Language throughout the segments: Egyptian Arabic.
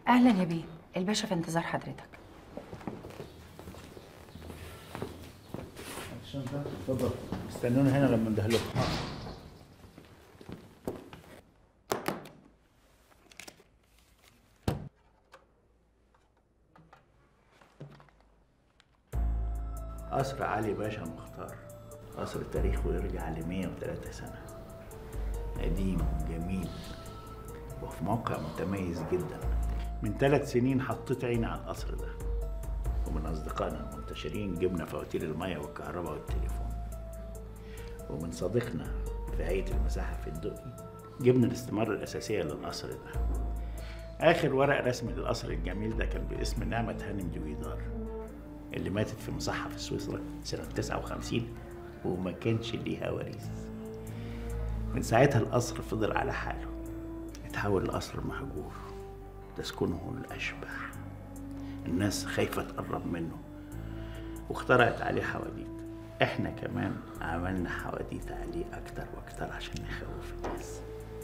اهلا يا بيه الباشا في انتظار حضرتك الشنطة اتفضل استنونا هنا لما ندهلكم قصر علي باشا مختار قصر تاريخه يرجع ل 103 سنة قديم جميل وفي موقع متميز جدا من ثلاث سنين حطيت عيني على القصر ده ومن أصدقائنا المنتشرين جبنا فواتير المية والكهرباء والتليفون ومن صديقنا في هيئة المساحة في الدقي جبنا الاستمارة الأساسية للقصر ده آخر ورق رسمي للقصر الجميل ده كان باسم نعمة هانم دويدار اللي ماتت في مصحة في سويسرا سنة 59 وما كانش ليها وريث من ساعتها القصر فضل على حاله اتحول لقصر مهجور تسكنه الأشباح الناس خايفة تقرب منه واخترعت عليه حواديت احنا كمان عملنا حواديت عليه أكتر وأكتر عشان نخوف الناس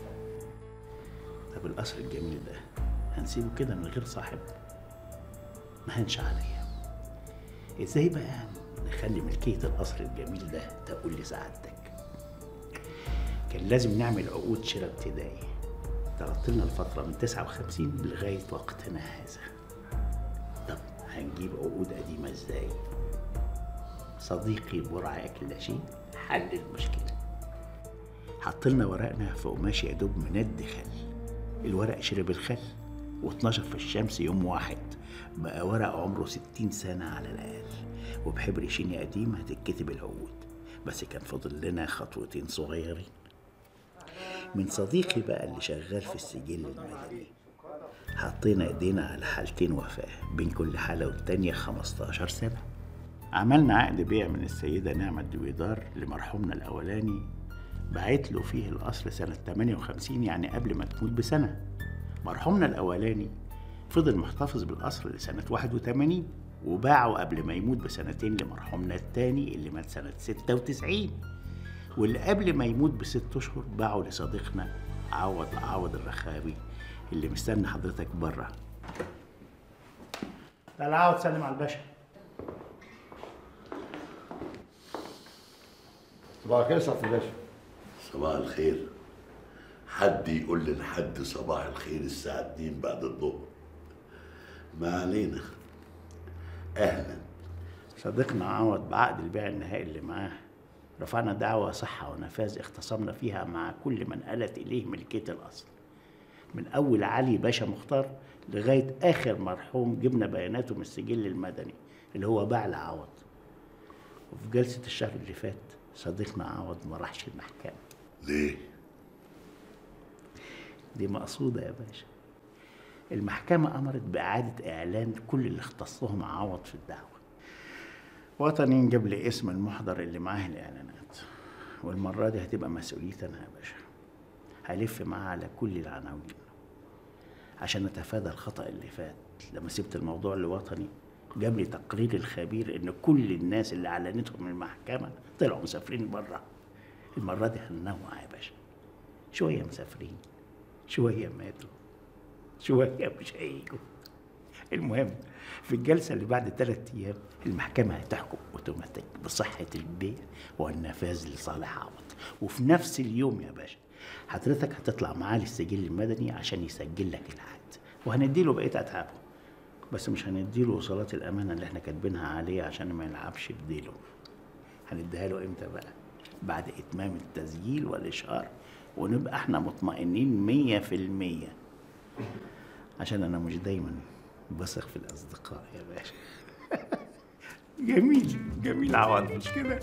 طب القصر الجميل ده هنسيبه كده من غير صاحب ما هنش عليا ازاي بقى نخلي ملكية القصر الجميل ده تقول لسعادتك كان لازم نعمل عقود شراء ابتدائي تغطي لنا الفترة من 59 لغاية وقتنا هذا طب هنجيب عقود قديمة ازاي؟ صديقي برع أكلاشي حل المشكلة حط لنا ورقنا في قماش يا دوب مند خل الورق شرب الخل واتنشر في الشمس يوم واحد بقى ورق عمره ستين سنة على الأقل وبحبر شيني قديم هتتكتب العقود بس كان فاضل لنا خطوتين صغيرين من صديقي بقى اللي شغال في السجل المدني حطينا ايدينا على حالتين وفاة بين كل حالة والتانية 15 سنة عملنا عقد بيع من السيدة نعمة دويدار لمرحومنا الأولاني بعت له فيه القصر سنة 58 يعني قبل ما تموت بسنة مرحومنا الأولاني فضل محتفظ بالقصر لسنة 81 وباعه قبل ما يموت بسنتين لمرحومنا التاني اللي مات سنة 96 واللي قبل ما يموت بست أشهر باعه لصديقنا عوض عوض الرخاوي اللي مستني حضرتك بره تعال عوض سلم على الباشا صباح الخير يا سعاده الباشا صباح الخير حد يقول لحد صباح الخير الساعة 2 بعد الظهر ما علينا أهلا صديقنا عوض بعقد البيع النهائي اللي معاه رفعنا دعوى صحة ونفاذ اختصمنا فيها مع كل من آلت إليه ملكية الأصل من أول علي باشا مختار لغاية آخر مرحوم جبنا بياناته من السجل المدني اللي هو باع لعوض وفي جلسة الشهر اللي فات صديقنا عوض ما راحش المحكمة ليه؟ دي مقصودة يا باشا المحكمة أمرت بإعادة إعلان كل اللي اختصهم عوض في الدعوة وطني جاب لي اسم المحضر اللي معاه الإعلانات والمرة دي هتبقى مسؤوليتي أنا يا باشا هلف معاه على كل العناوين عشان نتفادى الخطأ اللي فات لما سبت الموضوع لوطني جاب لي تقرير الخبير إن كل الناس اللي أعلنتهم المحكمة طلعوا مسافرين بره المرة دي هننوع يا باشا شوية مسافرين شوية ماتوا شوية مش هيجوا المهم في الجلسة اللي بعد ثلاثة أيام المحكمة هتحكم أوتوماتيك بصحة البيع والنفاذ لصالح عوض وفي نفس اليوم يا باشا حضرتك هتطلع معاه للسجل المدني عشان يسجل لك العقد وهنديله بقية أتعابه بس مش هنديله وصلات الأمانة اللي احنا كاتبينها عليه عشان ما يلعبش بديله هنديها له امتى بقى؟ بعد إتمام التسجيل والإشهار ونبقى احنا مطمئنين مية في المية عشان أنا مش دايما بثق في الأصدقاء يا باشا جميل جميل عوض مش كده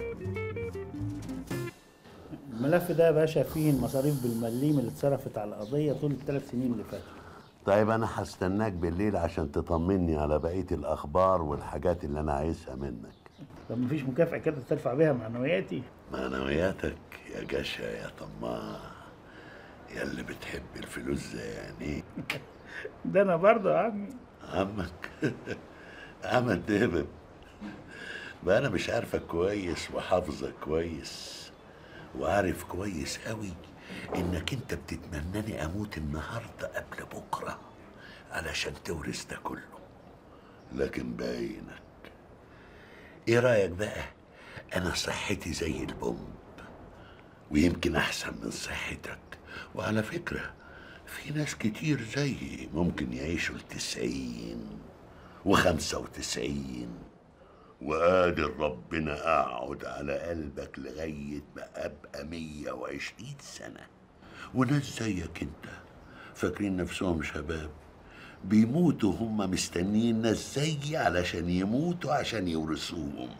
الملف ده يا باشا فيه المصاريف بالمليم اللي اتصرفت على القضية طول الثلاث سنين اللي فاتوا طيب أنا هستناك بالليل عشان تطمني على بقية الأخبار والحاجات اللي أنا عايزها منك طب مفيش مكافأة كده ترفع بيها معنوياتي معنوياتك يا جشا يا طماع يا اللي بتحب الفلوس زي يعني ده أنا برضه يا عمي عمك عم ديفيد بقى انا مش عارفك كويس وحافظك كويس وعارف كويس قوي انك انت بتتمناني اموت النهارده قبل بكره علشان تورث ده كله لكن باينك ايه رايك بقى انا صحتي زي البومب ويمكن احسن من صحتك وعلى فكره في ناس كتير زيي ممكن يعيشوا التسعين وخمسة وتسعين وقادر ربنا اقعد على قلبك لغاية ما ابقى مية وعشرين سنة وناس زيك انت فاكرين نفسهم شباب بيموتوا هم مستنيين ناس زيي علشان يموتوا عشان يورثوهم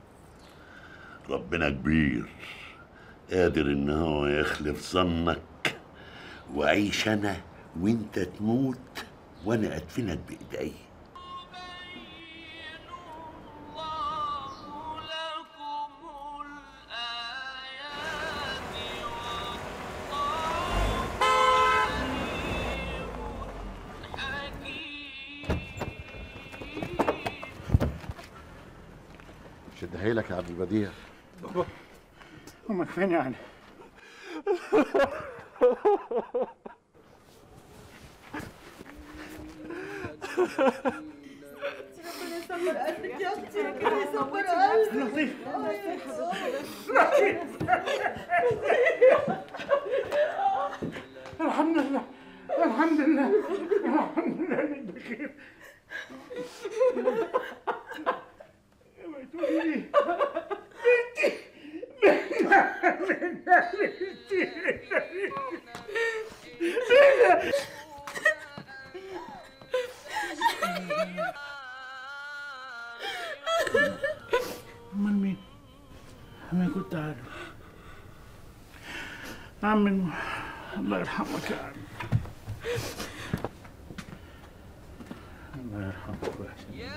ربنا كبير قادر ان هو يخلف ظنك وعيش انا وانت تموت وانا ادفنك بايدي شد حيلك يا عبد البديع هما فين يعني؟ الحمد لله الحمد لله الحمد لله انك بخير ما تقولي لي امال مين؟ انا كنت عارف عم نوح الله يرحمك يا عم الله يرحمك ويحسن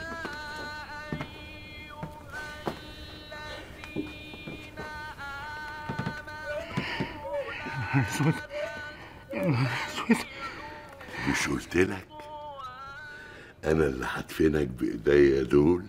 اسود اسود مش قلت لك انا اللي هدفنك بايديا دول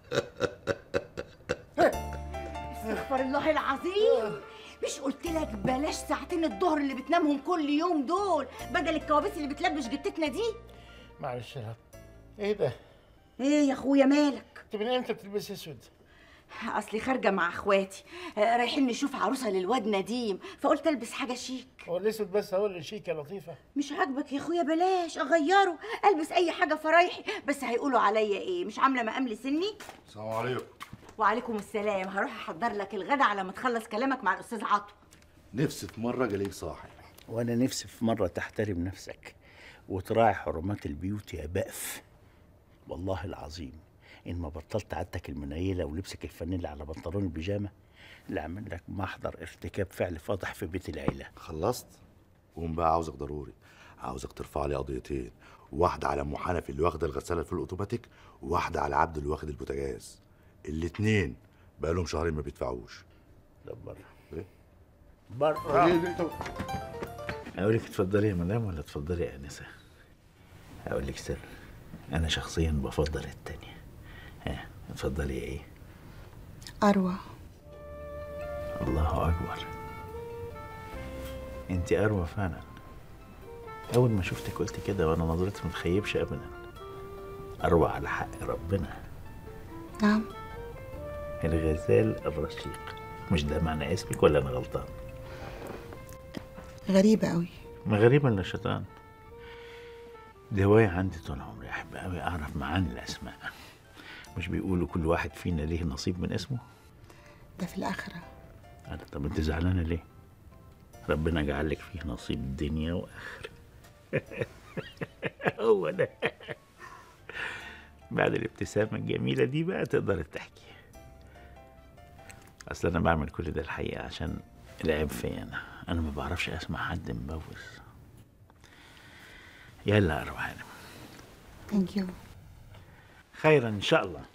استغفر الله العظيم مش قلت لك بلاش ساعتين الظهر اللي بتنامهم كل يوم دول بدل الكوابيس اللي بتلبش جتتنا دي معلش يا رب ايه ده؟ ايه يا اخويا مالك انت من امتى بتلبسي اسود؟ اصلي خارجه مع اخواتي آه، رايحين نشوف عروسه للواد نديم فقلت البس حاجه شيك هو الاسود بس هو اللي شيك يا لطيفه مش عاجبك يا اخويا بلاش اغيره البس اي حاجه فرايحي بس هيقولوا عليا ايه مش عامله مقام لسني السلام عليكم وعليكم السلام هروح احضر لك الغدا على ما تخلص كلامك مع الاستاذ عطو نفسي في مره جاليك صاحي وانا نفسي في مره تحترم نفسك وتراعي حرمات البيوت يا بقف والله العظيم ان ما بطلت عادتك المنيله ولبسك الفانيلا على بنطلون البيجامه لاعمل لك محضر ارتكاب فعل فاضح في بيت العيله خلصت قوم بقى عاوزك ضروري عاوزك ترفع لي قضيتين واحدة على ام حنفي اللي واخدة الغسالة في الاوتوماتيك وواحدة على عبد اللي واخد البوتاجاز الاتنين بقالهم شهرين ما بيدفعوش ده بره إيه؟ بره اقول لك اتفضلي يا مدام ولا اتفضلي يا انسه اقول لك سر انا شخصيا بفضل التانية ها اتفضلي يا ايه أروى الله اكبر انت اروى فعلا اول ما شفتك قلت كده وانا نظرتي ما تخيبش ابدا اروى على حق ربنا نعم الغزال الرشيق مش ده معنى اسمك ولا انا غلطان غريبة أوي ما غريبة الا الشيطان دي هواية عندي طول عمري أحب أوي أعرف معاني الأسماء مش بيقولوا كل واحد فينا ليه نصيب من اسمه؟ ده في الآخرة أنا طب أنت زعلانة ليه؟ ربنا جعل لك فيه نصيب دنيا وآخرة هو ده بعد الابتسامة الجميلة دي بقى تقدر تحكي أصل أنا بعمل كل ده الحقيقة عشان العيب فيا أنا أنا ما بعرفش أسمع حد مبوس يلا أروح أنا ثانك يو خيرا إن شاء الله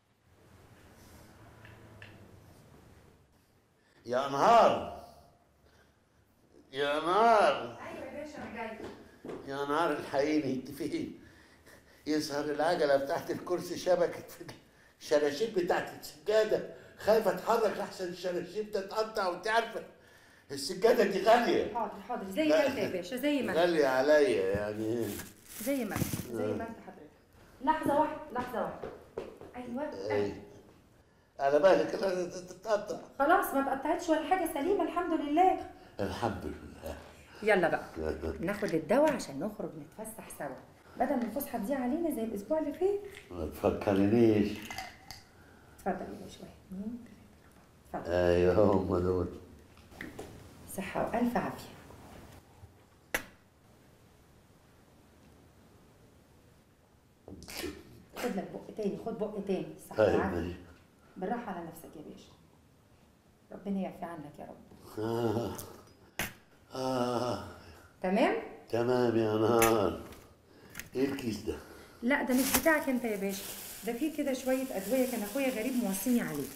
يا نهار يا نهار يا نهار الحقيني انت فين يظهر العجلة بتاعت الكرسي شبكت في الشراشيب بتاعت السجادة خايفة اتحرك لحسن الشراشيب تتقطع وانت عارفة السجادة دي غالية حاضر حاضر زي لا. ما انت يا باشا زي ما انت. غالية عليا يعني زي ما انت زي ما انت حضرتك لحظه واحده لحظه واحده ايوه على بالك لا تتقطع خلاص ما اتقطعتش ولا حاجه سليمه الحمد لله الحمد لله يلا بقى ناخد الدواء عشان نخرج نتفسح سوا بدل ما الفسحه تضيع علينا زي الاسبوع اللي فات ما تفكرنيش اتفضل يا باشا واحد اتنين تلاته اتفضل ايوه هم دول صحه والف عافيه خد لك بق تاني خد بق تاني صحه طيب والعافيه ماشي بالراحه على نفسك يا باشا ربنا يعفي عنك يا رب آه. آه. تمام تمام يا نهار ايه الكيس ده؟ لا ده مش بتاعك انت يا باشا ده فيه كده شويه ادويه كان اخويا غريب موصيني عليه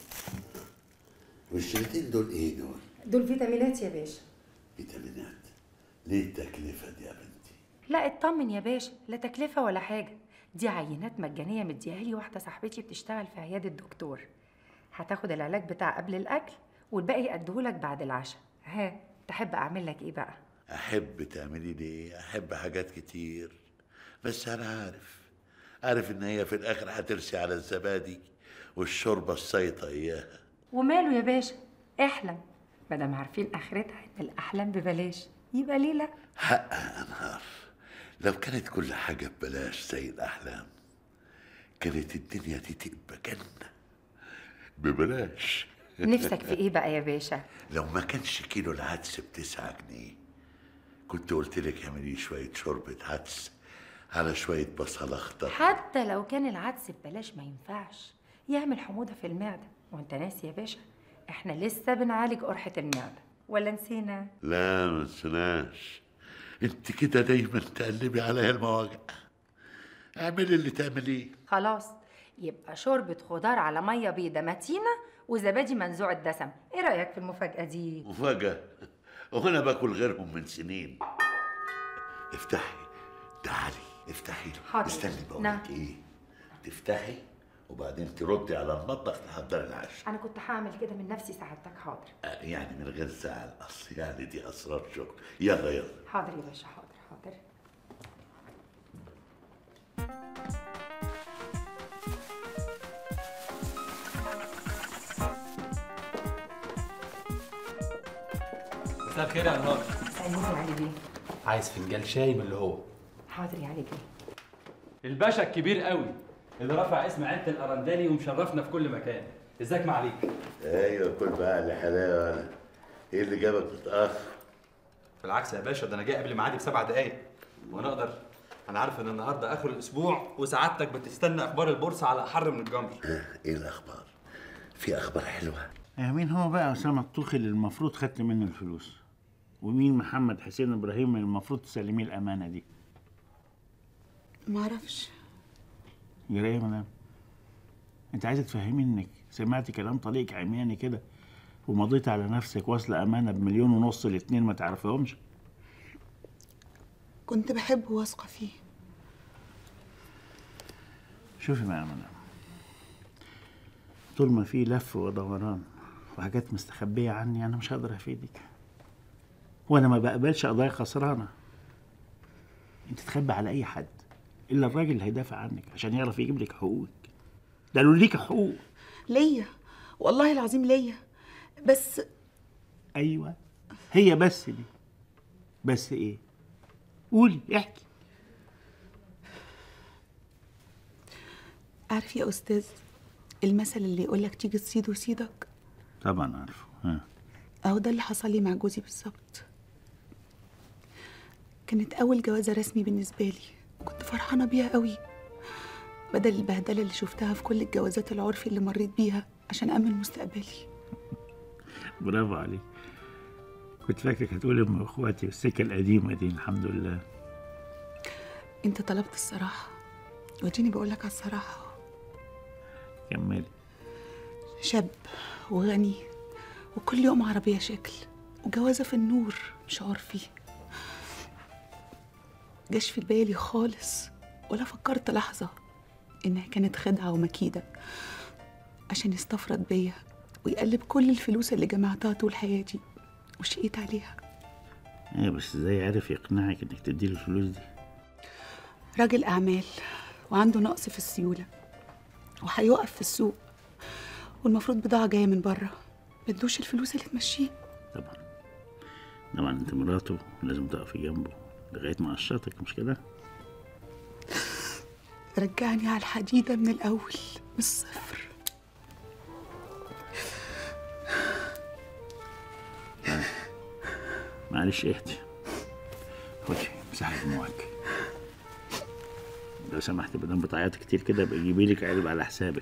والشريطين دول ايه دول؟ دول فيتامينات يا باشا فيتامينات ليه التكلفة دي يا بنتي؟ لا اطمن يا باشا لا تكلفه ولا حاجه دي عينات مجانيه مديها لي واحده صاحبتي بتشتغل في عياده دكتور هتاخد العلاج بتاع قبل الاكل والباقي اديهولك بعد العشاء ها تحب اعمل لك ايه بقى احب تعملي لي ايه؟ احب حاجات كتير بس انا عارف عارف ان هي في الاخر هترسي على الزبادي والشوربه السيطه اياها وماله يا باشا احلم مادام عارفين اخرتها ان الاحلام ببلاش يبقى ليه لا حق يا انهار لو كانت كل حاجه ببلاش زي الاحلام كانت الدنيا دي تبقى جنه ببلاش نفسك في ايه بقى يا باشا لو ما كانش كيلو العدس بتسعة جنيه كنت قلت لك اعملي شويه شوربه عدس على شويه بصل اخضر حتى لو كان العدس ببلاش ما ينفعش يعمل حموضه في المعده وانت ناسي يا باشا احنا لسه بنعالج قرحه المعده ولا نسينا لا ما تنسناش انت كده دايما تقلبي عليا المواجع اعملي اللي تعمليه خلاص يبقى شوربه خضار على ميه بيضه متينه وزبادي منزوع الدسم ايه رايك في المفاجاه دي مفاجأة وانا باكل غيرهم من سنين افتحي تعالي افتحي حاضر. استني بقول نعم. لك ايه تفتحي وبعدين تردي على المطبخ تحضري العشاء انا كنت هعمل كده من نفسي سعادتك حاضر آه، يعني من غير زعل اصل يعني دي اسرار شغل يلا يلا حاضر يا باشا حاضر حاضر مساء الخير يا انهار سلمي يا علي بيه عايز فنجان شاي من اللي هو حاضر يا علي بيه الباشا الكبير قوي اللي رفع اسم عيله الارندالي ومشرفنا في كل مكان ازيك معاليك ايوه كل بقى اللي حلاوه ايه اللي جابك متاخر بالعكس يا باشا ده انا جاي قبل ميعادي بسبع دقايق وانا اقدر انا عارف ان النهارده اخر الاسبوع وسعادتك بتستنى اخبار البورصه على احر من الجمر ها، ايه الاخبار في اخبار حلوه آه، مين هو بقى أسامة الطوخي اللي المفروض خدت منه الفلوس ومين محمد حسين إبراهيم اللي المفروض تسلميه الأمانة دي ما اعرفش يا ايه يا مدام انت عايزه تفهمي انك سمعتي كلام طليق عمياني كده ومضيت على نفسك وصل امانه بمليون ونص الاتنين ما تعرفيهمش كنت بحبه واثقه فيه شوفي بقى يا مدام طول ما في لف ودوران وحاجات مستخبيه عني انا مش هقدر افيدك وانا ما بقبلش قضايا خسرانه انت تخبي على اي حد الا الراجل اللي هيدافع عنك عشان يعرف يجيب لك حقوقك ده له ليك حقوق ليا والله العظيم ليا بس ايوه هي بس دي بس ايه قولي احكي عارف يا استاذ المثل اللي يقولك تيجي تصيد ويصيدك طبعا عارفه ها اهو ده اللي حصل لي مع جوزي بالظبط كانت اول جوازه رسمي بالنسبه لي كنت فرحانه بيها قوي بدل البهدله اللي شفتها في كل الجوازات العرفي اللي مريت بيها عشان امن مستقبلي برافو عليك كنت فاكرك هتقولي ام اخواتي السكه القديمه دي الحمد لله انت طلبت الصراحه واديني بقولك على الصراحه أهو. كملي شاب وغني وكل يوم عربية شكل وجوازة في النور مش عرفي جاش في بالي خالص ولا فكرت لحظة إنها كانت خدعة ومكيدة عشان يستفرد بيا ويقلب كل الفلوس اللي جمعتها طول حياتي وشقيت عليها ايه بس ازاي عارف يقنعك انك تديله الفلوس دي راجل أعمال وعنده نقص في السيولة وهيقف في السوق والمفروض بضاعة جاية من بره مدوش الفلوس اللي تمشيه طبعا طبعا انت مراته لازم تقفي جنبه لغايه ما قشطك مش كده؟ رجعني على الحديدة من الأول من الصفر معلش اهدي خدي مسحي دموعك لو سمحت بدل بتعيطي كتير كده يبقى جيبي لك علب على حسابك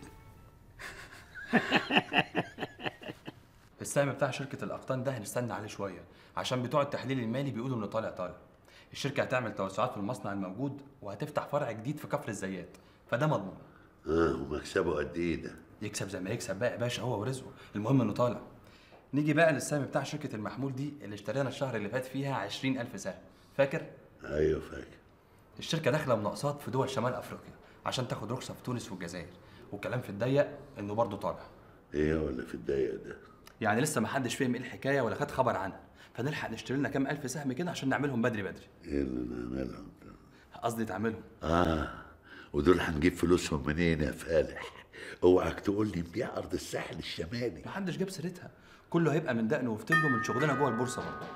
السهم بتاع شركة الأقطان ده هنستنى عليه شوية عشان بتوع التحليل المالي بيقولوا إنه طالع طالع. الشركة هتعمل توسعات في المصنع الموجود وهتفتح فرع جديد في كفر الزيات فده مضمون. اه ومكسبه قد ايه ده؟ يكسب زي ما يكسب بقى يا باشا هو ورزقه، المهم إنه طالع. نيجي بقى للسهم بتاع شركة المحمول دي اللي اشترينا الشهر اللي فات فيها 20000 سهم. فاكر؟ ايوه فاكر الشركة داخلة مناقصات في دول شمال أفريقيا عشان تاخد رخصة في تونس والجزائر. والكلام في الضيق إنه برضه طالع. ايه ولا في الضيق ده؟ يعني لسه ما حدش فهم ايه الحكايه ولا خد خبر عنها فنلحق نشتري لنا كام الف سهم كده عشان نعملهم بدري بدري ايه اللي نعملهم ده؟ قصدي تعملهم اه ودول هنجيب فلوسهم منين يا فالح؟ اوعك تقول لي نبيع ارض الساحل الشمالي ما حدش جاب سيرتها كله هيبقى من دقن وفتله من شغلنا جوه البورصه برضه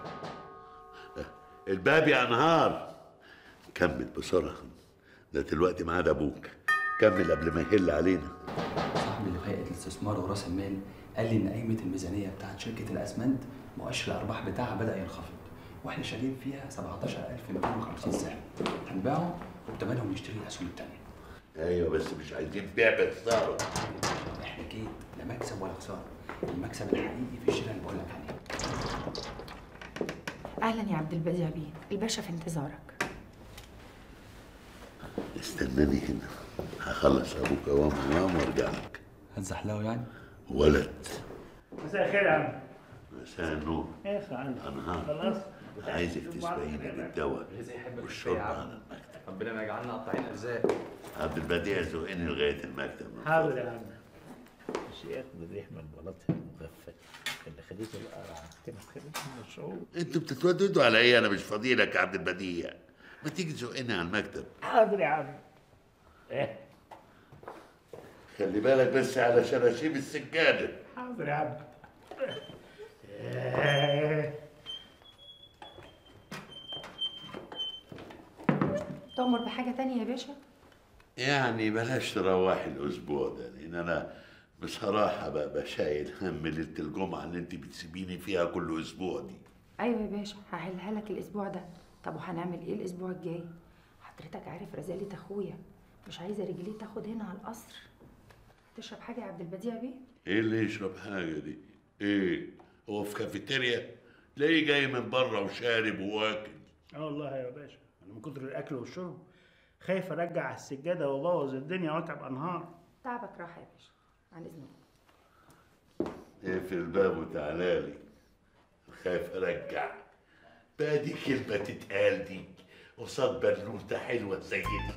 الباب يا انهار كمل بسرعه ده دلوقتي ميعاد ابوك كمل قبل ما يهل علينا صاحبي اللي في هيئه الاستثمار وراس المال قال لي ان قيمه الميزانيه بتاعت شركه الاسمنت مؤشر الارباح بتاعها بدا ينخفض واحنا شاريين فيها 17250 سهم هنبيعهم وبتمنهم نشتري الاسهم التانيه ايوه بس مش عايزين بيع بخساره احنا كده لا مكسب ولا خساره المكسب الحقيقي في الشراء اللي بقول لك عليه اهلا يا عبد البديع بيه الباشا في انتظارك استناني هنا هخلص ابوك اوام اوام وارجع لك هتزحلقوا يعني ولد مساء الخير يا عم مساء النور ايه يا فندم انهار خلاص عايزك تسبقيني بالدواء والشرب على المكتب ربنا ما يجعلنا قطاعين ارزاق عبد البديع زقني لغايه المكتب حاضر يا عم الشيخ بالريح من بلاطها المغفل اللي خليته القرع انت ما تخليش من الشعور انتوا بتتوددوا على ايه انا مش فاضي لك يا عبد البديع ما تيجي تزقني على المكتب حاضر يا عم ايه خلي بالك بس على شراشيب السجاده حاضر يا عم إيه. تؤمر بحاجه تانية يا باشا يعني بلاش تروحي الاسبوع ده لان انا بصراحه بقى شايل هم ليله الجمعه اللي انت بتسيبيني فيها كل اسبوع دي ايوه يا باشا هحلها لك الاسبوع ده طب وهنعمل ايه الاسبوع الجاي حضرتك عارف رزالة اخويا مش عايزه رجليه تاخد هنا على القصر تشرب حاجه يا عبد البديع بيه ايه اللي يشرب حاجه دي ايه هو في كافيتيريا تلاقيه جاي من بره وشارب وواكل اه والله يا باشا انا من كتر الاكل والشرب خايف ارجع على السجاده وابوظ الدنيا واتعب انهار تعبك راحه يا باشا عن اذنك اقفل الباب وتعالى لي خايف ارجع بقى دي كلمه تتقال دي قصاد بنوته حلوه زي دي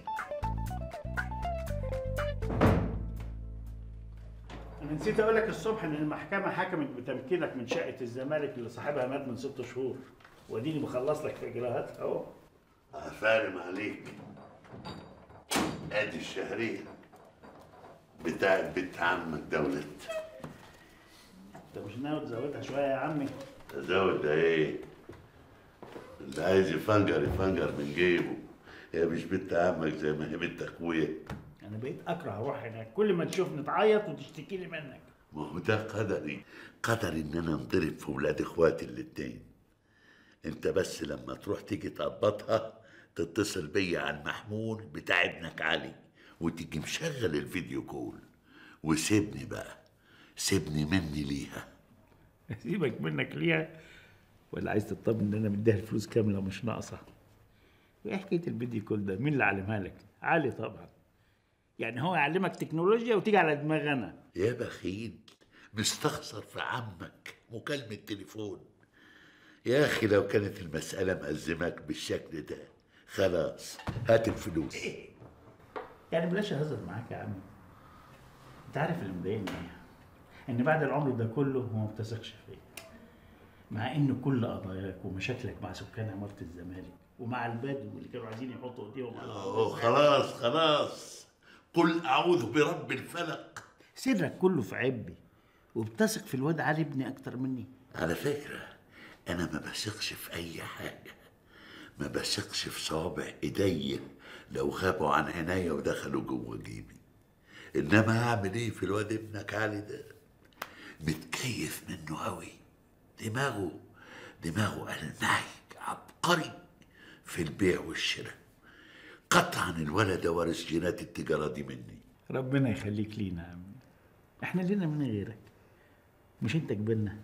انا نسيت اقول لك الصبح ان المحكمه حكمت بتمكينك من شقه الزمالك اللي صاحبها مات من ست شهور واديني بخلص لك في اجراءاتها اهو عفارم عليك ادي الشهريه بتاعت بنت عمك دولت انت مش ناوي تزودها شويه يا عمي تزود ده ايه اللي عايز يفنجر يفنجر من جيبه هي مش بنت عمك زي ما هي بنت اخويا انا بقيت اكره اروح هناك كل ما تشوفني تعيط وتشتكي لي منك ما هو ده قدري قدري ان انا انضرب في ولاد اخواتي الاتنين انت بس لما تروح تيجي تقبضها تتصل بيا على المحمول بتاع ابنك علي وتيجي مشغل الفيديو كول وسيبني بقى سيبني مني ليها سيبك منك ليها ولا عايز تطمن ان انا مديها الفلوس كامله مش ناقصه وايه حكايه الفيديو كول ده مين اللي علمها لك علي طبعا يعني هو يعلمك تكنولوجيا وتيجي على دماغ انا يا بخيل مستخسر في عمك مكالمة تليفون يا أخي لو كانت المسألة مأزمك بالشكل ده خلاص هات الفلوس يعني بلاش اهزر معاك يا عمي انت عارف اللي مضايقني ايه ان بعد العمر ده كله هو ما بتثقش فيا مع ان كل قضاياك ومشاكلك مع سكان عمارة الزمالك ومع البدو اللي كانوا عايزين يحطوا ايديهم على أوه خلاص خلاص قل أعوذ برب الفلق سرك كله في عبي وبتثق في الواد علي ابني اكتر مني على فكرة أنا ما بثقش في أي حاجة ما بثقش في صوابع إيديا لو غابوا عن عينيا ودخلوا جوه جيبي إنما هعمل إيه في الواد ابنك علي ده متكيف منه أوي دماغه دماغه ألمعي عبقري في البيع والشراء قطعا الولد ده وارث جينات التجارة دي مني ربنا يخليك لينا يا عم احنا لينا من غيرك مش انت كبرنا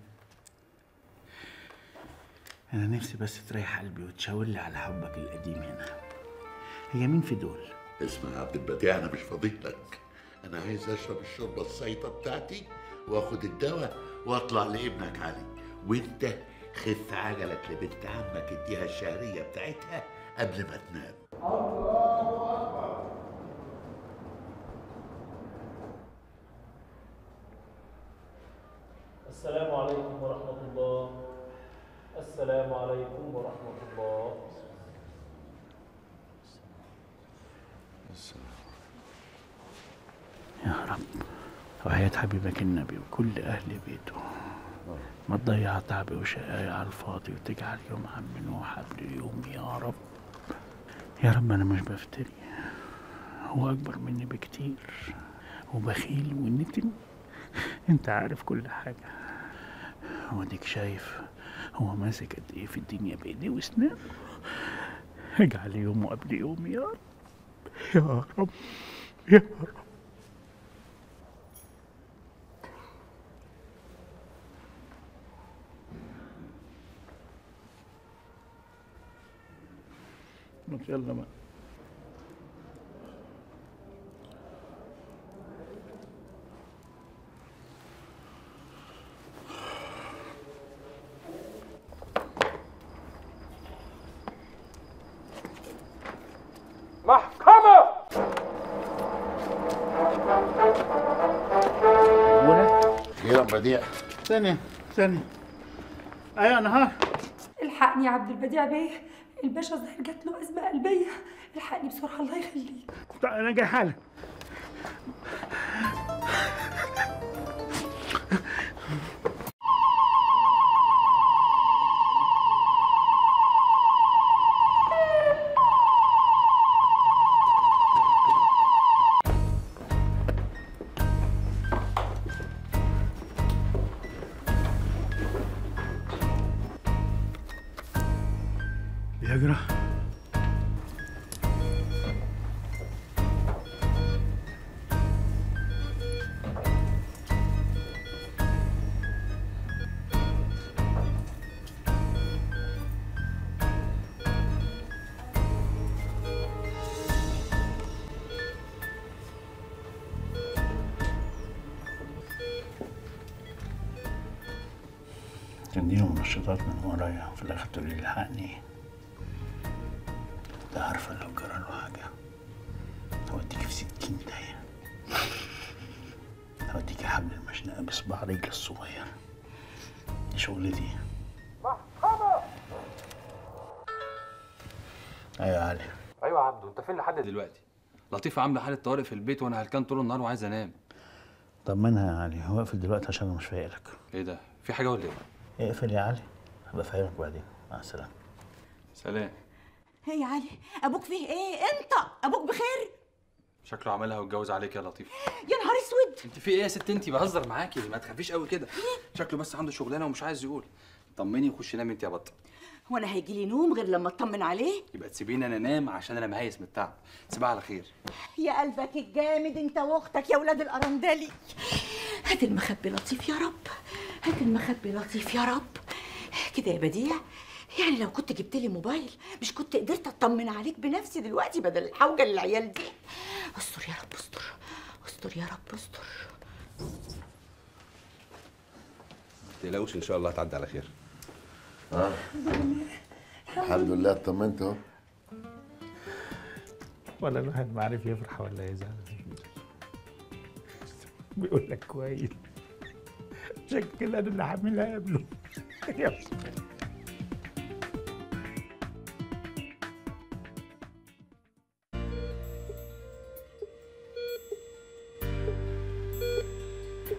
انا نفسي بس تريح قلبي وتشاور لي على حبك القديم هنا هي مين في دول اسمع يا عبد البديع انا مش فاضيلك انا عايز اشرب الشوربه السايطه بتاعتي واخد الدواء واطلع لابنك علي وانت خف عجلك لبنت عمك اديها الشهريه بتاعتها قبل ما تنام السلام عليكم ورحمة الله السلام عليكم ورحمة الله يا رب وحياة حبيبك النبي وكل أهل بيته ما تضيع تعبي وشقاي على الفاضي وتجعل يوم عم نوح قبل يوم يا رب يا رب أنا مش بفتري هو أكبر مني بكتير وبخيل ونتن أنت عارف كل حاجة واديك شايف هو ماسك قد إيه في الدنيا بإيديه وأسنانه اجعل يومه قبل يوم يا رب يا رب يا رب ما يلا بقى محكمة خير بديع ثانية ثانية أيوة نهار الحقني يا عبد البديع بيه الباشا ظاهر جات له أزمة قلبية الحقني بسرعة الله يخليك طيب أنا جاي حالا يجرى تديهم منشطات من ورايا في الاخر تقول لي الحقني انت عارفه لو جرى له حاجه هوديك في ستين داهيه هوديك حبل المشنقه بصباع رجل الصغير دي شغلتي ايوه يا علي ايوه يا عبدو انت فين لحد دلوقتي لطيفه عامله حاله طوارئ في البيت وانا هلكان طول النهار وعايز انام طمنها يا علي هو اقفل دلوقتي عشان انا مش فايق لك ايه ده في حاجه ولا ايه اقفل يا علي هبقى فاهمك بعدين مع السلامه سلام هي يا علي ابوك فيه ايه انت ابوك بخير شكله عملها واتجوز عليك يا لطيف يا نهار اسود انت في ايه يا ست انت بهزر معاكي ما تخافيش قوي كده شكله بس عنده شغلانه ومش عايز يقول طمني وخشي نامي انت يا بطه وانا هيجي لي نوم غير لما اطمن عليه يبقى تسيبيني انا انام عشان انا مهيس من التعب سيبها على خير يا قلبك الجامد انت واختك يا ولاد الارندلي هات المخبي لطيف يا رب هات المخبي لطيف يا رب كده يا بديع يعني لو كنت جبت لي موبايل مش كنت قدرت اطمن عليك بنفسي دلوقتي بدل الحوجه للعيال دي استر يا رب استر استر يا رب استر تقلقوش ان شاء الله هتعدي على خير الحمد لله اطمنت اهو ولا الواحد ما عارف يفرح ولا يزعل بيقول لك كويس شكل انا اللي عاملها قبله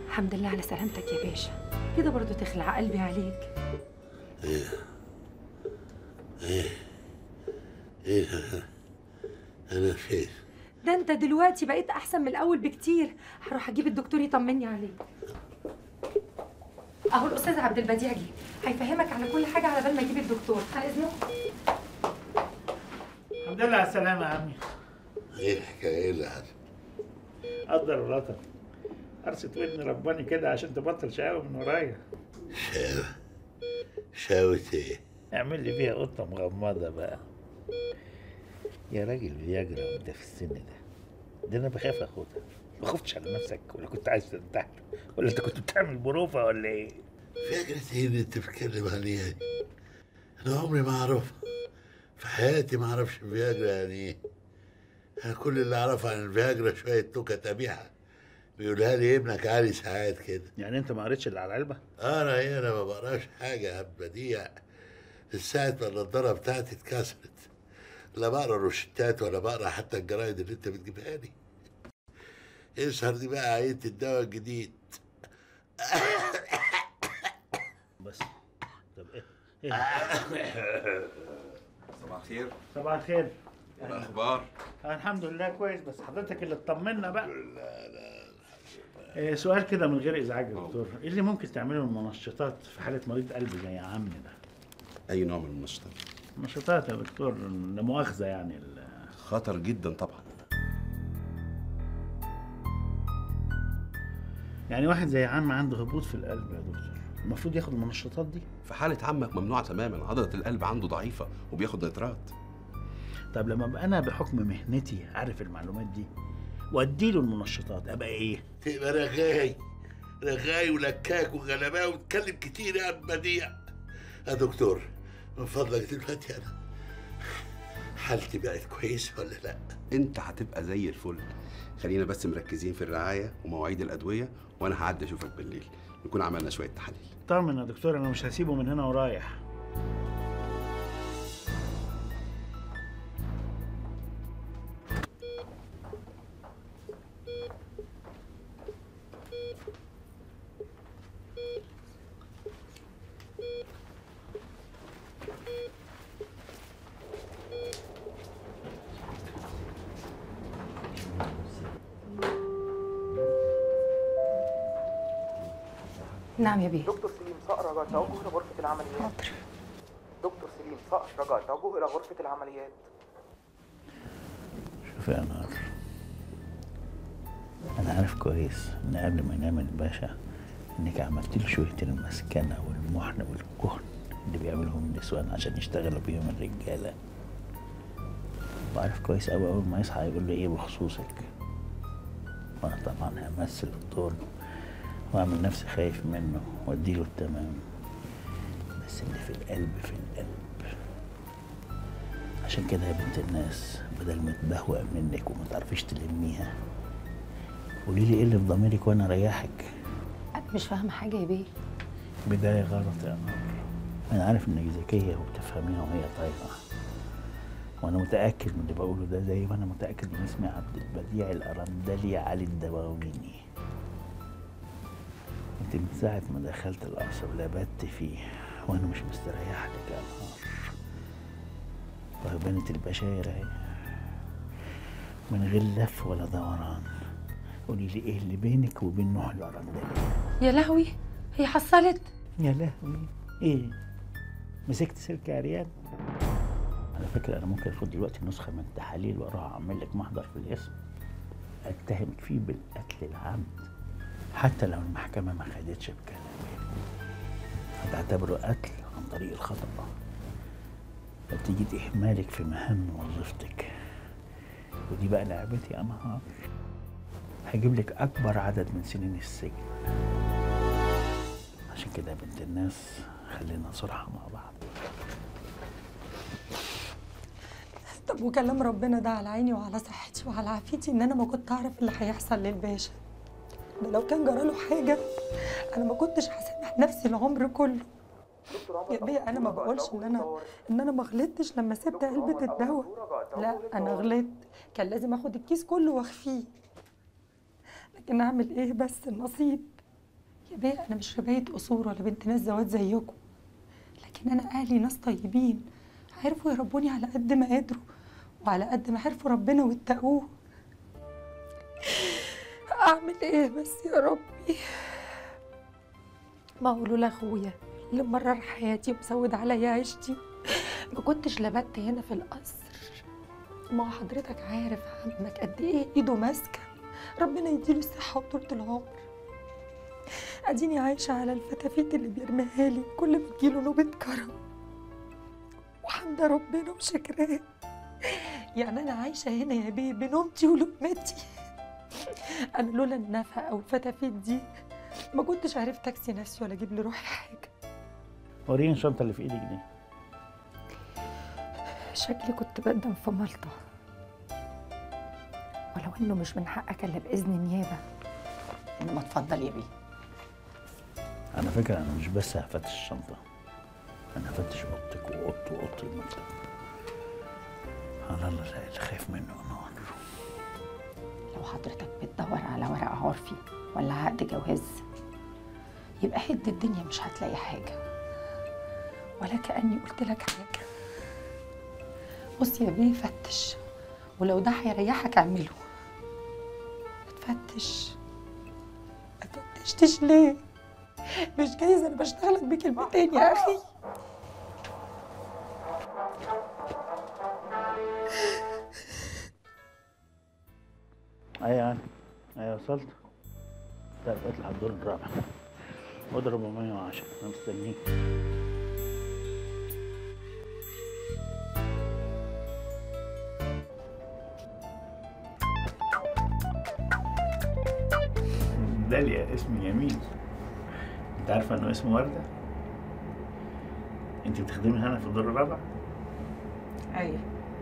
الحمد لله على سلامتك يا باشا كده برضو تخلع قلبي عليك ايه ايه ايه انا فين ده انت دلوقتي بقيت احسن من الاول بكتير هروح اجيب الدكتور يطمني عليك اهو الاستاذ عبد البديع جه هيفهمك على كل حاجه على بال ما اجيب الدكتور على اذنك الحمد لله على السلامة يا عمي ايه الحكايه ايه اللي حصل قدر الوطن قرصة ودن رباني كده عشان تبطل شقاوة من ورايا شاوة شاوة ايه اعمل لي فيها قطة مغمضة بقى يا راجل فياجرا وانت في السن ده ده انا بخاف اخدها ما خفتش على نفسك ولا كنت عايز تنتحر ولا انت كنت بتعمل بروفة ولا ايه؟ فكرة ايه اللي انت بتتكلم عليها دي؟ انا عمري ما اعرفها في حياتي ما اعرفش الفياجرا يعني ايه انا كل اللي اعرفه عن الفياجرا شوية نكت قبيحة بيقولها لي ابنك علي ساعات كده يعني انت ما قريتش اللي على العلبة؟ انا ايه انا ما بقراش حاجة يا عم بديع من ساعة ما النضارة بتاعتي اتكسرت لا بقرا روشتات ولا بقرا حتى الجرايد اللي انت بتجيبها لي اسهر دي بقى عينة الدواء الجديد بس طب ايه؟ ايه؟ صباح الخير صباح الخير ايه الاخبار آه، الحمد لله كويس بس حضرتك اللي تطمنا بقى إيه سؤال كده من غير ازعاج يا دكتور ايه اللي ممكن تعمله المنشطات في حاله مريض قلب زي عمي ده اي نوع من المنشطات منشطات يا دكتور لا مؤاخذه يعني ال- خطر جدا طبعا يعني واحد زي عم عنده هبوط في القلب يا دكتور المفروض ياخد المنشطات دي في حالة عمك ممنوع تماما عضلة القلب عنده ضعيفة وبياخد نترات طب لما ابقى انا بحكم مهنتي عارف المعلومات دي واديله المنشطات ابقى ايه تبقى رغاي رغاي ولكاك وغلباوي وتتكلم كتير يا عم بديع يا دكتور من فضلك دلوقتي انا حالتي بقت كويسه ولا لا؟ انت هتبقى زي الفل خلينا بس مركزين في الرعاية ومواعيد الأدوية وأنا هعدي أشوفك بالليل نكون عملنا شوية تحاليل طمن يا دكتور انا مش هسيبه من هنا ورايح نعم يا بيه دكتور سليم صقر رجاء توجه إلى غرفة العمليات حاضر دكتور سليم صقر رجاء توجه إلى غرفة العمليات شوف يا نار انا عارف كويس ان قبل ما ينام الباشا انك عملت له شويه المسكنه والمحن والكهن اللي بيعملهم النسوان عشان يشتغلوا بيهم الرجاله وعارف كويس قوي اول ما يصحى يقول لي ايه بخصوصك وانا طبعا همثل الدور واعمل نفسي خايف منه واديله التمام بس اللي في القلب في القلب عشان كده يا بنت الناس بدل ما تبهوأ منك وما تعرفيش تلميها قولي لي ايه اللي في ضميرك وانا اريحك انا مش فاهمه حاجه يا بيه بداية غلط يا نار أنا عارف إنك ذكية وبتفهميها وهي طايرة وأنا متأكد من اللي بقوله ده زي ما أنا متأكد إن اسمي عبد البديع الأرندلي علي الدواويني أنت من ساعة ما دخلت القصر لبت فيه وأنا مش مستريح لك يا نهار وهبانت البشاير أهي من غير لف ولا دوران قولي لي إيه اللي بينك وبين نوح الأرندلي يا لهوي هي حصلت يا لهوي ايه مسكت سلك عريان على فكرة أنا ممكن أخد دلوقتي نسخة من التحاليل وأروح أعمل لك محضر في الاسم أتهمك فيه بالقتل العمد حتى لو المحكمة ما خدتش بكلامي هتعتبره قتل عن طريق الخطأ نتيجة إهمالك في مهام وظيفتك ودي بقى لعبتي يا نهار هجيب لك أكبر عدد من سنين السجن عشان كده يا بنت الناس خلينا صراحة مع بعض طب وكلام ربنا ده على عيني وعلى صحتي وعلى عافيتي ان انا ما كنت اعرف اللي هيحصل للباشا ده لو كان جراله حاجه انا ما كنتش هسامح نفسي العمر كله يا بيه انا ما بقولش ان انا ان انا ما غلطتش لما سبت علبه الدواء لا انا غلطت كان لازم اخد الكيس كله واخفيه لكن اعمل ايه بس النصيب يا بيه انا مش رباية قصور ولا بنت ناس زوات زيكم لكن انا اهلي ناس طيبين عرفوا يربوني على قد ما قدروا وعلى قد ما عرفوا ربنا واتقوه اعمل ايه بس يا ربي ما هو لولا اخويا اللي مرر حياتي ومسود عليا عيشتي ما كنتش لبت هنا في القصر ما هو حضرتك عارف عمك قد ايه ايده ماسكه ربنا يديله الصحه وطولة العمر اديني عايشه على الفتافيت اللي بيرميها لي كل ما تجيله نوبه كرم وحمد ربنا وشكراه يعني انا عايشه هنا يا بيه بنومتي ولقمتي انا لولا النفقه او الفتافيت دي ما كنتش عرفت اكسي نفسي ولا اجيب لروحي حاجه وريني الشنطه اللي في ايدك دي شكلي كنت بقدم في مالطا ولو انه مش من حقك الا باذن النيابه انما اتفضل يا بيه على فكره انا مش بس هفتش الشنطه انا هفتش اوضتك واوضته واوضه المكتب على الله لا اللي خايف منه نار لو حضرتك بتدور على ورق عرفي ولا عقد جواز يبقى حد الدنيا مش هتلاقي حاجة ولا كأني قلت لك حاجة بص يا بيه فتش ولو ده هيريحك اعمله اتفتش ما فتشتش ليه مش جايز انا بشتغلك بكلمتين يا اخي ايوه يعني ايوه وصلت طيب اطلع الدور الرابع واضرب 410 انا مستنيك داليا اسم جميل انت عارفه انه اسمه ورده انت بتخدمي هنا في الدور الرابع ايوه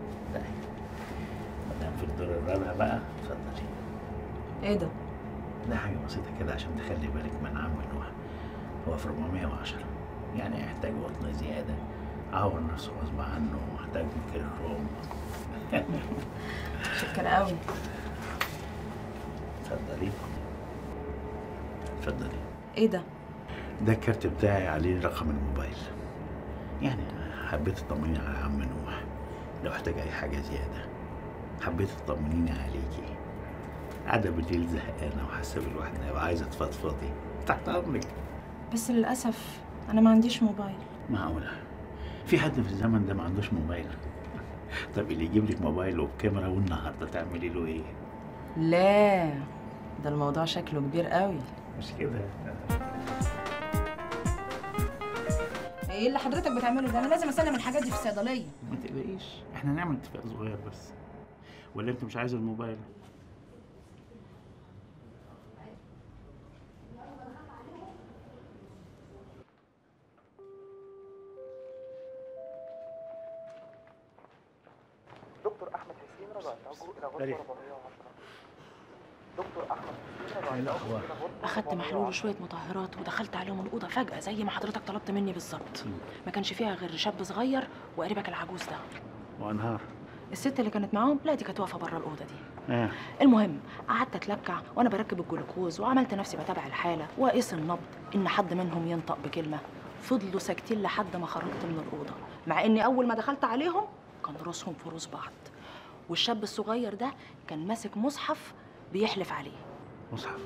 ما دام في الدور الرابع بقى اتفضلي ايه ده ده حاجة بسيطة كده عشان تخلي بالك من عم نوح هو في 410 يعني يحتاج وطن زيادة عور نفسه غصب عنه محتاج ميكروفون شكرا قوي اتفضلي اتفضلي ايه ده ده الكارت بتاعي عليه رقم الموبايل يعني حبيت اطمني على عم نوح لو احتاج اي حاجة زيادة حبيت تطمنيني عليكي قاعدة بالليل زهقانة وحاسة بالوحدة وعايزة تفضفضي تحت أمرك بس للأسف أنا ما عنديش موبايل معقولة في حد في الزمن ده ما عندوش موبايل طب اللي يجيب لك موبايل وبكاميرا والنهارده تعملي له ايه؟ لا ده الموضوع شكله كبير قوي مش كده ايه اللي حضرتك بتعمله ده انا لازم اسلم الحاجات دي في الصيدليه ما تقلقيش احنا هنعمل اتفاق صغير بس ولا انت مش عايزه الموبايل؟ دكتور احمد حسين رجاء توجه الى غرفه تاريخ. 410 دكتور احمد حسين رجاء ايه توجه الأخبار؟ الى غرفه اخدت محلول وشويه مطهرات ودخلت عليهم الاوضه فجاه زي ما حضرتك طلبت مني بالظبط ما كانش فيها غير شاب صغير وقريبك العجوز ده وانهار الست اللي كانت معاهم لا دي كانت واقفه بره الاوضه دي ايه المهم قعدت اتلكع وانا بركب الجلوكوز وعملت نفسي بتابع الحاله واقيس النبض ان حد منهم ينطق بكلمه فضلوا ساكتين لحد ما خرجت من الاوضه مع اني اول ما دخلت عليهم كان راسهم في روس بعض والشاب الصغير ده كان ماسك مصحف بيحلف عليه مصحف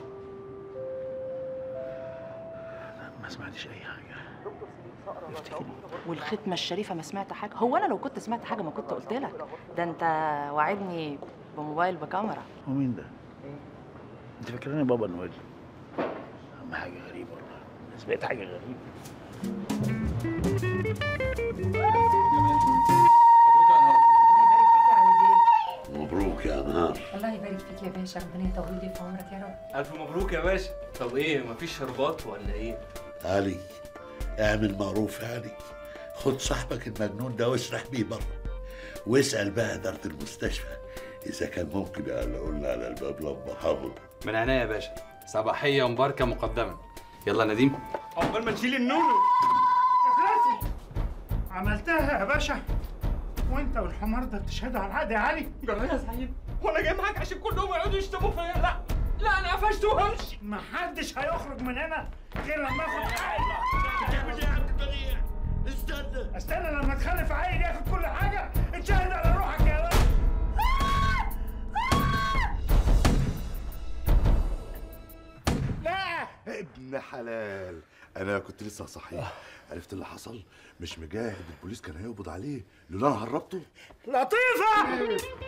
لا، ما سمعتش اي حاجة دكتور سليم صقر رجاء توجه الى غرفه والختمه الشريفه ما سمعت حاجه هو انا لو كنت سمعت حاجه ما كنت قلت لك ده انت وعدني بموبايل بكاميرا هو مين ده؟ انت فاكراني بابا نويل اهم حاجة غريبة والله بس بقيت حاجة غريبة مبروك يا نهار الله يبارك فيك يا باشا ربنا يطول لي في عمرك يا رب ألف مبروك يا باشا طب إيه مفيش شربات ولا إيه؟ علي اعمل معروف يا علي خد صاحبك المجنون ده واسرح بيه بره واسأل بقى إدارة المستشفى إذا كان ممكن يقلقوا لنا على الباب لما حافظ من عينيا يا باشا صباحية ومباركة مقدما يلا يا نديم عقبال ما نشيل النونو عملتها يا باشا وانت والحمار ده بتشهدوا على العقد يا علي جرى يا زعيم وانا جاي معاك عشان كلهم يقعدوا يشتموا فيا لا لا انا قفشت وهمشي محدش هيخرج من هنا غير لما اخد حقي بتعمل ايه يا عبد البديع؟ استنى استنى لما تخلف عيل ياخد كل حاجه اتشهد على روحك يا ولد لا ابن حلال انا كنت لسه صحيح عرفت اللي حصل مش مجاهد البوليس كان هيقبض عليه لولا انا هربته لطيفه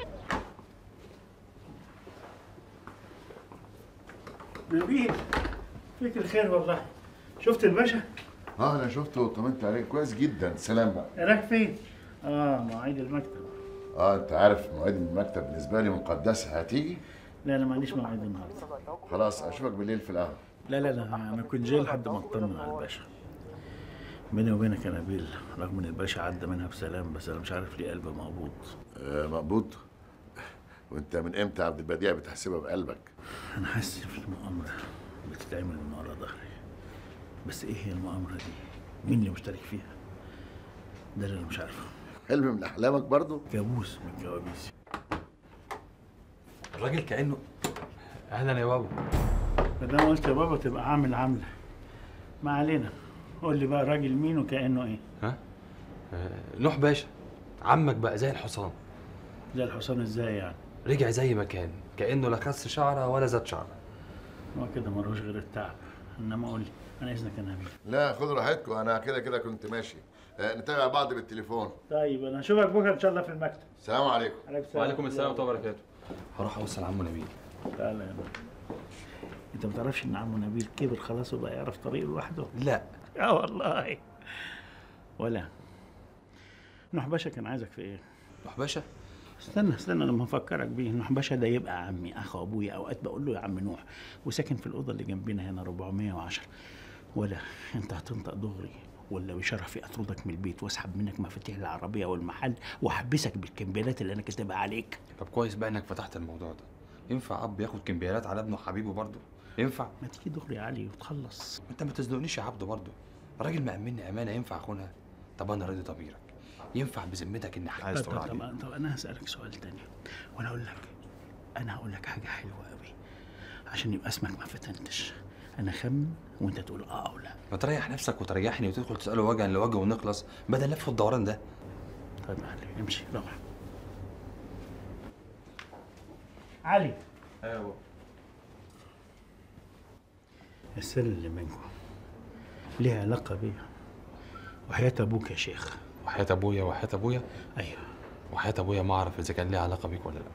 نبيل فيك الخير والله شفت الباشا اه انا شفته وطمنت عليه كويس جدا سلام بقى رايح فين اه مواعيد المكتب اه انت عارف مواعيد المكتب بالنسبه لي مقدسه هتيجي لا انا معليش مواعيد النهارده خلاص اشوفك بالليل في القهوه لا لا لا انا كنت جاي لحد ما اطمن على الباشا بيني وبينك يا نبيل رغم ان الباشا عدى منها بسلام بس انا مش عارف ليه قلبي مقبوض آه مقبوض وانت من امتى يا عبد البديع بتحسبها بقلبك انا حاسس في المؤامره بتتعمل من ورا ظهري بس ايه هي المؤامره دي مين اللي مشترك فيها ده اللي انا مش عارفه حلم من احلامك برضو كابوس من كوابيسي الراجل كانه اهلا يا بابا ما دام قلت يا بابا تبقى عامل عامله ما علينا قول لي بقى راجل مين وكانه ايه ها آه، نوح باشا عمك بقى زي الحصان زي الحصان ازاي يعني رجع زي ما كان كانه لا خس شعره ولا زاد شعره هو كده ملوش غير التعب انما قول لي انا اذنك يا نبيل لا خد راحتكم انا كده كده كنت ماشي آه نتابع بعض بالتليفون طيب انا اشوفك بكره ان شاء الله في المكتب السلام عليكم عليكم السلام وعليكم السلام ورحمه الله وبركاته هروح اوصل عمو نبيل تعالى يا بابا انت ما تعرفش ان عمو نبيل كبر خلاص وبقى يعرف طريقه لوحده لا اه والله ولا نوح باشا كان عايزك في ايه نوح باشا استنى استنى لما افكرك بيه نوح باشا ده يبقى عمي اخو ابويا اوقات بقول له يا عم نوح وساكن في الاوضه اللي جنبنا هنا 410 ولا انت هتنطق دغري ولا بشرفي اطردك من البيت واسحب منك مفاتيح العربيه والمحل واحبسك بالكمبيالات اللي انا كاتبها عليك طب كويس بقى انك فتحت الموضوع ده ينفع اب ياخد كمبيالات على ابنه حبيبه برضه ينفع ما تيجي دغري يا علي وتخلص انت ما تزنقنيش يا عبده برضه راجل مأمني امانه ينفع اخونها طب انا راضي ضميرك ينفع بذمتك اني عايز طب, تقول طب, عليه طب, طب انا هسالك سؤال تاني وانا اقول لك انا هقول لك حاجه حلوه قوي عشان يبقى اسمك ما فتنتش انا خمن وانت تقول اه او لا ما تريح نفسك وتريحني وتدخل تساله وجها لوجه ونخلص بدل لف الدوران ده طيب يا علي امشي روح علي ايوه السر اللي منكم ليه علاقه بيها وحياه ابوك يا شيخ وحياة ابويا وحياة ابويا ايوه وحياة ابويا ما اعرف اذا كان ليها علاقه بيك ولا لا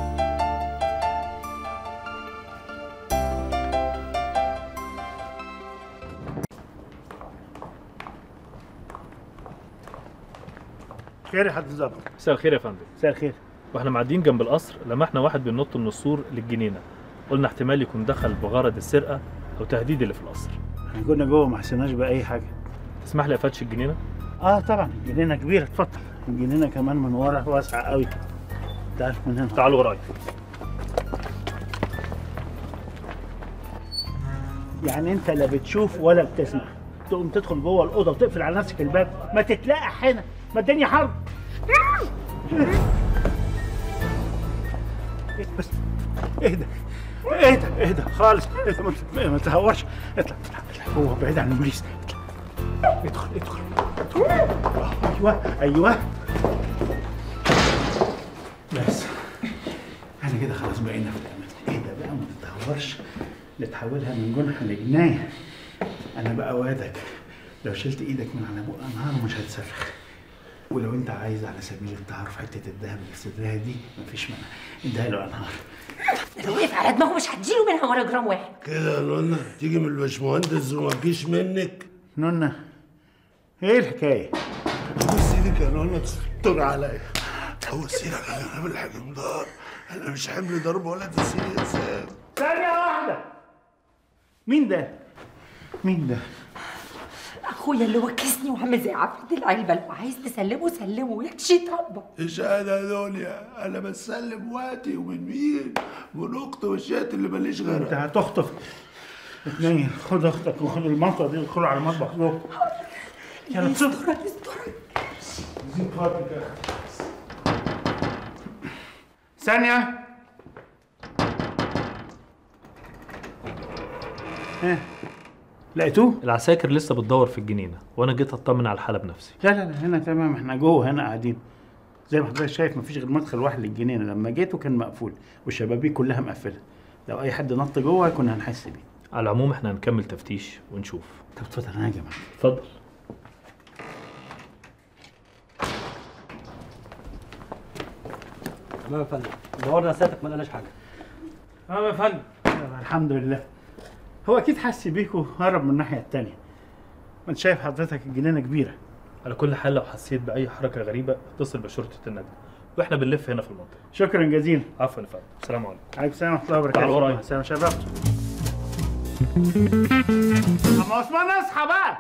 خير يا حد الظابط مساء الخير يا فندم مساء الخير واحنا معديين جنب القصر لمحنا واحد بينط من السور للجنينه قلنا احتمال يكون دخل بغرض السرقه او تهديد اللي في القصر احنا كنا جوه ما حسيناش باي حاجه تسمح لي افتش الجنينه اه طبعا الجنينه كبيره اتفضل الجنينه كمان من ورا واسعه قوي تعال من هنا تعالوا ورايا يعني انت لا بتشوف ولا بتسمع تقوم تدخل جوه الاوضه وتقفل على نفسك الباب ما تتلقح هنا ما الدنيا حر بس اهدى اهدى اهدى خالص اهدى ما تت- ما تتهورش اطلع اطلع اطلع هو بعيد عن البوليس اطلع ادخل ادخل ايوه ايوه بس احنا كده خلاص بقينا في الامان اهدى بقى ما تتهورش نتحولها من جنح لجنايه انا بقى وعدك لو شلت ايدك من على بق انهار مش هتصرخ ولو انت عايز على سبيل التعارف حته الذهب اللي في صدرها دي مفيش مانع اديها له انهار لو وقف على دماغه مش هتجيله منها ولا جرام واحد كده يا نونا تيجي من الباشمهندس وما تجيش منك نونا ايه الحكايه؟ بص ايدك يا نونا تستر عليا بص ايدك يا جناب الحجمدار انا مش حمل ضرب ولا تسير انسان ثانيه واحده مين ده؟ مين ده؟ اخويا اللي وكسني وعامل زي عفريت العلبه لو عايز تسلمه سلمه يكشي طبه ايش انا يا دنيا انا بسلم وقتي ومن مين من اخت وشات اللي ماليش انت غيرها هتخطف اتنين خد اختك وخد المنطقه دي وادخلوا على المطبخ جوه يلا تصف يسترك يسترك زيد فاضلك يا اخي ثانية ها لقيتوه؟ العساكر لسه بتدور في الجنينه وانا جيت اطمن على الحاله بنفسي لا لا لا هنا تمام احنا جوه هنا قاعدين زي ما حضرتك شايف مفيش غير مدخل واحد للجنينه لما جيته كان مقفول والشبابيك كلها مقفله لو اي حد نط جوه كنا هنحس بيه على العموم احنا هنكمل تفتيش ونشوف طب اتفضل انا هاجي معاك اتفضل تمام يا فندم دورنا ساعتك ما لقيناش حاجه تمام يا فندم الحمد لله هو اكيد حس بيكوا هرب من الناحيه التانيه ما انت شايف حضرتك الجنينه كبيره على كل حال لو حسيت باي حركه غريبه اتصل بشرطه النجدة واحنا بنلف هنا في المنطقه شكرا جزيلا عفوا يا فندم السلام عليكم عليكم السلام ورحمه الله وبركاته تعال ورايا. مع السلامه شرفت عم عثمان اصحى بقى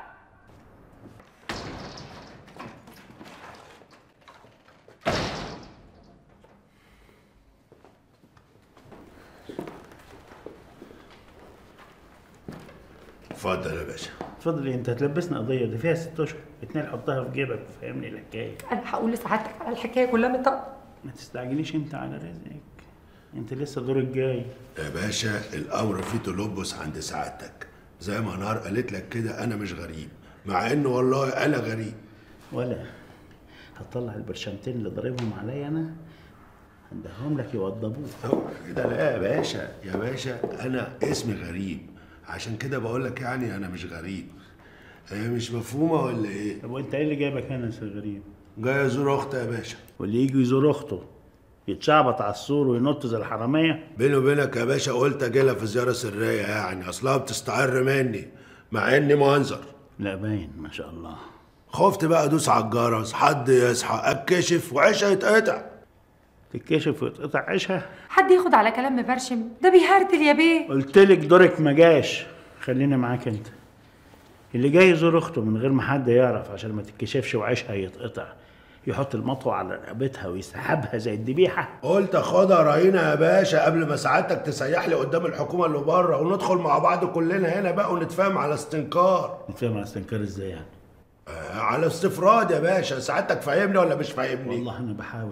اتفضل يا باشا اتفضل إيه، انت هتلبسنا قضيه دي فيها ست اشهر اتنين حطها في جيبك وفهمني الحكايه انا هقول لسعادتك على الحكايه كلها من طرف ما تستعجليش انت على رزقك انت لسه دورك جاي يا باشا الامر فيه تلبس عند سعادتك زي ما نهار قالت لك كده انا مش غريب مع انه والله انا غريب ولا هتطلع البرشامتين اللي ضاربهم عليا انا هنديهم لك يوضبوك كده لا يا باشا يا باشا انا اسمي غريب عشان كده بقول لك يعني انا مش غريب هي مش مفهومه ولا ايه طب وانت ايه اللي جايبك هنا يا استاذ غريب جاي ازور اختي يا باشا واللي يجي يزور اخته يتشعبط على السور وينط زي الحراميه بيني وبينك يا باشا قلت اجي لها في زياره سريه يعني اصلها بتستعر مني مع اني منظر لا باين ما شاء الله خفت بقى ادوس على الجرس حد يصحى اتكشف وعيشها يتقطع تتكشف ويتقطع عيشها حد ياخد على كلام مبرشم ده بيهرتل يا بيه قلت لك دورك ما جاش خلينا معاك انت اللي جاي يزور اخته من غير ما حد يعرف عشان ما تتكشفش وعيشها يتقطع يحط المطوه على رقبتها ويسحبها زي الذبيحه قلت اخدها رهينه يا باشا قبل ما سعادتك تسيح لي قدام الحكومه اللي بره وندخل مع بعض كلنا هنا بقى ونتفاهم على استنكار نتفاهم على استنكار ازاي يعني آه على استفراد يا باشا سعادتك فاهمني ولا مش فاهمني والله انا بحاول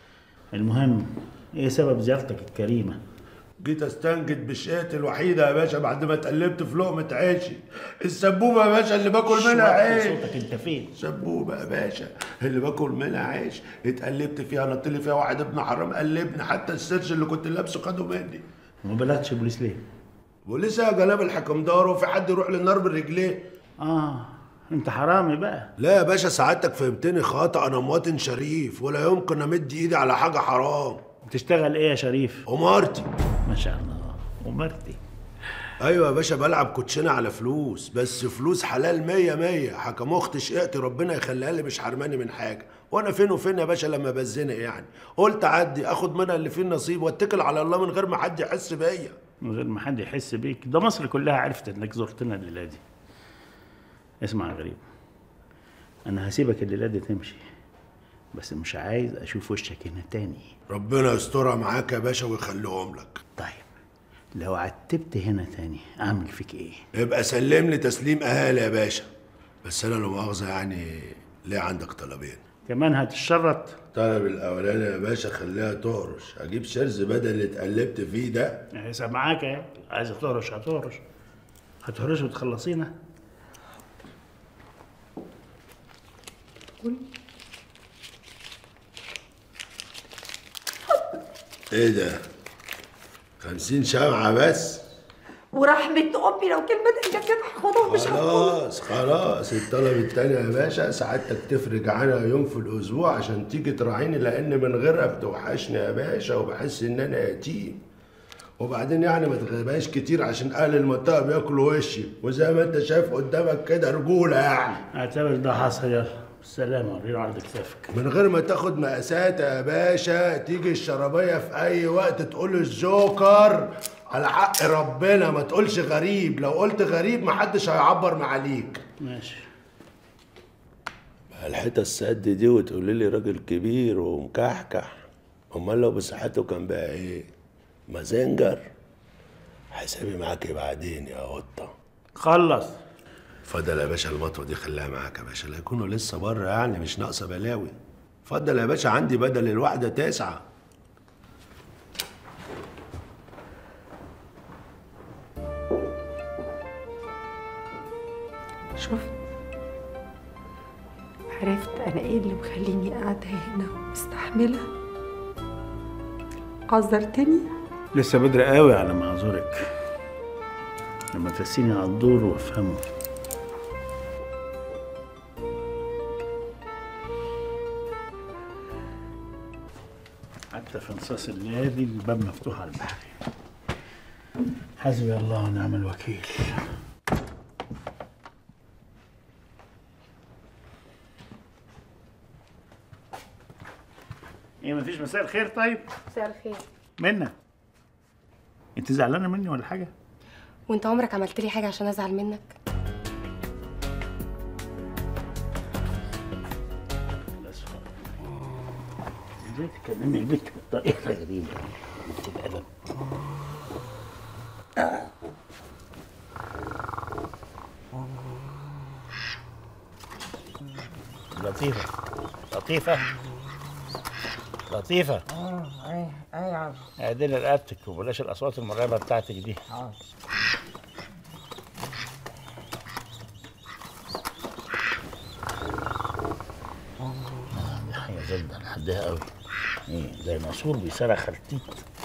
المهم ايه سبب زيارتك الكريمه جيت استنجد بشقتي الوحيده يا باشا بعد ما اتقلبت في لقمه عيشي السبوبه يا باشا اللي باكل منها عيش صوتك انت فين سبوبه يا باشا اللي باكل منها عيش اتقلبت فيها نط لي فيها واحد ابن حرام قلبني حتى السيرش اللي كنت لابسه خده مني وما بلغتش بوليس ليه ولسه يا جناب الحكم دار وفي حد يروح للنار برجليه اه انت حرامي بقى لا يا باشا سعادتك فهمتني خطأ انا مواطن شريف ولا يمكن امد ايدي على حاجه حرام بتشتغل ايه يا شريف امارتي ما شاء الله امرتي ايوه يا باشا بلعب كوتشينه على فلوس بس فلوس حلال مية مية حكم اختي شقتي ربنا يخليها لي مش حرماني من حاجه وانا فين وفين يا باشا لما بزنق يعني قلت عدي اخد منها اللي فيه النصيب واتكل على الله من غير ما حد يحس بيا من غير ما حد يحس بيك ده مصر كلها عرفت انك زرتنا الليله دي اسمع يا غريب انا هسيبك الليله دي تمشي بس مش عايز اشوف وشك هنا تاني ربنا يسترها معاك يا باشا ويخليهم لك طيب لو عتبت هنا تاني اعمل فيك ايه يبقى سلم لي تسليم اهالي يا باشا بس انا لو مؤاخذه يعني ليه عندك طلبين كمان هتشرط الطلب الاولاني يا باشا خليها تهرش اجيب شرز بدل اللي اتقلبت فيه ده يعني سامعاك اهي عايز تهرش هتهرش هتهرش وتخلصينا ايه ده خمسين شمعة بس ورحمة أمي لو كلمة إنك كده هاخدهم مش هاخدهم خلاص خلاص الطلب التاني يا باشا سعادتك تفرج عنها يوم في الاسبوع عشان تيجي تراعيني لان من غيرها بتوحشني يا باشا وبحس ان انا يتيم وبعدين يعني ما تغيبهاش كتير عشان اهل المنطقه بياكلوا وشي وزي ما انت شايف قدامك كده رجوله يعني اعتبر ده حصل يلا بالسلامه ورينا عرض كتافك من غير ما تاخد مقاسات يا باشا تيجي الشرابيه في اي وقت تقول الجوكر على حق ربنا ما تقولش غريب لو قلت غريب محدش هيعبر معاليك ماشي الحته السد دي وتقولي لي راجل كبير ومكحكح امال لو بصحته كان بقى ايه مازنجر حسابي معاك بعدين يا قطه خلص اتفضل يا باشا المطوه دي خليها معاك يا باشا لا يكونوا لسه بره يعني مش ناقصه بلاوي اتفضل يا باشا عندي بدل الواحده تسعه شفت عرفت انا ايه اللي مخليني قاعده هنا ومستحمله عذرتني لسه بدري قوي على ما اعذرك لما ترسيني على الدور وافهمه حتى في انصاص النادي الباب مفتوح على البحر حسبي الله ونعم الوكيل ايه مفيش مساء الخير طيب مساء الخير منى انت زعلانه مني ولا حاجه وانت عمرك عملت لي حاجه عشان ازعل منك ازاي تكلمي البنت بطريقه غريبه انت بأدب لطيفة لطيفة لطيفة ايوه ايوه اعدلي رقبتك وبلاش الأصوات المرعبة بتاعتك دي دي حاجة زبدة لحدها قوي ايه زي ناسور بيصرخ خرتيت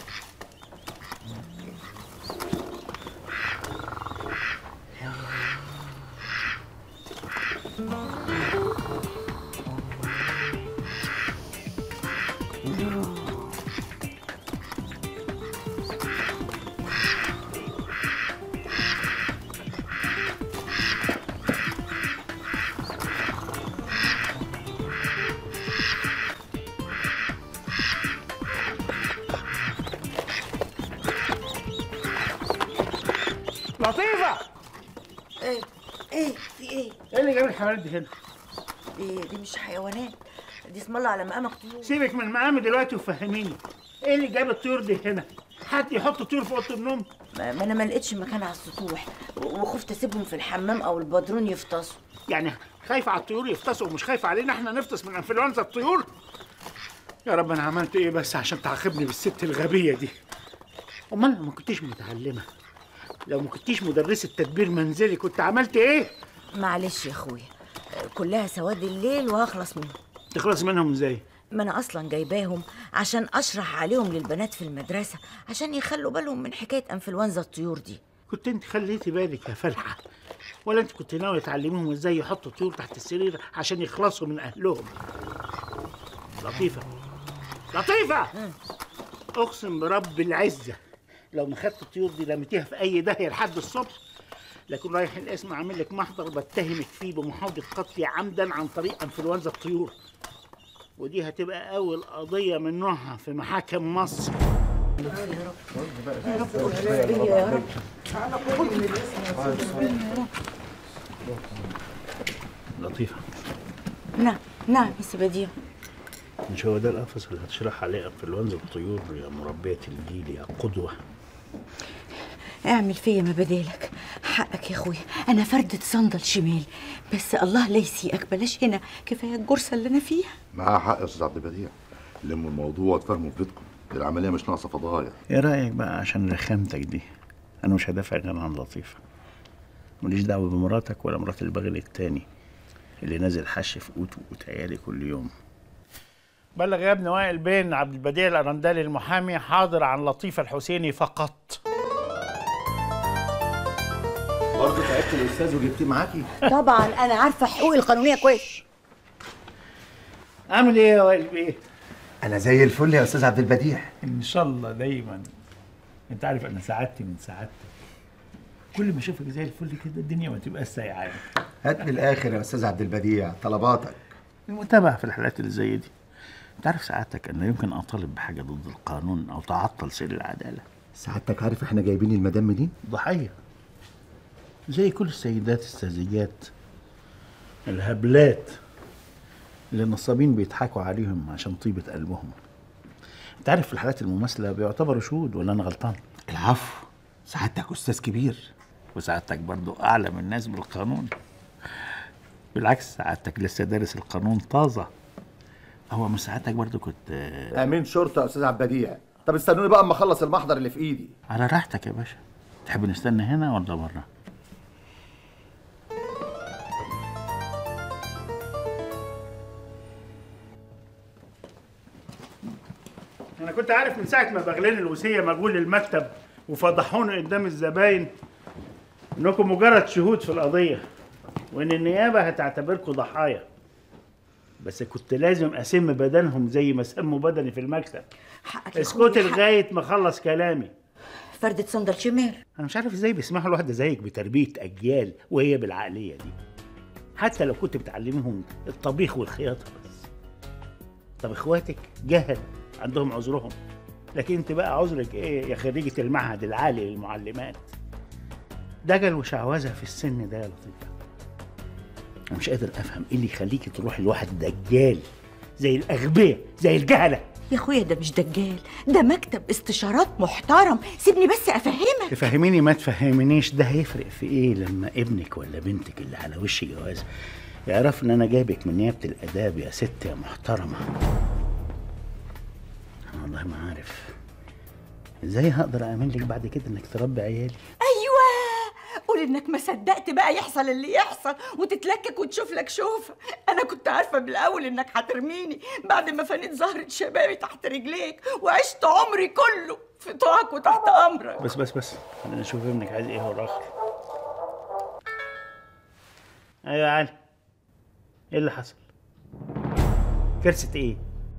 لطيفة ايه ايه في ايه ايه اللي جاب الحيوانات دي هنا؟ دي دي مش حيوانات دي اسم الله على مقامك طيور سيبك من مقامي دلوقتي وفهميني ايه اللي جاب الطيور دي هنا؟ حد يحط طيور في اوضه النوم؟ ما ما انا ما لقيتش مكان على السطوح و- وخفت اسيبهم في الحمام او البدرون يفطسوا يعني خايفة على الطيور يفطسوا ومش خايفة علينا احنا نفطس من انفلونزا الطيور؟ يا رب انا عملت ايه بس عشان تعاقبني بالست الغبية دي؟ امال لو ما كنتيش متعلمة لو ما كنتيش مدرسة تدبير منزلي كنت عملت ايه؟ معلش يا اخويا كلها سواد الليل وهخلص منهم تخلص منهم ازاي؟ ما انا اصلا جايباهم عشان اشرح عليهم للبنات في المدرسه عشان يخلوا بالهم من حكايه انفلونزا الطيور دي كنت انت خليتي بالك يا فلحة ولا انت كنت ناوية تعلميهم ازاي يحطوا طيور تحت السرير عشان يخلصوا من اهلهم لطيفة لطيفة اقسم برب العزة لو ما خدت الطيور دي رميتيها في اي داهية لحد الصبح لكن رايح الاسم عامل لك محضر بتهمك فيه بمحاولة قتلي عمدا عن طريق انفلونزا الطيور ودي هتبقى اول قضية من نوعها في محاكم مصر يا رب لطيفة نعم نعم بس بديع مش هو ده القفص اللي هتشرح عليه انفلونزا الطيور يا مربية الجيل يا قدوة اعمل فيا ما بدالك حقك يا اخويا انا فردة صندل شمال بس الله لا يسيئك بلاش هنا كفايه الجرسه اللي انا فيها معاه حق يا استاذ عبد البديع لموا الموضوع وتفهموا في بيتكم العمليه مش ناقصه فضايح ايه رأيك بقى عشان رخامتك دي انا مش هدافع غير عن لطيفة ماليش دعوة بمراتك ولا مرات البغل التاني اللي نازل حش في قوت وقوت عيالي كل يوم بلغ يا ابن وائل بين عبد البديع الأرندالي المحامي حاضر عن لطيفة الحسيني فقط برضه تعبت الاستاذ وجبتيه معاكي طبعا انا عارفه حقوقي القانونيه كويس عامل ايه يا وائل بيه؟ انا زي الفل يا استاذ عبد البديع ان شاء الله دايما انت عارف انا سعادتي من سعادتك كل ما اشوفك زي الفل كده الدنيا ما تبقاش سايعاني هات من الاخر يا استاذ عبد البديع طلباتك المتابعة في الحالات اللي زي دي انت عارف سعادتك ان لا يمكن اطالب بحاجة ضد القانون او تعطل سير العدالة سعادتك عارف احنا جايبين المدام دي ضحية زي كل السيدات الساذجات الهبلات اللي النصابين بيضحكوا عليهم عشان طيبة قلبهم انت عارف في الحالات المماثلة بيعتبروا شهود ولا انا غلطان العفو سعادتك استاذ كبير وسعادتك برضو اعلم الناس بالقانون بالعكس سعادتك لسه دارس القانون طازة هو مش سعادتك برضو كنت امين شرطه يا استاذ عبد البديع طب استنوني بقى اما اخلص المحضر اللي في ايدي على راحتك يا باشا تحب نستنى هنا ولا بره كنت عارف من ساعه ما بغلين الوصيه مجهول المكتب وفضحوني قدام الزباين انكم مجرد شهود في القضيه وان النيابه هتعتبركم ضحايا بس كنت لازم اسم بدنهم زي ما سموا بدني في المكتب حقك يا اسكت أخويا، حق. لغايه ما اخلص كلامي فردة صندل شمال انا مش عارف ازاي بيسمحوا لواحده زيك بتربيه اجيال وهي بالعقليه دي حتى لو كنت بتعلميهم الطبيخ والخياطه بس طب اخواتك جهل عندهم عذرهم لكن انت بقى عذرك ايه يا خريجه المعهد العالي للمعلمات دجل وشعوذه في السن ده يا لطيفه انا مش قادر افهم ايه اللي يخليكي تروحي لواحد دجال زي الاغبياء زي الجهله يا اخويا ده مش دجال ده مكتب استشارات محترم سيبني بس افهمك تفهميني ما تفهمنيش ده هيفرق في ايه لما ابنك ولا بنتك اللي على وش جواز يعرف ان انا جايبك من نيابه الاداب يا ست يا محترمه انا والله ما عارف ازاي هقدر اامن لك بعد كده انك تربي عيالي ايوه قول انك ما صدقت بقى يحصل اللي يحصل وتتلكك وتشوف لك شوفه انا كنت عارفه من الاول انك هترميني بعد ما فنيت زهره شبابي تحت رجليك وعشت عمري كله في طاعك وتحت امرك بس بس بس خلينا نشوف ابنك عايز ايه هو الاخر ايوه يا علي ايه اللي حصل كارثه ايه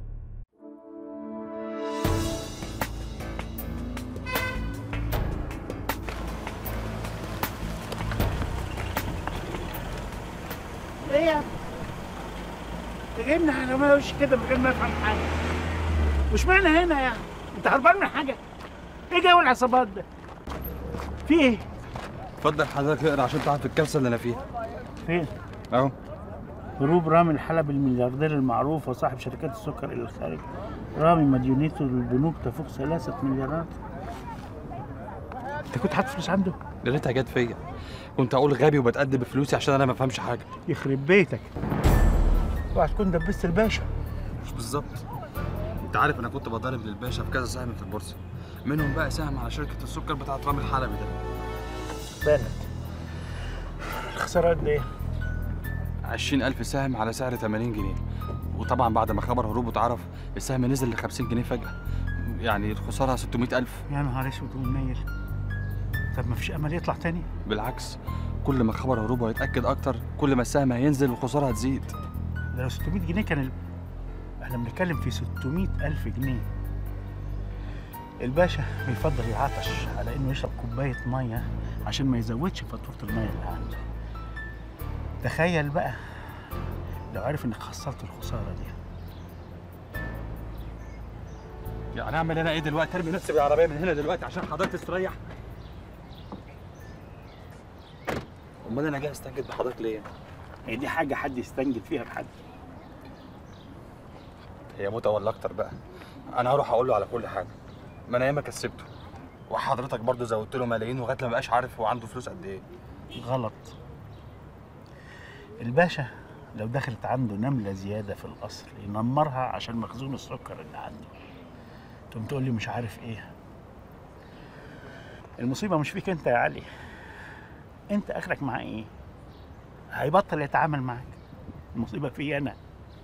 ايه يا تجيبنا على ما وش كده من غير ما افهم حاجه وش معنى هنا يعني انت هربان من حاجه ايه جو العصابات ده في ايه اتفضل حضرتك اقرا عشان تعرف الكارثه اللي انا فيها فين اهو هروب رامي الحلب الملياردير المعروف وصاحب شركات السكر الى الخارج رامي مديونيته للبنوك تفوق ثلاثة مليارات انت كنت حاطط فلوس عنده؟ يا ريتها جت فيا كنت اقول غبي وبتقدم بفلوسي عشان انا ما بفهمش حاجه يخرب بيتك اوعى تكون دبست الباشا مش بالظبط انت عارف انا كنت بضارب للباشا في كذا سهم في البورصه منهم بقى سهم على شركه السكر بتاعت رامي الحلبي ده بانت الخسارة قد ايه؟ 20000 سهم على سعر 80 جنيه وطبعا بعد ما خبر هروبه اتعرف السهم نزل ل 50 جنيه فجاه يعني الخساره 600000 يا نهار اسود ومنيل طب ما فيش امل يطلع تاني؟ بالعكس كل ما خبر هروبه هيتاكد اكتر كل ما السهم هينزل والخساره هتزيد ده لو 600 جنيه كان ال... احنا بنتكلم في 600 ألف جنيه الباشا بيفضل يعطش على انه يشرب كوباية مية عشان ما يزودش فاتورة المية اللي عنده تخيل بقى لو عرف انك خسرت الخسارة دي يعني اعمل انا ايه دلوقتي ارمي نفسي بالعربيه من هنا دلوقتي عشان حضرتك تستريح امال انا جاي استنجد بحضرتك ليه هي دي حاجة حد يستنجد فيها بحد هي موتة ولا اكتر بقى انا هروح اقول له على كل حاجه ما انا ياما كسبته وحضرتك برضو زودت له ملايين لغايه لما بقاش عارف هو عنده فلوس قد ايه غلط الباشا لو دخلت عنده نملة زيادة في القصر ينمرها عشان مخزون السكر اللي عنده تقوم تقول لي مش عارف ايه المصيبة مش فيك انت يا علي انت اخرك معاه ايه هيبطل يتعامل معاك المصيبة في انا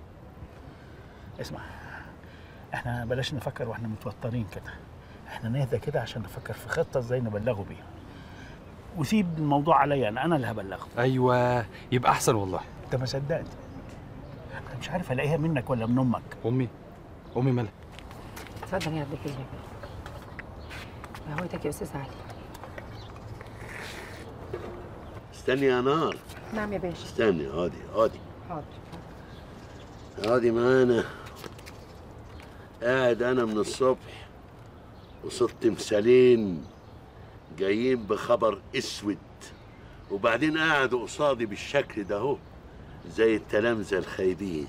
اسمع احنا بلاش نفكر واحنا متوترين كده احنا نهدى كده عشان نفكر في خطة ازاي نبلغه بيها وسيب الموضوع عليا انا انا اللي هبلغه ايوه يبقى احسن والله انت ما صدقت انا مش عارف الاقيها منك ولا من امك امي امي مالها اتفضل يا عبد الجليل قهوتك يا استاذ علي استني يا نار نعم يا باشا استني اقعدي اقعدي حاضر اقعدي معانا قاعد انا من الصبح وصلت تمثالين جايين بخبر اسود وبعدين قعدوا قصادي بالشكل ده اهو زي التلامذه الخايبين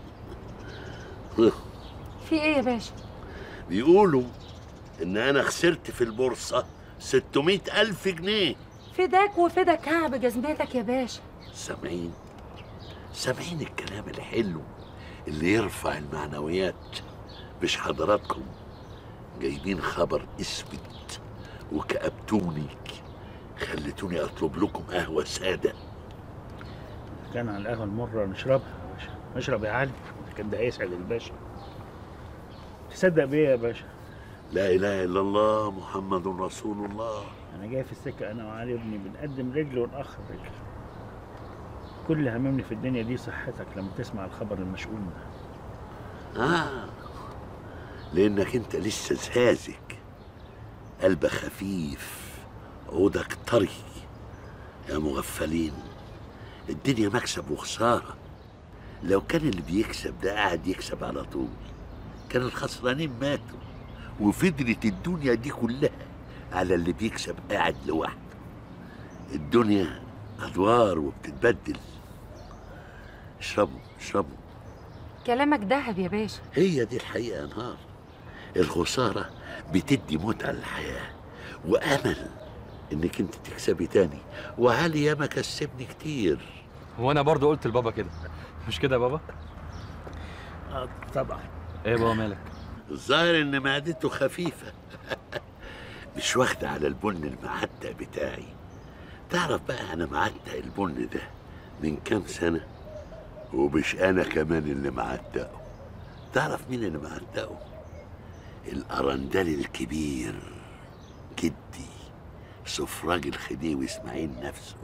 في ايه يا باشا بيقولوا ان انا خسرت في البورصه 600 الف جنيه فداك وفدا كعب جزمتك يا باشا سامعين سامعين الكلام الحلو اللي يرفع المعنويات مش حضراتكم جايبين خبر اسود وكأبتوني خلتوني اطلب لكم قهوه ساده كان على القهوة المرة نشربها يا باشا اشرب يا علي كان ده هيسعد الباشا تصدق بيه يا باشا لا اله الا الله محمد رسول الله انا جاي في السكه انا وعلي ابني بنقدم رجل ونأخر رجل كل اللي هممني في الدنيا دي صحتك لما تسمع الخبر المشؤوم ده اه لانك انت لسه ساذج قلبك خفيف عودك طري يا مغفلين الدنيا مكسب وخساره لو كان اللي بيكسب ده قاعد يكسب على طول كان الخسرانين ماتوا وفضلت الدنيا دي كلها على اللي بيكسب قاعد لوحده الدنيا ادوار وبتتبدل اشربوا اشربوا كلامك دهب يا باشا هي دي الحقيقه يا نهار الخساره بتدي متعه للحياه وامل انك انت تكسبي تاني وعلي ياما كسبني كتير وانا برضو قلت لبابا كده مش كده يا بابا اه طبعا ايه يا بابا مالك الظاهر ان معدته خفيفه مش واخده على البن المعتق بتاعي تعرف بقى انا معتق البن ده من كام سنه ومش انا كمان اللي معتقه تعرف مين اللي معتقه الارندل الكبير جدي سفراج الخديوي اسماعيل نفسه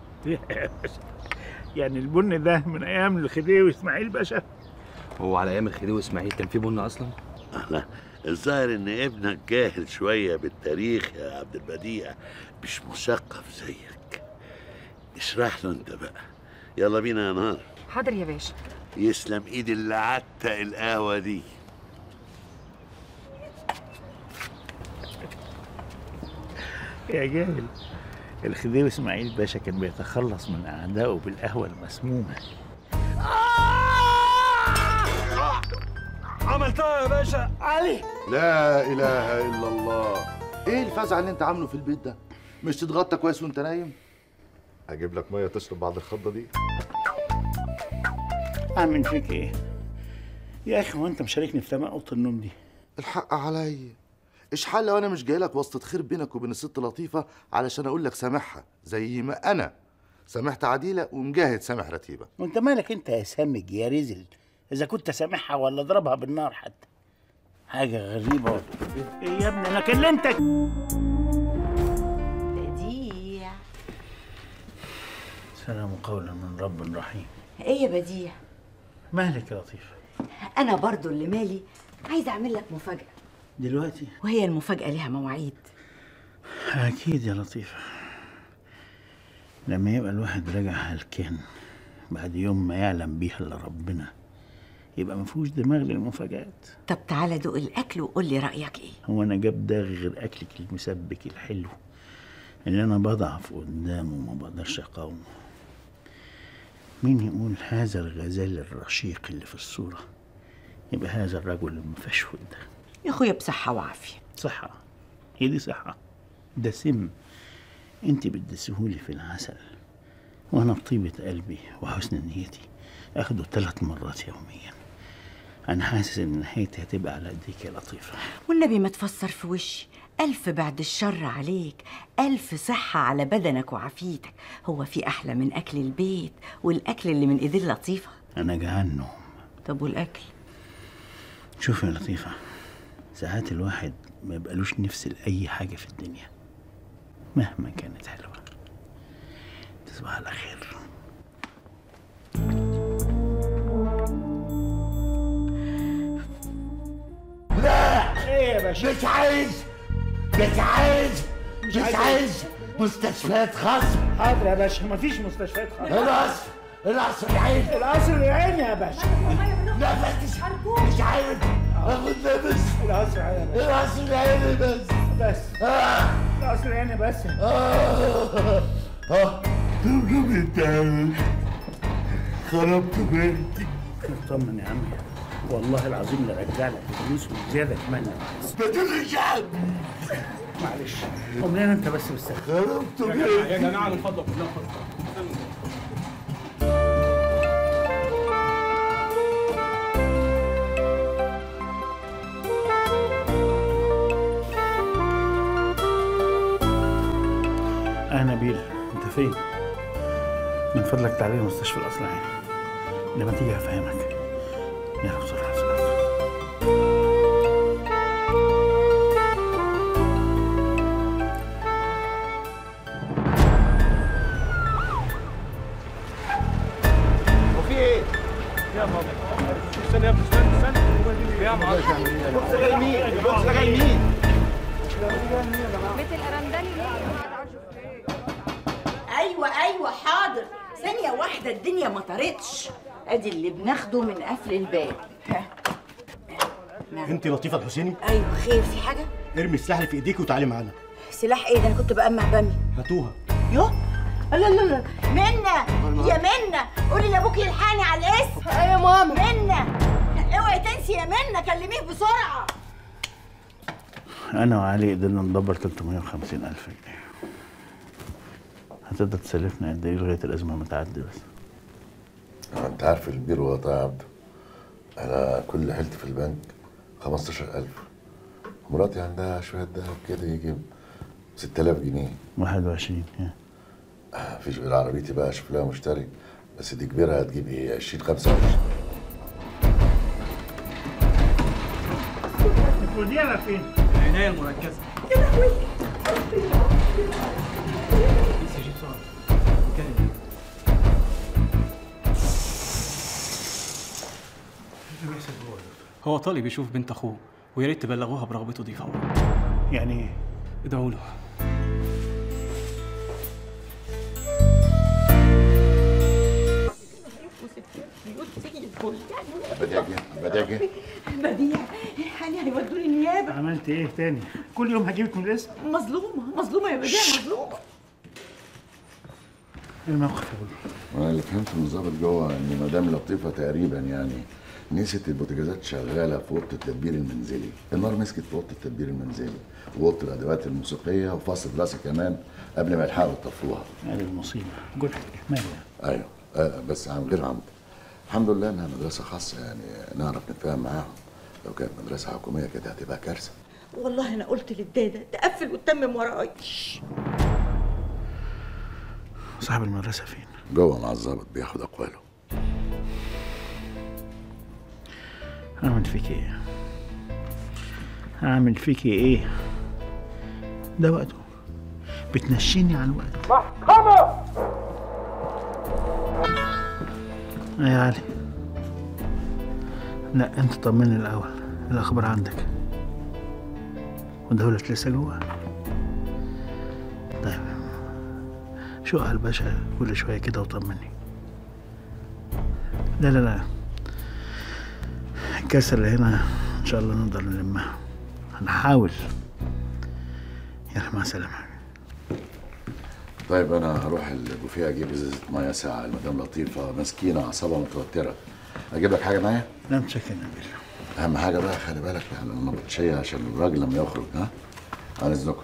يعني البن ده من ايام الخديوي اسماعيل باشا هو على ايام الخديوي اسماعيل كان في بن اصلا أنا الظاهر ان ابنك جاهل شويه بالتاريخ يا عبد البديع مش مثقف زيك اشرح له انت بقى يلا بينا يا نهار حاضر يا باشا يسلم ايد اللي عتق القهوه دي يا جاهل الخديوي اسماعيل باشا كان بيتخلص من اعدائه بالقهوه المسمومه عملتها يا باشا علي لا اله الا الله ايه الفزع اللي انت عامله في البيت ده مش تتغطى كويس وانت نايم اجيب لك ميه تشرب بعد الخضه دي اعمل فيك ايه يا اخي هو انت مشاركني في ثمن اوضه النوم دي الحق عليا اشحال لو انا مش جاي لك واسطه خير بينك وبين الست لطيفه علشان اقول لك سامحها زي ما انا سامحت عديله ومجاهد سامح رتيبه وانت مالك انت يا سامج يا رزل اذا كنت سامحها ولا اضربها بالنار حتى حاجه غريبه والله. ايه يا ابني انا كلمتك بديع سلام قولا من رب رحيم ايه يا بديع مالك يا لطيفه انا برضو اللي مالي عايزه اعمل لك مفاجاه دلوقتي وهي المفاجاه ليها مواعيد اكيد يا لطيفه لما يبقى الواحد راجع هلكان بعد يوم ما يعلم بيها الا ربنا يبقى مفهوش دماغ للمفاجآت طب تعالى دوق الاكل وقول لي رايك ايه هو انا جاب ده غير اكلك المسبك الحلو اللي انا بضعف قدامه وما بقدرش اقاومه مين يقول هذا الغزال الرشيق اللي في الصورة يبقى هذا الرجل المفشول ده يا اخويا بصحه وعافيه صحة هي دي صحة ده سم انت بتدسهولي في العسل وانا بطيبة قلبي وحسن نيتي اخده ثلاث مرات يوميا انا حاسس ان نهايتي هتبقى على ايديك يا لطيفة والنبي ما تفسر في وشي ألف بعد الشر عليك ألف صحة على بدنك وعافيتك هو في أحلى من أكل البيت والأكل اللي من إيدين لطيفة انا جعان نوم طب والأكل شوف يا لطيفة ساعات الواحد ما يبقالوش نفس لأي حاجة في الدنيا مهما كانت حلوة تصبح على خير لا ايه يا باشا مش عايز مش عايز مش عايز مستشفيات خاصة حاضر يا باشا مفيش مستشفيات خاصة القصر القصر العين القصر العين يا باشا نفس مش عايز اخد نفس القصر العين يا باشا القصر العين بس بس آه. القصر العين بس آه. اه ترجم انت خربت بنتي اطمن يا عمي والله العظيم لرجع لك الفلوس وزيادة كمان لو عايز ما ترجع معلش قوم لنا انت بس بالسلامة خربت يا بنتي جماعة- يا جماعة من فضلك اه نبيل انت فين؟ من فضلك تعالى مستشفى القصر العيني لما تيجي هفهمك يلا بسرعة بسرعة يا ماما استنى يا ابني استنى استنى يا ماما البوكس جاي يمين البوكس جاي يمين مثل ارندلي ايوه ايوه حاضر ثانيه واحده الدنيا ما طارتش ادي اللي بناخده من قفل الباب ها. نعم. انت لطيفه الحسيني ايوه خير في حاجه ارمي السلاح اللي في ايديك وتعالي معانا سلاح ايه ده انا كنت بقمع بامي هاتوها يو لا لا لا منى يا منى قولي لابوك يلحقني على الاسم ايوه يا ماما منى اوعي تنسي يا منى كلميه بسرعه انا وعلي قدرنا ندبر 350 الف جنيه هتقدر تسلفنا قد ايه لغايه الازمه ما تعدي بس انت عارف البير وقطع يا عبده انا كل حيلتي في البنك 15000 مراتي عندها شويه ذهب كده يجي 6000 جنيه 21 يا. مفيش غير عربيتي بقى اشوف لها مشتري بس دي كبيره هتجيب ايه 20 25 ودينا فين؟ العنايه المركزه يا لهوي هو طالب يشوف بنت اخوه ويا ريت تبلغوها برغبته دي فورا يعني ايه؟ ادعوا له بديع جه بديع جه بديع يعني هيودوني النيابه عملت ايه تاني؟ كل يوم هجيبك من الاسم مظلومه مظلومه يا بديع مظلومه الموقف يا بابا وانا اللي فهمته من الظابط جوه ان مدام لطيفه تقريبا يعني نسيت البوتاجازات شغاله في اوضه التدبير المنزلي النار مسكت في اوضه التدبير المنزلي واوضه الادوات الموسيقيه وفصل راسي كمان قبل ما يلحقوا يطفوها هذه المصيبه جرح اهمال يعني ايوه آه بس عن غير عمد الحمد لله انها مدرسه خاصه يعني نعرف نتفاهم معاهم لو كانت مدرسه حكوميه كده هتبقى كارثه والله انا قلت للداده تقفل وتتمم وراي صاحب المدرسه فين؟ جوه مع الظابط بياخد اقواله اعمل فيك ايه؟ اعمل فيك ايه؟ ده وقته بتنشيني على الوقت محكمة يا علي لا انت طمني الاول الاخبار عندك ودولة لسه جوه طيب شو الباشا كل شويه كده وطمني لا لا لا الكسر اللي هنا ان شاء الله نقدر نلمها هنحاول يلا مع السلامه طيب انا هروح البوفيه اجيب ازازه ميه ساعه المدام لطيفه مسكينه اعصابها متوتره اجيب لك حاجه معايا لا متشكر يا نبيل اهم حاجه بقى خلي بالك يعني النبطشيه عشان الراجل لما يخرج ها عن اذنكم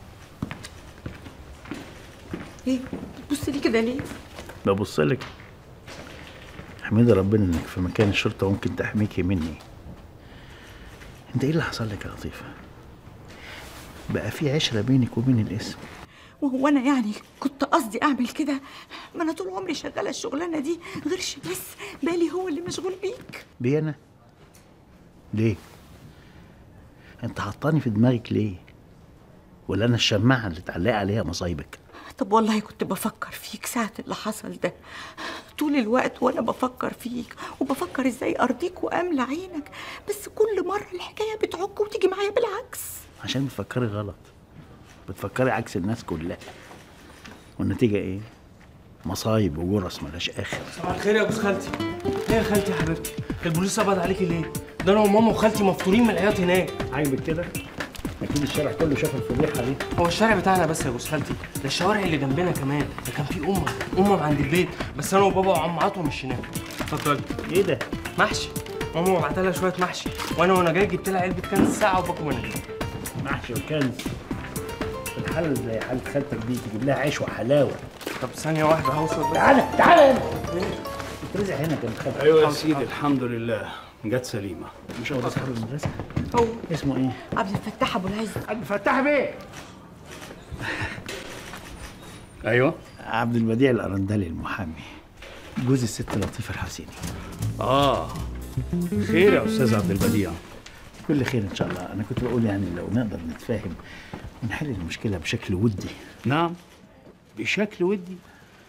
ايه بتبص لي كده ليه ببص لك حميد ربنا انك في مكان الشرطه وممكن تحميكي مني انت ايه اللي حصل لك يا لطيفه بقى في عشره بينك وبين الاسم وهو انا يعني كنت قصدي اعمل كده ما انا طول عمري شغاله الشغلانه دي غيرش بس بالي هو اللي مشغول بيك بي انا ليه انت حطاني في دماغك ليه ولا انا الشماعه اللي تعلق عليها مصايبك طب والله كنت بفكر فيك ساعة اللي حصل ده طول الوقت وانا بفكر فيك وبفكر ازاي ارضيك واملى عينك بس كل مرة الحكاية بتعك وتيجي معايا بالعكس عشان بتفكري غلط بتفكري عكس الناس كلها والنتيجه ايه مصايب وجرس ملهاش اخر صباح الخير يا جوز خالتي ايه يا خالتي يا حبيبتي البوليس قبض عليكي ليه ده انا وماما وخالتي مفطورين من العياط هناك عاجبك كده اكيد الشارع كله شاف الفضيحه دي هو الشارع بتاعنا بس يا جوز خالتي ده الشوارع اللي جنبنا كمان ده كان في امه امه عند البيت بس انا وبابا وعم عطوه مشيناها اتفضلي ايه ده محشي ماما بعت لها شويه محشي وانا وانا جاي جبت لها علبه كنز ساعه وباكو منها محشي وكنز الحل زي حالة خالتك دي تجيب لها عيش وحلاوه طب ثانيه واحده هوصل بس تعالى تعالى هنا اترزع هنا كانت خالتك ايوه يا سيدي الحمد لله جت سليمه مش هو ده صاحب المدرسه هو اسمه ايه عبد الفتاح ابو العز عبد الفتاح بيه ايوه عبد البديع الارندلي المحامي جوز الست لطيفه الحسيني اه خير يا استاذ عبد البديع كل خير ان شاء الله انا كنت بقول يعني لو نقدر نتفاهم ونحل المشكله بشكل ودي نعم بشكل ودي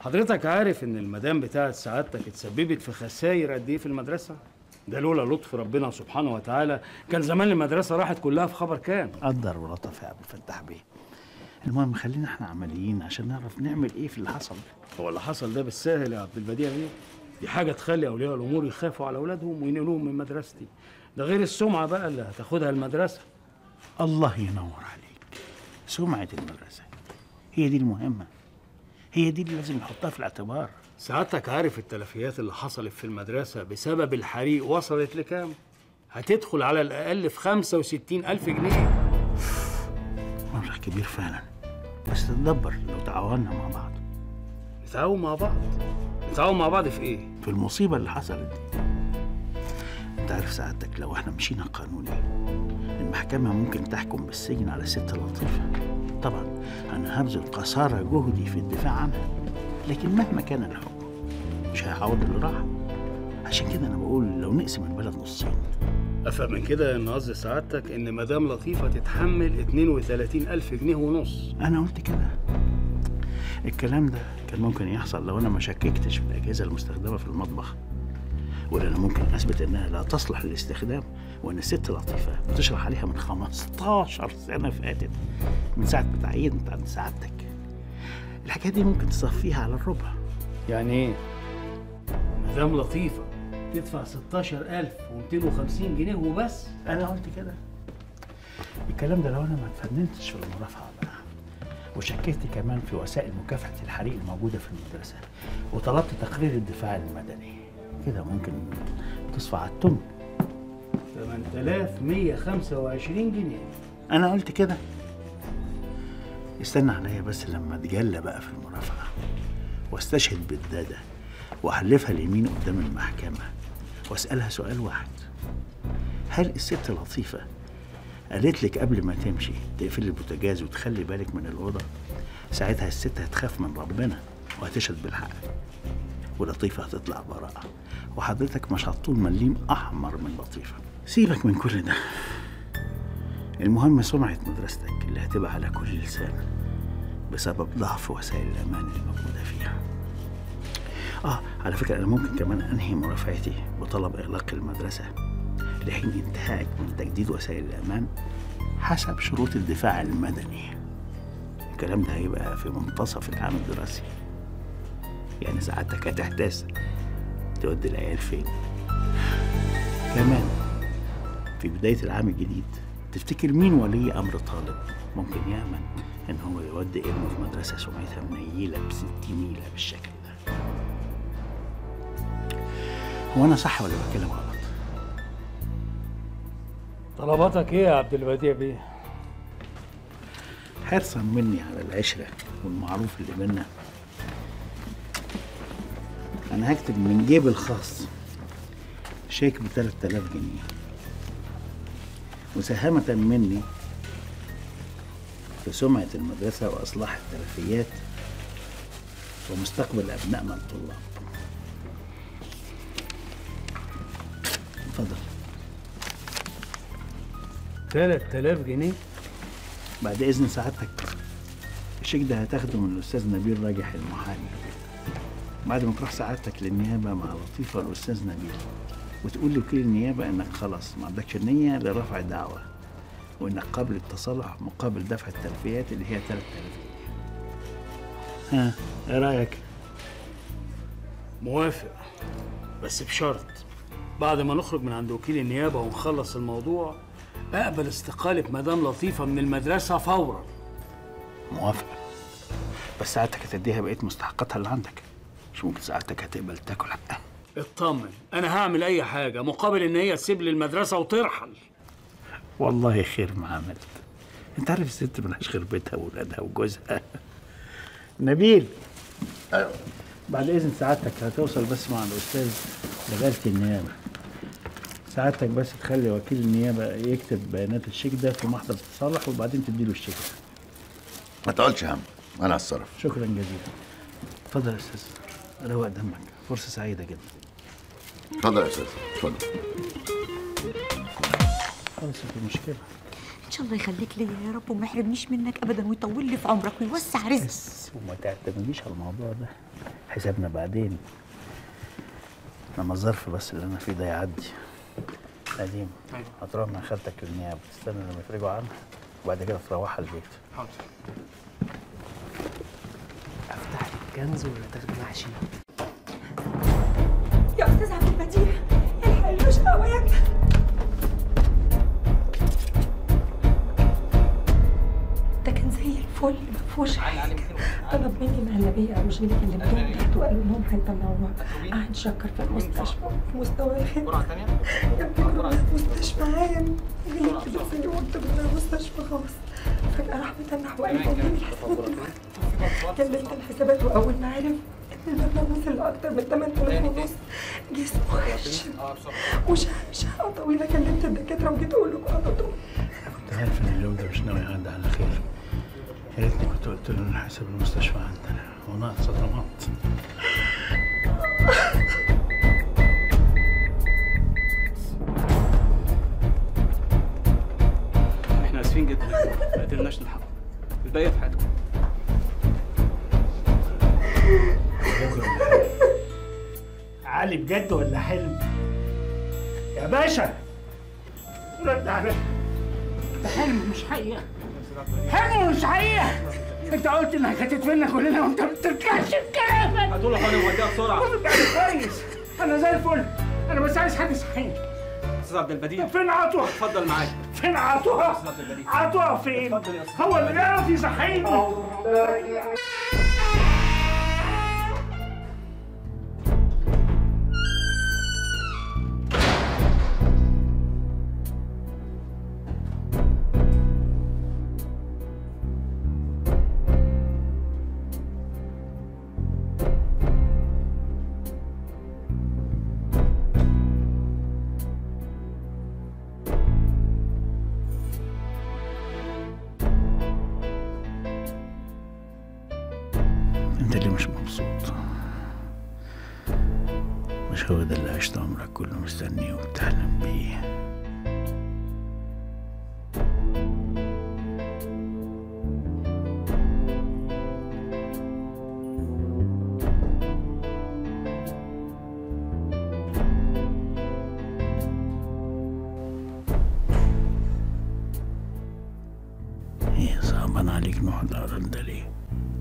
حضرتك عارف ان المدام بتاعت سعادتك اتسببت في خسائر قد ايه في المدرسه ده لولا لطف ربنا سبحانه وتعالى كان زمان المدرسه راحت كلها في خبر كام قدر ولطف يا عبد الفتاح بيه المهم خلينا احنا عمليين عشان نعرف نعمل ايه في اللي حصل هو اللي حصل ده بالسهل يا عبد البديع بيه دي حاجه تخلي اولياء الامور يخافوا على اولادهم وينقلوهم من مدرستي ده غير السمعه بقى اللي هتاخدها المدرسه الله ينور عليك سمعة المدرسة هي دي المهمة هي دي اللي لازم نحطها في الاعتبار سعادتك عارف التلفيات اللي حصلت في المدرسة بسبب الحريق وصلت لكام؟ هتدخل على الأقل في 65 ألف جنيه مبلغ كبير فعلا بس تتدبر لو تعاوننا مع بعض نتعاون مع بعض نتعاون مع بعض في إيه؟ في المصيبة اللي حصلت دي انت عارف سعادتك لو احنا مشينا قانوني المحكمة ممكن تحكم بالسجن على ست لطيفة طبعا أنا هبذل قصارى جهدي في الدفاع عنها لكن مهما كان الحكم مش هيعوض اللي راح عشان كده أنا بقول لو نقسم البلد نصين أفهم من كده إن قصد سعادتك إن مدام لطيفة تتحمل 32 ألف جنيه ونص أنا قلت كده الكلام ده كان ممكن يحصل لو أنا ما شككتش في الأجهزة المستخدمة في المطبخ ولا أنا ممكن أثبت إنها لا تصلح للاستخدام وإن الست لطيفة بتشرح عليها من 15 سنة فاتت من ساعة ما تعينت عند سعادتك الحكاية دي ممكن تصفيها على الربع يعني إيه؟ مدام لطيفة تدفع 16250 جنيه وبس أنا قلت كده الكلام ده لو أنا ما اتفننتش في المرافعة بقى وشككت كمان في وسائل مكافحة الحريق الموجودة في المدرسة وطلبت تقرير الدفاع المدني كده ممكن تصفى على التم 8125 جنيه أنا قلت كده استنى عليا بس لما اتجلى بقى في المرافعة واستشهد بالدادة وأحلفها اليمين قدام المحكمة وأسألها سؤال واحد هل الست لطيفة قالت لك قبل ما تمشي تقفل البوتاجاز وتخلي بالك من الأوضة ساعتها الست هتخاف من ربنا وهتشهد بالحق ولطيفة هتطلع براءة وحضرتك مش هتطول مليم أحمر من لطيفة سيبك من كل ده المهم سمعة مدرستك اللي هتبقى على كل لسان بسبب ضعف وسائل الأمان الموجودة فيها آه على فكرة أنا ممكن كمان أنهي مرافعتي بطلب إغلاق المدرسة لحين انتهائك من تجديد وسائل الأمان حسب شروط الدفاع المدني الكلام ده هيبقى في منتصف العام الدراسي يعني ساعتك هتحتاس تودي العيال فين كمان في بداية العام الجديد تفتكر مين ولي أمر طالب ممكن يأمن إن هو يودي ابنه في مدرسة سمعتها منيلة بستين نيلة بالشكل ده هو أنا صح ولا بتكلم غلط؟ طلباتك إيه يا عبد البديع بيه؟ حرصا مني على العشرة والمعروف اللي بينا أنا هكتب من جيبي الخاص شيك ب 3000 جنيه مساهمة مني في سمعة المدرسة وإصلاح التلفيات ومستقبل أبنائنا الطلاب اتفضل 3000 جنيه بعد إذن سعادتك الشيك ده هتاخده من الأستاذ نبيل راجح المحامي بعد ما تروح سعادتك للنيابة مع لطيفة والأستاذ نبيل وتقول لوكيل النيابة إنك خلاص ما عندكش نية لرفع دعوة وإنك قابل التصالح مقابل دفع التلفيات اللي هي 3000 جنيه ها إيه رأيك؟ موافق بس بشرط بعد ما نخرج من عند وكيل النيابة ونخلص الموضوع أقبل استقالة مدام لطيفة من المدرسة فورا موافق بس ساعتك هتديها بقية مستحقاتها اللي عندك مش ممكن ساعتك هتقبل تاكل حقها اطمن أنا هعمل أي حاجة مقابل إن هي تسيب لي المدرسة وترحل والله خير ما عملت انت عارف الست ملهاش غير بيتها وولادها وجوزها نبيل أيوة. بعد اذن سعادتك هتوصل بس مع الاستاذ لغايه النيابه سعادتك بس تخلي وكيل النيابه يكتب بيانات الشيك ده في محضر التصالح وبعدين تديله الشيك ده ما تقولش هم انا هتصرف شكرا جزيلا اتفضل يا استاذ روق دمك فرصه سعيده جدا اتفضل يا استاذ اتفضل خلاص في مشكله ان شاء الله يخليك ليا يا رب وما يحرمنيش منك ابدا ويطول لي في عمرك ويوسع رزقك وما تعتمديش على الموضوع ده حسابنا بعدين لما الظرف بس اللي انا فيه ده يعدي قديم أيوة. هتروح مع خالتك للنيابه تستنى لما يفرجوا عنها وبعد كده تروح البيت حاضر افتح لك كنز ولا تاخد محشي يا استاذ عبد البديع الحق مش قواك ده كان زي الفل ما فيهوش حاجه طلب مني مهلبيه او جيلي كلمتهم تحت وقالوا انهم هيطلعوها قاعد شكر في المستشفى في مستوى جرعه ثانيه يا ابني في المستشفى عام غلبت بس وقت من المستشفى خالص فجاه راح متنح وقال لي قدامي الحسابات كلمت الحسابات واول ما عرف ان المبلغ وصل لاكتر من 8000 ونص جسمه خشن وشقه طويله كلمت الدكاتره وجيت اقول لكم على طول كنت عارف ان اليوم ده مش ناوي يعدي على خير يا ريتني كنت قلت له ان حساب المستشفى عندنا وناقص صدمات احنا اسفين جدا ما قدرناش نلحقه الباقي في حياتكم علي بجد ولا حلم يا باشا رد عليا ده حلم مش حقيقة حلم مش حقيقة انت قلت انك هتدفننا كلنا وانت ما بترجعش بكلامك هتقول له انا موديها بسرعه كويس انا زي الفل انا بس عايز حد يصحيني استاذ عبد البديع فين عطوة؟ اتفضل معايا فين عطوة؟ استاذ عبد البديع عطوة فين؟ هو اللي يعرف يصحيني انت اللي مش مبسوط مش هو ده اللي عشت عمرك كله مستنيه وبتحلم بيه ايه صعبان عليك نوح الأرض ده ليه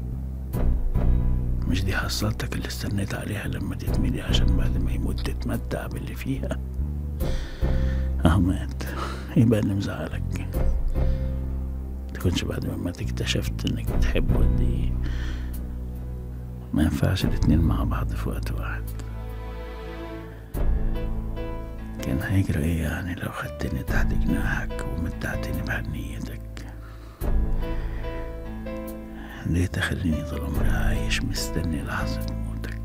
مش دي حصلتك اللي استنيت عليها لما تتملي عشان بعد ما يموت تتمتع باللي فيها اهو مات يبقى اللي مزعلك تكونش بعد ما مات اكتشفت انك بتحبه قد ايه ما ينفعش الاتنين مع بعض في وقت واحد كان هيجرى ايه يعني لو خدتني تحت جناحك ومتعتني بحنيتك ليه تخليني طول عمري عايش مستني لحظة موتك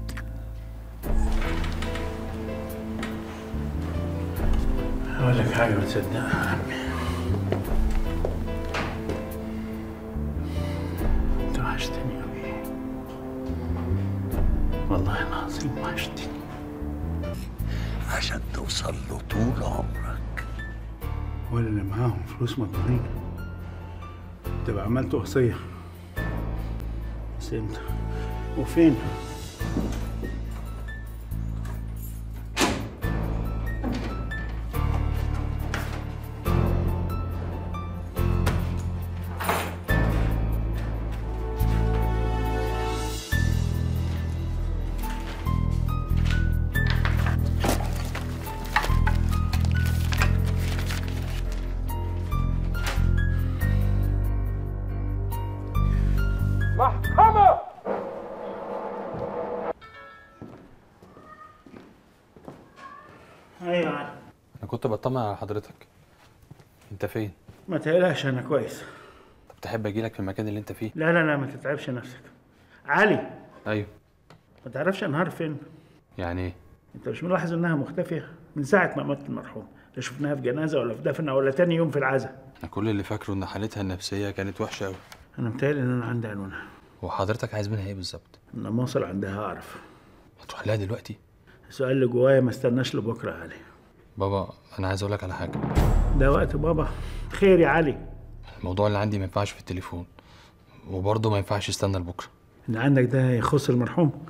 هقول لك حاجة بتصدقها يا عمي انت وحشتني أوي والله العظيم وحشتني عشان توصل له طول عمرك ولا اللي معاهم فلوس مضمونين تبقى عملت وصية بس امتى وفين محكمة ايوه علي انا كنت بطمن على حضرتك انت فين ما تقلقش انا كويس طب تحب اجي لك في المكان اللي انت فيه لا لا لا ما تتعبش نفسك علي ايوه ما تعرفش انهار فين يعني ايه انت مش ملاحظ انها مختفيه من ساعه ما مات المرحوم لا شفناها في جنازه ولا في دفنه ولا تاني يوم في العزاء انا كل اللي فاكره ان حالتها النفسيه كانت وحشه قوي انا متهيألي ان انا عندي عنوانها وحضرتك عايز منها ايه بالظبط لما اوصل عندها اعرف هتروح لها دلوقتي السؤال اللي جوايا ما استناش لبكره يا علي بابا انا عايز اقول لك على حاجه ده وقت بابا خير يا علي الموضوع اللي عندي ما ينفعش في التليفون وبرضه ما ينفعش يستنى لبكره اللي عندك ده يخص المرحوم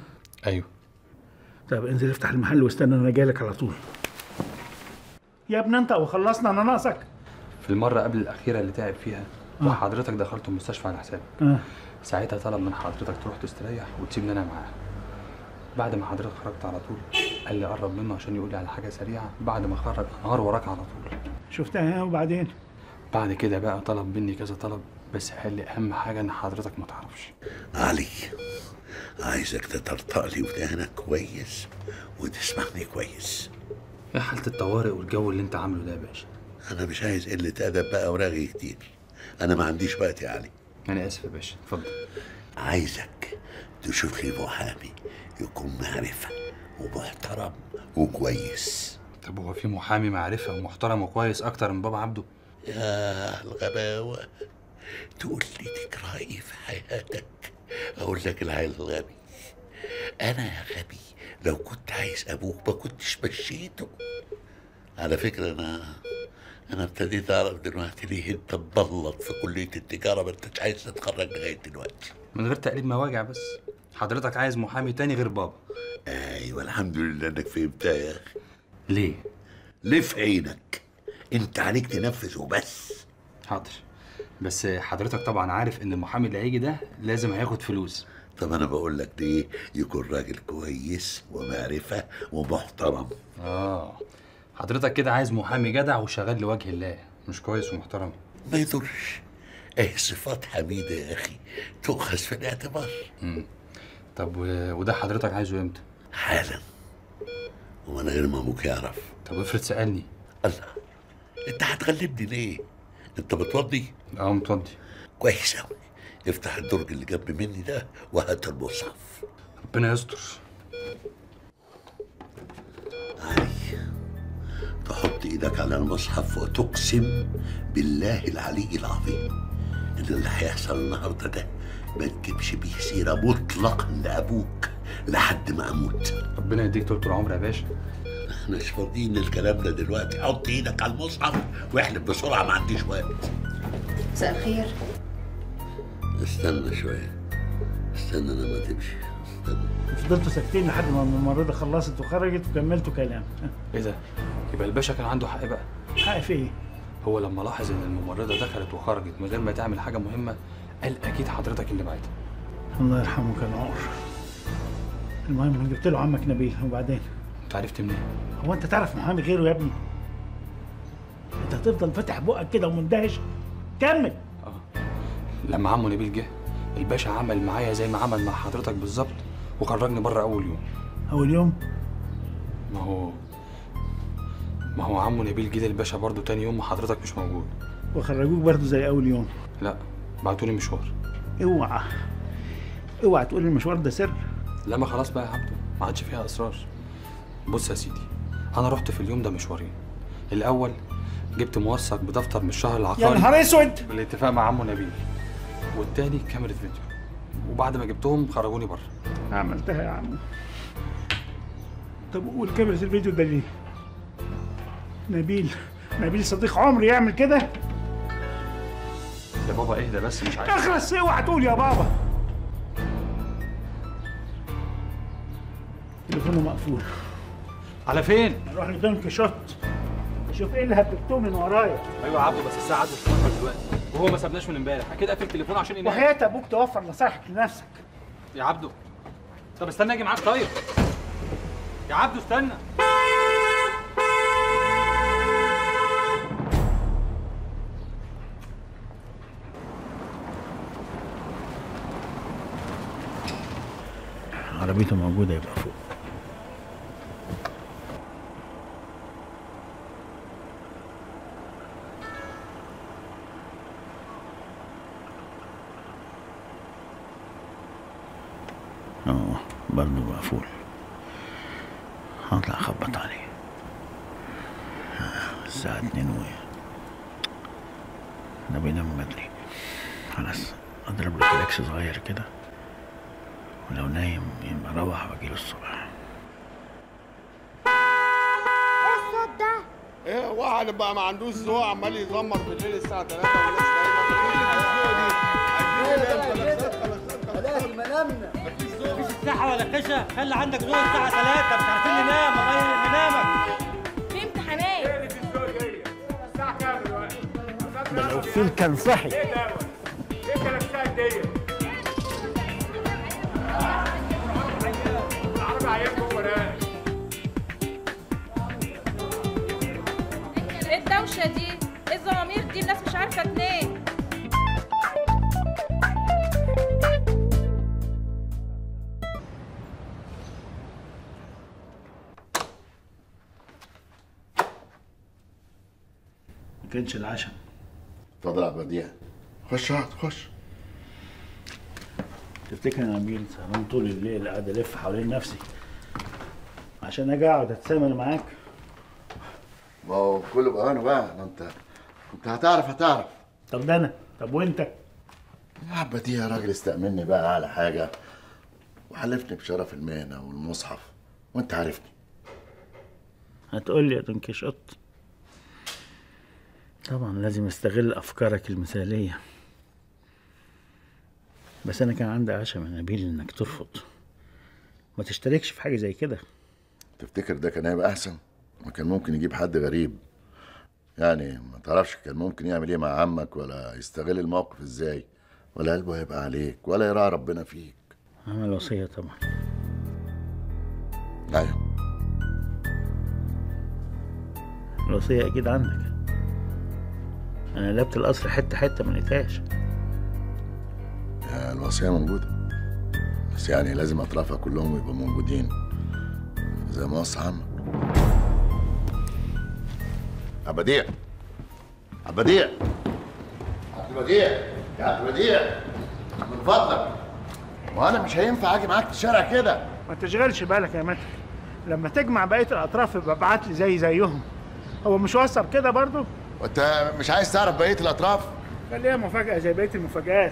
ايوه طب انزل افتح المحل واستنى انا جاي لك على طول يا ابني انت وخلصنا انا ناقصك في المره قبل الاخيره اللي تعب فيها آه. وحضرتك دخلت المستشفى على حسابك اه ساعتها طلب من حضرتك تروح تستريح وتسيبني انا معاه بعد ما حضرتك خرجت على طول قال لي قرب منه عشان يقول لي على حاجه سريعه بعد ما خرج انهار وراك على طول شفتها وبعدين بعد كده بقى طلب مني كذا طلب بس قال لي اهم حاجه ان حضرتك ما تعرفش علي عايزك تطرطق لي ودانك كويس وتسمعني كويس ايه حاله الطوارئ والجو اللي انت عامله ده يا باشا انا مش عايز قله ادب بقى ورغي كتير انا ما عنديش وقت يا علي انا اسف يا باشا اتفضل عايزك تشوف لي محامي يكون معرفه ومحترم وكويس طب هو في محامي معرفه ومحترم وكويس اكتر من بابا عبده يا الغباوة تقول لي ليك رأي في حياتك أقول لك العيل الغبي أنا يا غبي لو كنت عايز أبوك ما كنتش مشيته على فكرة أنا أنا ابتديت أعرف دلوقتي ليه أنت مبلط في كلية التجارة ما أنتش عايز تتخرج لغاية دلوقتي من غير تقليد مواجع بس حضرتك عايز محامي تاني غير بابا أيوة الحمد لله إنك فهمتها يا أخي ليه؟ ليه في عينك؟ أنت عليك تنفذ وبس حاضر بس حضرتك طبعا عارف ان المحامي اللي هيجي ده لازم هياخد فلوس طب أنا بقول لك ليه يكون راجل كويس ومعرفة ومحترم اه حضرتك كده عايز محامي جدع وشغال لوجه الله مش كويس ومحترم ما يضرش ايه صفات حميدة يا أخي تؤخذ في الاعتبار مم. طب و- وده حضرتك عايزه امتى؟ حالا ومن غير ما أبوك يعرف طب افرض سألني الله أنت هتغلبني ليه؟ أنت بتوضي؟ اه متوضي كويس أوي افتح الدرج اللي جنب مني ده وهات المصحف ربنا يستر تحط ايدك على المصحف وتقسم بالله العلي العظيم ان اللي هيحصل النهارده ده ما تجيبش بيه سيره مطلقا لابوك لحد ما اموت ربنا يديك طول العمر يا باشا احنا مش فاضيين الكلام ده دلوقتي حط ايدك على المصحف واحلب بسرعه ما عنديش وقت مساء الخير استنى شويه استنى لما تمشي فضلتوا ساكتين لحد ما الممرضه خلصت وخرجت وكملتوا كلام ايه ده؟ يبقى الباشا كان عنده حق بقى حق في ايه؟ هو لما لاحظ ان الممرضه دخلت وخرجت من غير ما تعمل حاجه مهمه قال اكيد حضرتك اللي بعتها الله يرحمه كان عمر المهم انا جبت له عمك نبيل وبعدين انت عرفت منين؟ هو انت تعرف محامي غيره يا ابني انت هتفضل فاتح بقك كده ومندهش كمل لما عمو نبيل جه الباشا عمل معايا زي ما عمل مع حضرتك بالظبط وخرجني بره اول يوم اول يوم ما هو ما هو عمو نبيل جه للباشا برضه تاني يوم وحضرتك مش موجود وخرجوك برضه زي اول يوم لا بعتولي مشوار اوعى اوعى تقول المشوار ده سر لا ما خلاص بقى يا عبده ما عادش فيها اسرار بص يا سيدي انا رحت في اليوم ده مشوارين الاول جبت موثق بدفتر من الشهر العقاري يا نهار اسود بالاتفاق مع عمو نبيل والتاني كاميرا فيديو وبعد ما جبتهم خرجوني بره عملتها يا عم طب قول كاميرا الفيديو ده ليه؟ نبيل نبيل صديق عمري يعمل كده؟ يا بابا اهدى بس مش عايز اخلص اوعى تقول يا بابا تليفونه مقفول على فين؟ نروح لدون كيشوت شوف ايه اللي هببتوه من ورايا ايوه يا عبده بس الساعه عدت 12 دلوقتي وهو ما سابناش من امبارح اكيد قافل تليفونه عشان ينام وحياة ابوك توفر نصايحك لنفسك يا عبده طب استنى اجي معاك طيب يا عبده استنى عربيته موجودة يبقى فوق اه برضه مقفول هطلع اخبط عليه آه، الساعة اتنين و انا بينام بدري خلاص اضرب له كلاكس صغير كده ولو نايم يبقى اروح واجيله الصبح الصوت ده ايه واحد بقى ما عندوش ذوق عمال يزمر بالليل الساعه 3 والناس نايمه ايه الحكايه دي؟ بلاش كلامنا مفيش ساحه ولا خشه خلي عندك ذوق الساعه 3 مش عارفين ننام الله ينامك في امتحانات الساعه كام دلوقتي ده لو الفيل كان صحي ايه الكلام بتاعك دي العربي عينكم وراك ايه الدوشه دي ايه الزمامير دي الناس مش عارفه تنام ما كانش العشاء اتفضل يا بديع خش اقعد خش تفتكر انا نبيل سهران طول الليل قاعد الف حوالين نفسي عشان اجي اقعد اتسامر معاك ما هو كله بأمانه بقى ما انت كنت هتعرف هتعرف طب ده انا طب وانت يا بديع يا راجل استأمني بقى على حاجة وحلفني بشرف المهنة والمصحف وانت عارفني هتقول لي يا دون كيشوت طبعا لازم استغل افكارك المثاليه بس انا كان عندي عشم يا نبيل انك ترفض ما تشتركش في حاجه زي كده تفتكر ده كان هيبقى احسن ما كان ممكن يجيب حد غريب يعني ما تعرفش كان ممكن يعمل ايه مع عمك ولا يستغل الموقف ازاي ولا قلبه هيبقى عليك ولا يراعي ربنا فيك عمل وصيه طبعا ايوه الوصيه اكيد عندك انا قلبت القصر حته حته ما لقيتهاش يا الوصية موجودة بس يعني لازم أطرافها كلهم يبقوا موجودين زي ما وصى عمك عبديع عبديع عبد البديع يا عبد البديع من فضلك وانا مش هينفع اجي معاك في الشارع كده ما تشغلش بالك يا متر لما تجمع بقيه الاطراف يبقى ابعت لي زي زيهم هو مش وصل كده برضو وانت مش عايز تعرف بقيه الاطراف خليها مفاجاه زي بقيه المفاجآت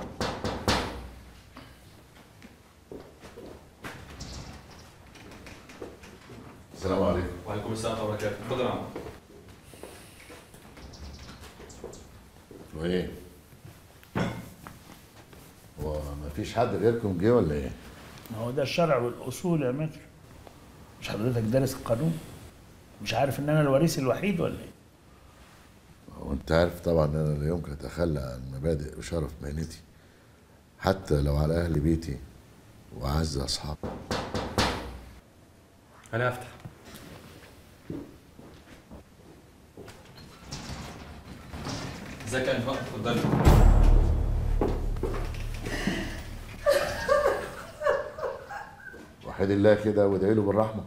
السلام عليكم وعليكم السلام ورحمه الله وبركاته اتفضل يا عم وايه هو مفيش حد غيركم جه ولا ايه ما هو ده الشرع والاصول يا متر مش حضرتك دارس القانون مش عارف ان انا الوريث الوحيد ولا ايه هو انت عارف طبعا ان انا لا يمكن اتخلى عن مبادئ وشرف مهنتي حتى لو على اهل بيتي واعز اصحابي انا هفتح ازيك يا انفاق اتفضلي وحيد الله كده وادعي له بالرحمه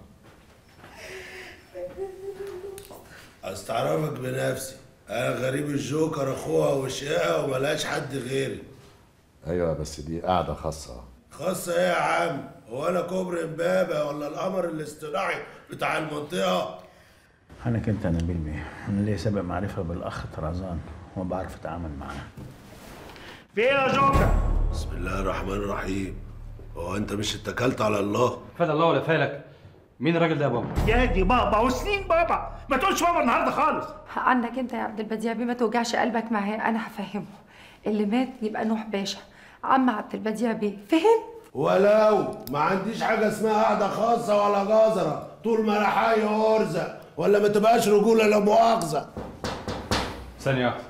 استعرفك بنفسي انا غريب الجوكر اخوها وشقها وملهاش حد غيري ايوه بس دي قاعده خاصه خاصة ايه يا عم هو انا كوبري امبابة ولا القمر الاصطناعي بتاع المنطقة انا كنت نبيل بيه انا ليا سابق معرفه بالاخ طرزان وبعرف اتعامل معاه في ايه يا جوكر بسم الله الرحمن الرحيم هو انت مش اتكلت على الله فاد الله ولا فالك مين الراجل ده يا بابا يا دي بابا وسنين بابا ما تقولش بابا النهارده خالص عنك انت يا عبد البديع بيه ما توجعش قلبك معايا انا هفهمه اللي مات يبقى نوح باشا عم عبد البديع بيه فهم ولو ما عنديش حاجة اسمها قاعدة خاصة ولا جزرة طول ما انا حي ارزق ولا ما تبقاش رجولة لا مؤاخذة ثانيه واحده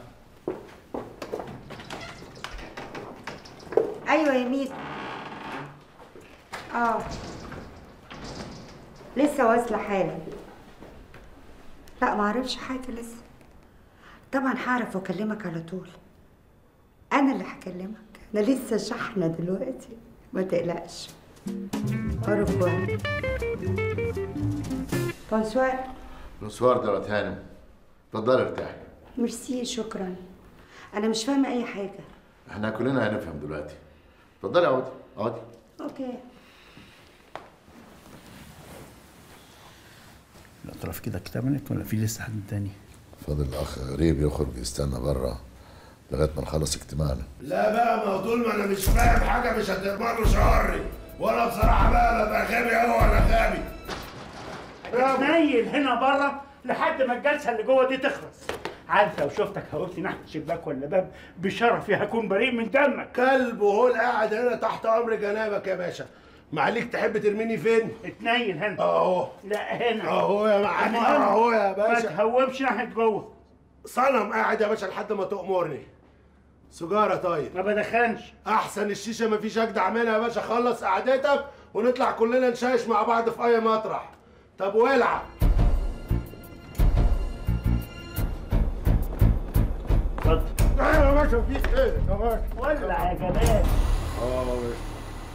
ايوه يا ميس اه لسه واصله حالا لا ما اعرفش حاجه لسه طبعا هعرف واكلمك على طول انا اللي هكلمك انا لسه شحنه دلوقتي ما تقلقش أوروبا بونسوار نسوار دوت هانم اتفضلي ارتاحي ميرسي شكرا انا مش فاهمه اي حاجه احنا كلنا هنفهم دلوقتي اتفضلي اقعدي اقعدي اوكي الاطراف كده اكتملت ولا في لسه حد تاني فاضل الاخ غريب يخرج يستنى بره لغايه ما نخلص اجتماعنا لا بقى ما هو طول ما انا مش فاهم حاجة مش هتضمن له شهري وانا بصراحة بقى ببقى غبي قوي ولا غبي نايل هنا بره لحد ما الجلسه اللي جوه دي تخلص عارف لو شفتك هوقت ناحيه شباك ولا باب بشرفي هكون بريء من دمك كلب وهو قاعد هنا تحت امر جنابك يا باشا معليك تحب ترميني فين؟ اتنين هنا اهو لا هنا اهو يا معلم المهم اهو يا ما باشا تهوبش ناحيه جوه صنم قاعد يا باشا لحد ما تأمرني سجارة طيب ما بدخنش احسن الشيشة مفيش اجدع منها يا باشا خلص قعدتك ونطلع كلنا نشايش مع بعض في اي مطرح طب والعب اتفضل ايوه يا باشا في ايه يا باشا ولع يا جمال اه يا باشا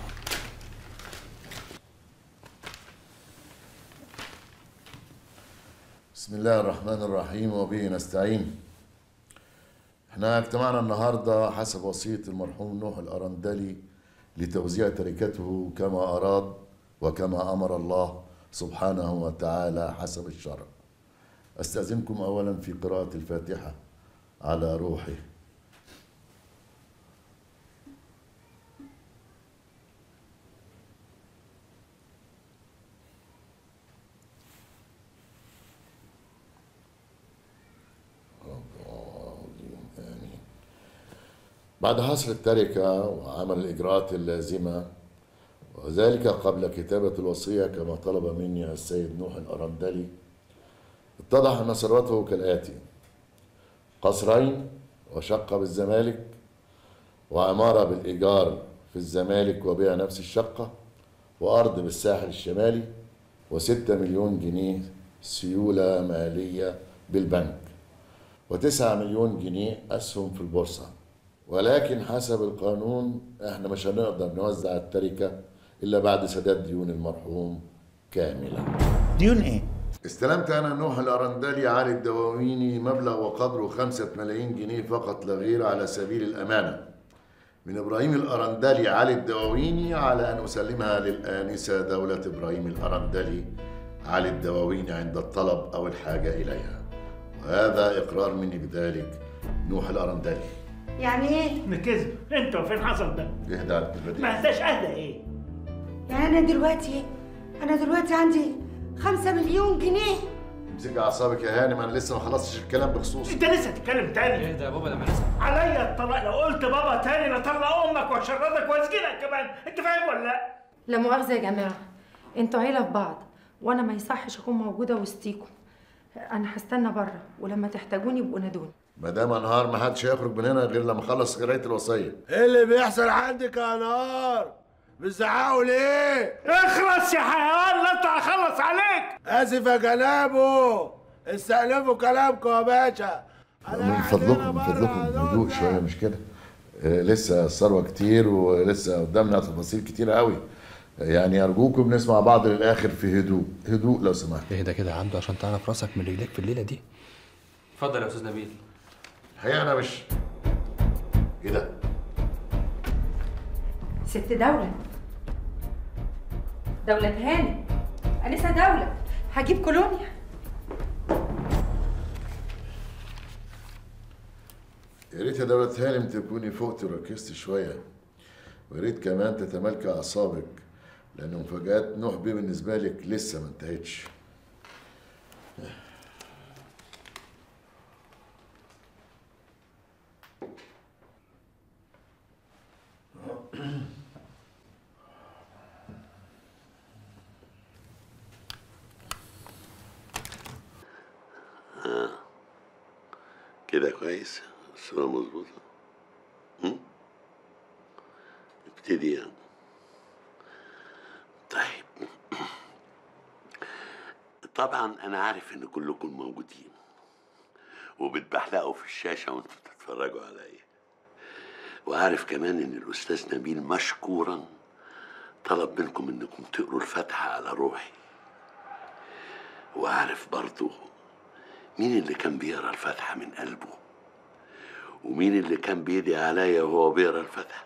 بسم الله الرحمن الرحيم وبه نستعين احنا اجتمعنا النهارده حسب وصية المرحوم نوح الأرندلي لتوزيع تركته كما أراد وكما أمر الله سبحانه وتعالى حسب الشرع أستأذنكم أولا في قراءة الفاتحة على روحه بعد حصر التركة وعمل الإجراءات اللازمة وذلك قبل كتابة الوصية كما طلب مني السيد نوح الأرندلي اتضح أن ثروته كالآتي قصرين وشقة بالزمالك وعمارة بالإيجار في الزمالك وبيع نفس الشقة وأرض بالساحل الشمالي وستة مليون جنيه سيولة مالية بالبنك وتسعة مليون جنيه أسهم في البورصة ولكن حسب القانون احنا مش هنقدر نوزع التركة إلا بعد سداد ديون المرحوم كاملة ديون ايه؟ استلمت أنا نوح الأرندلي علي الدواويني مبلغ وقدره خمسة ملايين جنيه فقط لا غير على سبيل الأمانة من إبراهيم الأرندلي علي الدواويني على أن أسلمها للآنسة دولة إبراهيم الأرندلي علي الدواويني عند الطلب أو الحاجة إليها وهذا إقرار مني بذلك نوح الأرندلي يعني ايه؟ نكذب انت وفين حصل ده؟ اهدى على الكلمة دي. ما انتش اهدى ايه؟ يعني انا دلوقتي انا دلوقتي عندي خمسة مليون جنيه امسكي أعصابك يا هانم أنا لسه ما خلصتش الكلام بخصوص انت لسه تتكلم تاني اهدى يا بابا لما نسمع عليا الطلاق لو قلت بابا تاني لطلق امك واشردك واسجنك كمان انت فاهم ولا لا؟ لا مؤاخذة يا جماعة انتوا عيلة في بعض وانا ما يصحش اكون موجودة وسطيكم انا هستنى بره ولما تحتاجوني يبقوا نادوني ما دام انهار ما حدش هيخرج من هنا غير لما اخلص قرايه الوصيه ايه اللي بيحصل عندك يا نهار؟ بتزعقوا ليه؟ اخلص يا حيوان لا انت هخلص عليك اسف يا جنابه استأنفوا كلامكم يا باشا من فضلكم من فضلكم هدوء شويه مش كده آه، لسه الثروه كتير ولسه قدامنا تفاصيل كتير قوي يعني ارجوكم نسمع بعض للاخر في هدوء هدوء لو سمحت اهدى كده يا عبده عشان تعرف راسك من رجليك في الليله دي اتفضل يا استاذ نبيل الحقيقه انا مش ايه ده ست دولة دولة هاني أنسة دولة هجيب كولونيا يا ريت يا دولة هانم تكوني فقت وركزت شوية ويا ريت كمان تتمالكي أعصابك لأن مفاجآت نوح بيه بالنسبة لك لسه ما انتهتش آه. كده كويس الصورة مظبوطة هم؟ ابتدي يعني طيب طبعا انا عارف ان كلكم موجودين وبتبحلقوا في الشاشة وانتوا بتتفرجوا عليا وعارف كمان ان الاستاذ نبيل مشكورا طلب منكم انكم تقروا الفاتحة على روحي وعارف برضو مين اللي كان بيقرا الفاتحة من قلبه ومين اللي كان بيدعي عليا وهو بيقرا الفاتحة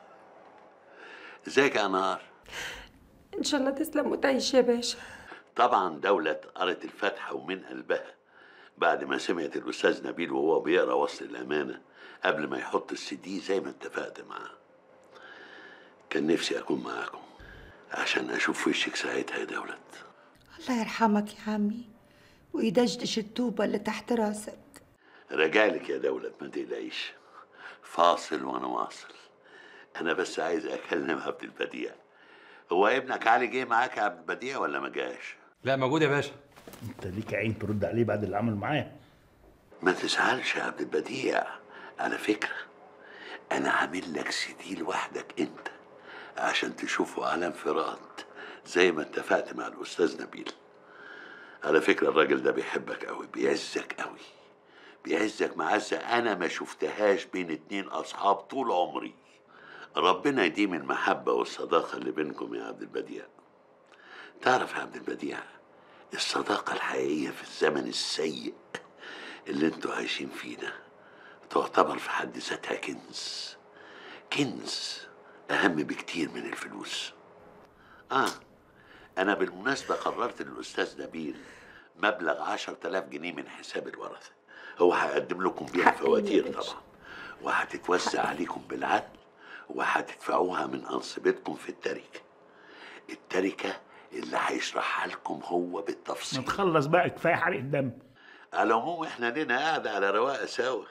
ازيك يا نهار ان شاء الله تسلم وتعيش يا باشا طبعا دولة قرت الفاتحة ومن قلبها بعد ما سمعت الأستاذ نبيل وهو بيقرا وصل الأمانة قبل ما يحط السي دي زي ما اتفقت معاه كان نفسي أكون معاكم عشان أشوف وشك ساعتها يا دولة الله يرحمك يا عمي ويدشدش الطوبة اللي تحت راسك رجالك يا دولة ما تقلقيش فاصل وانا واصل انا بس عايز اكلم عبد البديع هو ابنك علي جه معاك يا عبد البديع ولا ما جاش لا موجود يا باشا انت ليك عين ترد عليه بعد اللي عمل معاه ما تزعلش يا عبد البديع على فكرة أنا عامل لك سيدي لوحدك أنت عشان تشوفه على انفراد زي ما اتفقت مع الأستاذ نبيل على فكرة الراجل ده بيحبك أوي بيعزك أوي بيعزك معزة أنا ما شفتهاش بين اتنين أصحاب طول عمري ربنا يديم المحبة والصداقة اللي بينكم يا عبد البديع تعرف يا عبد البديع الصداقة الحقيقية في الزمن السيء اللي انتوا عايشين فيه ده تعتبر في حد ذاتها كنز كنز أهم بكتير من الفلوس آه أنا بالمناسبة قررت للأستاذ نبيل مبلغ عشر تلاف جنيه من حساب الورثة هو هيقدم لكم بيها فواتير طبعا وهتتوزع عليكم بالعدل وهتدفعوها من أنصبتكم في التركة التركة اللي هيشرحها لكم هو ما بالتفصيل تخلص بقى كفايه حرق الدم على العموم احنا لنا قاعدة على رواقة سوا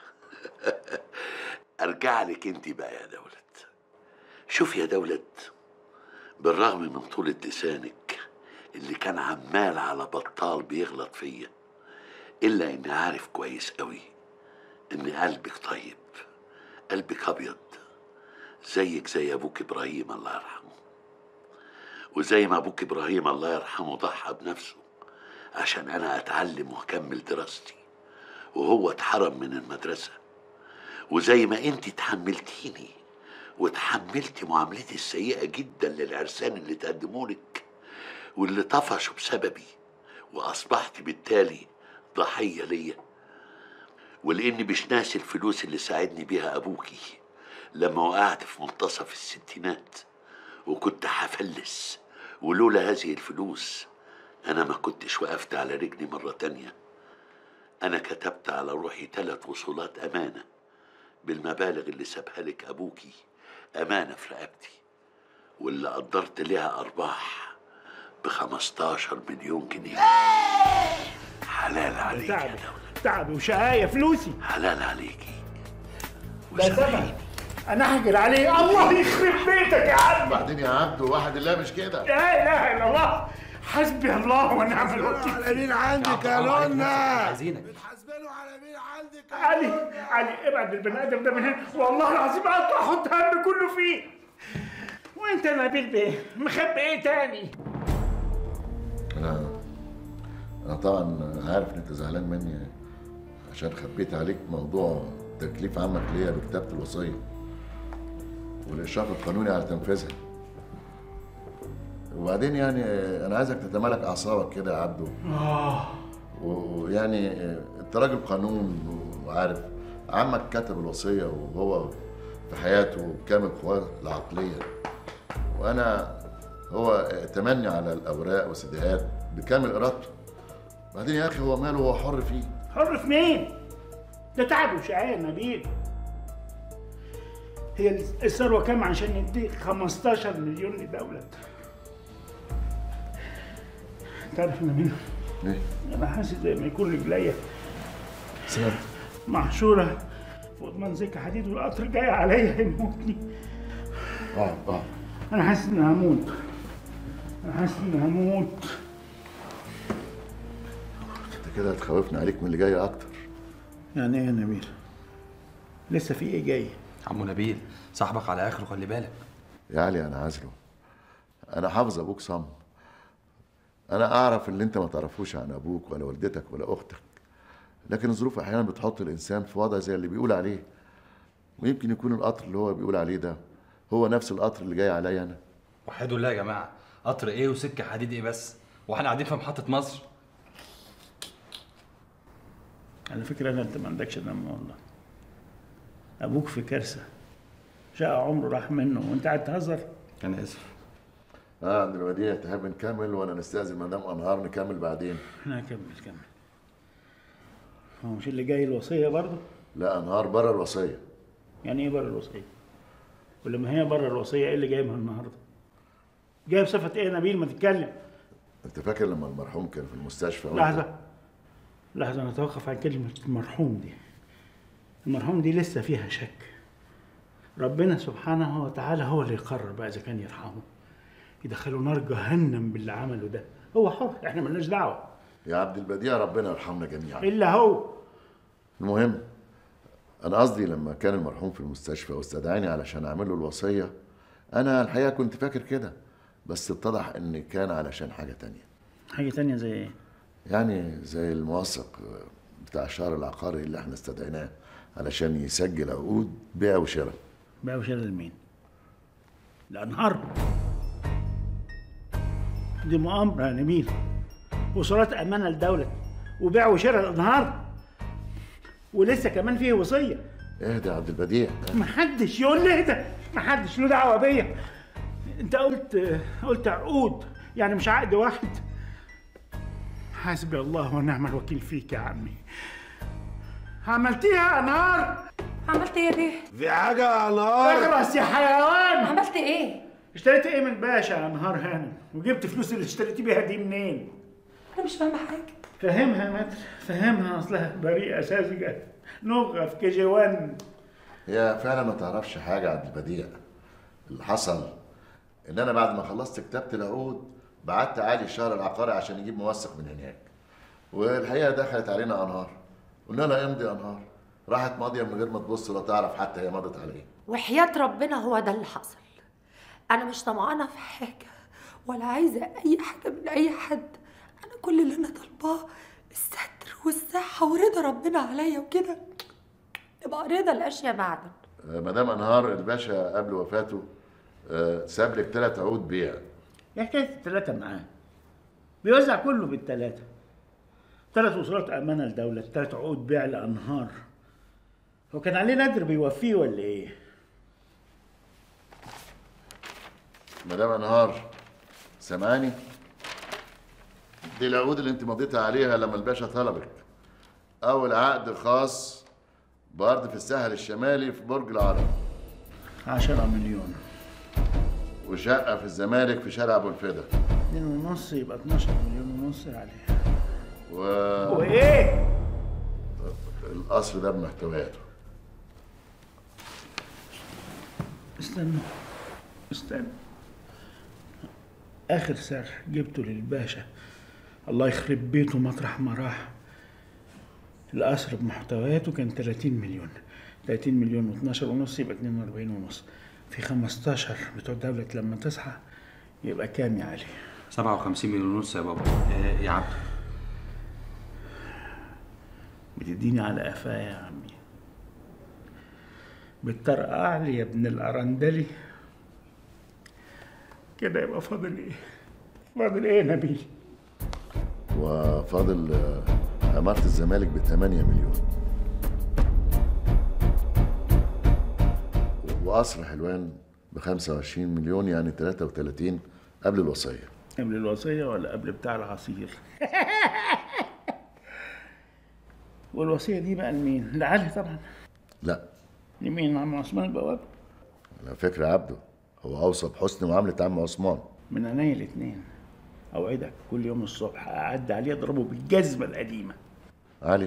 ارجع لك انت بقى يا دولت شوف يا دولت بالرغم من طولة لسانك اللي كان عمال على بطال بيغلط فيا الا اني عارف كويس قوي ان قلبك طيب قلبك ابيض زيك زي ابوك ابراهيم الله يرحمه وزي ما ابوك ابراهيم الله يرحمه ضحى بنفسه عشان انا اتعلم واكمل دراستي وهو اتحرم من المدرسه وزي ما انت تحملتيني وتحملتي معاملتي السيئه جدا للعرسان اللي تقدمولك واللي طفشوا بسببي واصبحت بالتالي ضحيه ليا ولاني مش ناسي الفلوس اللي ساعدني بيها ابوكي لما وقعت في منتصف الستينات وكنت هفلس ولولا هذه الفلوس أنا ما كنتش وقفت على رجلي مرة تانية أنا كتبت على روحي ثلاث وصولات أمانة بالمبالغ اللي سابها لك أبوكي أمانة في رقبتي واللي قدرت لها أرباح ب 15 مليون جنيه حلال عليك يا تعبي تعبي وشقايه فلوسي حلال عليكي ده زمن انا هجر عليه الله يخرب بيتك يا عم بعدين يا عبده واحد الله مش كده لا اله الا الله حسبي الله ونعم الوكيل على مين عندك يا لونا عايزينك علي علي ابعد البني ادم ده من هنا والله العظيم اقطع احط هم كله فيه وانت يا نبيل بيه مخبي ايه تاني انا انا طبعا عارف ان انت زعلان مني عشان خبيت عليك موضوع تكليف عمك ليا بكتابة الوصية والإشراف القانوني على تنفيذها وبعدين يعني أنا عايزك تتمالك أعصابك كده يا عبده اه و- ويعني أنت راجل قانون وعارف عمك كتب الوصية وهو في حياته بكامل قواه العقلية وأنا هو تمني على الأوراق والسيديهات بكامل إرادته بعدين يا أخي هو ماله هو حر فيه حر في مين؟ ده تعب وشقاية يا نبيل هي الثروة كام عشان نديك 15 مليون لدولة تعرف انا مين؟ ايه؟ انا حاسس زي ما يكون رجليا سمعت محشورة فوق منزك حديد والقطر جاي عليا يموتني اه اه انا حاسس اني هموت انا حاسس اني هموت انت كده هتخوفني عليك من اللي جاي اكتر يعني ايه يا نبيل؟ لسه في ايه جاي؟ عمو نبيل صاحبك على اخره خلي بالك يا علي انا عازله انا حافظ ابوك صم انا اعرف اللي انت ما تعرفوش عن ابوك ولا والدتك ولا اختك لكن الظروف احيانا بتحط الانسان في وضع زي اللي بيقول عليه ويمكن يكون القطر اللي هو بيقول عليه ده هو نفس القطر اللي جاي عليا انا وحدوا الله يا جماعه قطر ايه وسكه حديد ايه بس واحنا قاعدين في محطه مصر على فكرة أنا أنت ما عندكش دم والله أبوك في كارثة شقى عمره راح منه وأنت قاعد تهزر انا اسف اه عند الوديع تحب نكمل وانا نستاذن مدام انهار نكمل بعدين لا كمل كمل هو مش اللي جاي الوصية برضه؟ لا انهار بره الوصيه يعني إيه بره الوصية؟ ولما هي بره الوصية إيه اللي جايبها النهاردة؟ جايب صفة إيه يا نبيل ما تتكلم؟ انت فاكر لما المرحوم كان في المستشفى وأنت- لحظة لحظة نتوقف عن كلمة المرحوم دي المرحوم دي لسه فيها شك ربنا سبحانه وتعالى هو اللي يقرر بقى اذا كان يرحمه يدخله نار جهنم باللي عمله ده هو حر احنا ملناش دعوه يا عبد البديع ربنا يرحمنا جميعا الا هو المهم انا قصدي لما كان المرحوم في المستشفى واستدعاني علشان اعمل له الوصيه انا الحقيقه كنت فاكر كده بس اتضح ان كان علشان حاجه تانية حاجه تانية زي ايه يعني زي الموثق بتاع الشهر العقاري اللي احنا استدعيناه علشان يسجل عقود بيع وشراء بيع وشراء لمين الانهار دي مؤامره يا نبيل وصولات امانه للدوله وبيع وشراء الانهار ولسه كمان فيه وصيه اهدى يا عبد البديع محدش يقول لي اهدى محدش له دعوه بيا انت قلت قلت عقود يعني مش عقد واحد حسبي الله ونعم الوكيل فيك يا عمي عملتيها يا نار عملت ايه دي؟ في حاجة يا نار اخرس يا حيوان عملت ايه؟ اشتريت ايه من باشا يا نهار هانم وجبت فلوس اللي اشتريتي بيها دي منين انا مش فاهمه حاجه فهمها يا متر فهمها اصلها بريئه ساذجه نغه في كي جي 1 هي فعلا ما تعرفش حاجه عبد البديع اللي حصل ان انا بعد ما خلصت كتابه العقود بعت علي الشهر العقاري عشان يجيب موثق من هناك والحقيقه دخلت علينا انهار قلنا لها امضي انهار راحت ماضيه من غير ما تبص ولا تعرف حتى هي مضت على ايه وحياة ربنا هو ده اللي حصل أنا مش طمعانة في حاجة ولا عايزة أي حاجة من أي حد أنا كل اللي أنا طالباه الستر والصحة ورضا ربنا عليا وكده يبقى رضا الأشياء معدن آه، مدام انهار الباشا قبل وفاته آه، ساب لك ثلاث عقود بيع ايه حكايه الثلاثه معاه بيوزع كله بالثلاثه ثلاث وصولات امانه لدوله ثلاث عقود بيع لانهار هو كان عليه نادر بيوفيه ولا ايه مدام انهار سامعاني دي العقود اللي انت مضيتها عليها لما الباشا طلبك اول عقد خاص بارض في الساحل الشمالي في برج العرب 10 مليون وشقه في الزمالك في شارع ابو الفدا اتنين ونص يبقى 12 مليون ونص عليه و... وايه القصر ده بمحتوياته استنى استنى اخر سعر جبته للباشا الله يخرب بيته مطرح ما راح القصر بمحتوياته كان 30 مليون 30 مليون و12 ونص يبقى 42 ونص في 15 بتوع دولة لما تصحى يبقى كام يا علي 57 مليون ونص يا بابا آه، يا عبد بتديني على قفايا يا عمي بتطرقع لي يا ابن الأرندلي كده يبقى فاضل ايه فاضل ايه يا نبيل وفاضل آه، عمارة الزمالك ب 8 مليون وقصر حلوان ب 25 مليون يعني 33 قبل الوصية قبل الوصية ولا قبل بتاع العصير والوصية دي بقى لمين؟ لعلي طبعا لا لمين عم عثمان البواب على فكرة عبده هو أوصى بحسن معاملة عم عثمان من عينيا الاتنين اوعدك كل يوم الصبح اعدي عليه اضربه بالجزمة القديمة علي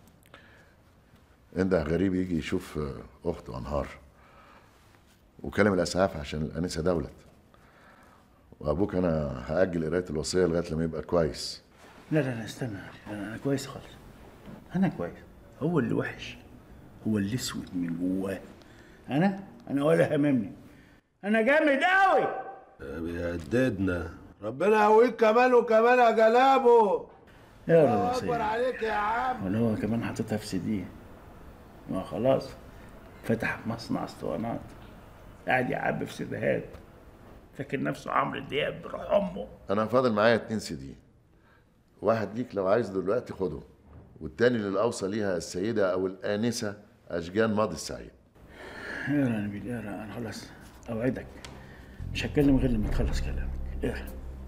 انده غريب يجي يشوف آه، أخته أنهار وكلم الإسعاف عشان الأنسة دولت وأبوك أنا هأجل قراية الوصية لغاية لما يبقى كويس لا لا لا استنى يا علي لا، انا كويس خالص انا كويس هو اللي وحش هو اللي اسود من جواه انا انا ولا هممني انا جامد قوي بيهددنا ربنا يقويك كمان وكمان يا جلابه يا الله رب اكبر عليك يا عم ولا هو كمان حاططها في سيديه ما خلاص فتح مصنع اسطوانات قاعد يعبي في سيديهات فاكر نفسه عمرو دياب بروح امه أنا فاضل معايا اتنين سي دي واحد ليك لو عايز دلوقتي خده والتاني للأوصى ليها السيدة أو الآنسة أشجان ماضي السعيد اقرا يا نبيل اقرا انا خلاص اوعدك مش هتكلم غير لما تخلص كلامك اقرا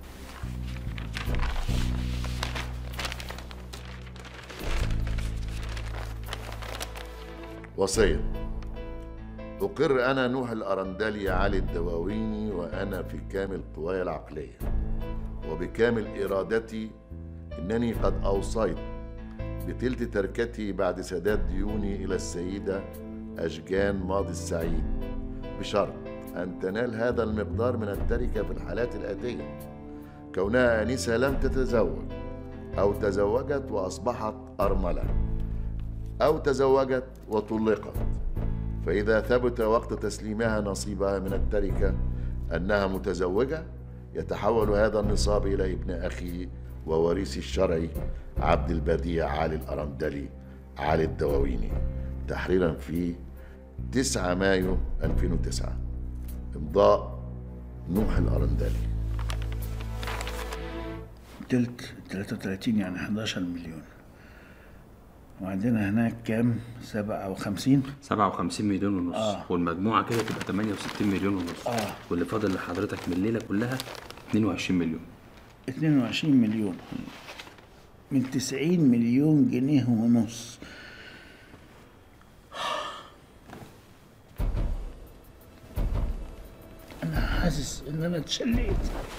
وصية أقر أنا نوح الأرندلي علي الدواويني وأنا في كامل قواي العقلية وبكامل إرادتي إنني قد أوصيت بتلت تركتي بعد سداد ديوني إلى السيدة أشجان ماضي السعيد بشرط أن تنال هذا المقدار من التركة في الحالات الآتية كونها آنسة لم تتزوج أو تزوجت وأصبحت أرملة أو تزوجت وطلقت فإذا ثبت وقت تسليمها نصيبها من التركة أنها متزوجة يتحول هذا النصاب إلى ابن أخي ووريثي الشرعي عبد البديع علي الأرندلي علي الدواويني تحريرا في 9 مايو 2009 إمضاء نوح الأرندلي تلت 33 يعني 11 مليون وعندنا هناك كام 57 57 مليون ونص آه. والمجموعه كده تبقى 68 مليون ونص آه. واللي فاضل لحضرتك من الليله كلها 22 مليون 22 مليون من 90 مليون جنيه ونص انا حاسس ان انا اتشليت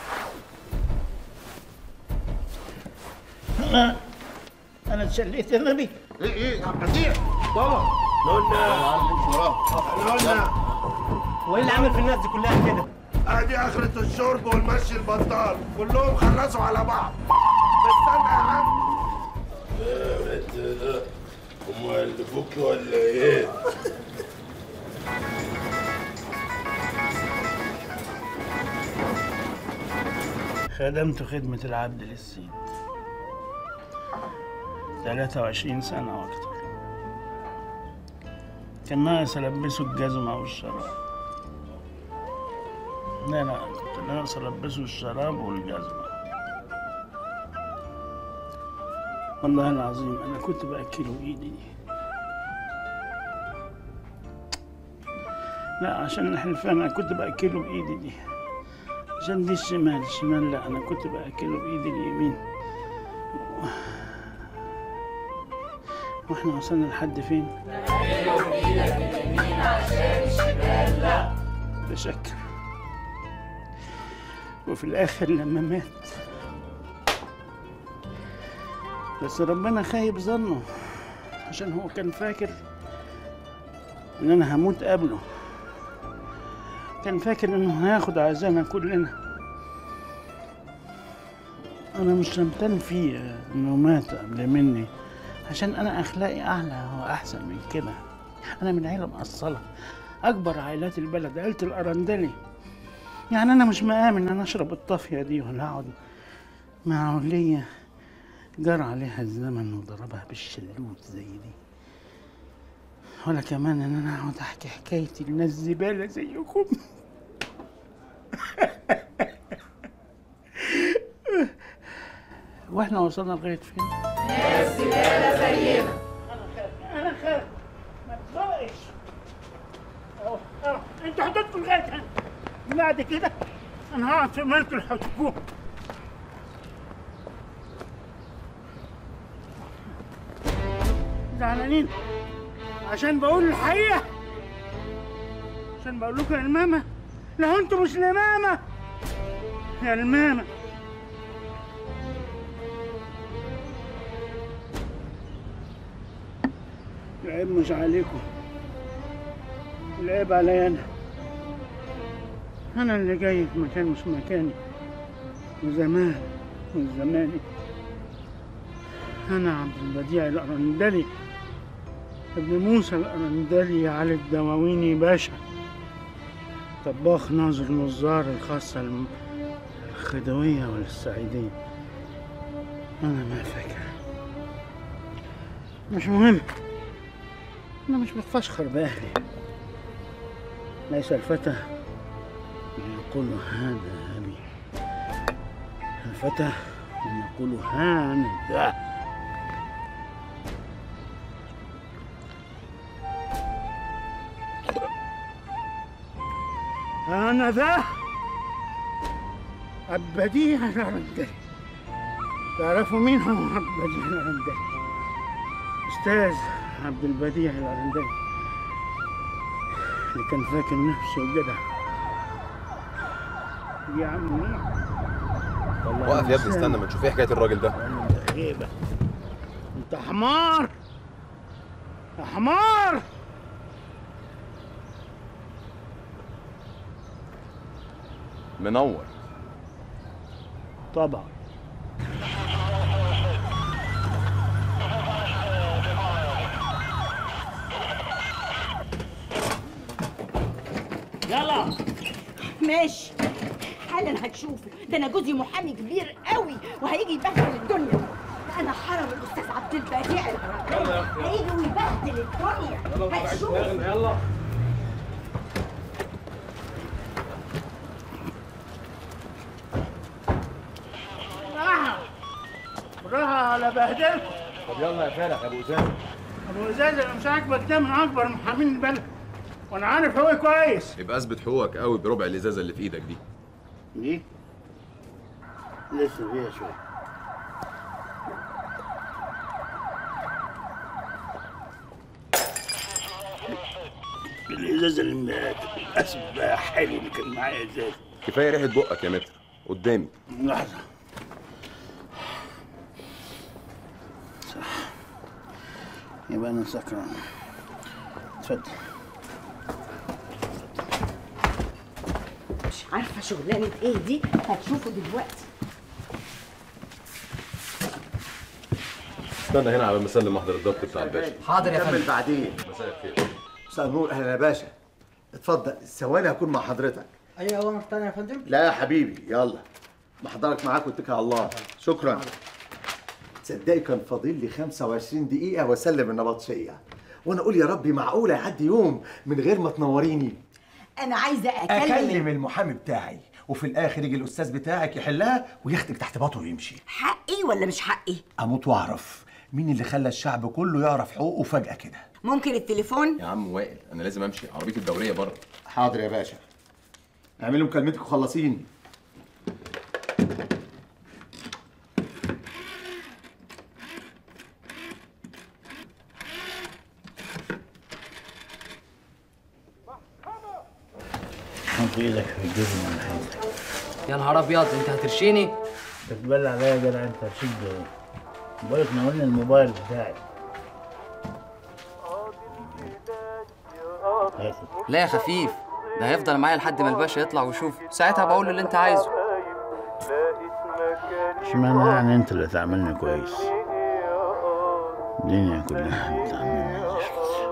انا انا اتشليت يا نبي ايه ايه يا عبد البديع بابا لولا لولا هو ايه اللي عامل في الناس دي كلها كده؟ ادي اخرة الشرب والمشي البطال كلهم خلصوا على بعض استنى يا عم هم يلفوك ولا ايه؟ خدمت خدمة العبد للسيد 23 سنة وأكتر كان ناقص ألبسه الجزمة والشراب لا لا كنت ناقص ألبسه الشراب والجزمة والله العظيم أنا كنت بأكله بإيدي دي لا عشان الحلفان أنا كنت بأكله بإيدي دي عشان دي الشمال الشمال لا أنا كنت بأكله بإيدي اليمين واحنا وصلنا لحد فين؟ بشكل وفي الآخر لما مات بس ربنا خايب ظنه عشان هو كان فاكر إن أنا هموت قبله كان فاكر إنه هياخد عزانا كلنا أنا مش همتن فيه إنه مات قبل مني عشان أنا أخلاقي أعلى وأحسن من كده أنا من عيلة مقصلة أكبر عائلات البلد عيلة الأرندلي يعني أنا مش مآمن إن أنا أشرب الطافية دي ولا أقعد مع ولية جرى عليها الزمن وضربها بالشلوت زي دي ولا كمان إن أنا أقعد أحكي حكايتي لناس زبالة زيكم واحنا وصلنا لغاية فين؟ ناس زبالة زينا أنا خارج ما تزقش أهو أهو أنتوا حدودكم لغاية هنا بعد كده أنا هقعد في ملك الحكومة زعلانين عشان بقول الحقيقة عشان بقول لكم يا الماما لا انتوا مش الماما يا الماما العيب مش عليكم العيب عليا انا انا اللي جاي في مكان مش مكاني وزمان مش زماني انا عبد البديع الارندلي ابن موسى الارندلي علي الدواويني باشا طباخ ناظر نزار الخاصة الم- الخدوية والسعيدية أنا ما فاكر مش مهم أنا مش بتفشخر بأهلي ليس الفتى من يقول هذا أبي الفتى من يقول هذا أنا ذا البديع الأرندلي تعرفوا مين هو عبد البديع الأرندلي أستاذ عبد البديع الأرندلي اللي كان فاكر نفسه جدع يا عم مين؟ والله وقف يا ابني إنسان. استنى ما نشوف ايه حكايه الراجل ده انت غيبة انت ده حمار يا حمار منور طبعا يلا ماشي حالا هتشوفه ده انا جوزي محامي كبير قوي وهيجي يبهدل الدنيا ده انا حرم الاستاذ عبد البديع هيجي ويبهدل الدنيا هتشوف يلا بالراحة بالراحة على بهدلكم طب يلا يا فالح يا ابو اسامه ابو ازاز اللي مش عاجبك ده من اكبر محامين البلد وانا عارف هو كويس يبقى اثبت حقوقك قوي بربع الازازه اللي في ايدك دي دي لسه فيها شويه الازازه اللي مات اسف بقى حالي اللي كان معايا ازازه كفايه ريحه بقك يا متر قدامي لحظه صح يبقى انا سكران اتفضل مش عارفه شغلانه ايه دي هتشوفه دلوقتي استنى هنا على ما اسلم محضر الضبط بتاع الباشا حاضر يا كمل فندم بعدين مساء الخير مساء النور اهلا يا باشا اتفضل ثواني هكون مع حضرتك اي اوامر تانية يا فندم لا يا حبيبي يلا محضرك معاك واتكل على الله شكرا تصدقي كان فاضل لي 25 دقيقة واسلم النبطشية وانا اقول يا ربي معقولة يعدي يوم من غير ما تنوريني انا عايزه اكلم اكلم المحامي بتاعي وفي الاخر يجي الاستاذ بتاعك يحلها وياخدك تحت باطه ويمشي حقي ولا مش حقي اموت واعرف مين اللي خلى الشعب كله يعرف حقوقه فجأة كده ممكن التليفون يا عم وائل انا لازم امشي عربيتي الدوريه بره حاضر يا باشا اعملوا مكالمتك وخلصيني حط ايدك في الجزم ولا حاجه يا نهار ابيض انت هترشيني بتبلع عليا يا جدع انت هتشد ايه بقولك نورني الموبايل بتاعي هاتي. لا يا خفيف ده هيفضل معايا لحد ما الباشا يطلع ويشوف ساعتها بقول له اللي انت عايزه اشمعنى يعني انت اللي تعملني كويس الدنيا كلها بتعملني زفت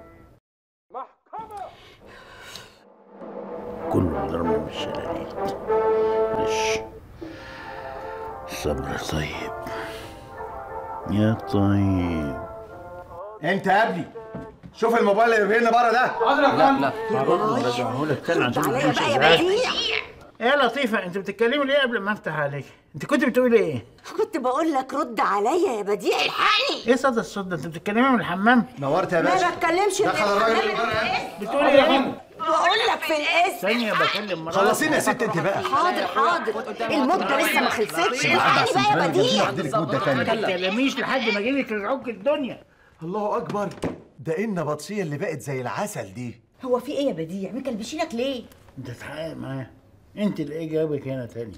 كله ضربني بالشلاليت معلش الصبر طيب يا طيب انت يا ابني شوف الموبايل اللي بينا بره ده لا لا رجعهولك تاني عشان ما تكونش ازعاج ايه يا لطيفة انت بتتكلمي ليه قبل ما افتح عليك؟ انت كنت بتقولي ايه؟ كنت بقول لك رد عليا يا بديع الحقني ايه صدى الصوت ده؟ انت بتتكلمي من الحمام؟ نورت يا ما باشا بتكلمش دخل الراجل بتقولي ايه؟ بقول لك في الاسم ثانية بكلم مراتي خلصيني يا ست انت بقى حاضر حاضر المدة لسه ما خلصتش الحقني بقى يا بديع مدة ما تانية تتكلميش لحد ما اجيلك رجعوك الدنيا الله اكبر ده ايه النبطشية اللي بقت زي العسل دي هو في ايه يا بديع مكلبشينك ليه انت تتحقق معايا انت اللي ايه جاوبك هنا تاني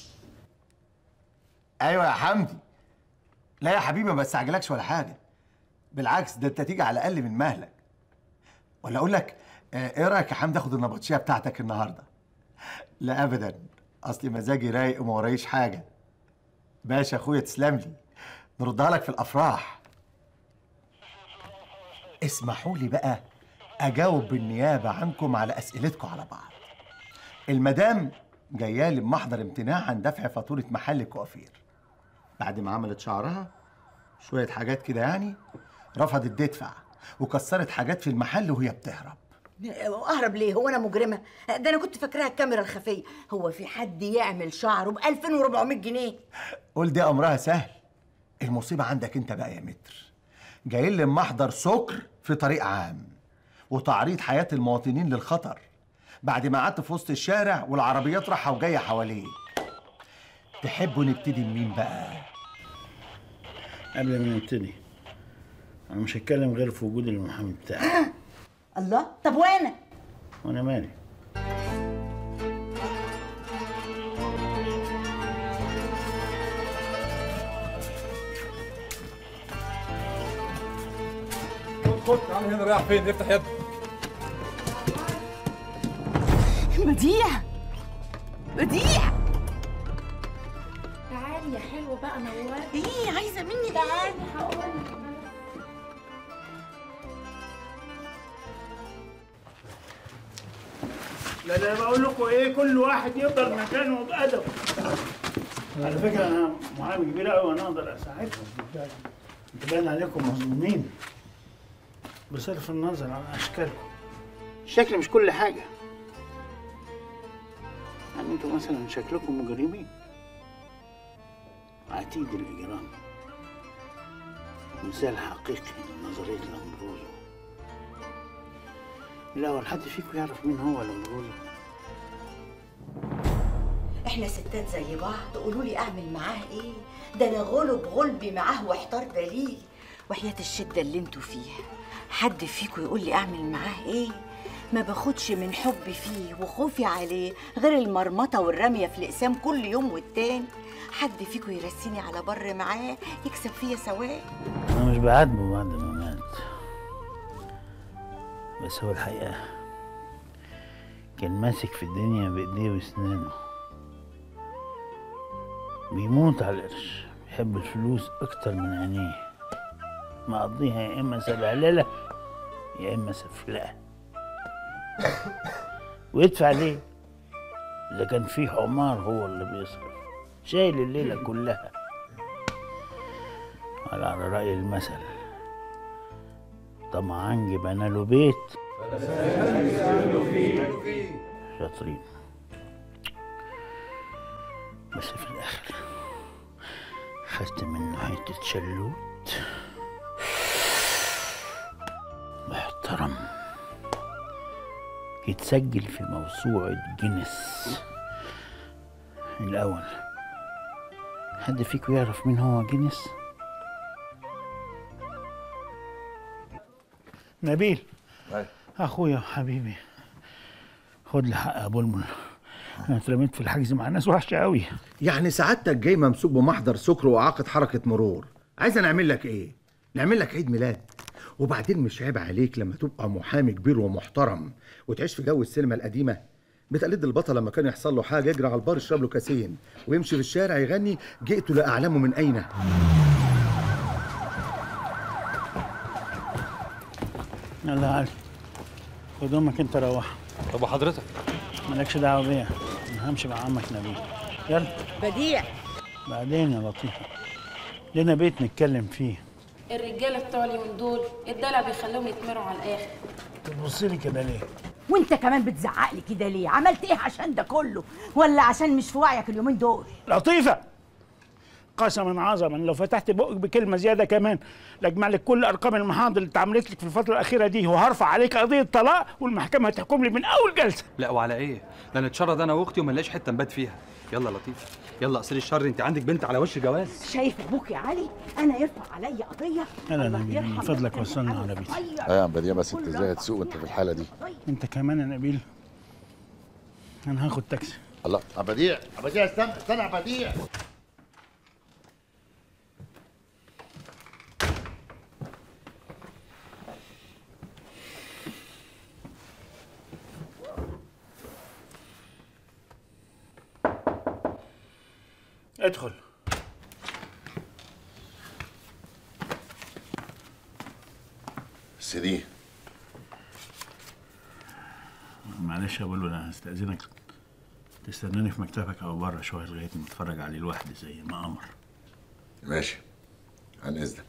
ايوه يا حمدي لا يا حبيبي ما بستعجلكش ولا حاجه بالعكس ده انت تيجي على الاقل من مهلك ولا اقول لك آه، ايه رايك يا حمدي اخد النبطشيه بتاعتك النهارده لا ابدا اصلي مزاجي رايق وما ورايش حاجه باشا اخويا تسلم لي نردها لك في الافراح اسمحوا لي بقى اجاوب بالنيابه عنكم على اسئلتكم على بعض المدام جايه لي بمحضر امتناع عن دفع فاتوره محل كوافير بعد ما عملت شعرها شويه حاجات كده يعني رفضت تدفع وكسرت حاجات في المحل وهي بتهرب اهرب ليه هو انا مجرمه ده انا كنت فاكراها الكاميرا الخفيه هو في حد يعمل شعره ب 2400 جنيه قول دي امرها سهل المصيبه عندك انت بقى يا متر جاي لي محضر سكر في طريق عام وتعريض حياه المواطنين للخطر بعد ما قعدت في وسط الشارع والعربيات رايحه وجايه حواليك تحبوا نبتدي منين بقى قبل ما نبتدي انا مش هتكلم غير في وجود المحامي بتاعي الله طب وانا وانا مالي خد تعالى هنا رايح فين افتح يدك بديع بديع تعالي يا حلوه بقى نورتي ايه عايزه مني تعالي هقول لا لا بقول لكم ايه كل واحد يفضل مكانه بأدب على فكرة أنا محامي كبير قوي وأنا أقدر أساعدكم انتوا باين عليكم مظلومين بصرف النظر عن أشكالكم الشكل مش كل حاجة يعني انتوا مثلا شكلكم مجرمين عتيد الإجرام مثال حقيقي لنظرية لامبروزو الأول حد فيكم يعرف مين هو لامبروزو؟ احنا ستات زي بعض قولوا لي اعمل معاه ايه ده انا غلب غلبي معاه واحتار دليل وحياة الشدة اللي انتوا فيها حد فيكم يقول لي اعمل معاه ايه ما باخدش من حبي فيه وخوفي عليه غير المرمطة والرمية في الأقسام كل يوم والتاني حد فيكم يرسيني على بر معاه يكسب فيا ثواب أنا مش بعاتبه بعد ما مات بس هو الحقيقة كان ماسك في الدنيا بإيديه وأسنانه بيموت على القرش بيحب الفلوس أكتر من عينيه مقضيها يا إما سبهللة يا إما سفلقة ويدفع ليه؟ إذا كان في حمار هو اللي بيصرف شايل الليلة كلها على على رأي المثل طمعان جبنا له بيت شاطرين بس في الآخر خدت منه حتة شلوت محترم يتسجل في موسوعة جينيس الأول حد فيكم يعرف مين هو جينيس؟ نبيل اخويا وحبيبي خد لي حق ابو المل انا اترميت في الحجز مع ناس وحشه قوي يعني سعادتك جاي ممسوك بمحضر سكر واعاقه حركه مرور عايز نعمل لك ايه نعمل لك عيد ميلاد وبعدين مش عيب عليك لما تبقى محامي كبير ومحترم وتعيش في جو السينما القديمه بتقلد البطل لما كان يحصل له حاجه يجري على البار يشرب له كاسين ويمشي في الشارع يغني جئت لاعلمه من اين يلا يا علي خد امك انت روح طب وحضرتك مالكش دعوه بيا انا همشي مع عمك نبيل يلا بديع بعدين يا لطيفه لنا بيت نتكلم فيه الرجاله بتوع اليومين دول الدلع بيخليهم يتمروا على الاخر تبص لي كده ليه وانت كمان بتزعق لي كده ليه عملت ايه عشان ده كله ولا عشان مش في وعيك اليومين دول لطيفه قسما عظما لو فتحت بقك بكلمه زياده كمان لاجمع لك كل ارقام المحاضر اللي اتعملت لك في الفتره الاخيره دي وهرفع عليك قضيه طلاق والمحكمه هتحكم لي من اول جلسه لا وعلى ايه؟ ده نتشرد انا واختي وما نلاقيش حته نبات فيها يلا لطيف يلا قصير الشر انت عندك بنت على وش جواز شايف ابوك يا علي انا يرفع عليا قضيه يلا الله نبيل من يرحم فضلك كان وصلنا محمد على بيتي صغير. ايه يا عم بديع بس انت ازاي هتسوق وانت في الحاله دي انت كمان يا نبيل انا هاخد تاكسي الله عبديع عبديع استنى استنى عبديع ادخل سيدي معلش يا بلو انا هستاذنك تستناني في مكتبك او بره شويه لغايه ما اتفرج عليه لوحدي زي ما امر ماشي عن اذنك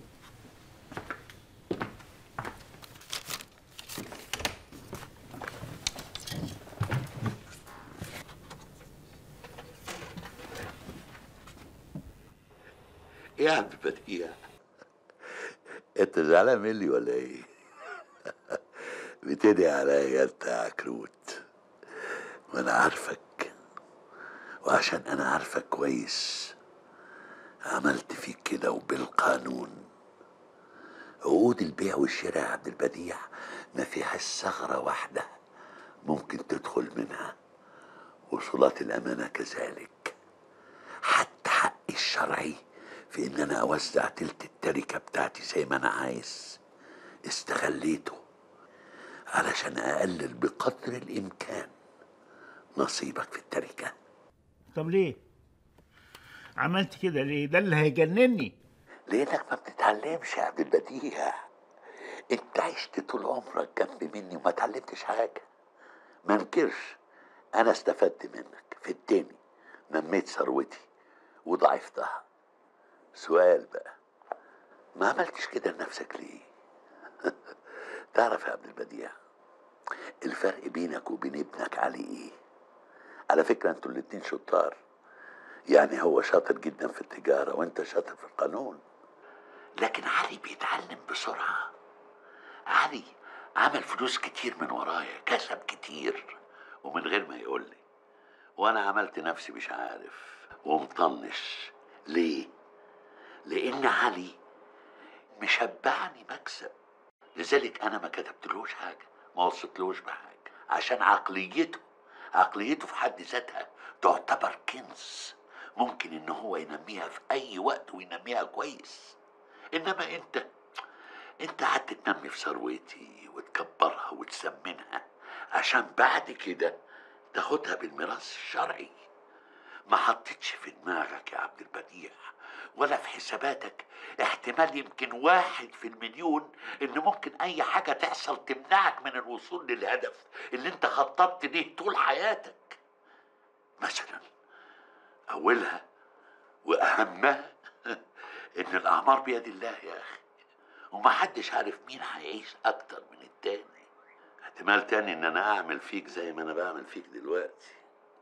ايه يا عم بديع انت زعلان مني ولا ايه بتدعي عليا انت يا عكروت وانا عارفك وعشان انا عارفك كويس عملت فيك كده وبالقانون عقود البيع والشراء يا عبد البديع ما فيهاش ثغرة واحدة ممكن تدخل منها وصولات الأمانة كذلك حتى حقي الشرعي في إن أنا أوزع تلت التركة بتاعتي زي ما أنا عايز استغليته علشان اقلل بقدر الامكان نصيبك في التركه طب ليه عملت كده ليه ده اللي هيجنني لانك ما بتتعلمش يا عبد البديع انت عشت طول عمرك جنب مني وما اتعلمتش حاجه ما انكرش انا استفدت منك في التاني نميت ثروتي وضعفتها سؤال بقى ما عملتش كده لنفسك ليه تعرف يا عبد البديع الفرق بينك وبين ابنك علي ايه على فكرة انتوا الاتنين شطار يعني هو شاطر جدا في التجارة وانت شاطر في القانون لكن علي بيتعلم بسرعة علي عمل فلوس كتير من ورايا كسب كتير ومن غير ما يقول لي وانا عملت نفسي مش عارف ومطنش ليه لان علي مشبعني مكسب لذلك انا ما كتبتلوش حاجه ما وصلتلوش بحاجه عشان عقليته عقليته في حد ذاتها تعتبر كنز ممكن ان هو ينميها في اي وقت وينميها كويس انما انت انت قعدت تنمي في ثروتي وتكبرها وتسمنها عشان بعد كده تاخدها بالميراث الشرعي ما حطيتش في دماغك يا عبد البديع ولا في حساباتك احتمال يمكن واحد في المليون ان ممكن اي حاجة تحصل تمنعك من الوصول للهدف اللي انت خططت ليه طول حياتك مثلا اولها واهمها ان الاعمار بيد الله يا اخي ومحدش عارف مين هيعيش اكتر من التاني احتمال تاني ان انا اعمل فيك زي ما انا بعمل فيك دلوقتي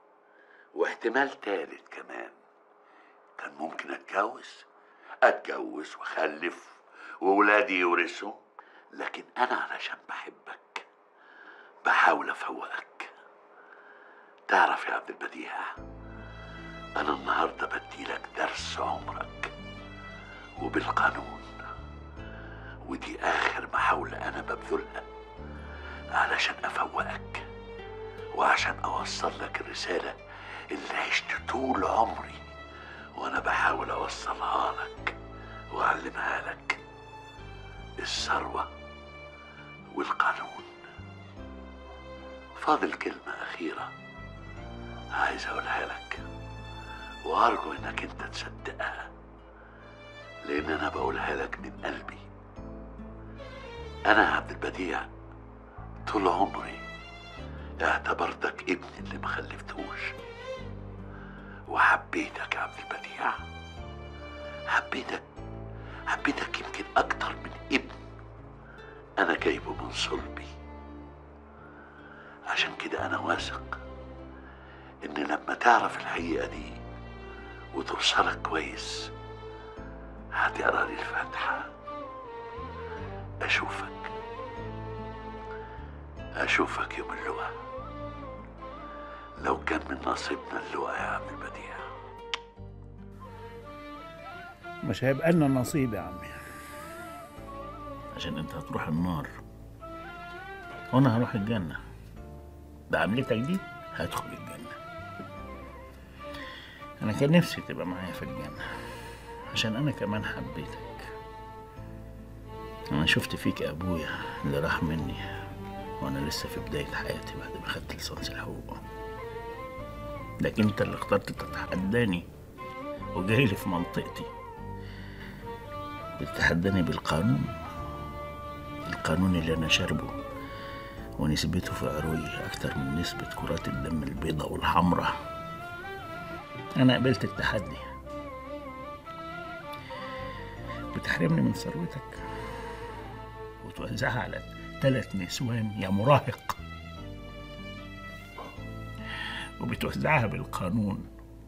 واحتمال تالت كمان كان ممكن اتجوز اتجوز واخلف وولادي يورثوا لكن انا علشان بحبك بحاول افوقك تعرف يا عبد البديع انا النهارده بديلك درس عمرك وبالقانون ودي اخر محاولة انا ببذلها علشان افوقك وعشان اوصل لك الرسالة اللي عشت طول عمري وانا بحاول اوصلها لك واعلمها لك الثروة والقانون فاضل كلمة أخيرة عايز أقولها لك وأرجو إنك أنت تصدقها لأن أنا بقولها لك من قلبي أنا يا عبد البديع طول عمري اعتبرتك ابني اللي ما خلفتهوش وحبيتك يا عبد البديع حبيتك حبيتك يمكن أكتر من ابن أنا جايبه من صلبي عشان كده أنا واثق إن لما تعرف الحقيقة دي وتوصلك كويس هتقرا لي الفاتحة أشوفك أشوفك يوم اللقاء لو كان من نصيبنا اللقاء يا عم البديع مش هيبقى لنا نصيب يا عمي عشان انت هتروح النار وانا هروح الجنة بعملتك دي هدخل الجنة انا كان نفسي تبقى معايا في الجنة عشان انا كمان حبيتك انا شفت فيك ابويا اللي راح مني وانا لسه في بداية حياتي بعد ما خدت ليسانس الحقوق لكن انت اللي اخترت تتحداني وجاي لي في منطقتي بتتحداني بالقانون القانون اللي انا شاربه ونسبته في عروقي اكتر من نسبة كرات الدم البيضاء والحمراء انا قبلت التحدي بتحرمني من ثروتك وتوزعها على ثلاث نسوان يا مراهق وبتوزعها بالقانون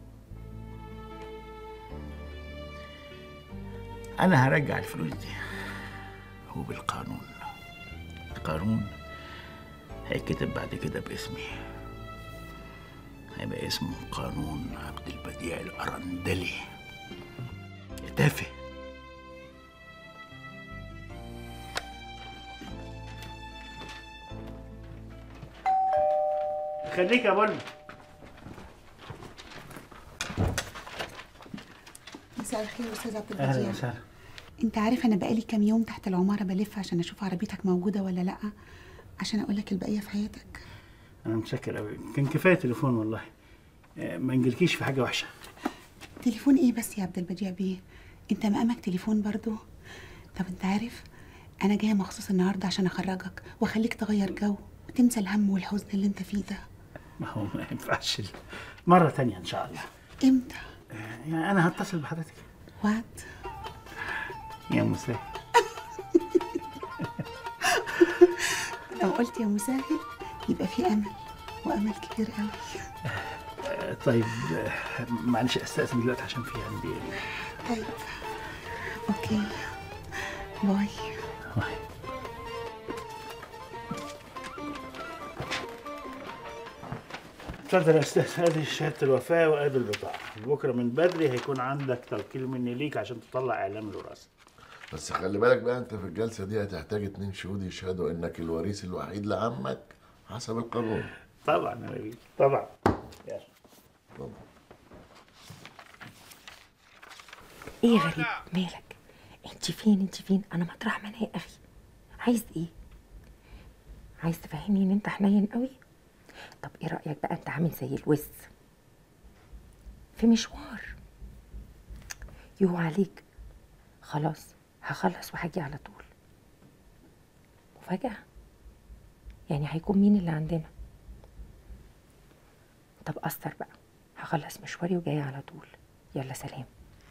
انا هرجع الفلوس دي وبالقانون القانون هيكتب بعد كده باسمي هيبقى اسمه قانون عبد البديع الأرندلي تافه خليك يا بلو مساء الخير استاذ عبد اهلا البديع وسهلا انت عارف انا بقالي كام يوم تحت العماره بلف عشان اشوف عربيتك موجوده ولا لا عشان اقول لك البقيه في حياتك انا متشكر قوي كان كفايه تليفون والله آه، ما نجيلكيش في حاجه وحشه تليفون ايه بس يا عبد البديع بيه انت مقامك تليفون برضو طب انت عارف انا جايه مخصوص النهارده عشان اخرجك واخليك تغير جو وتنسى الهم والحزن اللي انت فيه ده ما هو ما ينفعش مره تانية ان شاء الله امتى يعني انا هتصل بحضرتك وعد يا مساء لو قلت يا مسهل يبقى في امل وامل كبير قوي آه، طيب آه، معلش استاذن دلوقتي عشان في عندي طيب اوكي باي اتفضل يا استاذ ادي شهاده الوفاه وادي البطاقه بكره من بدري هيكون عندك توكيل مني ليك عشان تطلع اعلام الوراثه بس خلي بالك بقى انت في الجلسه دي هتحتاج اتنين شهود يشهدوا انك الوريث الوحيد لعمك حسب القانون طبعا يا نبيل طبعا يلا ايه يا غريب مالك انت فين انت فين انا مطرح ما انا يا اخي عايز ايه عايز تفهمني ان انت حنين قوي طب ايه رايك بقى انت عامل زي الوز في مشوار يو عليك خلاص هخلص وهاجي على طول مفاجأة يعني هيكون مين اللي عندنا طب أستر بقى هخلص مشواري وجاية على طول يلا سلام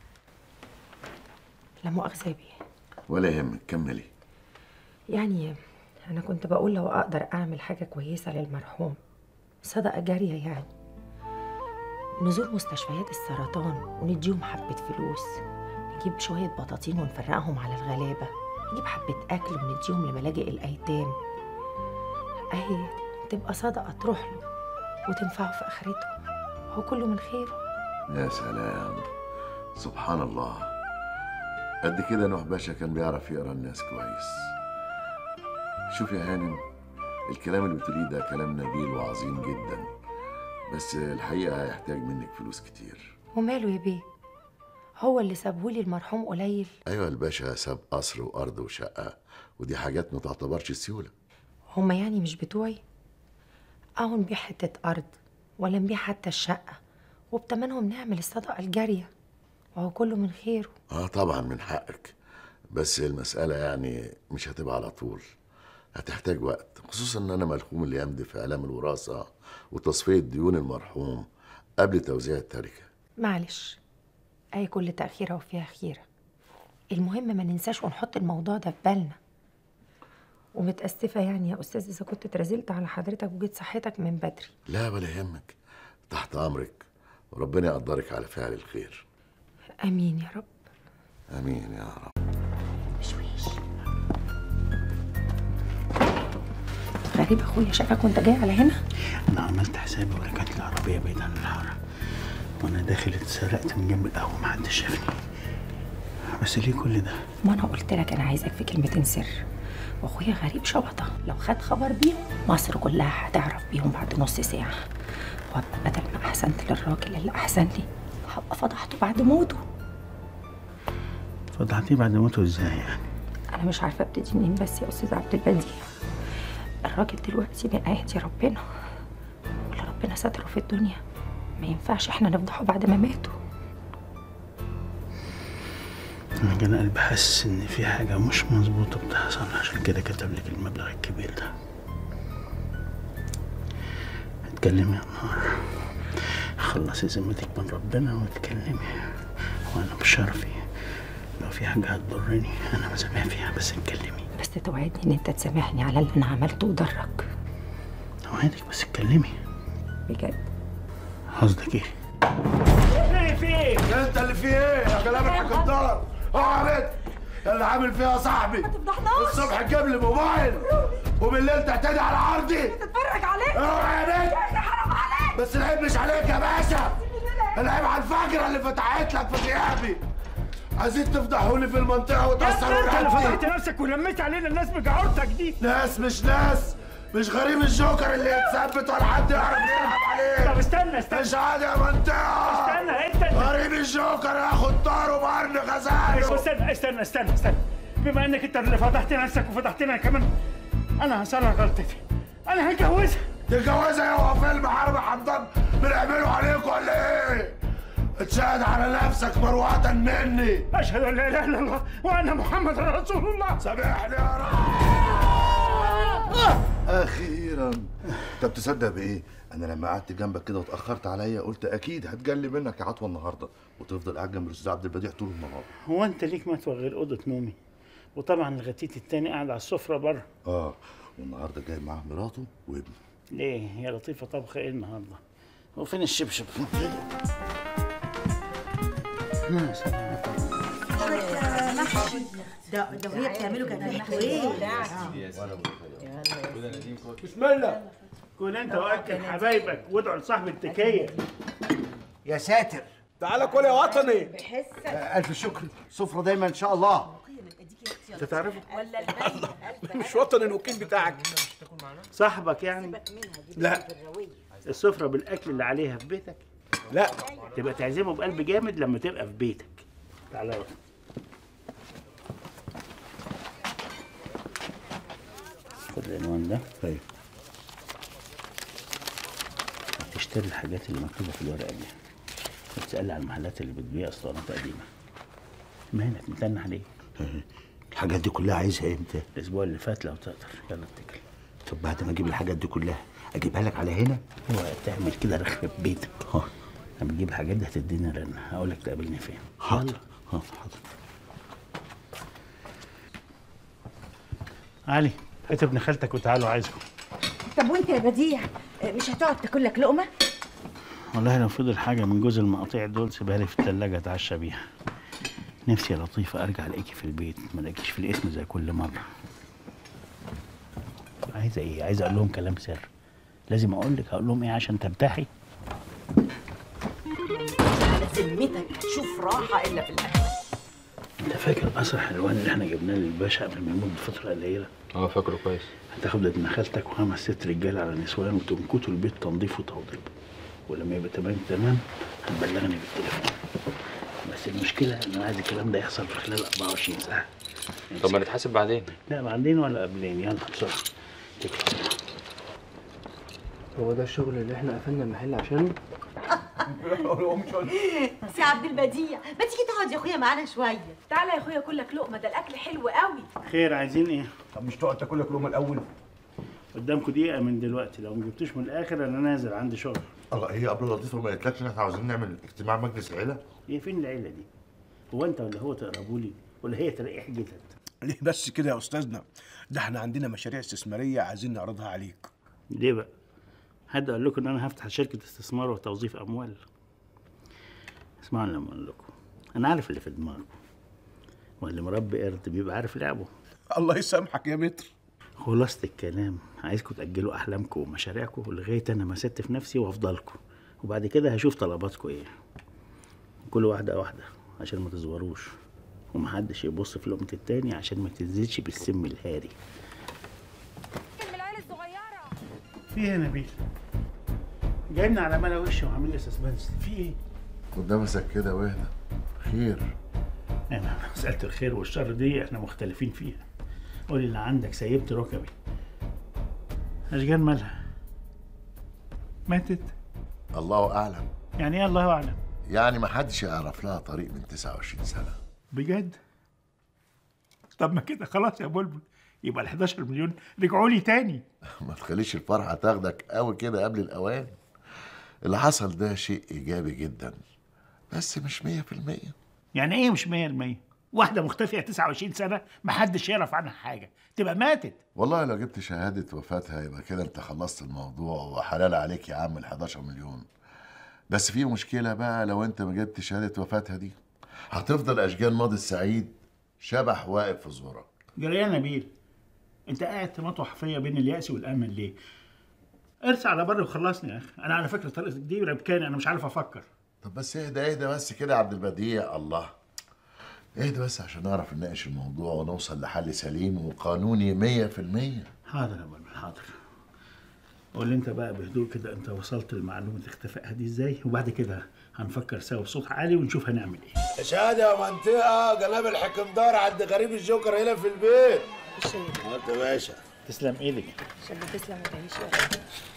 لا مؤاخذة يا بيه ولا يهمك كملي يعني أنا كنت بقول لو أقدر أعمل حاجة كويسة للمرحوم صدقة جارية يعني نزور مستشفيات السرطان ونديهم حبة فلوس نجيب شوية بطاطين ونفرقهم على الغلابة نجيب حبة أكل ونديهم لملاجئ الأيتام أهي تبقى صدقة تروح له وتنفعه في آخرته هو كله من خيره يا سلام سبحان الله قد كده نوح باشا كان بيعرف يقرا الناس كويس شوف يا هانم الكلام اللي بتقوليه ده كلام نبيل وعظيم جدا بس الحقيقة هيحتاج منك فلوس كتير وماله يا بيه هو اللي سابهولي المرحوم قليل أيوة الباشا ساب قصر وأرض وشقة ودي حاجات ما تعتبرش سيولة هما يعني مش بتوعي اهو نبيع حتة أرض ولا نبيع حتى الشقة وبتمنهم نعمل الصدقة الجارية وهو كله من خيره اه طبعا من حقك بس المسألة يعني مش هتبقى على طول هتحتاج وقت خصوصا ان انا ملخوم الايام دي في اعلام الوراثة وتصفية ديون المرحوم قبل توزيع التركة معلش أي كل تأخيرة وفيها خيرة المهم ما ننساش ونحط الموضوع ده في بالنا ومتأسفة يعني يا أستاذ إذا كنت اترزلت على حضرتك وجيت صحتك من بدري لا ولا يهمك تحت امرك وربنا يقدرك على فعل الخير آمين يا رب امين يا رب غريب أخويا شافك وأنت جاي على هنا انا عملت حسابي وركنت العربيه بعيد عن الحاره وانا داخل اتسرقت من جنب القهوه محدش شافني بس ليه كل ده ما أنا قلت لك أنا عايزك في كلمتين سر وأخويا غريب شبطة لو خد خبر بيهم مصر كلها هتعرف بيهم بعد نص ساعة وأبقى بدل ما أحسنت للراجل اللي أحسن لي هبقى فضحته بعد موته فضحتيه بعد موته ازاي يعني أنا مش عارفة أبتدي منين بس يا أستاذ عبد البديع الراجل دلوقتي من آيات ربنا واللي ربنا ستره في الدنيا ما ينفعش احنا نفضحه بعد ما ماتوا انا كان قلبي حاسس ان في حاجه مش مظبوطه بتحصل عشان كده كتب لك المبلغ الكبير ده اتكلمي يا نهار خلصي ذمتك من ربنا واتكلمي وانا بشرفي لو في حاجه هتضرني انا مسامح فيها بس اتكلمي بس توعدني ان انت تسامحني على اللي انا عملته وضرك اوعدك بس اتكلمي بجد قصدك ايه ايه في ايه؟ انت اللي في ايه يا كلامك يا كدار اقعد اللي عامل فيها صاحبي الصبح تجيب لي موبايل وبالليل تعتدي على عرضي تتفرج عليك اوعى يا بنت حرام عليك بس العيب مش عليك يا باشا العيب على الفجرة اللي فتحت لك في غيابي عايزين تفضحوني في المنطقة وتأثروا انت اللي رقبتي فتحت نفسك ولميت علينا الناس بجعورتك دي ناس مش ناس مش غريب الجوكر اللي يتثبت ولا حد يعرف يلعب عليه طب استنى استنى مش عادي يا منطقة استنى انت غريب الجوكر جوكر ياخد طار وبقرن غزاله استنى استنى استنى استنى بما انك انت اللي فضحت نفسك وفضحتنا كمان انا هصلح غلطتي انا هتجوزها تتجوزها يا هو فيلم حرب حمدان بنعمله عليك ولا ايه؟ اتشهد على نفسك مروءة مني اشهد ان لا اله الا الله وان محمد رسول الله سامحني يا رب اخيرا طب تصدق بايه انا لما قعدت جنبك كده واتاخرت عليا قلت اكيد هتجلي منك يا عطوه النهارده وتفضل قاعد جنب الاستاذ عبد البديع طول النهار هو انت ليك متوى غير اوضه نومي وطبعا الغتيت التاني قاعد على السفره بره اه والنهارده جاي معاه مراته وابنه ليه يا لطيفه طبخه ايه النهارده هو فين الشبشب يا سلام ده ده وهي بتعمله كان ريحته ايه؟ بسم الله كل انت واكل حبايبك وادعوا لصاحب التكيه يا ساتر تعالى كل يا وطني الف شكر سفره دايما ان شاء الله انت تعرفه مش وطني الوكيل بتاعك صاحبك يعني لا السفره بالاكل اللي عليها في بيتك لا تبقى تعزمه بقلب جامد لما تبقى في بيتك تعالى بقى. خد العنوان ده ايوه تشتري الحاجات اللي مكتوبه في الورقه دي وتسأل على المحلات اللي بتبيع اسطوانات قديمه مهنك متنى عليه الحاجات دي كلها عايزها امتى؟ الاسبوع اللي فات لو تقدر يلا اتكل طب بعد ما اجيب الحاجات دي كلها اجيبها لك على هنا؟ هو تعمل كده رخ في بيتك اه لما تجيب الحاجات دي هتديني رن هقول لك تقابلني فين حاضر اه حاضر علي هات ابن خالتك وتعالوا عايزكم طب وانت يا بديع مش هتقعد تاكل لك لقمه؟ والله لو فضل حاجه من جوز المقاطيع دول سيبها لي في التلاجة اتعشى بيها نفسي يا لطيفه ارجع الاقيكي في البيت ما الاقيكيش في الاسم زي كل مره عايزه ايه عايزه اقول لهم كلام سر لازم اقول لك اقول لهم ايه عشان ترتاحي على ذمتك هتشوف راحه الا في الاكل انت فاكر قصر حلوان اللي احنا جبناه للباشا قبل ما يموت بفتره قليله اه فاكره كويس هتاخد ابن خالتك وخمس ست رجال على نسوان وتنكتوا البيت تنظيف وتوضيب ولما يبقى تمام تمام هتبلغني بالتليفون بس المشكله ان انا عايز الكلام ده يحصل في خلال 24 ساعه طب ما نتحاسب بعدين لا بعدين ولا قبلين يلا بسرعه هو ده الشغل اللي احنا قفلنا المحل عشانه سي عبد البديع ما تيجي تقعد يا اخويا معانا شويه تعالى يا اخويا كلك لقمه ده الاكل حلو قوي خير عايزين ايه طب مش تقعد تاكل لك لقمه الاول قدامكم دقيقه من دلوقتي لو ما جبتوش من الاخر انا نازل عندي شغل الله هي قبل لطيفه ما قالتلكش ان احنا عاوزين نعمل اجتماع مجلس العيله هي فين العيله دي هو انت ولا هو تقربوا لي ولا هي تلاقي حجتك ليه بس كده يا استاذنا ده احنا عندنا مشاريع استثماريه عايزين نعرضها عليك ليه بقى حد قال لكم ان انا هفتح شركه استثمار وتوظيف اموال اسمعوا لما اقول لكم انا عارف اللي في دماغكم واللي مربي قرد بيبقى عارف لعبه الله يسامحك يا متر خلاصة الكلام عايزكم تأجلوا أحلامكم ومشاريعكم لغاية أنا ما ست في نفسي وأفضلكم وبعد كده هشوف طلباتكم إيه كل واحدة واحدة عشان ما تزوروش ومحدش يبص في لقمة التاني عشان ما تنزلش بالسم الهاري في ايه يا نبيل؟ جايبنا على ملا وشي وعامل لي سسبنس في ايه؟ خد نفسك كده واهدى خير انا مسألة الخير والشر دي احنا مختلفين فيها قولي اللي عندك سيبت ركبي اشجان مالها؟ ماتت؟ الله اعلم يعني ايه الله اعلم؟ يعني ما حدش يعرف لها طريق من 29 سنه بجد؟ طب ما كده خلاص يا بلبل يبقى ال 11 مليون رجعوا لي تاني ما تخليش الفرحه تاخدك قوي كده قبل الاوان اللي حصل ده شيء ايجابي جدا بس مش 100% يعني ايه مش 100% واحدة مختفية 29 سنة محدش يعرف عنها حاجة تبقى ماتت والله لو جبت شهاده وفاتها يبقى كده انت خلصت الموضوع وحلال عليك يا عم ال 11 مليون بس في مشكله بقى لو انت ما جبت شهاده وفاتها دي هتفضل اشجان ماضي السعيد شبح واقف في زورك جري يا نبيل انت قاعد تمطوح فيا بين اليأس والامل ليه؟ ارسى على بر وخلصني يا اخي انا على فكره طريقتك دي ربكاني انا مش عارف افكر طب بس اهدى اهدى بس كده يا عبد البديع الله اهدى بس عشان نعرف نناقش الموضوع ونوصل لحل سليم وقانوني 100% حاضر يا بلبل حاضر قول لي انت بقى بهدوء كده انت وصلت لمعلومه اختفائها دي ازاي وبعد كده هنفكر سوا بصوت عالي ونشوف هنعمل ايه شهادة يا منطقة جناب الحكمدار عند غريب الجوكر هنا في البيت انت يا باشا تسلم ايدك عشان تسلم وتعيش يا رب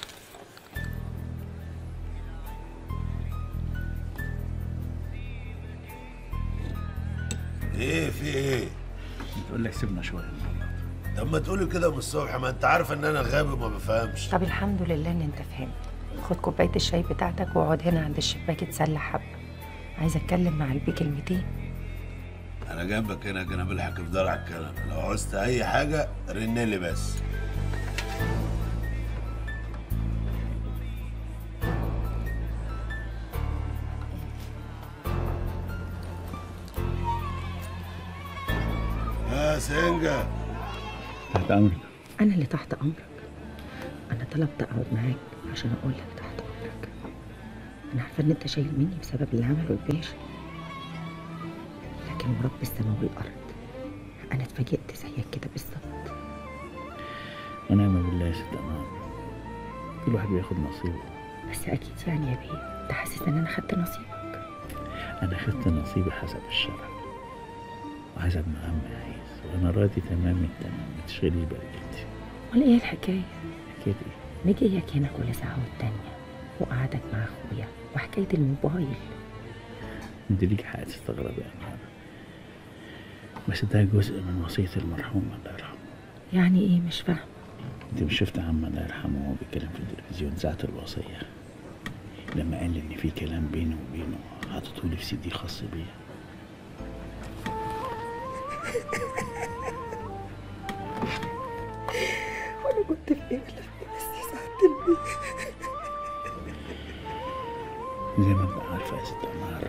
ايه في ايه؟ بقول لك سيبنا شويه طب ما تقولي كده من الصبح ما انت عارف ان انا غبي وما بفهمش طب الحمد لله ان انت فهمت خد كوبايه الشاي بتاعتك واقعد هنا عند الشباك اتسلى حبه عايزه اتكلم مع البي كلمتين انا جنبك هنا جناب الحكمدار على الكلام لو عوزت اي حاجة رن لي بس يا سنجة تحت امرك انا اللي تحت امرك انا طلبت اقعد معاك عشان اقول لك تحت امرك انا عارفه ان انت شايل مني بسبب اللي عمله الباشا لكن ورب السماء والارض انا اتفاجئت زيك كده بالظبط ونعم بالله يا ست امان كل واحد بياخد نصيبه بس اكيد يعني يا بيه انت حاسس ان انا خدت نصيبك انا خدت نصيبي حسب الشرع وحسب ما عمي عايز وانا راضي تمام التمام ما تشغلي بالك انت امال ايه الحكايه حكايه ايه مجيك هنا كل ساعه والتانيه وقعدك مع اخويا وحكايه الموبايل انت ليك حق تستغربي يا أمان بس ده جزء من وصية المرحوم الله يرحمه يعني ايه مش فاهم انت مش شفت عم الله يرحمه وهو بيتكلم في التلفزيون ساعة الوصية لما قال ان في كلام بينه وبينه حاططهولي في سي دي خاص بيا وانا كنت في ايه ولا في ايه بس يا سعادة البيه زي ما انت عارفة يا ست أنهار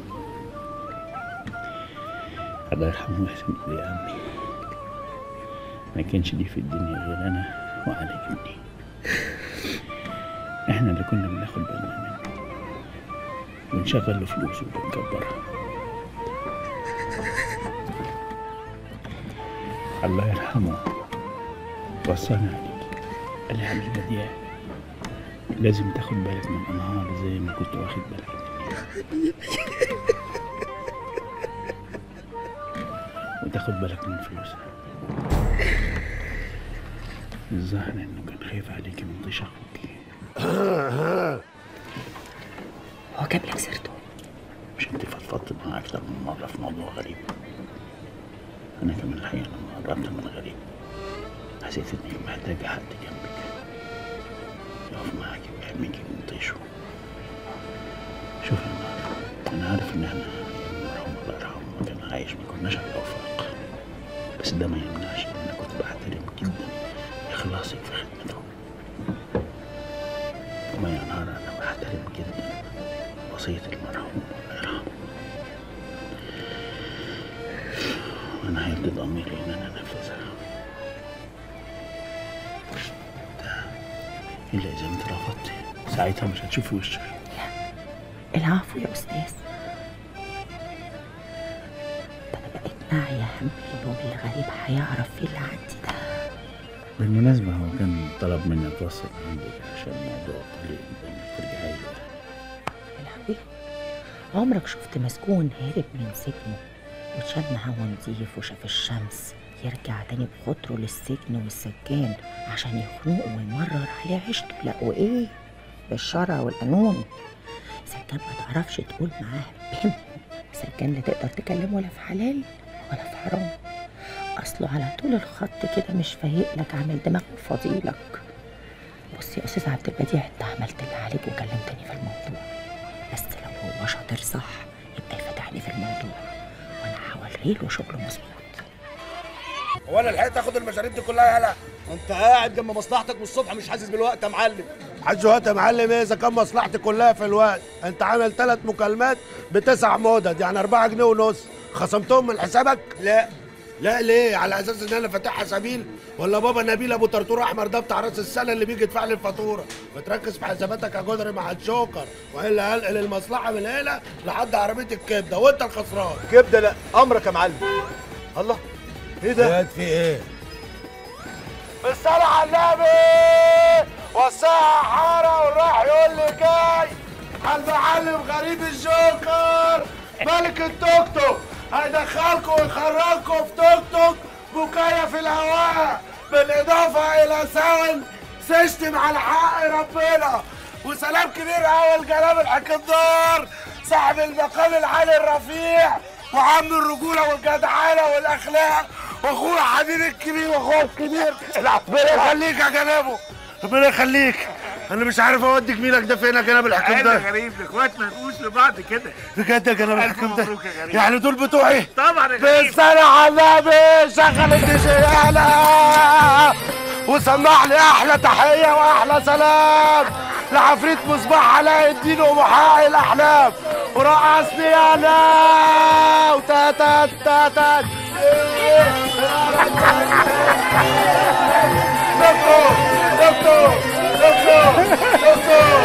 الله يرحمه ويحسن إلي عمي ما كانش ليه في الدنيا غير أنا وعلي ابني احنا اللي كنا بناخد بالنا منه بنشغل له فلوسه وبنكبرها الله يرحمه وصاني عليك قال لي يا حبيبي بديع لازم تاخد بالك من انهار زي ما كنت واخد بالك مني وتاخد بالك من فلوسها الظاهر انه كان خايف عليكي من طيش اخوكي هو جاب لك سيرته مش انت فضفضت معاه اكتر من مره في موضوع غريب انا كمان الحقيقه لما قربت من غريب حسيت اني محتاجه حد جنبك يقف معاكي ويحميكي من طيشه شوف يا نهار انا عارف ان احنا أيام المرحوم الله يرحمه ما كان عايش ما كناش على الافاق بس ده ما يمنعش ان انا كنت بحترم جدا اخلاصك في خدمته وما يا نهار انا بحترم جدا وصية المرحوم الله يرحمه وانا هيرضي ضميري ان انا انفذها ده الا اذا انت رفضتي ساعتها مش هتشوفي وشك العفو يا استاذ ده انا بقيت معي يا هم اليوم اللي غريب هيعرف فيه اللي عندي ده بالمناسبة هو كان طلب مني اتوصل عندك عشان موضوع طريق انك ترجعي له الحبيب عمرك شفت مسجون هرب من سجنه وشم هوا نضيف وشاف الشمس يرجع تاني بخطره للسجن والسجان عشان يخنقه ويمرر عليه عيشته لا وايه بالشرع والقانون سجان ما تعرفش تقول معاه بهم سجان لا تقدر تكلمه ولا في حلال ولا في حرام اصله على طول الخط كده مش فايق لك عامل دماغه فضيلك بص يا استاذ عبد البديع انت عملت اللي عليك وكلمتني في الموضوع بس لو هو شاطر صح يبقى يفتحني في الموضوع وانا هوري له شغل مظبوط هو انا لحقت اخد المشاريب دي كلها يالا انت قاعد جنب مصلحتك من الصبح مش حاسس بالوقت يا معلم حاج وقت يا معلم ايه اذا كان مصلحتي كلها في الوقت انت عامل ثلاث مكالمات بتسع مدد يعني 4 جنيه ونص خصمتهم من حسابك لا لا ليه على اساس ان انا فاتحها سبيل ولا بابا نبيل ابو طرطور احمر ده بتاع راس السنه اللي بيجي يدفع لي الفاتوره بتركز في حساباتك يا جدري مع الشوكر والا هنقل المصلحه من هنا لحد عربيه الكبده وانت الخسران كبده لا امرك يا معلم الله ايه ده ياد في ايه بالصلاة على النبي وسع حارة والراح يقول لي جاي المعلم غريب الجوكر ملك التوك توك هيدخلكم ويخرجكم في توك توك مكيف الهواء بالاضافه الى ساوند سيستم على حق ربنا وسلام كبير قوي لجناب الحكمدار صاحب المقام العالي الرفيع وعم الرجوله والجدعانه والاخلاق واخويا حبيبي الكبير واخويا الكبير ربنا يخليك يا جنابه ربنا يخليك انا مش عارف اودي جميلك ده فين يا جناب الحكم عيب ده يا غريب الاخوات ما يبقوش لبعض كده بجد يا جناب ألف الحكم ده مبروك يا غريب. يعني دول بتوعي طبعا يا غريب بالسنة على النبي شغل الدي جي اعلى وسمع لي احلى تحية واحلى سلام لعفريت مصباح علاء الدين ومحقق الاحلام ورقصني انا وتاتا تاتا دكتور دكتور دكتور دكتور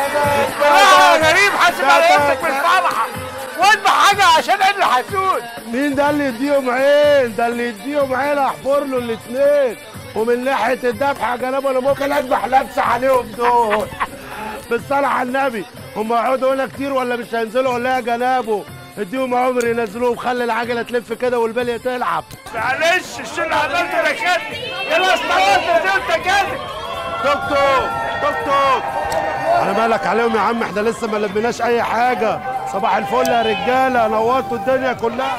لا يا غريب حاسب على نفسك بالفرحه واذبح حاجه عشان عين الحسود مين ده اللي يديهم عين ده اللي يديهم عين احفر له الاثنين ومن ناحيه الذبح يا جناب انا ممكن اذبح نفسي عليهم دول بالصلاه على النبي هم يقعدوا هنا كتير ولا مش هينزلوا ولا إيه يا جنابه اديهم عمر ينزلوهم خلي العجله تلف كده والبليه تلعب معلش الشيء اللي عملته ده كده يلا استوعبت انت كده دكتور دكتور على بالك عليهم يا عم احنا لسه ما لميناش اي حاجه صباح الفل يا رجاله نورتوا الدنيا كلها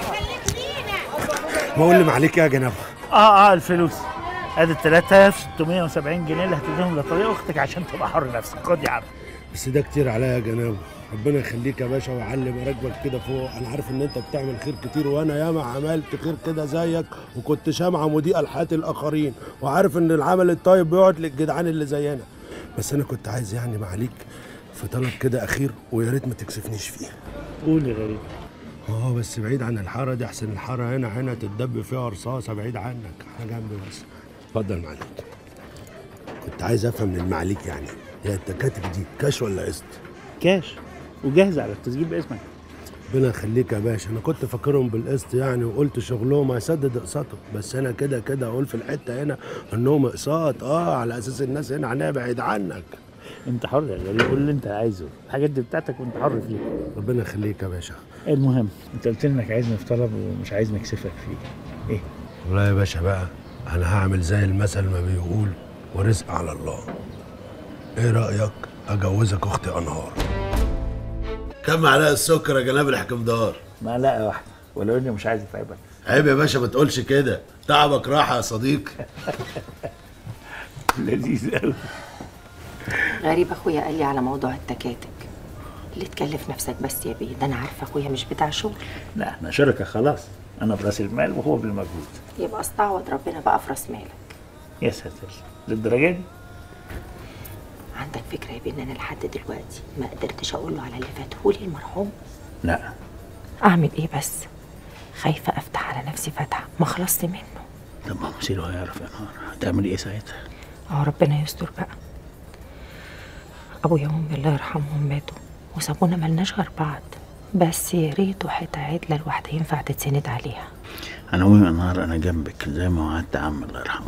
بقول لي معليك يا جنابه اه اه الفلوس ادي 3670 جنيه اللي هتديهم لطريق اختك عشان تبقى حر نفسك خد يا عم بس ده كتير عليا يا جنابه ربنا يخليك يا باشا ويعلي مراكبك كده فوق انا عارف ان انت بتعمل خير كتير وانا ياما عملت خير كده زيك وكنت شامعه مضيئه لحياه الاخرين وعارف ان العمل الطيب بيقعد للجدعان اللي زينا بس انا كنت عايز يعني معاليك في طلب كده اخير ويا ريت ما تكسفنيش فيه قول يا غريب اه بس بعيد عن الحاره دي احسن الحاره هنا هنا تتدب فيها رصاصه بعيد عنك على جنب بس اتفضل معليك كنت عايز افهم من المعاليك يعني هي التكاتك دي كاش ولا قسط كاش وجاهزه على التسجيل باسمك ربنا يخليك يا باشا انا كنت فاكرهم بالقسط يعني وقلت شغلهم هيسدد اقساطه بس انا كده كده اقول في الحته هنا انهم اقساط اه على اساس الناس هنا هنبعد عنك انت حر يا غريب قول اللي انت عايزه الحاجات دي بتاعتك وانت حر فيها ربنا يخليك يا باشا المهم انت قلت لي انك عايزني في طلب ومش عايز نكسفك فيه ايه والله يا باشا بقى انا هعمل زي المثل ما بيقول ورزق على الله ايه رايك اجوزك اختي انهار كم معلقه السكر يا جناب الحكمدار معلقه واحده ولو اني مش عايز اتعبك عيب يا باشا ما تقولش كده تعبك راحه يا صديقي لذيذ قوي غريب اخويا قال لي على موضوع التكاتك اللي تكلف نفسك بس يا بيه ده انا عارفه اخويا مش بتاع شغل لا احنا شركه خلاص انا براس المال وهو بالمجهود يبقى استعوض ربنا بقى في راس مالك يا ساتر للدرجه دي عندك فكره يا بيه ان انا لحد دلوقتي ما قدرتش اقول له على اللي فاتهولي المرحوم لا اعمل ايه بس خايفه افتح على نفسي فتحه ما خلصت منه طب ما مصيره هيعرف يا نهار هتعمل ايه ساعتها اه ربنا يستر بقى ابويا وامي الله يرحمهم ماتوا وسابونا ملناش غير بعض بس يا ريت حته عدله الواحده ينفع تتسند عليها انا قومي يا نهار انا جنبك زي ما وعدت عم الله يرحمه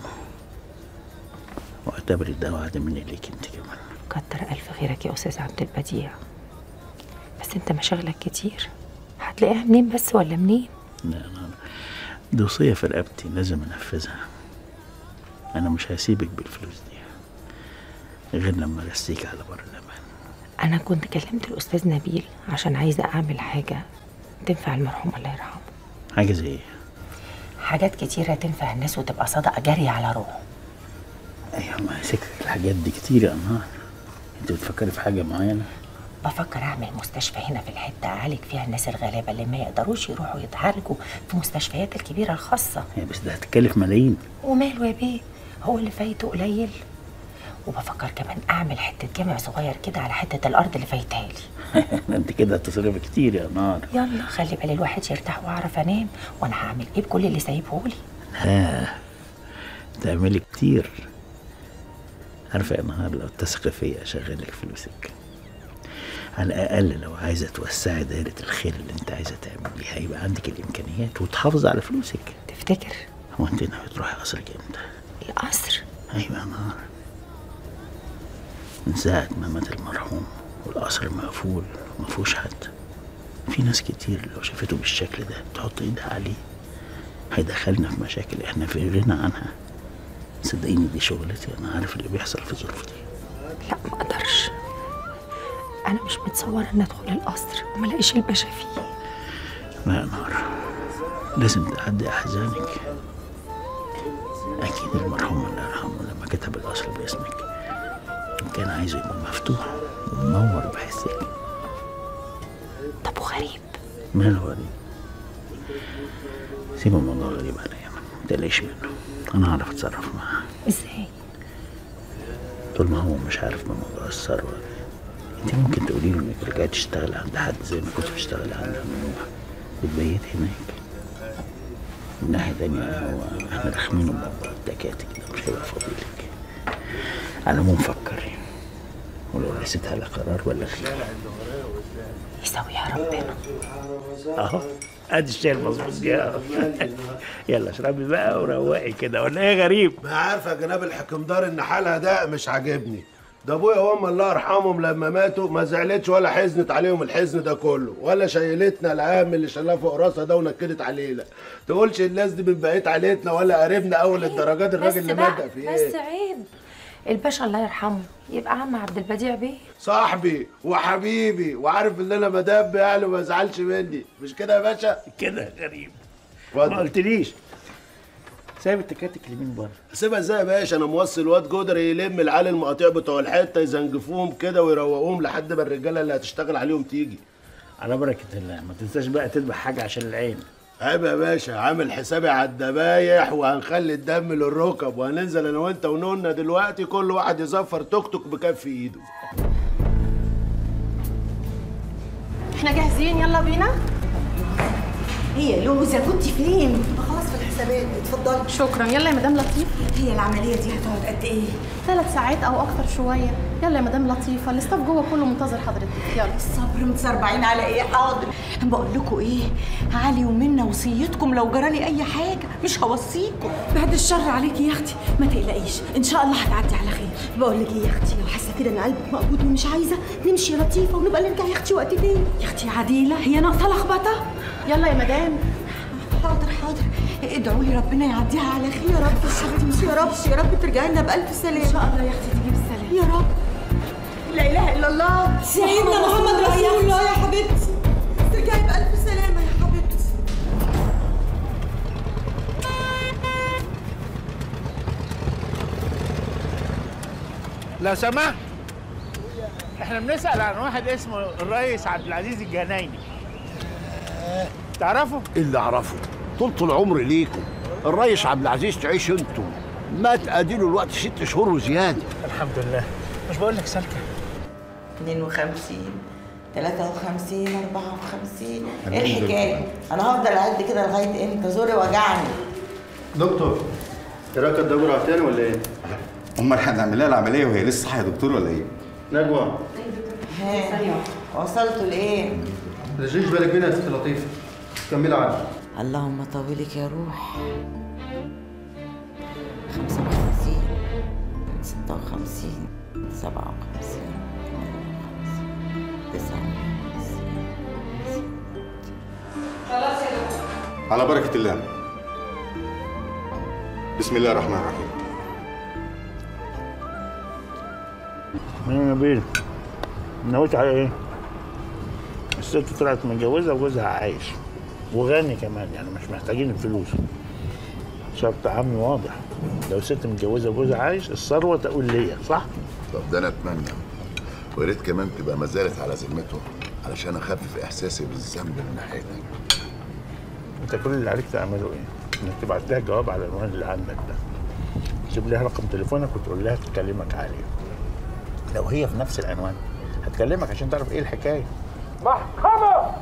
واعتبري ده وعد مني ليك انت كمان كتر الف خيرك يا استاذ عبد البديع بس انت مشاغلك كتير هتلاقيها منين بس ولا منين لا انا دي وصيه في رقبتي لازم انفذها انا مش هسيبك بالفلوس دي غير لما ارسيك على بر الامان انا كنت كلمت الاستاذ نبيل عشان عايزه اعمل حاجه تنفع المرحوم الله يرحمه حاجه زي ايه حاجات كتيره تنفع الناس وتبقى صدقه جاريه على روحه ايوه ما سكت الحاجات دي كتير يا نهار انت بتفكري في حاجه معينه بفكر اعمل مستشفى هنا في الحته اعالج فيها الناس الغلابه اللي ما يقدروش يروحوا يتعالجوا في مستشفيات الكبيره الخاصه هي بس ده هتكلف ملايين وماله يا بيه هو اللي فايته قليل وبفكر كمان اعمل حته جامع صغير كده على حته الارض اللي فايتها لي انت كده هتصرفي كتير يا نهار يلا خلي بالي الواحد يرتاح واعرف انام وانا هعمل ايه بكل اللي سايبهولي ها تعملي كتير عارفه يا نهار لو تثقي فيا اشغلك فلوسك على الاقل لو عايزه توسعي دايره الخير اللي انت عايزه تعمليها يبقى عندك الامكانيات وتحافظي على فلوسك تفتكر هو انت ناوي تروحي قصرك امتى القصر ايوه يا نهار من ساعه ما مات المرحوم والقصر مقفول ومفيهوش حد في ناس كتير لو شافته بالشكل ده تحط ايدها عليه هيدخلنا في مشاكل احنا في غنى عنها صدقيني دي شغلتي انا عارف اللي بيحصل في الظروف دي لا ما اقدرش انا مش متصوره ان ادخل القصر وما الاقيش الباشا فيه لا يا نار لازم تعدي احزانك اكيد المرحوم الله يرحمه لما كتب القصر باسمك كان عايزه يبقى مفتوح ومنور بحسك طب وغريب ماله غريب سيب الموضوع غريب عليا ما تقلقش منه انا هعرف اتصرف معاه ازاي طول ما هو مش عارف بموضوع الثروه انت ممكن تقولي له انك رجعت تشتغل عند حد زي ما كنت بتشتغل عند ممنوع وتبيت هناك من ناحية تانية هو احنا داخلينه بموضوع التكاتك ده مش هيبقى فاضيلك على العموم فكري ولو رسيت على قرار ولا خير يسويها ربنا اهو ادي الشاي المظبوط يا يلا اشربي بقى وروقي كده ولا ايه غريب ما عارفه يا جناب الحكمدار ان حالها ده مش عاجبني ده ابويا وامي الله يرحمهم لما ماتوا ما زعلتش ولا حزنت عليهم الحزن ده كله ولا شيلتنا العام اللي شالها فوق راسها ده ونكدت علينا تقولش الناس دي من بقيت عيلتنا ولا قريبنا اول الدرجات الراجل اللي مات ده في بس ايه عيب الباشا الله يرحمه يبقى عم عبد البديع بيه صاحبي وحبيبي وعارف ان انا مدب يعني وما يزعلش مني مش كده يا باشا كده غريب اتفضل. ما قلتليش سايب التكاتك لمين بره سيبها ازاي يا باشا انا موصل واد جدري يلم العيال المقاطيع بتوع الحته يزنجفوهم كده ويروقوهم لحد ما الرجاله اللي هتشتغل عليهم تيجي على بركه الله ما تنساش بقى تذبح حاجه عشان العين عيب يا باشا عامل حسابي على الدبايح وهنخلي الدم للركب وهننزل انا وانت ونونا دلوقتي كل واحد يزفر توك توك بكف ايده احنا جاهزين يلا بينا هي لوزة كنت فين؟ خلاص في الحسابات اتفضلي شكرا يلا يا مدام لطيف هي العملية دي هتقعد قد ايه؟ ثلاث ساعات او اكتر شويه يلا يا مدام لطيفه الاستاف جوه كله منتظر حضرتك يلا الصبر متسربعين على ايه حاضر بقول لكم ايه علي ومنا وصيتكم لو جرالي اي حاجه مش هوصيكم بعد الشر عليكي يا اختي ما تقلقيش ان شاء الله هتعدي على خير بقول لك ايه يا اختي لو حاسه كده ان قلبك مقبوض ومش عايزه نمشي يا لطيفه ونبقى نرجع يا اختي وقت تاني يا اختي عديله هي ناقصه لخبطه يلا يا مدام حاضر حاضر ادعوا لي ربنا يعديها على خير يا رب يا رب يا رب ترجعي لنا بالف سلامه ان شاء الله يا اختي تيجي بالسلامه يا رب لا اله الا الله سيدنا محمد رسول الله يا حبيبتي ترجعي بالف سلامه يا حبيبتي لو سمحت احنا بنسأل عن واحد اسمه الرئيس عبد العزيز الجنايني تعرفه؟ اللي اعرفه طول العمر ليكم الريس عبد العزيز تعيش انتم مات اديله الوقت ست شهور وزياده الحمد لله مش بقول لك سالكه 52 53 54 الحمد ايه الحكايه؟ انا هفضل اعد كده لغايه امتى؟ زوري وجعني دكتور ايه رايك الدكتور تاني ولا ايه؟ امال هنعمل لها العمليه وهي لسه صاحيه يا دكتور ولا ايه؟ نجوى ها وصلتوا لايه؟ ما تشغليش بالك منها يا ست لطيفه كملي عادي اللهم طولك يا روح 55 56 57 خلاص يا دكتور على بركه الله بسم الله الرحمن الرحيم مين نبيل نويت على ايه؟ الست طلعت متجوزة وجوزها عايش وغني كمان يعني مش محتاجين الفلوس شرط عامي واضح لو ست متجوزة وجوزها عايش الثروة تقول ليا صح؟ طب ده انا اتمنى ويا ريت كمان تبقى ما زالت على ذمته علشان اخفف احساسي بالذنب من ناحيتك انت كل اللي عليك تعمله ايه؟ انك تبعت لها جواب على العنوان اللي عندك ده تجيب لها رقم تليفونك وتقول لها تكلمك عليه لو هي في نفس العنوان هتكلمك عشان تعرف ايه الحكايه محكمة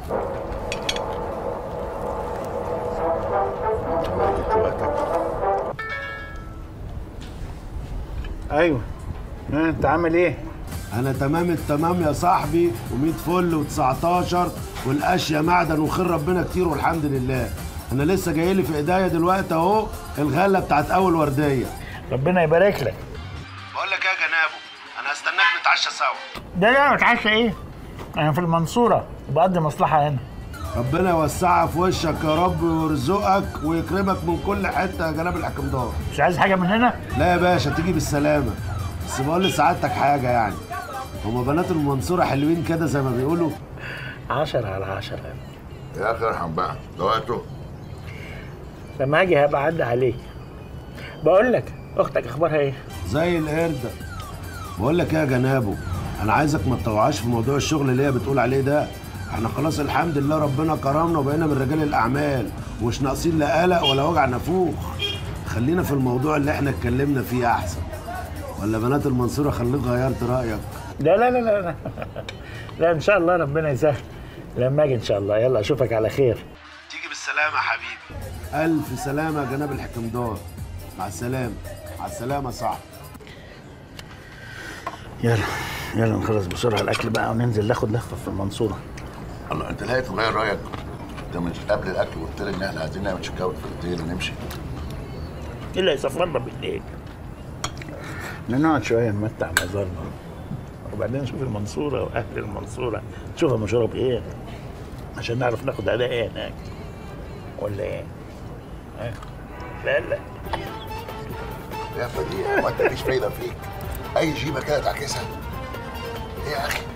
ايوه ها، انت عامل ايه؟ انا تمام التمام يا صاحبي و100 فل و19 والاشياء معدن وخير ربنا كتير والحمد لله انا لسه جاي لي في ايديا دلوقتي اهو الغله بتاعت اول ورديه ربنا يبارك لك بقول لك ايه يا جنابه انا هستناك نتعشى سوا ده لا اتعشى ايه؟ انا في المنصوره وبقضي مصلحه هنا ربنا يوسعها في وشك يا رب ويرزقك ويكرمك من كل حته يا جناب الحكمدار مش عايز حاجه من هنا؟ لا يا باشا تيجي بالسلامه بس بقول لسعادتك حاجه يعني هما بنات المنصوره حلوين كده زي ما بيقولوا عشرة على عشرة يا اخي ارحم بقى ده وقته لما اجي هبقى اعدي عليك بقول لك اختك اخبارها ايه؟ زي القرده بقول لك ايه يا جنابه انا عايزك ما تطوعش في موضوع الشغل اللي هي بتقول عليه ده احنا خلاص الحمد لله ربنا كرمنا وبقينا من رجال الاعمال ومش ناقصين لا قلق ولا وجع نافوخ خلينا في الموضوع اللي احنا اتكلمنا فيه احسن ولا بنات المنصوره خليك غيرت رايك لا لا لا لا لا لا ان شاء الله ربنا يسهل لما اجي ان شاء الله يلا اشوفك على خير تيجي بالسلامه يا حبيبي الف سلامه يا جناب الحكمدار مع السلامه مع السلامه يا صاحبي يلا يلا نخلص بسرعه الاكل بقى وننزل ناخد لفه في المنصوره الله انت لقيت تغير رايك انت مش قبل الاكل قلت لي ان احنا عايزين نعمل تشيك اوت في الاوتيل ونمشي ايه اللي هيسافرنا بالليل نقعد شويه نمتع مزارنا وبعدين نشوف المنصوره واهل المنصوره نشوف مشروب ايه عشان نعرف ناخد اداء ايه هناك ولا ايه؟ ها؟ لا لا يا فديع وانت مفيش فايده فيك اي جيبه كده تعكسها ايه يا اخي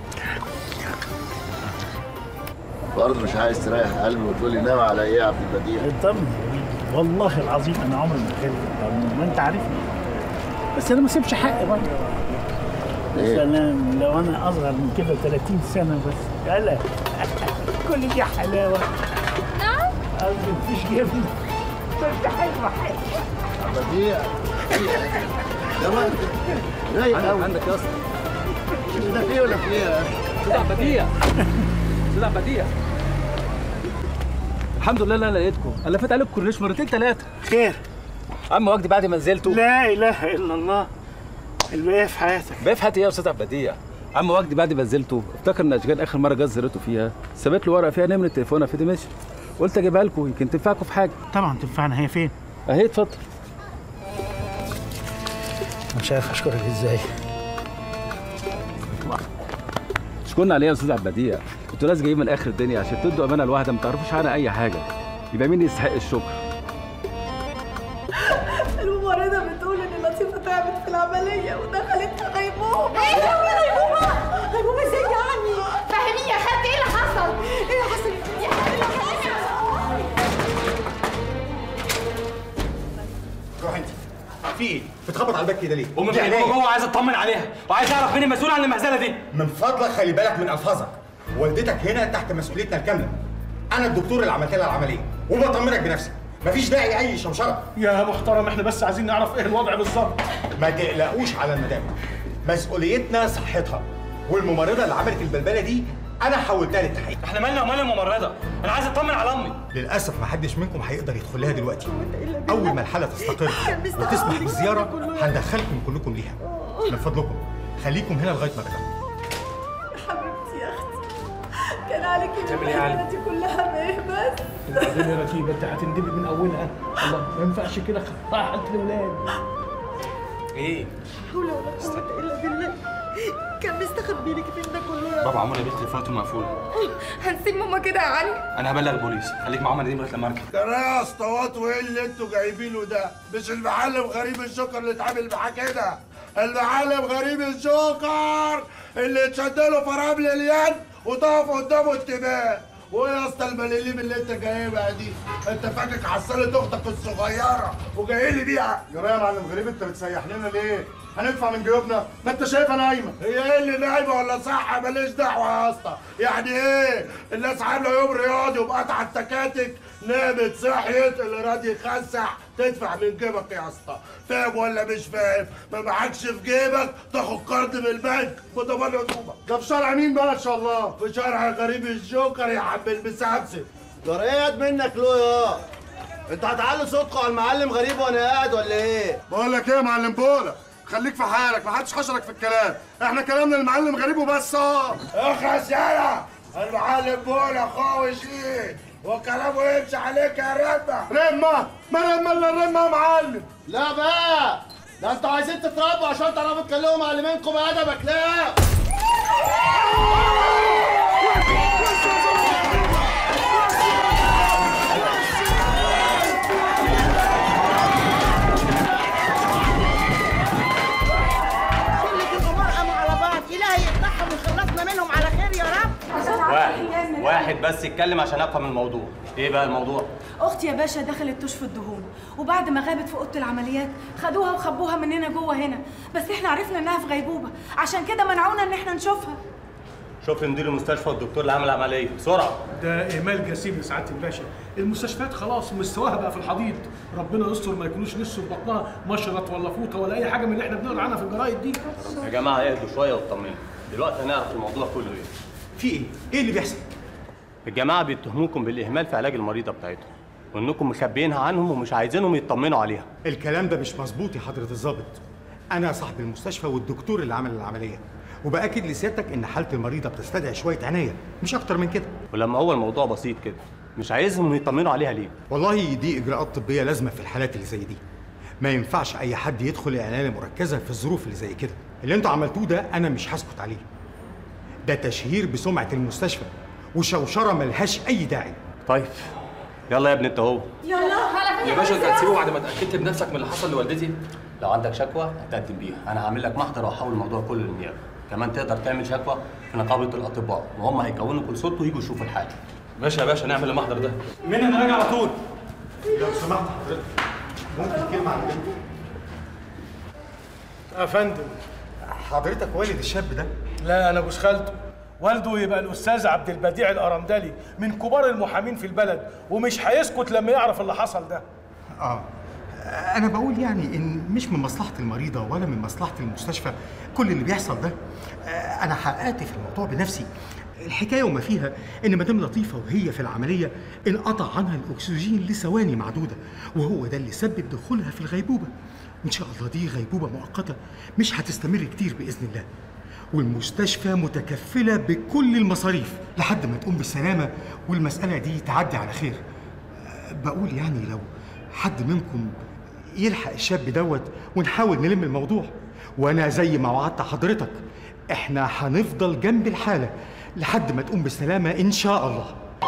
برضه مش عايز تريح قلبي وتقول لي نام على ايه يا عبد البديع اطمن والله العظيم انا عمري ما اتكلم ما انت عارفني بس انا ما سيبش حقي برضه إيه؟ يا سلام لو انا اصغر من كده 30 سنه بس يلا كل دي حلاوه نعم قصدي مفيش جبنه بس حلوه حلوه بديع ده ما انت رايق عندك قوي عندك يا اسطى ده فيه ولا فيه يا اخي طلع بديع طلع بديع الحمد لله إن انا لقيتكم انا لفيت عليكم كورنيش مرتين ثلاثه خير عم وجدي بعد ما نزلتوا لا اله الا الله الباقي في حياتك بقى في حياتي ايه يا استاذ عبد البديع عم وجدي بعد ما نزلته افتكر ان اشجان اخر مره جت زرته فيها سابت له ورقه فيها نمره تليفونها في دمشق قلت اجيبها لكم يمكن تنفعكم في حاجه طبعا تنفعنا هي فين اهي اتفضل مش عارف اشكرك ازاي شكرنا عليه يا استاذ عبد البديع انتوا ناس جايين من اخر الدنيا عشان تدوا امانه لواحده ما تعرفوش عنها اي حاجه يبقى مين يستحق الشكر الممرضة بتقول إن لطيفة تعبت في العملية ودخلت غيبوبة إيه يا غيبوبة؟ غيبوبة إزاي يعني؟ فهميني يا خالتي إيه اللي حصل؟ إيه اللي حصل؟ يا حبيبتي روح انت في ايه؟ بتخبط على الباب كده ليه؟ امي دي بتقول عينيا. جوه عايز اطمن عليها وعايز اعرف مين المسؤول عن المهزله دي من فضلك خلي بالك من الفاظك والدتك هنا تحت مسؤوليتنا الكامله انا الدكتور اللي عملت لها العمليه وبطمنك بنفسي مفيش داعي اي شوشره يا محترم احنا بس عايزين نعرف ايه الوضع بالظبط ما تقلقوش على المدام مسؤوليتنا صحتها والممرضه اللي عملت البلبله دي انا حولتها للتحقيق احنا مالنا ومال الممرضه انا عايز اطمن على امي للاسف ما حدش منكم هيقدر يدخل لها دلوقتي اول ما الحاله تستقر وتسمح بالزياره هندخلكم كلكم ليها من فضلكم خليكم هنا لغايه ما ترجعوا حبيبتي يا أختي كان عليكي تعمل إيه يا علي؟ دي كلها بإيه بس؟ وبعدين يا رتيبه انت هتندبي من اولها الله ما ينفعش كده راحت الاولاد ايه حول ولا قوة إلا بالله كان مستخبي لك فين ده كله يا بابا عمر يا بنت تليفوناته مقفول هنسيب ماما كده يا علي انا هبلغ البوليس خليك مع عمر دي لغايه لما ارجع ترى يا اسطوات وايه اللي انتوا جايبينه ده؟ مش المعلم غريب الشكر اللي اتعامل معاه كده المعلم غريب الشكر اللي اتشد له فرامل اليد وطاف قدامه التبان وايه يا اسطى الملاليم اللي انت جايبها دي؟ انت فاكر حصلت اختك الصغيره وجاي لي بيها يا يا معلم غريب انت بتسيح لنا ليه؟ هندفع من جيوبنا ما انت شايفها نايمه هي ايه اللي نايمه ولا صح ماليش دعوه يا اسطى يعني ايه الناس عامله يوم رياضي وبقطع التكاتك نامت صحيت اللي راضي يخسح تدفع من جيبك يا اسطى فاهم ولا مش فاهم ما معكش في جيبك تاخد قرض من البنك بضمان هدومك ده في شارع مين بقى ان شاء الله؟ في شارع غريب الجوكر يا عم المسمسم جريت منك له يا انت هتعلي صوتكم على المعلم غريب وانا قاعد ولا ايه؟ بقول لك ايه يا معلم بولا خليك في حالك ما حدش حشرك في الكلام احنا كلامنا المعلم غريب وبس اه اخرس يالا المعلم بولا خوش ايه وكلامه يمشي عليك يا ربه رمه ما رمه الا الرمه يا معلم لا بقى ده انتوا عايزين تتربوا عشان تعرفوا تكلموا معلمينكم ادبك لا كل الامور قاموا على بعض الهي يقطعهم ويخلصنا منهم على خير يا رب واحد واحد بس يتكلم عشان افهم الموضوع ايه بقى الموضوع اختي يا باشا دخلت تشفي الدهون وبعد ما غابت في اوضه العمليات خدوها وخبوها مننا جوه هنا بس احنا عرفنا انها في غيبوبه عشان كده منعونا ان احنا نشوفها شوف مدير المستشفى والدكتور اللي عمل العمليه بسرعه ده اهمال جسيم لسعاده الباشا المستشفيات خلاص مستواها بقى في الحضيض ربنا يستر ما يكونوش نسوا في بطنها مشرط ولا فوطه ولا اي حاجه من اللي احنا بنقرا عنها في الجرايد دي يا جماعه اهدوا شويه واطمنوا دلوقتي هنعرف الموضوع كله ايه في ايه ايه اللي بيحصل الجماعه بيتهموكم بالاهمال في علاج المريضه بتاعتهم وانكم مخبيينها عنهم ومش عايزينهم يطمنوا عليها الكلام ده مش مظبوط يا حضره الضابط انا صاحب المستشفى والدكتور اللي عمل العمليه وباكد لسيادتك ان حاله المريضه بتستدعي شويه عنايه مش اكتر من كده ولما هو الموضوع بسيط كده مش عايزهم يطمنوا عليها ليه والله دي اجراءات طبيه لازمه في الحالات اللي زي دي ما ينفعش اي حد يدخل العنايه المركزه في الظروف اللي زي كده اللي انتوا عملتوه ده انا مش هسكت عليه ده تشهير بسمعه المستشفى وشوشره ملهاش اي داعي طيب يلا يا ابني انت اهو يلا يا باشا انت هتسيبه بعد ما اتاكدت بنفسك من اللي حصل لوالدتي لو عندك شكوى هتقدم بيها انا هعمل لك محضر واحول الموضوع كله للنيابه كمان تقدر تعمل شكوى في نقابه الاطباء وهم هيكونوا كونسولت ويجوا يشوفوا الحاله ماشي يا باشا نعمل المحضر ده من انا راجع على طول لو سمحت حضرتك ممكن كلمه عن البنت يا فندم حضرتك والد الشاب ده لا انا جوز خالته والده يبقى الاستاذ عبد البديع الارندلي من كبار المحامين في البلد ومش هيسكت لما يعرف اللي حصل ده اه انا بقول يعني ان مش من مصلحه المريضه ولا من مصلحه المستشفى كل اللي بيحصل ده آه، انا حققت في الموضوع بنفسي الحكايه وما فيها ان مدام لطيفه وهي في العمليه انقطع عنها الاكسجين لثواني معدوده وهو ده اللي سبب دخولها في الغيبوبه وان شاء الله دي غيبوبه مؤقته مش هتستمر كتير باذن الله والمستشفى متكفله بكل المصاريف لحد ما تقوم بالسلامه والمساله دي تعدي على خير آه، بقول يعني لو حد منكم يلحق الشاب دوت ونحاول نلم الموضوع وانا زي ما وعدت حضرتك احنا هنفضل جنب الحاله لحد ما تقوم بالسلامه ان شاء الله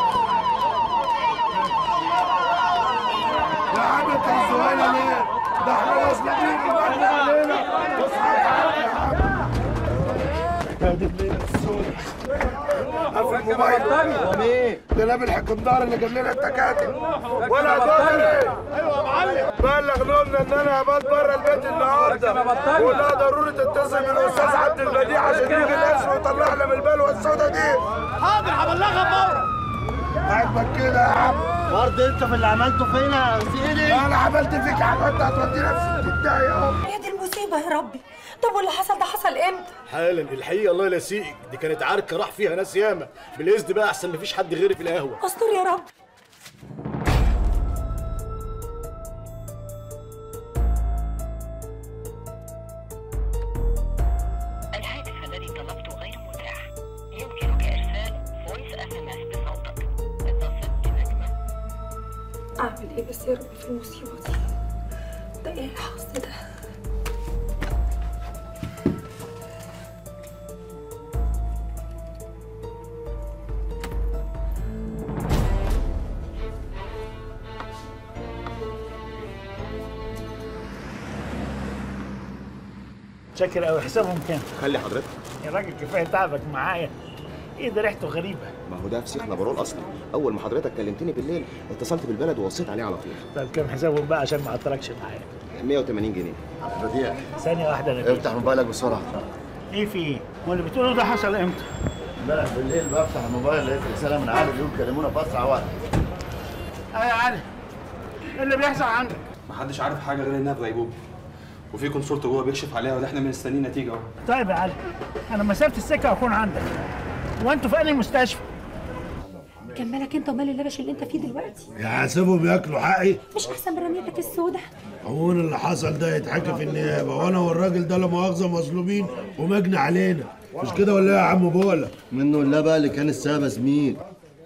يا عم انت الزباله ليه؟ ده احنا مظلومين وبعدين علينا اصحى تعالى يا عم هادي الليله السوداء قفل الموبايل هو مين؟ ده نبي الحكمدار اللي جاب لنا التكاتك ولا دوري ايوه يا معلم بلغ نقولنا ان انا هبات بره البيت النهارده ولا ضروري تتصل بالاستاذ عبد البديع عشان يجي الاسم ويطلعنا من البلوه السوداء دي حاضر هبلغها فورا عاجبك كده يا عم برضه انت في اللي عملته فينا يا سيدي انا عملت فيك يا عم انت هتودي نفسك تتضايق اهو يا دي المصيبه يا ربي طب واللي حصل ده حصل امتى حالا الحقيقه الله يلاسيك دي كانت عركه راح فيها ناس ياما بالاذن بقى احسن مفيش حد غيري في القهوه استر يا رب الهاتف الذي طلبته غير متاح يمكنك إرسال فويس اس ام اس بصوتك اتصل بنجمة اعمل ايه بس يا رب في المصيبه دي ده ايه الحظ ده شاكر قوي حسابهم كام خلي حضرتك يا راجل كفايه تعبك معايا ايه ده ريحته غريبه ما هو ده فسيخ نبرول اصلا اول ما حضرتك كلمتني بالليل اتصلت بالبلد ووصيت عليه على طول طب كام حسابهم بقى عشان ما اعطلكش معايا 180 جنيه بديع ثانيه واحده انا افتح موبايلك بسرعه ايه في ايه واللي بتقوله ده حصل امتى امبارح بالليل بفتح الموبايل لقيت رساله من علي بيقول كلمونا في اسرع وقت اه يا علي ايه اللي بيحصل عندك محدش عارف حاجه غير انها في غيبوبه وفي كونسولت جوه بيكشف عليها وده احنا مستنيين نتيجه اهو طيب يا علي انا مسافه السكه واكون عندك وانتوا في انهي مستشفى كان مالك انت ومال اللبش اللي انت فيه دلوقتي يا سيبهم ياكلوا حقي مش احسن برميتك السودة هو أنا اللي حصل ده يتحكى في النيابه وانا والراجل ده لا مؤاخذه مظلومين ومجني علينا مش كده ولا ايه يا عم بولا منه الله بقى اللي كان السبب يا زميل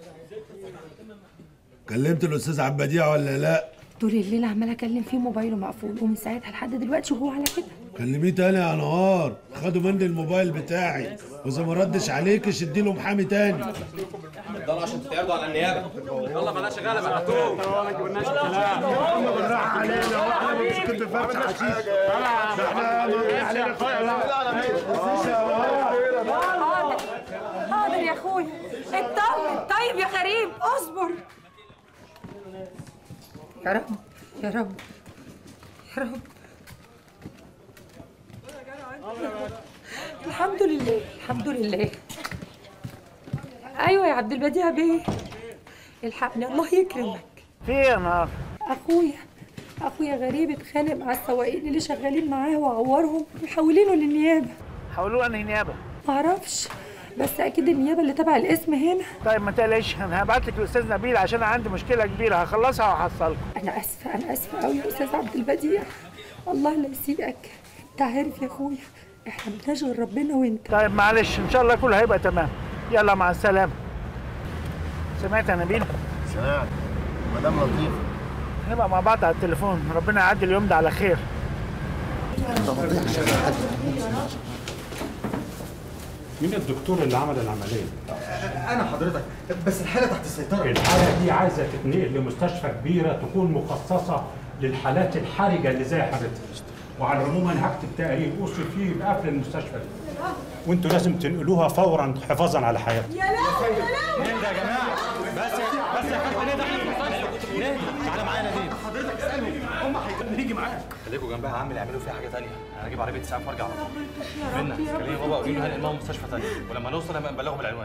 كلمت الاستاذ عبديع ولا لا طول الليل عمال اكلم فيه موبايله مقفول ومن ساعتها لحد دلوقتي وهو على كده كلميه تاني يا نهار خدوا مني الموبايل بتاعي واذا ما ردش عليك شدي له محامي تاني اتفضلوا عشان تتعرضوا على النيابه يلا بلاش غلبه هاتوه بالراحه علينا واحنا مش كنت فرش حشيش احنا علينا حاضر يا اخويا اطمن طيب يا غريب اصبر يا رب يا رب يا رب الحمد لله الحمد لله ايوه يا عبد البديع بيه الحقني الله يكرمك في ايه يا نهار اخويا اخويا غريب اتخانق مع السواقين اللي شغالين معاه وعورهم وحولينه للنيابه حولوه انهي نيابه معرفش بس اكيد النيابه اللي تبع الاسم هنا طيب ما تقلقش انا هبعت لك الاستاذ نبيل عشان أنا عندي مشكله كبيره هخلصها وهحصلكم انا اسفه انا اسفه قوي يا استاذ عبد البديع الله لا يسيئك انت عارف يا اخويا احنا ملناش غير ربنا وانت طيب معلش ان شاء الله كله هيبقى تمام يلا مع السلامه سمعت يا نبيل سمعت مدام لطيفه هنبقى مع بعض على التليفون ربنا يعدي اليوم ده على خير مين الدكتور اللي عمل العمليه؟ انا حضرتك بس الحاله تحت السيطره الحالة دي عايزة تتنقل لمستشفى كبيرة تكون مخصصة للحالات الحرجة اللي زي حالتها. وعلى العموم انا هكتب تقرير اوصي فيه بقفل المستشفى دي. وانتوا لازم تنقلوها فورا حفاظا على حياتها. يا لهوي يا لهوي ايه ده يا جماعه بس بس يا كابتن ايه ده احنا في المستشفى ليه تعالى معانا ليه حضرتك اسالهم هم نيجي معاك خليكوا جنبها يا عم يعملوا فيها حاجه ثانيه انا هجيب عربيه اسعاف وارجع على طول منا كلمي بابا قولي له هنقل معاهم مستشفى ثانيه ولما نوصل هبقى نبلغهم العنوان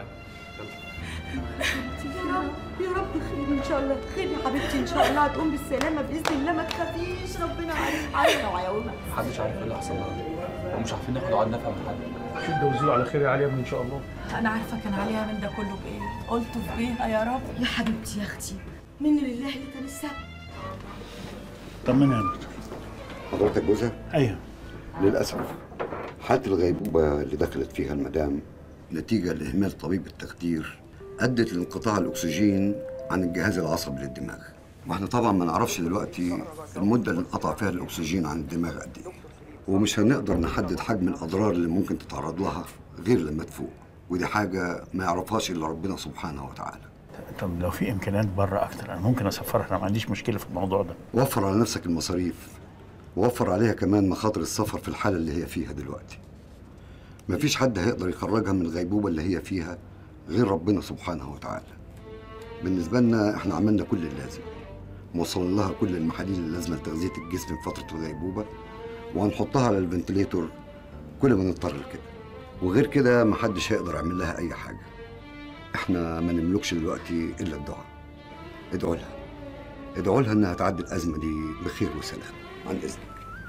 يا رب يا رب خير ان شاء الله خير يا حبيبتي ان شاء الله هتقوم بالسلامه باذن الله ما تخافيش ربنا عارف علينا وعيونك محدش عارف ايه اللي حصل لها ومش عارفين ناخد عقد نفهم من حد شد وزيله على خير يا علي يا ابني ان شاء الله انا عارفه كان عليها من ده كله بايه قلت في بيها يا رب يا حبيبتي يا اختي مني لله اللي كان السبب طمني يا دكتور حضرتك جوزها؟ ايوه للأسف حالة الغيبوبة اللي دخلت فيها المدام نتيجة لإهمال طبيب التخدير أدت لانقطاع الأكسجين عن الجهاز العصبي للدماغ واحنا طبعا ما نعرفش دلوقتي المدة اللي انقطع فيها الأكسجين عن الدماغ قد إيه ومش هنقدر نحدد حجم الأضرار اللي ممكن تتعرض لها غير لما تفوق ودي حاجة ما يعرفهاش إلا ربنا سبحانه وتعالى طب لو في امكانيات بره اكتر انا ممكن اسفرها انا ما عنديش مشكله في الموضوع ده وفر على نفسك المصاريف ووفر عليها كمان مخاطر السفر في الحالة اللي هي فيها دلوقتي مفيش حد هيقدر يخرجها من الغيبوبة اللي هي فيها غير ربنا سبحانه وتعالى بالنسبة لنا احنا عملنا كل اللازم وصلنا لها كل المحاليل اللازمة لتغذية الجسم في فترة الغيبوبة وهنحطها على الفنتليتور كل ما نضطر لكده وغير كده محدش هيقدر يعمل لها أي حاجة احنا ما نملكش دلوقتي إلا الدعاء ادعوا لها ادعوا لها انها تعدي الأزمة دي بخير وسلام عن إذنك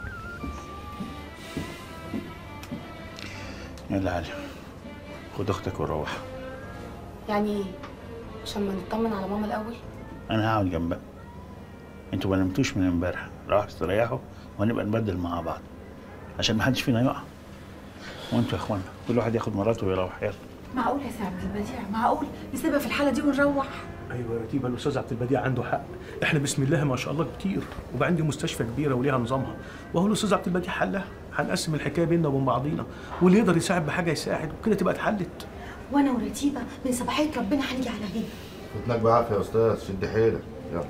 يلا علي خد اختك وروح يعني ايه؟ عشان ما نطمن على ماما الاول انا هقعد جنبها انتوا ما نمتوش من امبارح راحوا استريحوا ونبقى نبدل مع بعض عشان ما حدش فينا يقع وانتوا يا اخوانا كل واحد ياخد مراته ويروح يلا معقول يا سي عبد البديع معقول نسيبها في الحاله دي ونروح ايوه يا رتيبه الاستاذ عبد البديع عنده حق احنا بسم الله ما شاء الله كتير وبقى عندي مستشفى كبيره وليها نظامها وهو الاستاذ عبد البديع حلها هنقسم الحكايه بيننا وبين بعضينا واللي يقدر يساعد بحاجه يساعد وكده تبقى اتحلت وانا ورتيبه من صباحيه ربنا هنيجي على هنا فتنك بعافيه يا استاذ شد حيلك يلا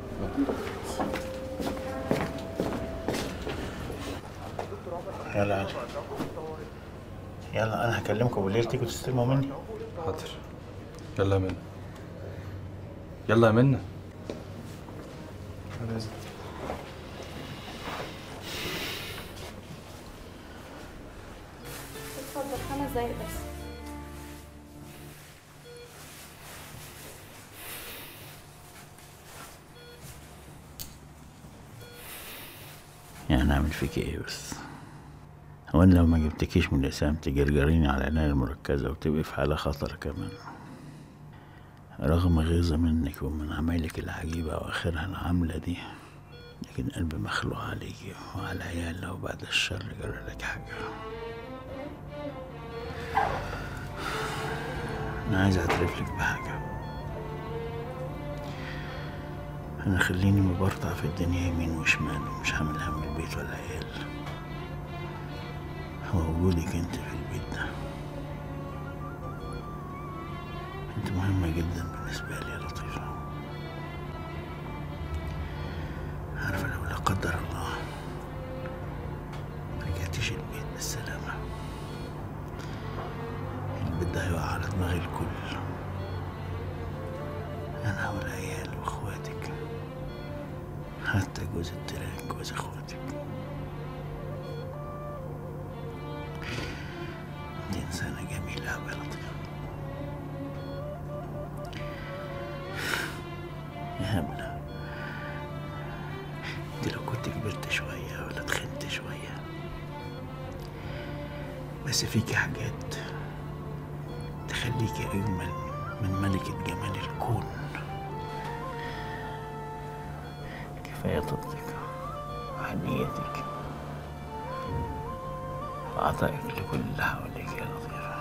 يلا علي يلا انا هكلمكم بالليل تيجوا تستلموا مني حاضر يلا يا منى يلا يا منى اتفضل خمس دقايق بس يعني اعمل فيك ايه بس هو انا لو ما جبتكيش من الاسام تجرجريني على العناية المركزة وتبقي في حالة خطر كمان رغم غيظة منك ومن عمايلك العجيبة واخرها العاملة دي لكن قلبي مخلوق عليكي وعلى عيال لو بعد الشر جرى لك حاجة أنا عايز أعترف لك بحاجة أنا خليني مبرطع في الدنيا يمين وشمال ومش هعمل هم البيت ولا عيال هو وجودك انت في البيت ده انت مهمة جدا بالنسبة لي يا لطيفة عارفة لو لا قدر الله ما رجعتيش البيت بالسلامة البيت ده هيقع على دماغ الكل أنا والعيال وإخواتك حتى جوز التراك جوز إخواتك دي إنسانة جميلة أوي يا لطيفة يا هبلة انت لو كنت كبرت شوية ولا تخنت شوية بس فيكي حاجات تخليكي أجمل من ملكة جمال الكون كفاية طيبتك وحنيتك وعطائك لكل اللي حواليك يا لطيفة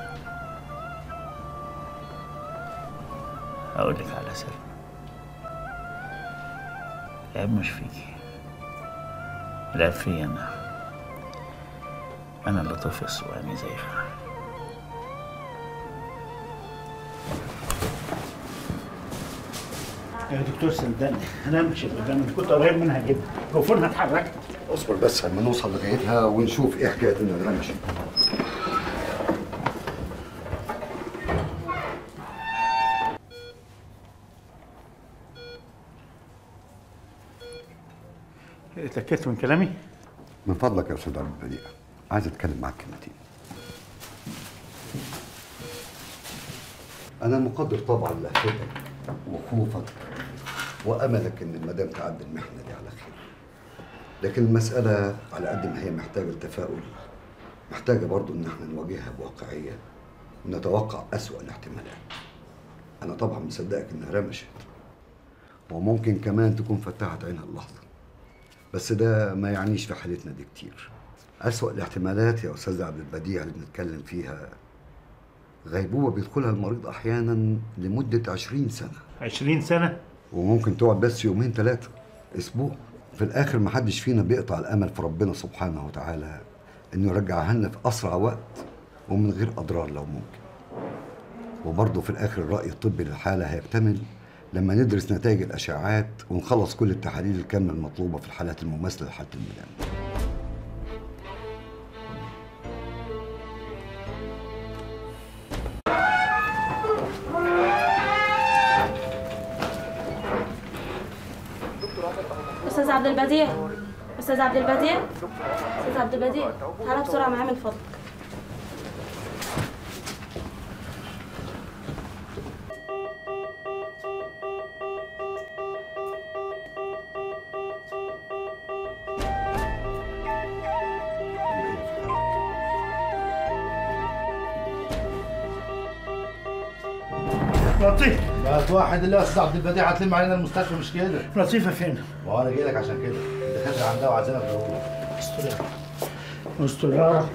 أقولك على سر العيب مش فيكي العيب فيا أنا أنا اللي طفل سواني زيها يا دكتور صدقني انا مش قدام كنت قريب منها جدا جفونها اتحركت اصبر بس لما نوصل لغايتها ونشوف ايه حكايه النغمه اتأكدت من كلامي؟ من فضلك يا استاذ عبد البديع عايز اتكلم معاك كلمتين انا مقدر طبعا لهفتك وخوفك واملك ان المدام تعدي المحنه دي على خير لكن المساله على قد ما هي محتاجه التفاؤل محتاجه برضو ان احنا نواجهها بواقعيه ونتوقع اسوا الاحتمالات انا طبعا مصدقك انها رمشت وممكن كمان تكون فتحت عينها اللحظه بس ده ما يعنيش في حالتنا دي كتير أسوأ الاحتمالات يا أستاذ عبد البديع اللي بنتكلم فيها غيبوبة بيدخلها المريض أحيانا لمدة عشرين سنة عشرين سنة؟ وممكن تقعد بس يومين ثلاثة أسبوع في الآخر محدش فينا بيقطع الأمل في ربنا سبحانه وتعالى إنه يرجعها لنا في أسرع وقت ومن غير أضرار لو ممكن وبرضه في الآخر الرأي الطبي للحالة هيكتمل لما ندرس نتائج الأشعاعات ونخلص كل التحاليل الكاملة المطلوبة في الحالات المماثلة لحالة المدام استاذ عبد البديع استاذ عبد البديع استاذ عبد البديع تعالى بسرعه معايا من فضلك لطيف بقى واحد الله يا استاذ عبد البديع هتلم علينا المستشفى مش كده لطيفة فين؟ وانا جاي لك عشان كده الدكاتره عندها وعايزينك ضروري استر استر يا رب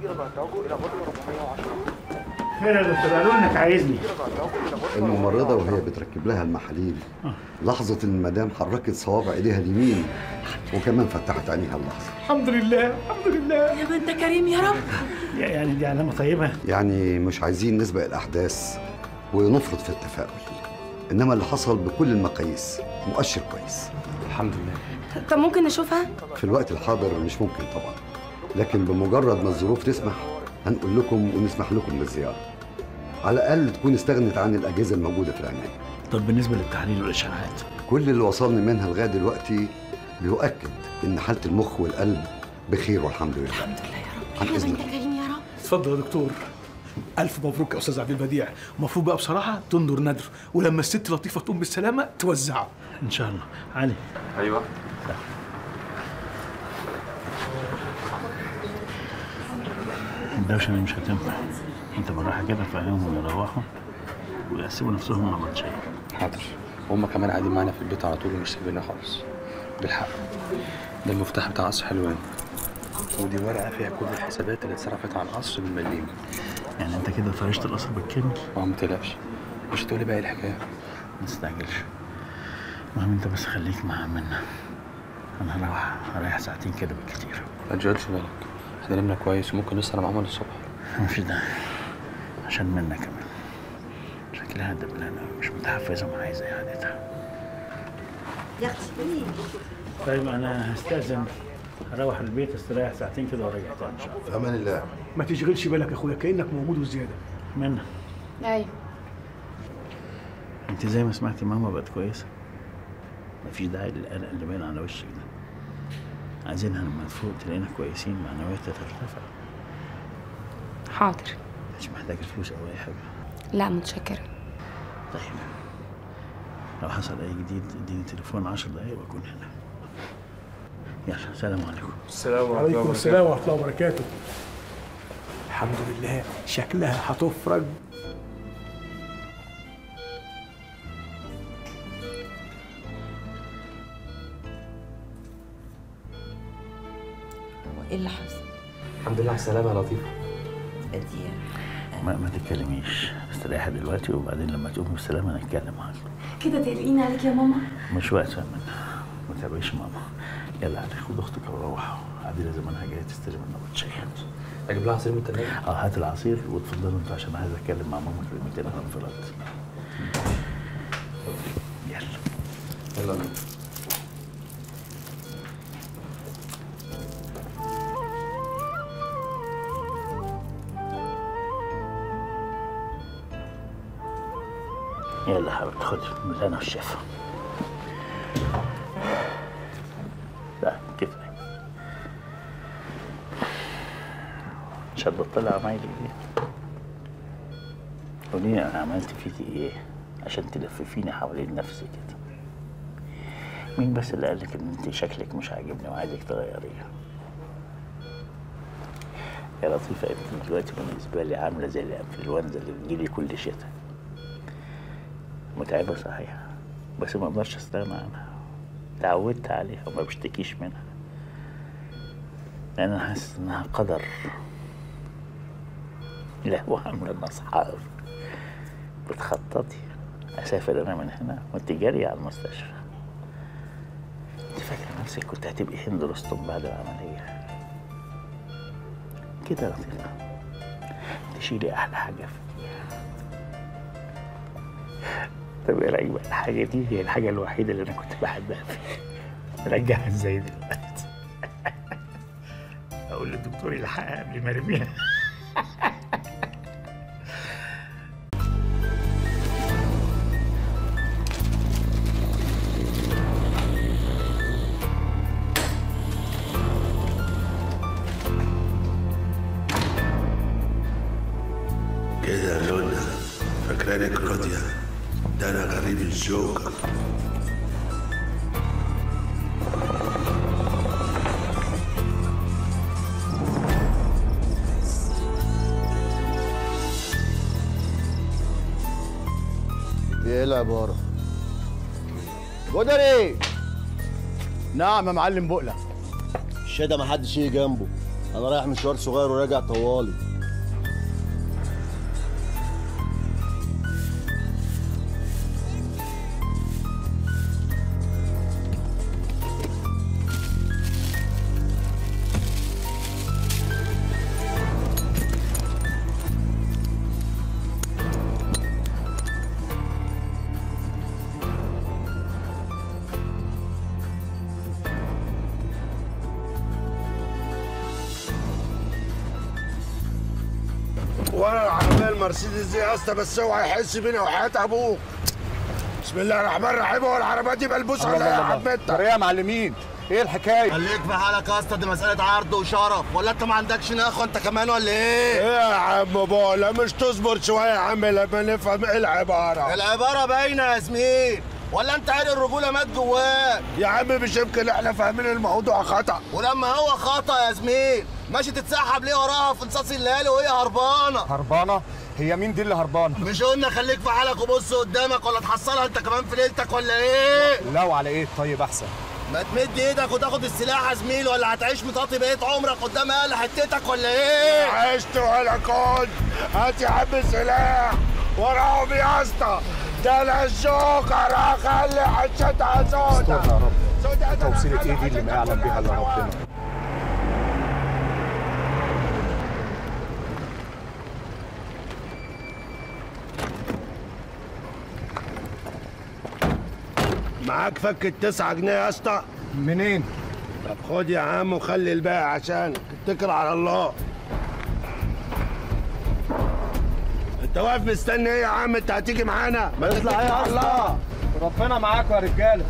خير يا دكتور قالوا انك عايزني الممرضة وهي بتركب لها المحاليل لحظة إن المدام حركت صوابع إيديها اليمين وكمان فتحت عينيها اللحظة الحمد لله الحمد لله يا ما انت كريم يا رب يعني دي علامة طيبة يعني مش عايزين نسبق الأحداث ونفرط في التفاؤل إنما اللي حصل بكل المقاييس مؤشر كويس الحمد لله طب ممكن نشوفها في الوقت الحاضر مش ممكن طبعا لكن بمجرد ما الظروف تسمح هنقول لكم ونسمح لكم بالزيارة على الأقل تكون استغنت عن الأجهزة الموجودة في العناية طب بالنسبة للتحاليل والإشعاعات كل اللي وصلني منها لغاية دلوقتي بيؤكد إن حالة المخ والقلب بخير والحمد لله الحمد لله يا رب عن إذنك كريم يا رب اتفضل يا دكتور الف مبروك يا استاذ عبد البديع المفروض بقى بصراحه تنظر ندر ولما الست لطيفه تقوم بالسلامه توزعه ان شاء الله علي ايوه الدوشة دي مش هتنفع انت بالراحة كده فهمهم يروحوا ويقسموا نفسهم مع شيء حاضر هما كمان قاعدين معانا في البيت على طول ومش سايبيننا خالص بالحق ده المفتاح بتاع قصر حلوان ودي ورقة فيها كل الحسابات اللي اتصرفت على القصر بالمليم يعني انت كده فرشت القصر بالكامل؟ اه ما تقلقش مش هتقولي باقي الحكاية ما تستعجلش المهم انت بس خليك مع منا انا هروح هريح ساعتين كده بالكتير ما تشغلش بالك احنا نمنا كويس وممكن نسهر مع عمر الصبح مفيش داعي عشان منا كمان شكلها دبلانة مش متحفزة معايا زي عادتها يا اختي طيب انا هستأذن هروح البيت استريح ساعتين كده وارجع تاني ان شاء الله في امان الله ما تشغلش بالك يا اخويا كانك موجود وزياده منى ايوه انت زي ما سمعتي ماما بقت كويسة مفيش داعي للقلق اللي باين على وشك ده عايزينها لما تفوق تلاقينا كويسين معنوياتها ترتفع حاضر مش محتاجة فلوس أو أي حاجة لا متشكرة طيب لو حصل أي جديد اديني تليفون عشر دقايق وأكون هنا يلا سلام عليكم السلام عليكم السلام ورحمه الله وبركاته الحمد لله شكلها هتفرج ايه اللي حصل؟ الحمد لله على السلامه يا لطيفه بديع ما, ما تتكلميش استريحي دلوقتي وبعدين لما تقومي بالسلامة نتكلم عنه كده تقلقيني عليك يا ماما مش وقت يا منى ما تتابعيش ماما يلا علي خد اختك وروحوا عادي زمانها جايه تستلم النبض شاي اجيب لها عصير من التلاجة اه هات العصير واتفضلوا انتوا عشان عايز اتكلم مع ماما كلمتين على انفراد يلا يلا بينا يلا يا حبيبتي خد من انا والشفا لا كفايه مش هتبطلي عمايلي دي قولي انا عملت فيكي ايه عشان تلففيني حوالين نفسي كده مين بس اللي قالك ان انت شكلك مش عاجبني وعايزك تغيريه يا لطيفة انت دلوقتي بالنسبة لي عاملة زي الانفلونزا اللي بتجيلي كل شتاء متعبة صحيح بس ما اقدرش استغنى عنها تعودت عليها وما بشتكيش منها لان انا حاسس انها قدر لا وعاملة لنا اصحاب بتخططي اسافر انا من هنا وانت جارية على المستشفى انت فاكرة نفسك كنت هتبقي هند رستم بعد العملية كده يا لطيفة تشيلي احلى حاجة فيها طب ايه رايك بقى الحاجه دي هي الحاجه الوحيده اللي انا كنت بحبها فيها رجعها ازاي دلوقتي اقول للدكتور يلحقها قبل ما ارميها كده يا لونا فاكرانك راضية ده انا غريب الجوكر ايه العبارة؟ جدري نعم يا معلم بقلة الشتا ما حدش يجي جنبه انا رايح مشوار صغير وراجع طوالي وانا العربيه المرسيدس دي يا اسطى بس اوعى يحس بينا وحياه ابوك بسم الله الرحمن الرحيم هو العربيه دي ملبوسه ولا ايه يا عمتك؟ يا معلمين ايه الحكايه خليك في حالك يا اسطى دي مساله عرض وشرف ولا انت ما عندكش ناخه انت كمان ولا ايه ايه يا عم بولا مش تصبر شويه يا عم لما نفهم ايه العباره العباره باينه يا زميل ولا انت عيل الرجوله مات جواك يا عم مش يمكن احنا فاهمين الموضوع خطا ولما هو خطا يا زميل ماشي تتسحب ليه وراها في نصاص الليالي وهي هربانه هربانه هي مين دي اللي هربانه مش قلنا خليك في حالك وبص قدامك ولا تحصلها انت كمان في ليلتك ولا ايه لا وعلى ايه طيب احسن ما تمد ايدك وتاخد السلاح يا زميل ولا هتعيش مطاطي بقية عمرك قدام اهل حتتك ولا ايه عشت ولا كنت هات يا عم السلاح وراهم يا اسطى ده انا الجوكر هخلي حشتها سودا استر يا رب توصيلة ايه دي اللي ما يعلم بها الا ربنا معاك فك تسعة جنيه يا اسطى منين طب خد يا عم وخلي الباقي عشان اتكل على الله انت واقف مستني ايه يا عم انت هتيجي معانا ما اطلع يا اسطى ربنا معاكم يا رجاله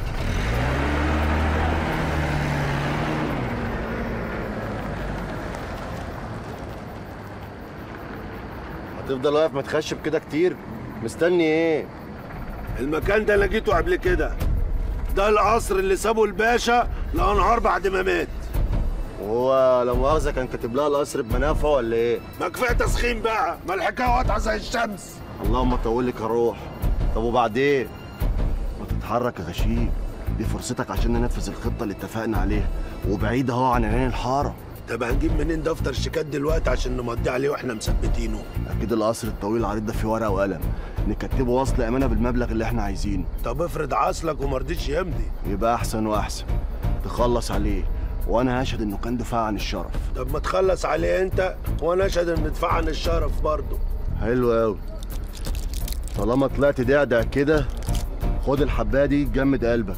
هتفضل واقف متخشب كده كتير مستني ايه المكان ده انا جيته قبل كده ده القصر اللي سابه الباشا لانهار بعد ما مات وهو لا مؤاخذه كان كاتب لها القصر بمنافع ولا ايه ما كفايه تسخين بقى ما الحكايه واضحه زي الشمس اللهم طول لك الروح طب وبعدين ما تتحرك يا غشيم دي فرصتك عشان ننفذ الخطه اللي اتفقنا عليها وبعيد اهو عن عينين الحاره طب هنجيب منين دفتر الشيكات دلوقتي عشان نمضي عليه واحنا مثبتينه اكيد القصر الطويل العريض ده فيه ورقه وقلم نكتبه وصل امانه بالمبلغ اللي احنا عايزينه طب افرض عصلك وما رضيتش يمضي يبقى احسن واحسن تخلص عليه وانا هشهد انه كان دفاع عن الشرف طب ما تخلص عليه انت وانا اشهد ان ندفع عن الشرف برضه حلو قوي طالما طلعت دعدع كده خد الحبايه دي جمد قلبك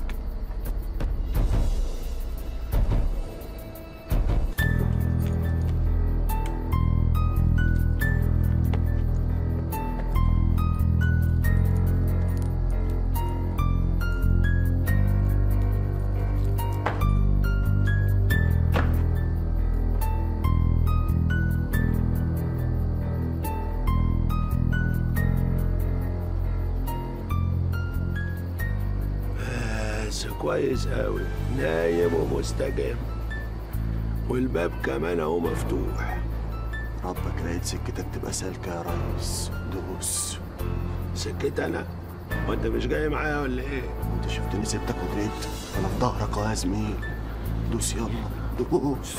بس كويس قوي نايم ومستجم والباب كمان اهو مفتوح ربك لقيت سكتك تبقى سالكه يا ريس دوس سكت انا وانت مش جاي معايا ولا ايه انت شفتني سبتك وجريت انا في ظهرك أهو يا زميل دوس يلا دوس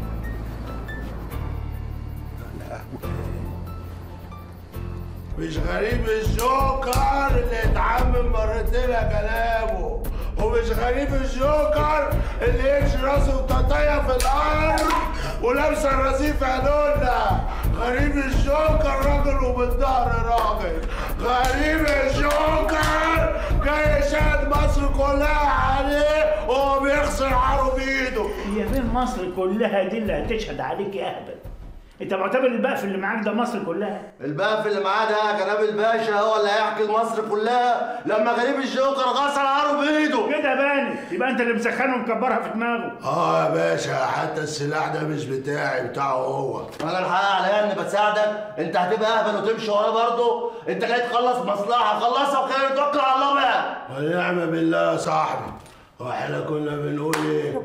مش غريب الجوكر اللي اتعمم مرتين يا كلامه ومش غريب الجوكر اللي يمشي راسه وتطية في الارض ولابسه الرصيف عينونا غريب الجوكر راجل وبالظهر راجل غريب الجوكر جاي شاد مصر كلها عليه وهو بيغسل عاره بايده هي فين مصر كلها دي اللي هتشهد عليك يا اهبل انت معتبر البقف اللي معاك ده مصر كلها البقف اللي معاه ده جناب الباشا هو اللي هيحكي لمصر كلها لما غريب الجوكر غسل عاره بايده كده بانت يبقى انت اللي مسخنه ومكبرها في دماغه اه يا باشا حتى السلاح ده مش بتاعي بتاعه هو انا الحق عليا اني بساعدك انت هتبقى اهبل وتمشي وراه برضه انت جاي تخلص مصلحه خلصها وخير توكل على الله بقى ونعم بالله يا صاحبي واحنا كنا بنقول ايه؟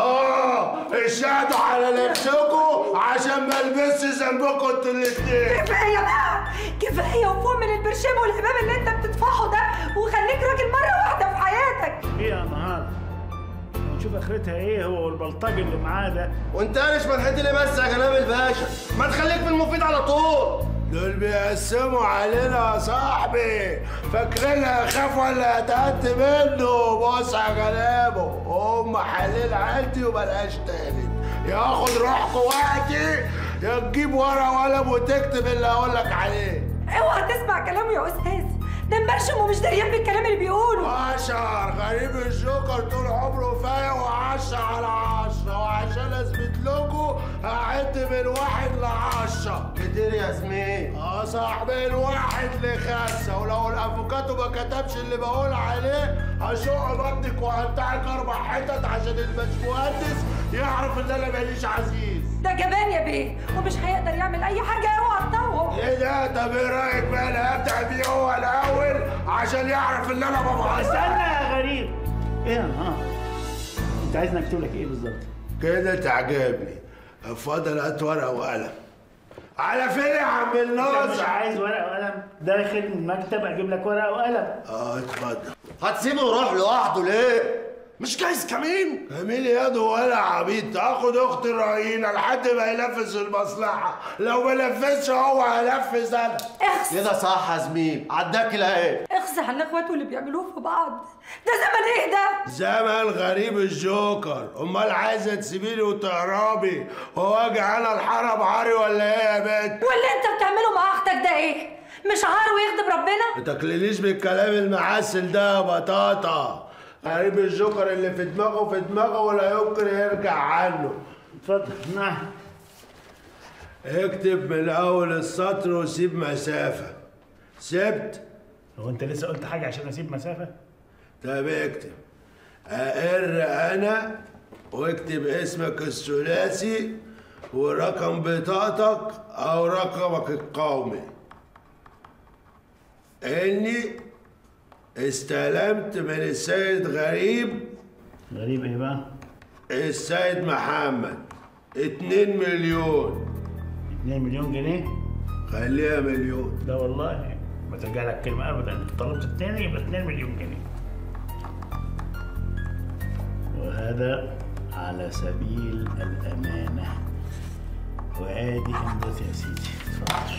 اه اشهدوا على نفسكم عشان ما البس ذنبكم انتوا الاتنين كفايه بقى كفايه وفوق من البرشام والهباب اللي انت بتدفعه ده وخليك راجل مره واحده في حياتك ايه يا نهار نشوف اخرتها ايه هو والبلطجي اللي معاه ده وانت قارش منحتي ليه بس يا جناب الباشا ما تخليك في المفيد على طول دول بيقسموا علينا يا صاحبي فاكرينها اخاف ولا اتقد منه بص يا جنابه هم حليل عيلتي وملهاش تالت ياخد روحكم وقتي يا تجيب ورقه وقلم وتكتب اللي هقول لك عليه اوعى تسمع كلامه يا استاذ ده مبرشم ومش دريان بالكلام اللي بيقوله عشر غريب الجوكر طول عمره فايق وعشرة على عشرة وعشان اثبت لكم هعد من واحد لعشرة كتير يا زميل اه صاحبي الواحد لخمسة ولو الافوكاتو ما كتبش اللي بقول عليه هشق بطنك وهقطعك اربع حتت عشان الباشمهندس يعرف ان انا ماليش عزيز ده جبان يا بيه ومش هيقدر يعمل اي حاجه اوعى تطوع ايه ده طب ايه رايك بقى انا ابدا بيه هو الاول عشان يعرف ان انا بابا استنى يا غريب ايه يا نهار انت عايزني اكتب لك ايه بالظبط كده تعجبني اتفضل هات ورقه وقلم على فين يا عم انت مش الناصر عايز ورقه وقلم داخل من المكتب اجيب لك ورقه وقلم اه اتفضل هتسيبه يروح لوحده ليه مش جايز كمين كمين ياده ولا عبيط تاخد اخت الرهينه لحد ما ينفذ المصلحه لو ما نفذش هو هينفذ انا كده صح يا زميل عداك ايه اخزى عن اخواته اللي بيعملوه في بعض ده زمن ايه ده زمن غريب الجوكر امال عايزه تسيبيني وتهربي واجي انا الحرم عاري ولا ايه يا بنت واللي انت بتعمله مع اختك ده ايه مش عار ويغضب ربنا ما تقلليش بالكلام المعسل ده يا بطاطا غريب الجوكر اللي في دماغه في دماغه ولا يمكن يرجع عنه اتفضل نعم اكتب من اول السطر وسيب مسافه سبت هو انت لسه قلت حاجه عشان اسيب مسافه طب اكتب أقر أنا واكتب اسمك الثلاثي ورقم بطاقتك أو رقمك القومي إني استلمت من السيد غريب غريب ايه بقى؟ السيد محمد اتنين مليون 2 مليون جنيه خليها مليون لا والله ما ترجع لك كلمه ابدا انت طلبت التاني يبقى 2 مليون جنيه وهذا على سبيل الامانه وادي امضت يا سيدي اتفضل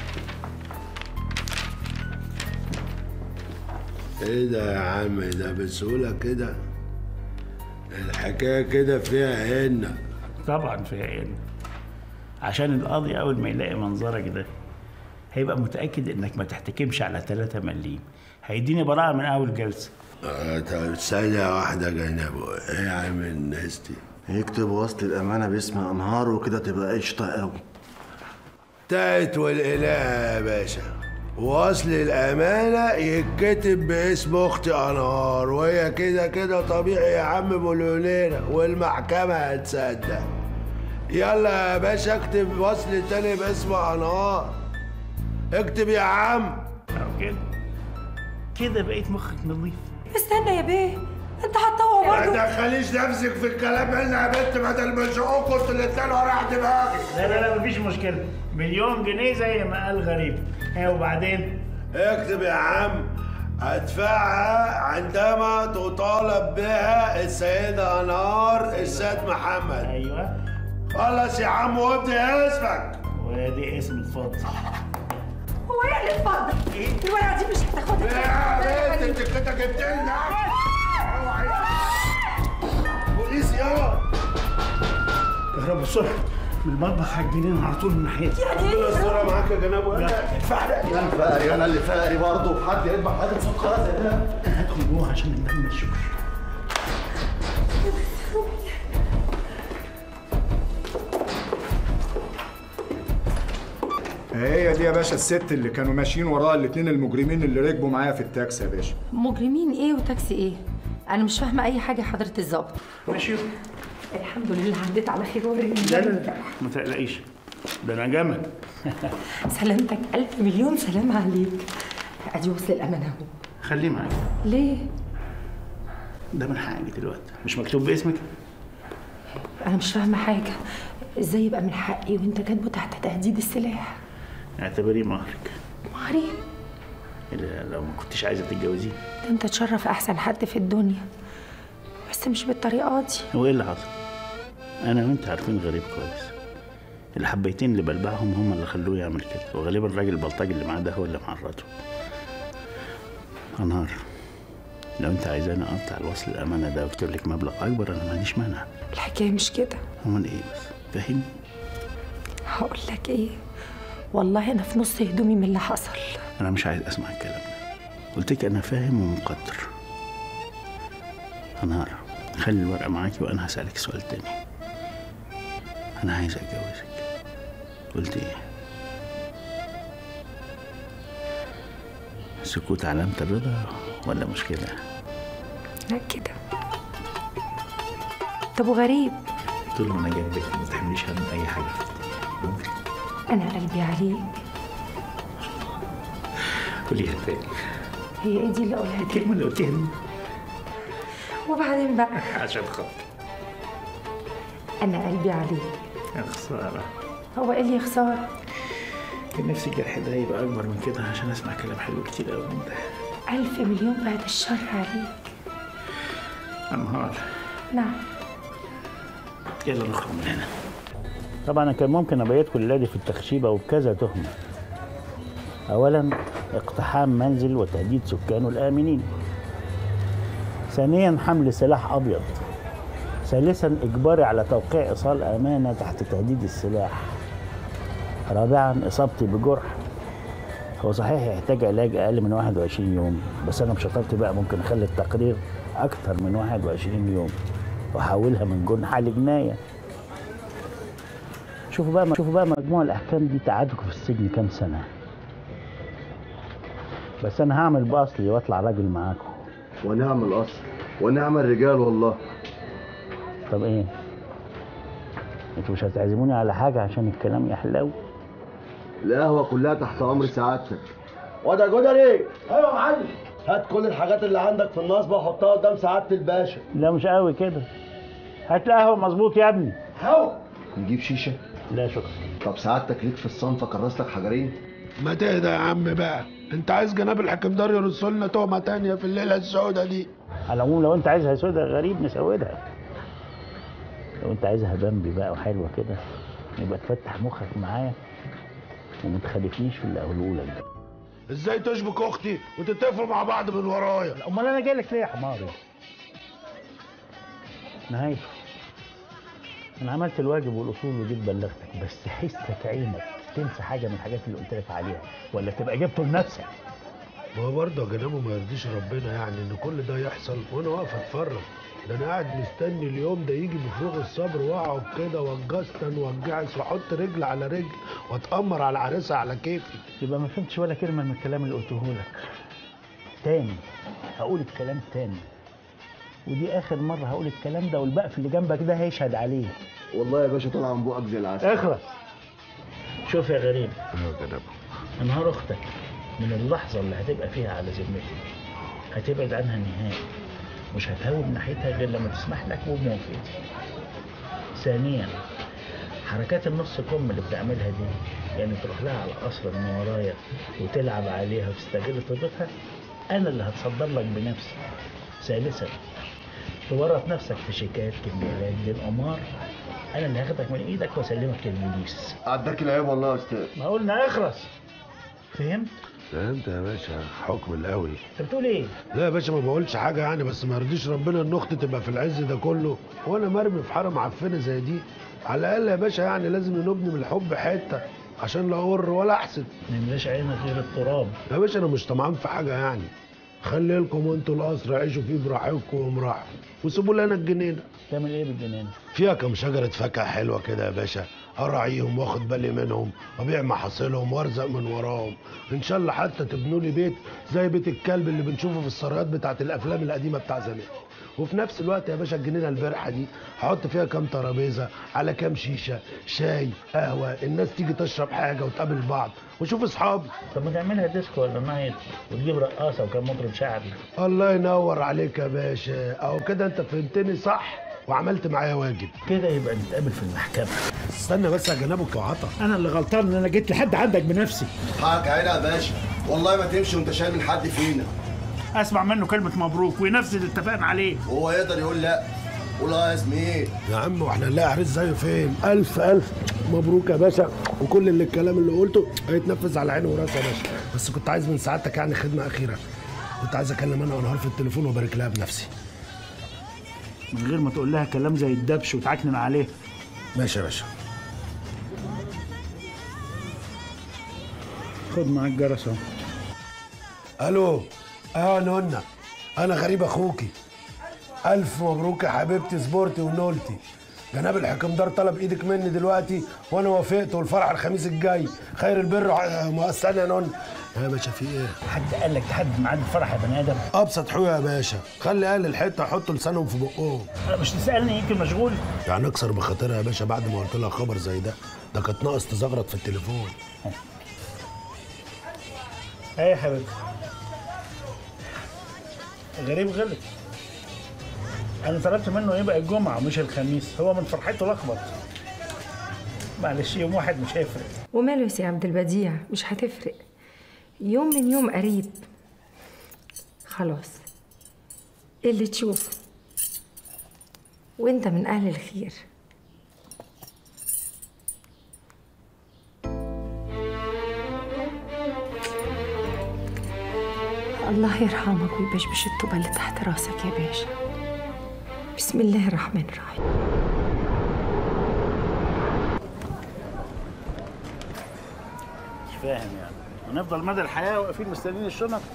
ايه ده يا عم ده بسهولة كده الحكاية كده فيها هنة طبعا فيها ايه عشان القاضي اول ما يلاقي منظرك ده هيبقى متاكد انك ما تحتكمش على 3 مليم هيديني براءه من اول جلسه آه، طب ثانية واحدة جنبه ايه يا عم الناس دي يكتب وصل الأمانة باسم أنهار وكده تبقى قشطة قوي تايت والإله يا باشا وصل الأمانة يتكتب باسم أختي أنهار وهي كده كده طبيعي يا عم مليونيرة والمحكمة هتصدق يلا يا باشا اكتب وصل تاني باسم أنهار اكتب يا عم أو كده كده بقيت مخك نظيف استنى يا بيه انت هتطوع ما برضه تدخليش نفسك في الكلام هنا يا بنت بدل ما شعوق كنت الاتنين ورا دماغي لا لا لا مفيش مشكله مليون جنيه زي ما قال غريب ها وبعدين اكتب يا عم ادفعها عندما تطالب بها السيدة انهار السيد محمد ايوه خلص يا عم وابدي اسمك وادي اسم اتفضل هو ايه اللي اتفضل الورقه دي مش هتاخدها يا بنت انت كده جبت لنا بوليس يا اهربوا بسرعه من المطبخ على الجنينه على طول من ناحيتي يعني ايه الصورة معاك يا جناب لا ادفع أنا فقري أنا اللي فقري برضه حد يذبح حد صوت خلاص يا ده انا هدخل جوه عشان النبي ما تشوفش هي دي يا باشا الست اللي كانوا ماشيين وراها الاتنين المجرمين اللي ركبوا معايا في التاكسي يا باشا مجرمين ايه وتاكسي ايه انا مش فاهمه اي حاجه حضره الظابط ماشي الحمد لله عديت على خير ورجلي لا لا لا ما تقلقيش ده انا جمل سلامتك الف مليون سلام عليك ادي وصل الامانه اهو خليه معاك ليه ده من حقك دلوقتي مش مكتوب باسمك انا مش فاهمه حاجه ازاي يبقى من حقي وانت كاتبه تحت تهديد السلاح اعتبريه مهرك مهري إلا لو ما كنتش عايزه تتجوزيه ده انت تشرف احسن حد في الدنيا بس مش بالطريقه دي هو ايه اللي حصل؟ انا وانت عارفين غريب كويس الحبيتين اللي بلبعهم هم اللي خلوه يعمل كده وغالبا الراجل البلطجي اللي معاه ده هو اللي معرضه انهار لو انت عايزاني اقطع الوصل الامانه ده واكتب لك مبلغ اكبر انا ما عنديش مانع الحكايه مش كده امال ايه بس فهمني هقول لك ايه والله انا في نص هدومي من اللي حصل انا مش عايز اسمع الكلام ده قلت لك انا فاهم ومقدر انهار خلي الورقه معاكي وانا هسالك سؤال تاني انا عايز اتجوزك قلت ايه سكوت علامة الرضا ولا مش كده؟ لا كده طب وغريب طول ما انا جنبك ما تحمليش هم اي حاجة في الدنيا ممكن انا قلبي عليك قوليها تاني هي ايه دي اللي اقولها الكلمة اللي قلتيها دي وبعدين بقى عشان خاطر انا قلبي عليك يا خسارة هو ايه اللي خساره كان نفسي الجرح ده يبقى أكبر من كده عشان أسمع كلام حلو كتير أوي من ده الف مليون بعد الشر عليك أنهار نعم يلا نخرج من هنا طبعا أنا كان ممكن أبيتكم الليلة دي في التخشيبة وبكذا تهمة أولا اقتحام منزل وتهديد سكانه الآمنين ثانيا حمل سلاح أبيض ثالثا إجباري على توقيع إيصال أمانة تحت تهديد السلاح رابعا إصابتي بجرح هو صحيح يحتاج علاج أقل من 21 يوم بس أنا بشطارتي بقى ممكن أخلي التقرير أكتر من 21 يوم وحولها من جنحة لجناية شوفوا بقى شوفوا بقى مجموع الأحكام دي تقعدكم في السجن كام سنة بس أنا هعمل بأصلي وأطلع راجل معاكم ونعم الاصل ونعم الرجال والله طب إيه؟ أنتوا مش هتعزموني على حاجة عشان الكلام يحلو القهوه كلها تحت امر سعادتك وده جدري ايوه يا معلم هات كل الحاجات اللي عندك في النصبه وحطها قدام سعاده الباشا لا مش قوي كده هات لي قهوة مظبوط يا ابني هو نجيب شيشه لا شكرا طب سعادتك ليك في الصنف اكرس لك حجرين ما تهدى يا عم بقى انت عايز جناب الحكمدار يرسل لنا تهمه تانية في الليله السوداء دي على العموم لو أنت عايزها سودة غريب نسودها لو أنت عايزها بامبي بقى وحلوة كده يبقى تفتح مخك معايا وما تخالفنيش في اللي أقوله لك ده ازاي تشبك اختي وتتفقوا مع بعض من ورايا امال انا جاي لك ليه يا حماري نهايته انا عملت الواجب والاصول وجيت بلغتك بس حسك عينك تنسى حاجه من الحاجات اللي قلت لك عليها ولا تبقى جبته لنفسك ما هو برضه يا جنابه ما يرضيش ربنا يعني ان كل ده يحصل وانا واقف اتفرج ده انا قاعد مستني اليوم ده يجي بفروغ الصبر واقعد كده واتجسطن واتجعس واحط رجل على رجل واتامر على عريسها على كيفي يبقى ما فهمتش ولا كلمه من الكلام اللي قلته لك تاني هقول الكلام تاني ودي اخر مره هقول الكلام ده والبقف اللي جنبك ده هيشهد عليه والله يا باشا طالع من بوقك زي العسل اخرس شوف يا غريب يا جنابه انهار اختك من اللحظه اللي هتبقى فيها على ذمتي هتبعد عنها نهائي مش هتهوب ناحيتها غير لما تسمح لك وبموافقتي ثانيا حركات النص كم اللي بتعملها دي يعني تروح لها على القصر من ورايا وتلعب عليها وتستغل طيبتها انا اللي هتصدر لك بنفسي ثالثا تورط نفسك في شيكات كمبيالات دين قمار انا اللي هاخدك من ايدك واسلمك للبوليس عداك العيب والله يا استاذ ما قلنا اخرس فهمت فهمت يا باشا حكم القوي انت بتقول ايه لا يا باشا ما بقولش حاجه يعني بس ما يرضيش ربنا ان اختي تبقى في العز ده كله وانا مرمي في حاره معفنه زي دي على الاقل يا باشا يعني لازم نبني من الحب حته عشان لا اغر ولا احسد ما يملاش عينك غير التراب يا باشا انا مش طمعان في حاجه يعني خلي لكم انتوا القصر عيشوا فيه براحتكم ومراحوا وسيبوا لنا الجنينه تعمل ايه بالجنينه فيها كم شجره فاكهه حلوه كده يا باشا اراعيهم واخد بالي منهم وابيع محاصيلهم وارزق من وراهم ان شاء الله حتى تبنوا لي بيت زي بيت الكلب اللي بنشوفه في السرايات بتاعت الافلام القديمه بتاع زمان وفي نفس الوقت يا باشا الجنينه البارحه دي هحط فيها كام ترابيزه على كام شيشه شاي قهوه الناس تيجي تشرب حاجه وتقابل بعض وشوف اصحابي طب ما تعملها ديسكو ولا نايت وتجيب رقاصه وكم مطرب شعبي الله ينور عليك يا باشا اهو كده انت فهمتني صح وعملت معايا واجب كده يبقى نتقابل في المحكمه استنى بس يا جنابك وعطا انا اللي غلطان ان انا جيت لحد عندك بنفسي حقك عينها يا باشا والله ما تمشي وانت شايل من حد فينا اسمع منه كلمه مبروك وينفذ اللي اتفقنا عليه هو يقدر يقول لا قول اه يا زميل يا عم واحنا نلاقي عريس زيه فين الف الف مبروك يا باشا وكل اللي الكلام اللي قلته هيتنفذ على عيني وراسي يا باشا بس كنت عايز من سعادتك يعني خدمه اخيره كنت عايز اكلم انا ونهار في التليفون وابارك لها بنفسي من غير ما تقول لها كلام زي الدبش وتعكنن عليه ماشي يا باشا خد معاك جرس اهو الو اه نونا انا غريب اخوكي الف مبروك يا حبيبتي سبورتي ونولتي جناب الحكمدار طلب ايدك مني دلوقتي وانا وافقت والفرح الخميس الجاي خير البر مؤسسنا يا نونا يا باشا في ايه حد قال لك تحدد ميعاد الفرح يا بني ادم ابسط حقوق يا باشا خلي اهل الحته يحطوا لسانهم في بقهم مش تسالني يمكن مشغول يعني اكسر بخاطرها يا باشا بعد ما قلت لها خبر زي ده ده كانت ناقص تزغرط في التليفون ايه يا حبيبتي غريب غلط انا طلبت منه يبقى الجمعه مش الخميس هو من فرحته لخبط معلش يوم واحد مش هيفرق وماله يا سي عبد البديع مش هتفرق يوم من يوم قريب خلاص اللي تشوفه وانت من اهل الخير الله يرحمك ويبشبش الطوبة اللي تحت راسك يا باشا بسم الله الرحمن الرحيم مش فاهم يعني هنفضل مدى الحياه واقفين مستنيين الشنط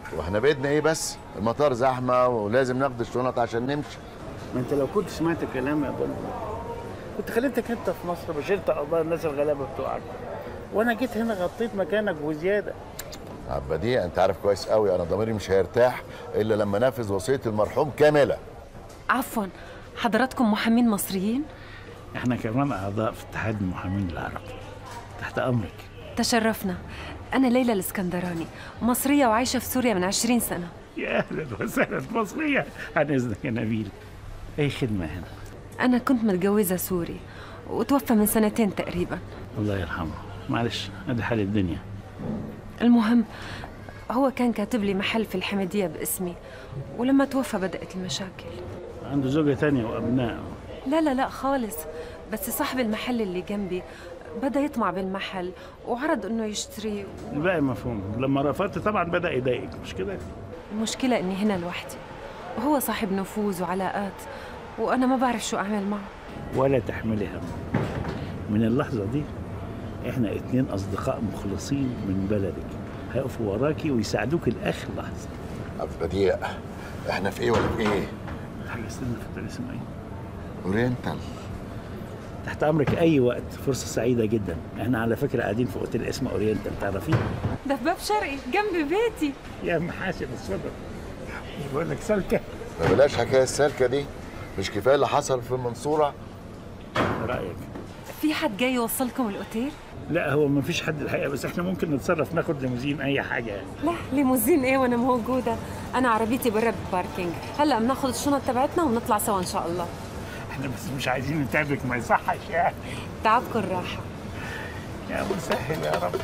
واحنا بايدنا ايه بس المطار زحمه ولازم ناخد الشنط عشان نمشي ما انت لو كنت سمعت كلامي يا بلبل كنت خليتك انت في مصر وشلت قضايا الناس الغلابه بتوعك وانا جيت هنا غطيت مكانك وزياده عبدي انت عارف كويس قوي انا ضميري مش هيرتاح الا لما انفذ وصيه المرحوم كامله عفوا حضراتكم محامين مصريين احنا كمان اعضاء في اتحاد المحامين العرب تحت امرك تشرفنا أنا ليلى الإسكندراني مصرية وعايشة في سوريا من عشرين سنة يا اهلا وسهلا مصريه عن اذنك يا نبيل اي خدمه هنا أنا كنت متجوزة سوري وتوفى من سنتين تقريبا الله يرحمه معلش هذه حال الدنيا المهم هو كان كاتب لي محل في الحمدية باسمي ولما توفى بدأت المشاكل عنده زوجة تانية وأبناء لا لا لا خالص بس صاحب المحل اللي جنبي بدأ يطمع بالمحل وعرض انه يشتري الباقي مفهوم لما رفضت طبعا بدأ يضايقك مش كده المشكلة اني هنا لوحدي وهو صاحب نفوذ وعلاقات وانا ما بعرف شو اعمل معه ولا تحملي هم من اللحظة دي احنا اتنين أصدقاء مخلصين من بلدك هيقفوا وراكي ويساعدوك لآخر لحظة عبد البديع احنا في ايه ولا في ايه؟ حاجة استنى في الطريق اسمها ايه؟ اورينتال تحت أمرك أي وقت فرصة سعيدة جدا احنا على فكرة قاعدين في أوتيل اسمه أورينتال تعرفيه؟ ده في باب شرقي جنب بيتي يا محاسب الصدر مش بقول لك سلكة ما بلاش حكايه السالكه دي مش كفايه اللي حصل في المنصوره رأيك في حد جاي يوصلكم الاوتيل لا هو ما فيش حد الحقيقة بس احنا ممكن نتصرف ناخد ليموزين أي حاجة يعني لا ليموزين ايه وانا موجوده انا عربيتي برا بالباركينج هلا بناخذ الشنط تبعتنا وبنطلع سوا ان شاء الله احنا بس مش عايزين نتعبك ما يصحش يعني تعبكم راحه يا مسهل يا رب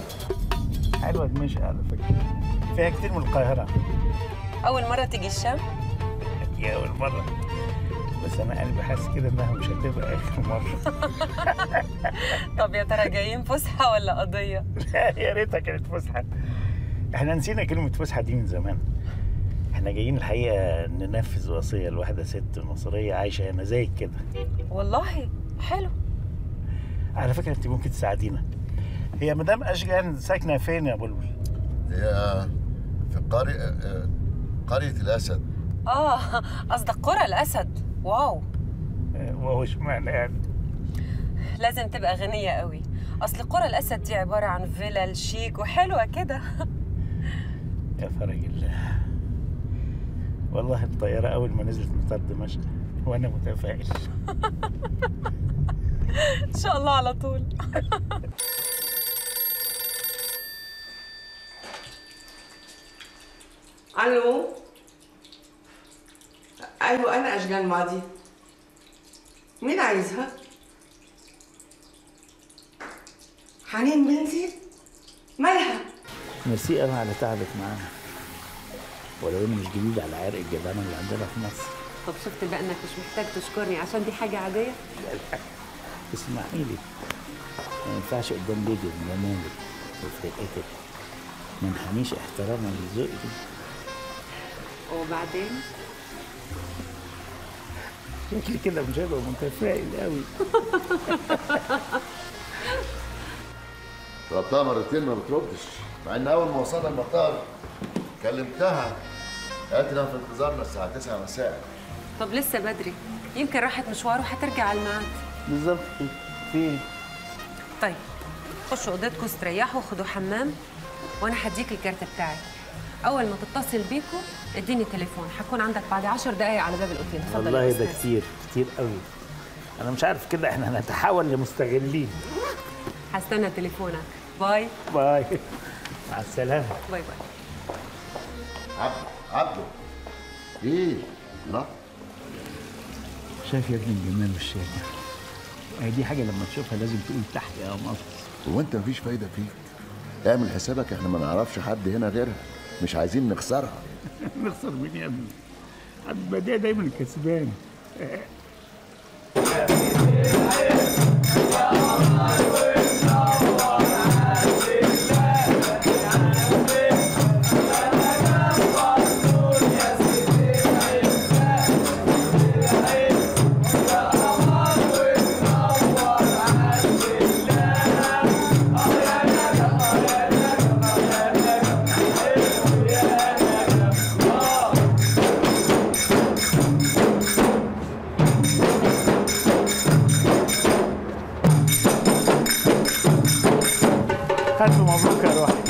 حلوة دمشق على فكرة فيها كتير من القاهرة اول مره تيجي الشام دي أول مرة بس أنا قلبي حاسس كده إنها مش هتبقى آخر مرة طب يا ترى جايين فسحه ولا قضيه لا يا ريتها كانت فسحة احنا نسينا كلمة فسحة دي من زمان احنا جايين الحقيقة ننفذ وصية لواحدة ست مصرية عايشة هنا زيك كده والله حلو على فكرة انت ممكن تساعدينا هي مدام أشجان ساكنة فين يا بلبل؟ هي في قرية قرية الأسد اه قصدك قرى الاسد واو وهو اشمعنى يعني؟ لازم تبقى غنيه قوي اصل قرى الاسد دي عباره عن فيلل شيك وحلوه كده يا فرج الله والله الطيارة أول ما نزلت من مطار دمشق وأنا متفائل ان شاء الله على طول الو ايوه انا اشجان ماضي مين عايزها حنين بنتي مالها ميرسي قوي على تعبك معانا ولو اني مش جديد على عرق الجبانه اللي عندنا في مصر طب شفت بقى انك مش محتاج تشكرني عشان دي حاجه عاديه اسمعي لي ما ينفعش قدام ليدي وجمالك وفرقتك ما نحميش احتراما لذوقك وبعدين شكلي كده مش هيبقى متفائل قوي طلبتها مرتين ما بتردش مع ان اول ما وصلنا المطار كلمتها قالت لنا في انتظارنا الساعه 9 مساء طب لسه بدري يمكن راحت مشوار وهترجع على الميعاد بالظبط في ايه؟ طيب خشوا اوضتكم استريحوا خدوا حمام وانا هديك الكارت بتاعي اول ما تتصل بيكم اديني تليفون هكون عندك بعد 10 دقايق على باب الاوتيل اتفضل والله يا ده أستاذ. كتير كتير قوي انا مش عارف كده احنا هنتحول لمستغلين هستنى تليفونك باي باي مع السلامه باي باي عبده عبده ايه؟ لا شايف يا ابني الجمال والشارع هي دي حاجه لما تشوفها لازم تقول تحت يا مصر هو انت مفيش فايده فيك اعمل حسابك احنا ما نعرفش حد هنا غيرها مش عايزين نخسرها نخسر مين يا ابني عبد البديع دايما كسبان ألف مبروك يا روحي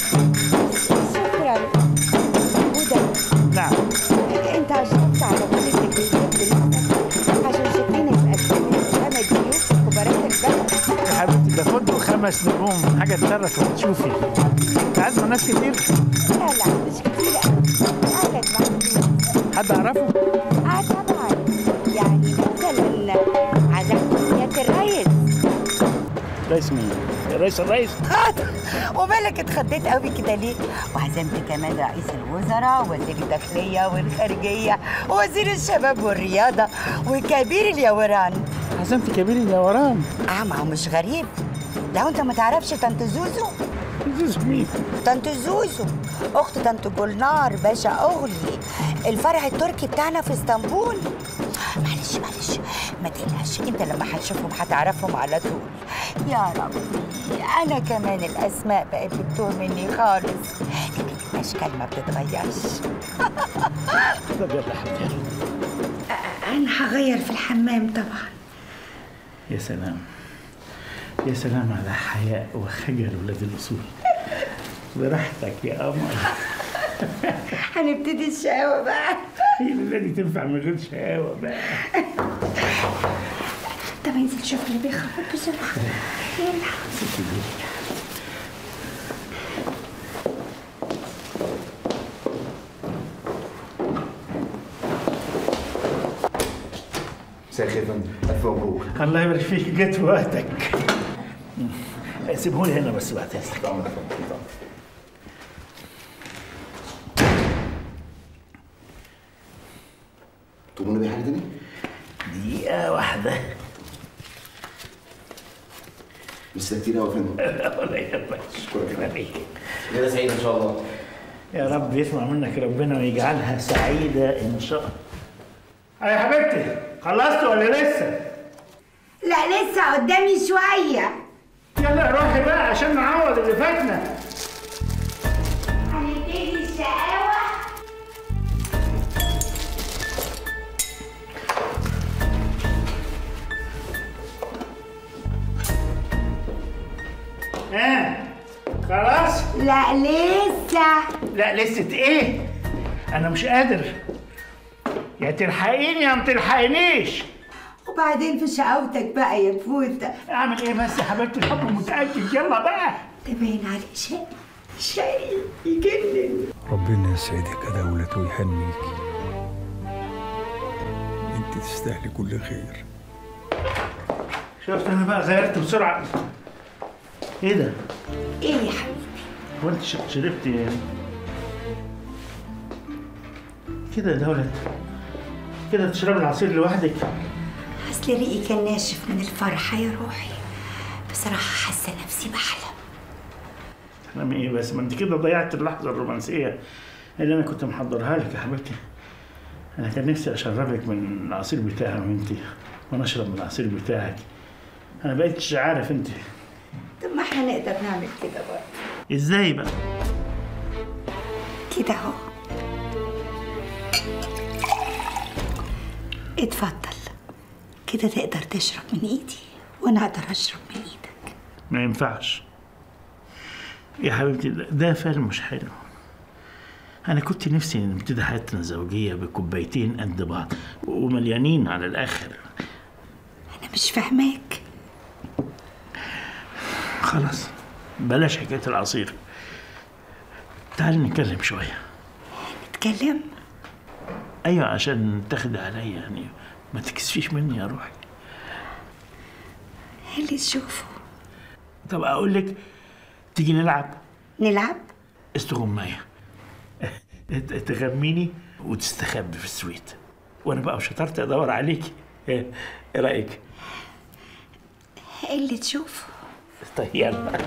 شكرا هدى نعم انت عجبت على والدتك بالجد عشان شكلنا يبقى خمس ضيوف وبركتك بقى يا حبيبتي ده فندق خمس نجوم حاجة تشرف لما تشوفي أنت عازمة ناس كتير لا لا مش كتير عدد محدود حد أعرفه؟ اه طبعا يعني مثلا عزمت سيادة الريس رئيس مين؟ رئيس الرئيس ومالك اتخضيت قوي كده ليه؟ وعزمت كمان رئيس الوزراء ووزير الداخلية والخارجية ووزير الشباب والرياضة وكبير اليوران عزمت كبير اليوران اه ما هو مش غريب لو انت ما تعرفش طنط زوزو زوزو مين؟ طنط زوزو اخت طنط جولنار باشا اغلي الفرع التركي بتاعنا في اسطنبول معلش معلش ما تقلقش انت لما هتشوفهم هتعرفهم على طول يا ربي انا كمان الاسماء بقت بتتوه مني خالص لكن الاشكال ما بتتغيرش طب يلا حبيبتي انا هغير في الحمام طبعا يا سلام يا سلام على حياء وخجل ولاد الأصول براحتك يا قمر هنبتدي الشقاوة بقى هي الليلة دي تنفع من غير شقاوة بقى طب انزل شوف اللي بيخبط بسرعة يلا ست دي. مساء الخير يا فندم الف مبروك الله يبارك فيك جت في وقتك سيبهولي هنا بس بعد اذنك تؤمرني بأي حاجه تاني؟ دقيقة واحدة بس ده كتير قوي يا فندم ولا يهمك شكرا ليك ليله سعيده ان شاء الله يا رب يسمع منك ربنا ويجعلها سعيدة إن شاء الله يا حبيبتي خلصت ولا لسه؟ لا لسه قدامي شوية يلا روحي بقى عشان نعوض اللي فاتنا هنبتدي الشقاوة ها خلاص؟ لا لسه لا لسه ايه؟ أنا مش قادر يا تلحقيني يا ما تلحقينيش وبعدين في شقاوتك بقى يا فوتة اعمل ايه بس يا حبيبتي الحب متأكد يلا بقى ده باين عليه شيء شيء يجنن ربنا يسعدك يا دولة ويهنيكي انت تستاهلي كل خير شفت انا بقى غيرت بسرعة ايه ده؟ ايه يا حبيبي هو انت ش- شربتي كده يا دولة كده تشربي العصير لوحدك اصل ريقي كان ناشف من الفرحة يا روحي بصراحة حاسة نفسي بحلم تحلمي ايه بس ما انت كده ضيعت اللحظة الرومانسية اللي انا كنت محضرها لك يا حبيبتي انا كان نفسي اشربك من العصير بتاعي وانت وانا اشرب من العصير بتاعك انا بقيتش عارف انت طب ما احنا نقدر نعمل كده برضه ازاي بقى كده اهو اتفضل كده تقدر تشرب من ايدي وانا اقدر اشرب من ايدك ما ينفعش يا حبيبتي ده- ده فعل مش حلو انا كنت نفسي نبتدي حياتنا الزوجيه بكوبايتين قد بعض ومليانين على الاخر انا مش فاهماك خلاص بلاش حكايه العصير تعال نتكلم شويه نتكلم ايوه عشان تاخدي عليا يعني ما تكسفيش مني يا روحي اللي تشوفه طب اقول لك تيجي نلعب نلعب استغمايه ت- تغميني وتستخبي في السويت وانا بقى شطرت ادور عليكي ايه إيه رايك اللي تشوفه طيب يلا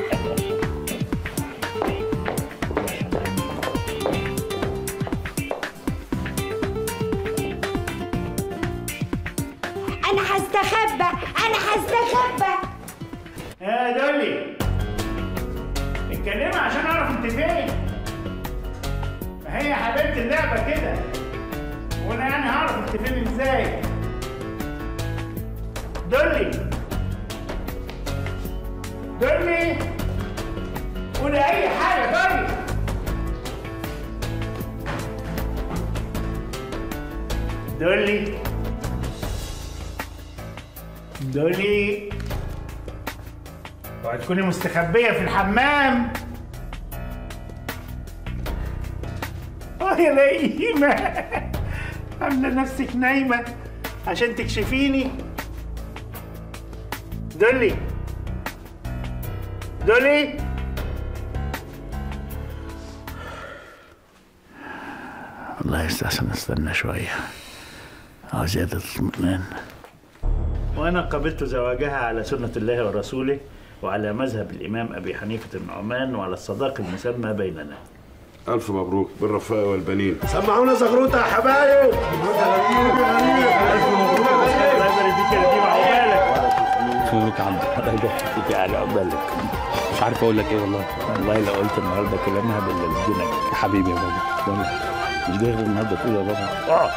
انا هستخبى انا هستخبى يا دولي اتكلمي عشان اعرف انت فين ما هي يا حبيبتي اللعبه كده وانا يعني هعرف انت فين ازاي دولي دولي دولي دولي اوعي تكوني مستخبية في الحمام اه يا نايمة عاملة نفسك نايمة عشان تكشفيني دولي دولي والله يستحسن استنى شوية أو زيادة اطمئنان وأنا قبلت زواجها على سنة الله ورسوله وعلى مذهب الإمام أبي حنيفة النعمان وعلى الصداق المسمى بيننا ألف مبروك بالرفاء والبنين سمعونا زغروطه يا حبايب الله يبارك فيك يا نديم عقبالك مبروك يا عم الله يبارك فيك على عقبالك مش عارف اقول لك ايه والله والله لو قلت النهارده كلام هبل للدنك يا حبيبي يا بابا والله مش جاي غير النهارده تقول يا بابا اه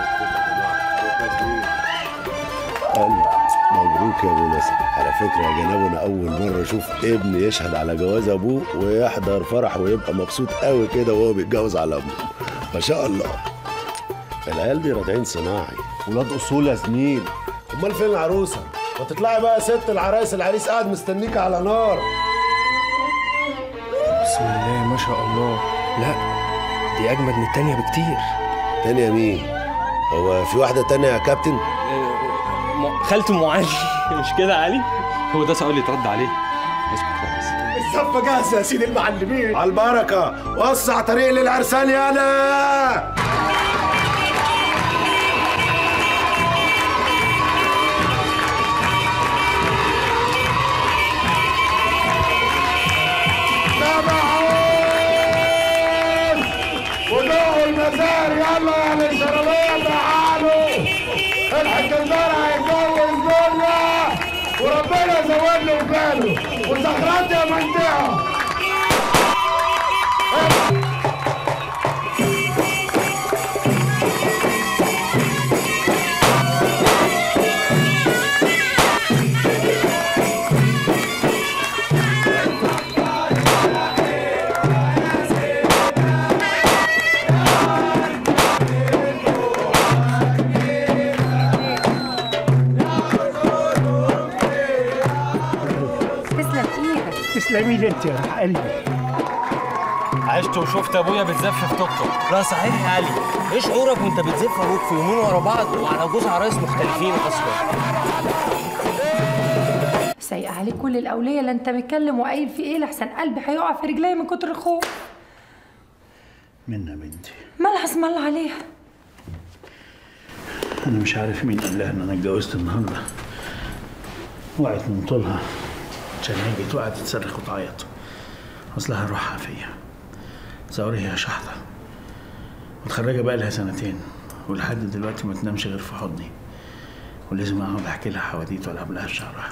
مبروك يا ابو نصر على فكره يا جناب انا اول مره اشوف ابن يشهد على جواز ابوه ويحضر فرح ويبقى مبسوط قوي كده وهو بيتجوز على ابوه ما شاء الله العيال دي راجعين صناعي ولاد اصول يا زميل امال فين العروسه ما تطلعي بقى يا ست العرايس العريس قاعد مستنيك على نار بسم الله ما شاء الله لا دي اجمد من التانية بكتير تانية مين هو في واحده تانية يا كابتن خالته ام علي مش كده يا علي هو ده سؤال يترد عليه اسكت بقى بس الزفه جاهزه يا سيدي المعلمين على البركه وسع طريق للعرسان يالا تابعون ودوقوا المزار يلا يا الشربيه تعالوا الحكندار هيتجوز دنيا وربنا يزود له باله وزغرات يا منطقه تسلم ايدك تسلمي لي انت يا قلبي عشت وشفت ابويا بتزف في توك توك لا صحيح يا علي ايه شعورك وانت بتزف ابوك في يومين ورا بعض وعلى جوز عرايس مختلفين اصلا سايقة عليك كل الأولية لا أنت متكلم وقايل في إيه لحسن قلبي هيقع في رجلي من كتر الخوف منا بنتي مالها اسم الله عليها انا مش عارف مين قال لها ان انا اتجوزت النهارده وقعت من طولها عشان هي جت وقعدت تصرخ وتعيط اصلها روحها فيا تصوري هي شحطه متخرجه بقى لها سنتين ولحد دلوقتي ما تنامش غير في حضني ولازم اقعد احكي لها حواديت والعب لها في شعرها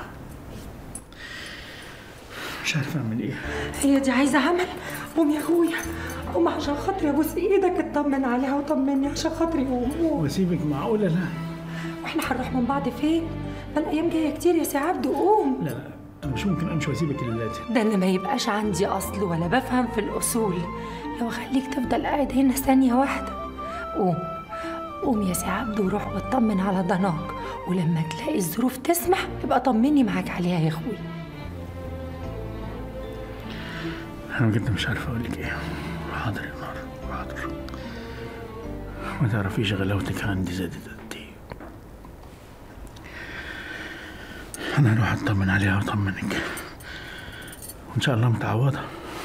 مش عارف اعمل ايه هي دي عايزة عمل قوم يا أخويا قوم عشان خاطري أبوس إيدك اطمن عليها وطمني عشان خاطري قوم قوم واسيبك معقوله لا وإحنا هنروح من بعض فين؟ ما الأيام جاية كتير يا سي عبد قوم لا لا انا مش ممكن امشي واسيبك الليلاتي ده أنا ما يبقاش عندي أصل ولا بفهم في الأصول لو أخليك تفضل قاعد هنا ثانية واحدة قوم قوم يا سي عبد وروح واطمن على ضناك ولما تلاقي الظروف تسمح يبقى طمني معاك عليها يا أخوي انا بجد مش عارف اقول لك ايه حاضر يا نار حاضر ما تعرفيش غلاوتك عندي زادت قد ايه انا هروح اطمن عليها واطمنك وان شاء الله متعوضه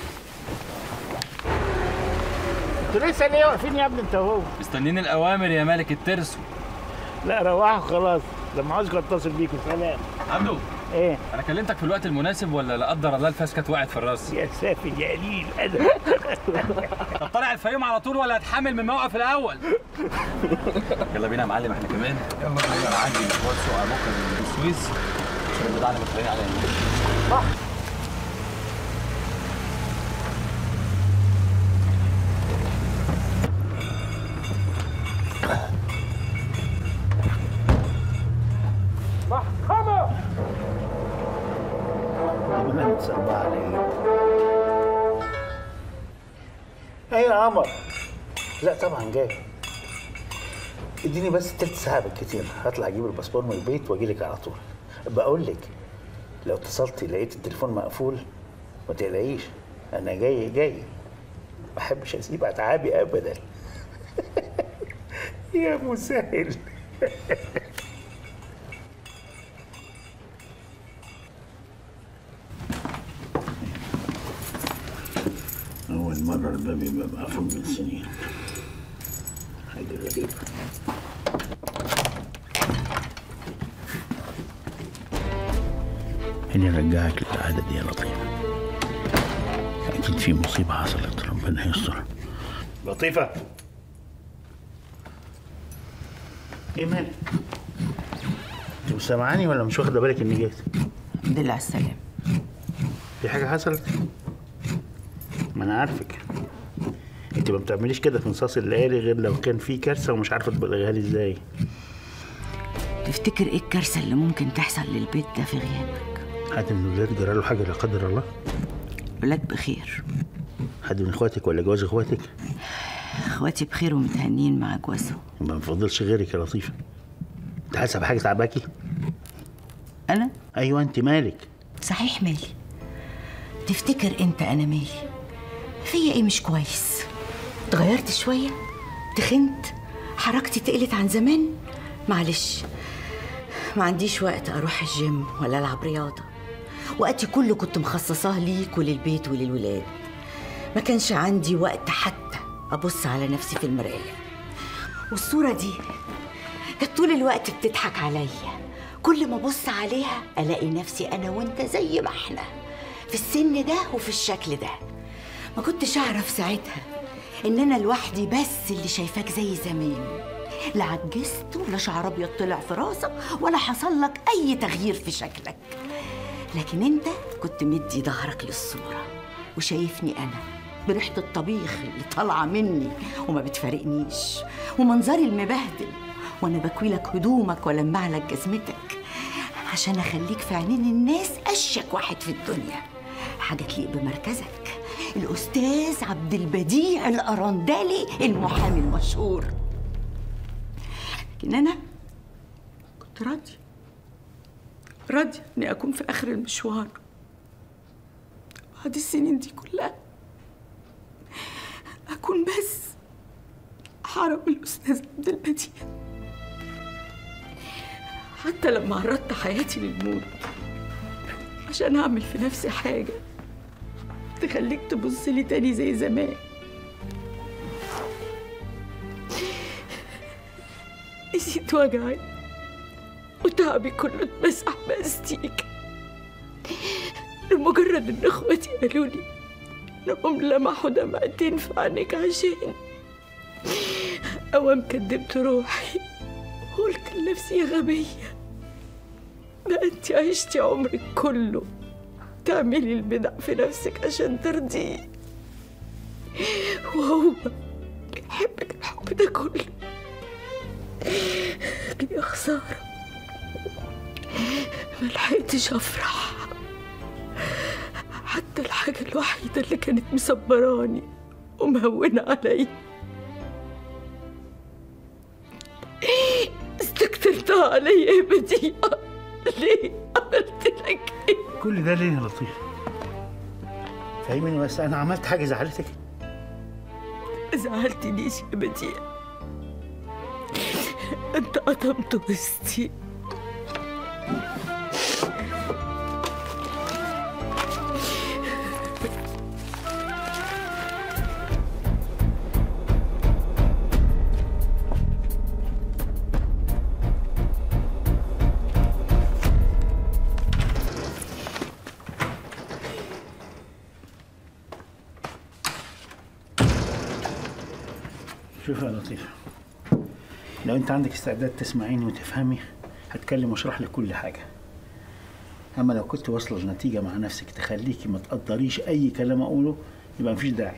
انتوا لسه ليه واقفين يا ابني انت وهو مستنيين الاوامر يا ملك الترسو لا روحوا خلاص لما عاوزكم اتصل بيكم سلام عبدو ايه انا كلمتك في الوقت المناسب ولا لا قدر الله الفاس كانت وقعت في الراس يا سافل يا قليل انا طب طالع الفيوم على طول ولا هتحمل من الموقف الاول يلا بينا يا معلم احنا كمان يلا بينا انا عندي مشوار سوق بكره من السويس عشان البضاعه اللي متفقين عليها محكمة ربنا يتصبح عليك ايوه يا قمر لا طبعا جاي اديني بس تلت ساعه بالكتير هطلع اجيب الباسبور من البيت واجي لك على طول بقول لك لو اتصلتي لقيت التليفون مقفول ما تقلقيش انا جاي جاي ما احبش اسيب اتعابي ابدا يا مسهل أول مرة الباب يبقى مقفول من سنين حاجة غريبة اللي رجعك للعادة دي يا لطيفة أكيد في مصيبة حصلت ربنا يستر لطيفة إيه مالك؟ أنت مش سامعاني ولا مش واخدة بالك إني جيت؟ الحمد لله على السلامة في حاجة حصلت؟ ما أنا عارفك أنت ما بتعمليش كده في نصاص الليالي غير لو كان في كارثة ومش عارفة تبلغها لي إزاي تفتكر ايه الكارثة اللي ممكن تحصل للبيت ده في غيابك؟ حد من الولاد جرى له حاجة لا قدر الله؟ الولاد بخير حد من إخواتك ولا جواز إخواتك؟ اخواتي بخير ومتهنين مع جوازهم ما بفضلش غيرك يا لطيفة أنت حاسة بحاجة تعباكي؟ أنا؟ أيوه أنت مالك؟ صحيح مالي تفتكر انت انا مالي فيا ايه مش كويس اتغيرت شوية تخنت حركتي تقلت عن زمان معلش ما عنديش وقت اروح الجيم ولا العب رياضة وقتي كله كنت مخصصاه ليك وللبيت وللولاد ما كانش عندي وقت حتى ابص على نفسي في المراية والصورة دي كانت طول الوقت بتضحك عليا كل ما ابص عليها الاقي نفسي انا وانت زي ما احنا في السن ده وفي الشكل ده ما كنتش اعرف ساعتها ان انا لوحدي بس اللي شايفاك زي زمان لا عجزت ولا شعر ابيض طلع في راسك ولا حصل لك اي تغيير في شكلك لكن انت كنت مدي ظهرك للصوره وشايفني انا بريحه الطبيخ اللي طالعه مني وما بتفارقنيش ومنظري المبهدل وانا بكوي لك هدومك والمع لك جزمتك عشان اخليك في عينين الناس اشيك واحد في الدنيا حاجه تليق بمركزك الاستاذ عبد البديع الارندلي المحامي المشهور لكن انا كنت راضيه راضيه اني اكون في اخر المشوار بعد السنين دي كلها اكون بس حرم الاستاذ عبد البديع حتى لما عرضت حياتي للموت عشان اعمل في نفسي حاجه تخليك تبص لي تاني زي زمان نسيت وجعي وتعبي كله اتمسح باستيك لمجرد ان اخواتي قالوا لي انهم لمحوا دمعتين في عينيك عشان اوام كدبت روحي وقلت لنفسي يا غبية ده انت عشتي عمرك كله تعملي البدع في نفسك عشان ترضيه وهو بيحبك الحب ده كله لكن يا خسارة ملحقتش أفرح حتى الحاجة الوحيدة اللي كانت مصبراني ومهونة عليا استكترتها عليا يا بديع ليه عملت لك ايه كل ده ليه يا لطيف؟ فاهمني بس أنا عملت حاجة زعلتك؟ ما زعلتنيش يا بديع انت قطمت وسطي شوف يا لطيف لو انت عندك استعداد تسمعيني وتفهمي هتكلم واشرح لك كل حاجه اما لو كنت واصله لنتيجه مع نفسك تخليكي ما تقدريش اي كلام اقوله يبقى مفيش داعي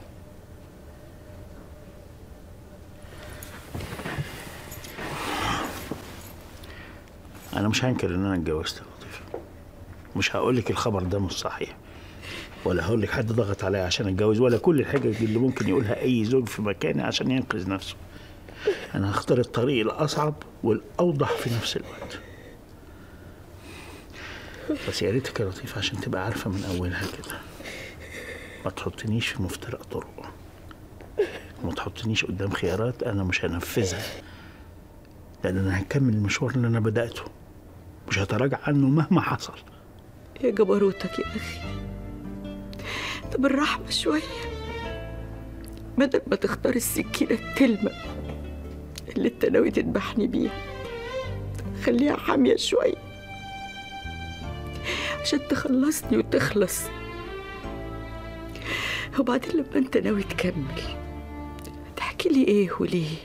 انا مش هنكر ان انا اتجوزت يا لطيف مش هقول لك الخبر ده مش صحيح ولا هقول لك حد ضغط عليا عشان اتجوز ولا كل الحجج اللي ممكن يقولها اي زوج في مكاني عشان ينقذ نفسه انا هختار الطريق الاصعب والاوضح في نفس الوقت بس يا ريتك يا لطيف عشان تبقى عارفه من اولها كده ما تحطنيش في مفترق طرق وما تحطنيش قدام خيارات انا مش هنفذها لان انا هكمل المشوار اللي انا بداته مش هتراجع عنه مهما حصل يا جبروتك يا أخي طب الرحمة شوية بدل ما تختار السكينة التلمة اللي انت ناوي تذبحني بيها خليها حامية شوية عشان تخلصني وتخلص وبعدين لما انت ناوي تكمل تحكي لي ايه وليه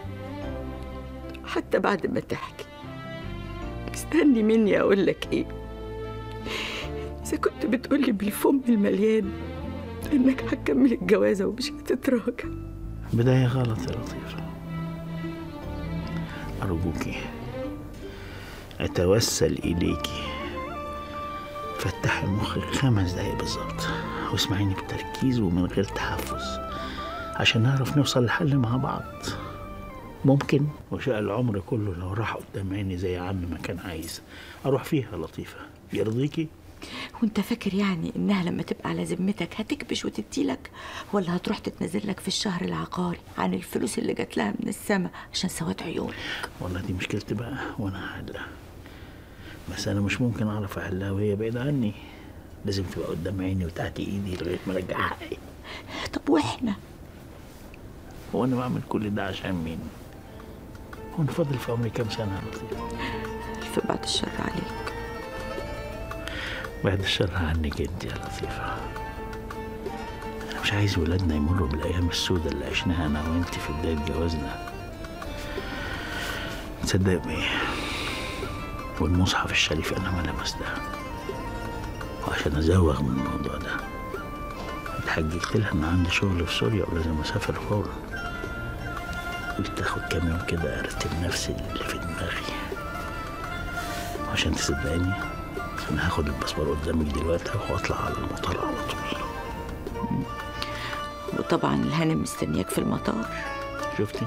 حتى بعد ما تحكي استني مني اقول لك ايه اذا كنت بتقولي بالفم المليان انك هتكمل الجوازه ومش هتتراجع بداية غلط يا لطيفة أرجوكي أتوسل إليكي فتحي مخك خمس دقايق بالظبط واسمعيني بتركيز ومن غير تحفز عشان نعرف نوصل لحل مع بعض ممكن وشاء العمر كله لو راح قدام عيني زي عم ما كان عايز أروح فيها لطيفة يرضيكي؟ وانت فاكر يعني انها لما تبقى على ذمتك هتكبش وتديلك ولا هتروح تتنزل لك في الشهر العقاري عن الفلوس اللي جات لها من السما عشان سواد عيونك والله دي مشكلتي بقى وأنا هحلها بس أنا مش ممكن أعرف أحلها وهي بعيدة عني لازم تبقى قدام عيني وتحت إيدي لغاية ما أرجع حقي طب واحنا هو أنا بعمل كل ده عشان مين؟ هو أنا فاضل في عمري كام سنة يا لطيفة؟ الف بعد الشر عليك بعد الشر عنك انت يا لطيفة أنا مش عايز ولادنا يمروا بالأيام السوداء اللي عشناها أنا وأنت في بداية جوازنا تصدق بإيه؟ والمصحف الشريف أنا ما لمستها وعشان أزوغ من الموضوع ده اتحججت لها إن عندي شغل في سوريا ولازم أسافر فورا قلت آخد كام يوم كده أرتب نفسي اللي في دماغي عشان تصدقني انا هاخد الباسبور قدامك دلوقتي واطلع على المطار على طول وطبعا الهانم مستنياك في المطار شفتي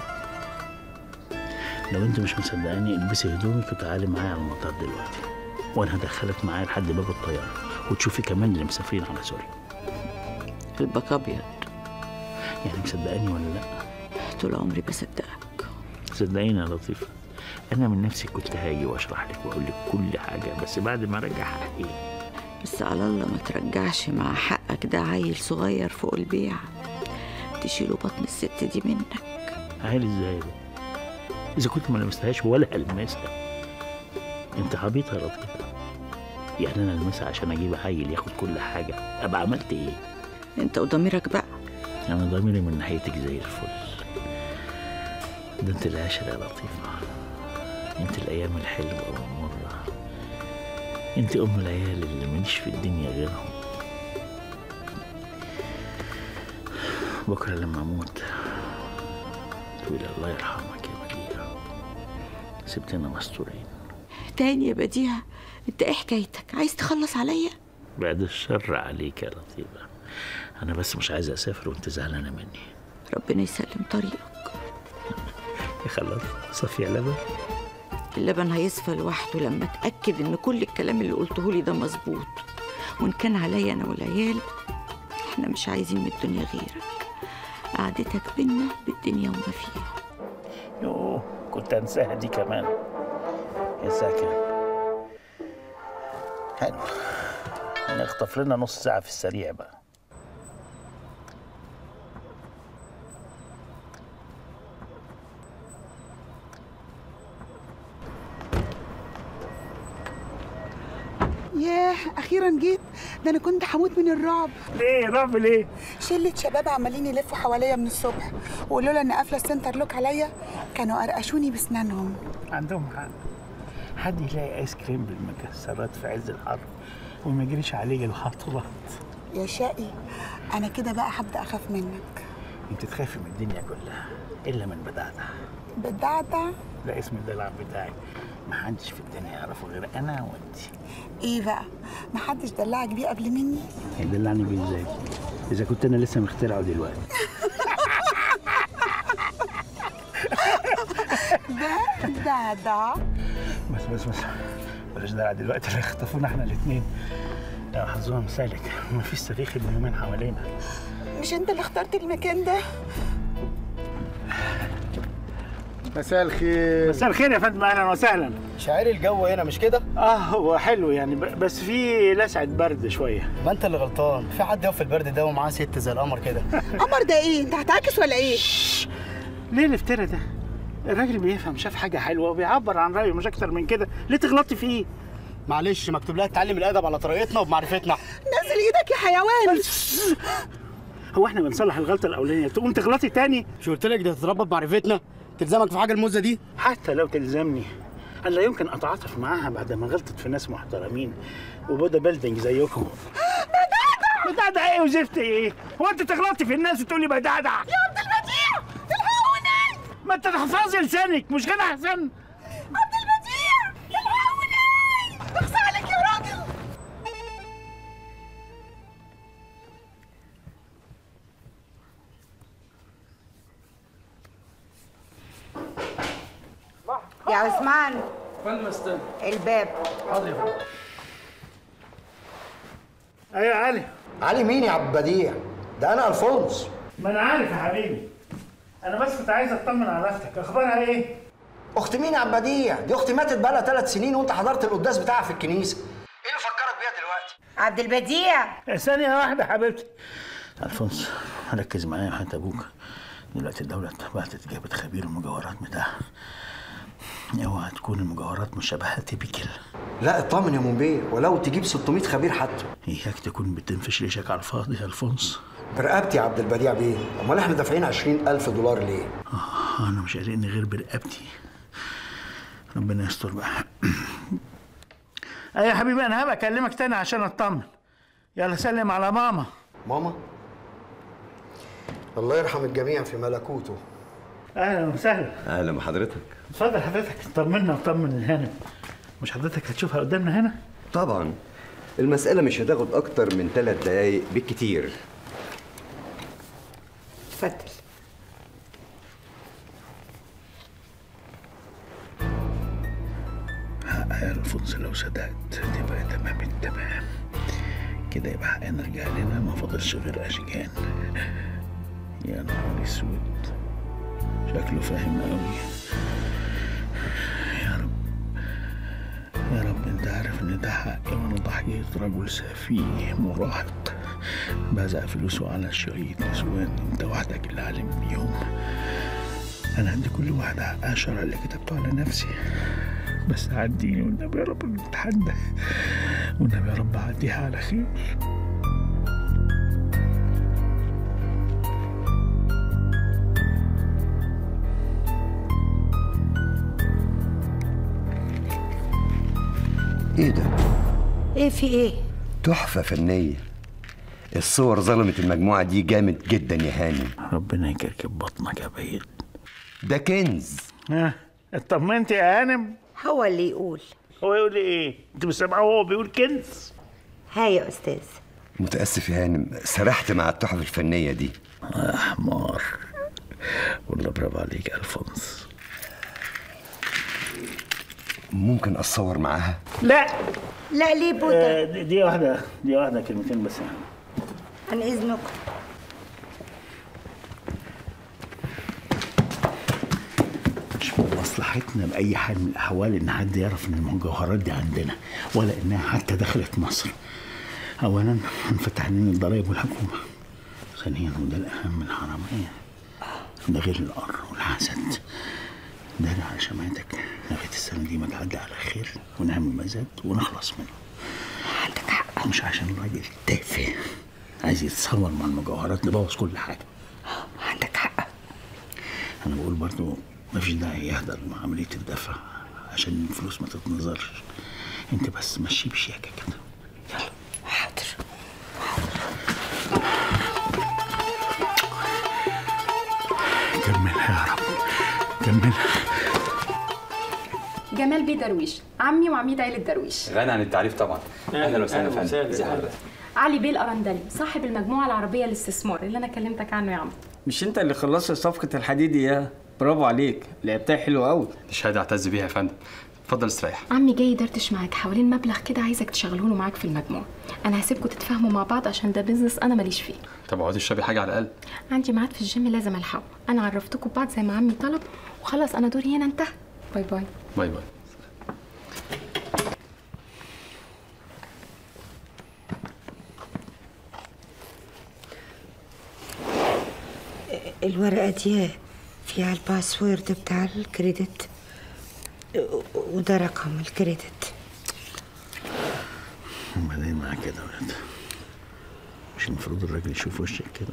لو انت مش مصدقاني البسي هدومك وتعالي معايا على المطار دلوقتي وانا هدخلك معايا لحد باب الطياره وتشوفي كمان اللي مسافرين على سوريا قلبك ابيض يعني مصدقاني ولا لا طول عمري بصدقك صدقيني يا لطيفة أنا من نفسي كنت هاجي وأشرح لك وأقول لك كل حاجة بس بعد ما أرجع حقي بس على الله ما ترجعش مع حقك ده عيل صغير فوق البيع تشيله بطن الست دي منك عيل إزاي ده؟ إذا كنت ما لمستهاش ولا ألمسها أنت عبيطة يا لطيفة يعني أنا ألمسها عشان أجيب عيل ياخد كل حاجة أبقى عملت إيه؟ انت وضميرك بقى أنا ضميري من ناحيتك زي الفل ده أنت العاشرة يا لطيفة أنت الأيام الحلوة والمرة أنت أم العيال اللي ماليش في الدنيا غيرهم بكرة لما أموت تقولي الله يرحمك يا بديع سبتنا مستورين تاني يا بديع انت ايه حكايتك عايز تخلص عليا بعد الشر عليك يا لطيفة أنا بس مش عايز أسافر وأنت زعلانة مني ربنا يسلم طريقك يا خلاص صفي لبن اللبن هيصفى لوحده لما اتاكد ان كل الكلام اللي قلته لي ده مظبوط وان كان عليا انا والعيال احنا مش عايزين من الدنيا غيرك قعدتك بينا بالدنيا وما فيها يوه كنت أنساها دي كمان يا ساكن حلو نخطف لنا نص ساعة في السريع بقى ياه اخيرا جيت ده انا كنت هموت من الرعب ليه رعب ليه شله شباب عمالين يلفوا حواليا من الصبح ولولا ان قافله السنتر لوك عليا كانوا قرقشوني بسنانهم عندهم حق حد يلاقي ايس كريم بالمكسرات في عز الحر وما يجريش عليه الخطوات يا شقي انا كده بقى هبدا اخاف منك انت تخافي من الدنيا كلها الا من بدعتها بتدعدع ده اسم الدلع بتاعي محدش في الدنيا يعرفه غير انا وانت ايه بقى محدش دلعك بيه قبل مني هيدلعني بيه ازاي اذا كنت انا لسه مخترعه دلوقتي ده ده ده بس بس بس بلاش دلع دلوقتي اللي يخطفونا احنا الاثنين يا حظهم سالك مفيش صريخ ابن يومين حوالينا مش انت اللي اخترت المكان ده مساء الخير مساء الخير يا فندم اهلا وسهلا شاعري الجو هنا مش كده؟ اه هو حلو يعني ب- بس في لسعة برد شوية ما انت اللي غلطان في حد يقف في البرد ده ومعاه ست زي القمر كده قمر ده ايه انت هتعكس ولا ايه ليه الافتراء ده؟ الراجل بيفهم شاف حاجة حلوة وبيعبر عن رأيه مش أكتر من كده، ليه تغلطي فيه؟ معلش مكتوب لها تتعلم الادب على طريقتنا وبمعرفتنا نزل ايدك يا حيوان هو احنا بنصلح الغلطة الأولانية تقوم تغلطي تاني؟ مش قلت لك ده تتربى بمعرفتنا؟ تلزمك في حاجة المزة دي؟ حتى لو تلزمني أنا لا يمكن أتعاطف معاها بعد ما غلطت في ناس محترمين وبودا بيلدينج زيكم بدعدع بدعدع إيه وزفت إيه؟ هو أنت تغلطي في الناس وتقولي بدعدع؟ يا عبد البديع الحقوني ما أنت تحفظي لسانك مش كده أحسن؟ عبد البديع الحقوني اخصى عليك يا راجل يا عثمان فندم استنى الباب حاضر يا فندم أيوة يا علي علي مين يا عبد البديع؟ ده انا الفونس ما أنا عارف يا حبيبي أنا بس كنت عايز أطمن على أختك أخبارها إيه؟ اختي مين يا عبد البديع؟ دي اختي ماتت بقالها ثلاث سنين وانت حضرت القداس بتاعها في الكنيسه ايه اللي فكرك بيها دلوقتي؟ عبد البديع ثانية واحدة يا حبيبتي الفونس ركز معايا وحياة ابوك دلوقتي الدولة بعتت جابت خبير المجوهرات بتاعها اوعى تكون المجوهرات مشابهة تيبيكال لا اطمن يا منبيه ولو تجيب 600 خبير حتى اياك تكون بتنفش ريشك على الفاضي يا الفونس برقبتي يا عبد البديع بيه امال احنا دافعين 20000 دولار ليه؟ آه انا مش قلقني غير برقبتي ربنا يستر بقى ايوه يا حبيبي انا هبقى اكلمك تاني عشان اطمن يلا سلم على ماما ماما الله يرحم الجميع في ملكوته اهلا وسهلا اهلا بحضرتك اتفضل حضرتك طمنا وطمن الهانم مش حضرتك هتشوفها قدامنا هنا طبعا المسألة مش هتاخد أكتر من ثلاث دقايق بالكتير اتفضل يا الفونس لو صدقت تبقى تمام التمام كده يبقى حقنا رجع لنا ما فاضلش غير اشجان يا نهار اسود شكله فاهم قوي يا رب يا رب انت عارف ان ده حقي وانا ضحية رجل سفيه مراهق بزق فلوسه على شوية نسوان انت وحدك اللي عالم بيهم انا عندي كل واحد حقها شرع اللي كتبته على نفسي بس عديني والنبي يا رب الامتحان ده والنبي يا رب عديها على خير إيه ده؟ ايه في ايه تحفة فنية الصور ظلمت المجموعة دي جامد جدا يا هاني ربنا يكركب بطنك يا بعيد ده كنز ها اطمنت يا هانم هو اللي يقول هو يقول لي ايه انت مش سامعه وهو بيقول كنز ها يا استاذ متأسف يا هانم سرحت مع التحف الفنية دي يا حمار والله برافو عليك يا الفونس ممكن أتصور معاها لا لا ليه بودا آه، دي دي واحدة دي واحدة كلمتين بس عن اذنكم مش من مصلحتنا بأي حال من الأحوال إن حد يعرف إن المجوهرات دي عندنا ولا إنها حتى دخلت مصر. أولاً هنفتح لنا الضرايب والحكومة. ثانياً وده الأهم من الحرامية. ده غير القر والحسد. ده أنا على شمعتك لغاية السنة دي ما تعدي على خير ونعمل مزاد ونخلص منه. عندك حق مش عشان الراجل تافه عايز يتصور مع المجوهرات نبوظ كل حاجة. عندك حق. انا بقول برضو مفيش داعي يهدر مع عمليه الدفع عشان الفلوس ما تتنظرش انت بس مشي بشياكه كده يلا حاضر كملها يا رب كملها جمال بيه درويش عمي وعميد عيلة درويش غني عن التعريف طبعا اهلا وسهلا يا أهلاً فندم وسهلاً. ازي حضرتك علي بيه الأرندلي صاحب المجموعة العربية للاستثمار اللي أنا كلمتك عنه يا عم مش انت اللي خلصت صفقة الحديد يا برافو عليك لعبتها حلو قوي دي شهاده اعتز بيها يا فندم اتفضل استريح عمي جاي يدردش معاك حوالين مبلغ كده عايزك تشغله له معاك في المجموع انا هسيبكم تتفاهموا مع بعض عشان ده بيزنس انا ماليش فيه طب اقعدي اشربي حاجه على الاقل عندي ميعاد في الجيم لازم الحقه انا عرفتكم ببعض زي ما عمي طلب وخلاص انا دوري هنا انتهى باي باي باي باي الورقة دي فيها الباسورد بتاع الكريدت وده رقم الكريدت وبعدين معاك كده يا ولد مش المفروض الراجل يشوف وشك كده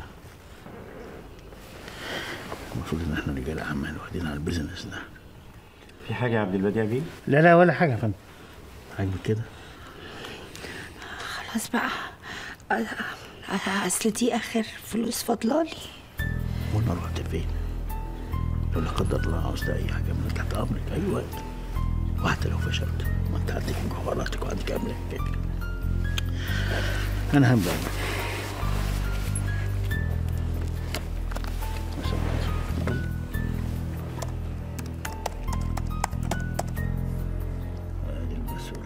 المفروض ان احنا رجال اعمال واخدين على البيزنس ده في حاجه يا عبد البديع بيه لا لا ولا حاجه يا فندم عاجبك كده خلاص بقى أ- أ- اصل دي اخر فلوس فاضلالي وانا رحت فين لو لا قدر الله عاوزت اي حاجه من تحت امرك اي وقت وحتى لو فشلت ما انت عندك مجوهراتك وعندك املاكك انا هبدا ادي الباسورد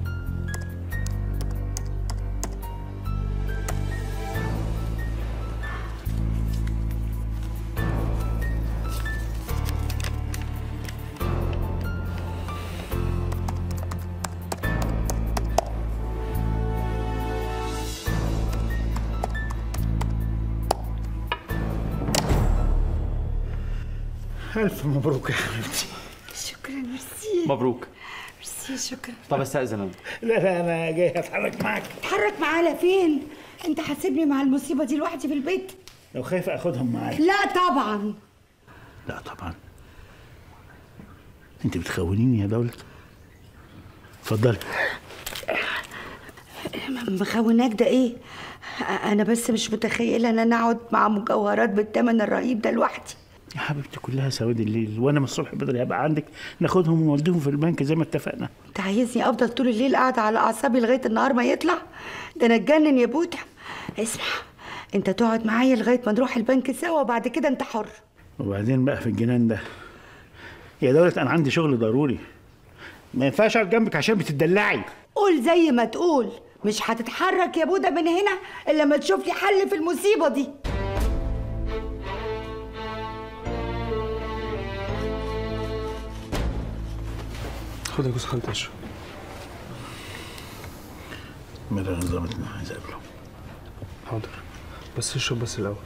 الف مبروك يا حبيبتي شكرا ميرسي مبروك ميرسي شكرا طب استاذن انا لا لا انا جاي اتحرك معاك اتحرك معاه فين انت هتسيبني مع المصيبة دي لوحدي في البيت لو خايف اخدهم معايا لا طبعا لا طبعا انت بتخونيني يا دولة اتفضلي مخوناك ده ايه انا بس مش متخيله ان انا اقعد مع مجوهرات بالثمن الرهيب ده لوحدي يا حبيبتي كلها سواد الليل وانا من الصبح بدري هبقى عندك ناخدهم ونوديهم في البنك زي ما اتفقنا انت عايزني افضل طول الليل قاعده على اعصابي لغايه النهار ما يطلع ده انا اتجنن يا بوتا اسمع انت تقعد معايا لغايه ما نروح البنك سوا وبعد كده انت حر وبعدين بقى في الجنان ده يا دولة انا عندي شغل ضروري ما ينفعش اقعد جنبك عشان بتدلعي قول زي ما تقول مش هتتحرك يا بودا من هنا الا لما تشوف لي حل في المصيبه دي خد يا جوز خالتي اشرب مرة نظامت ما عايز اقابله حاضر بس اشرب بس الاول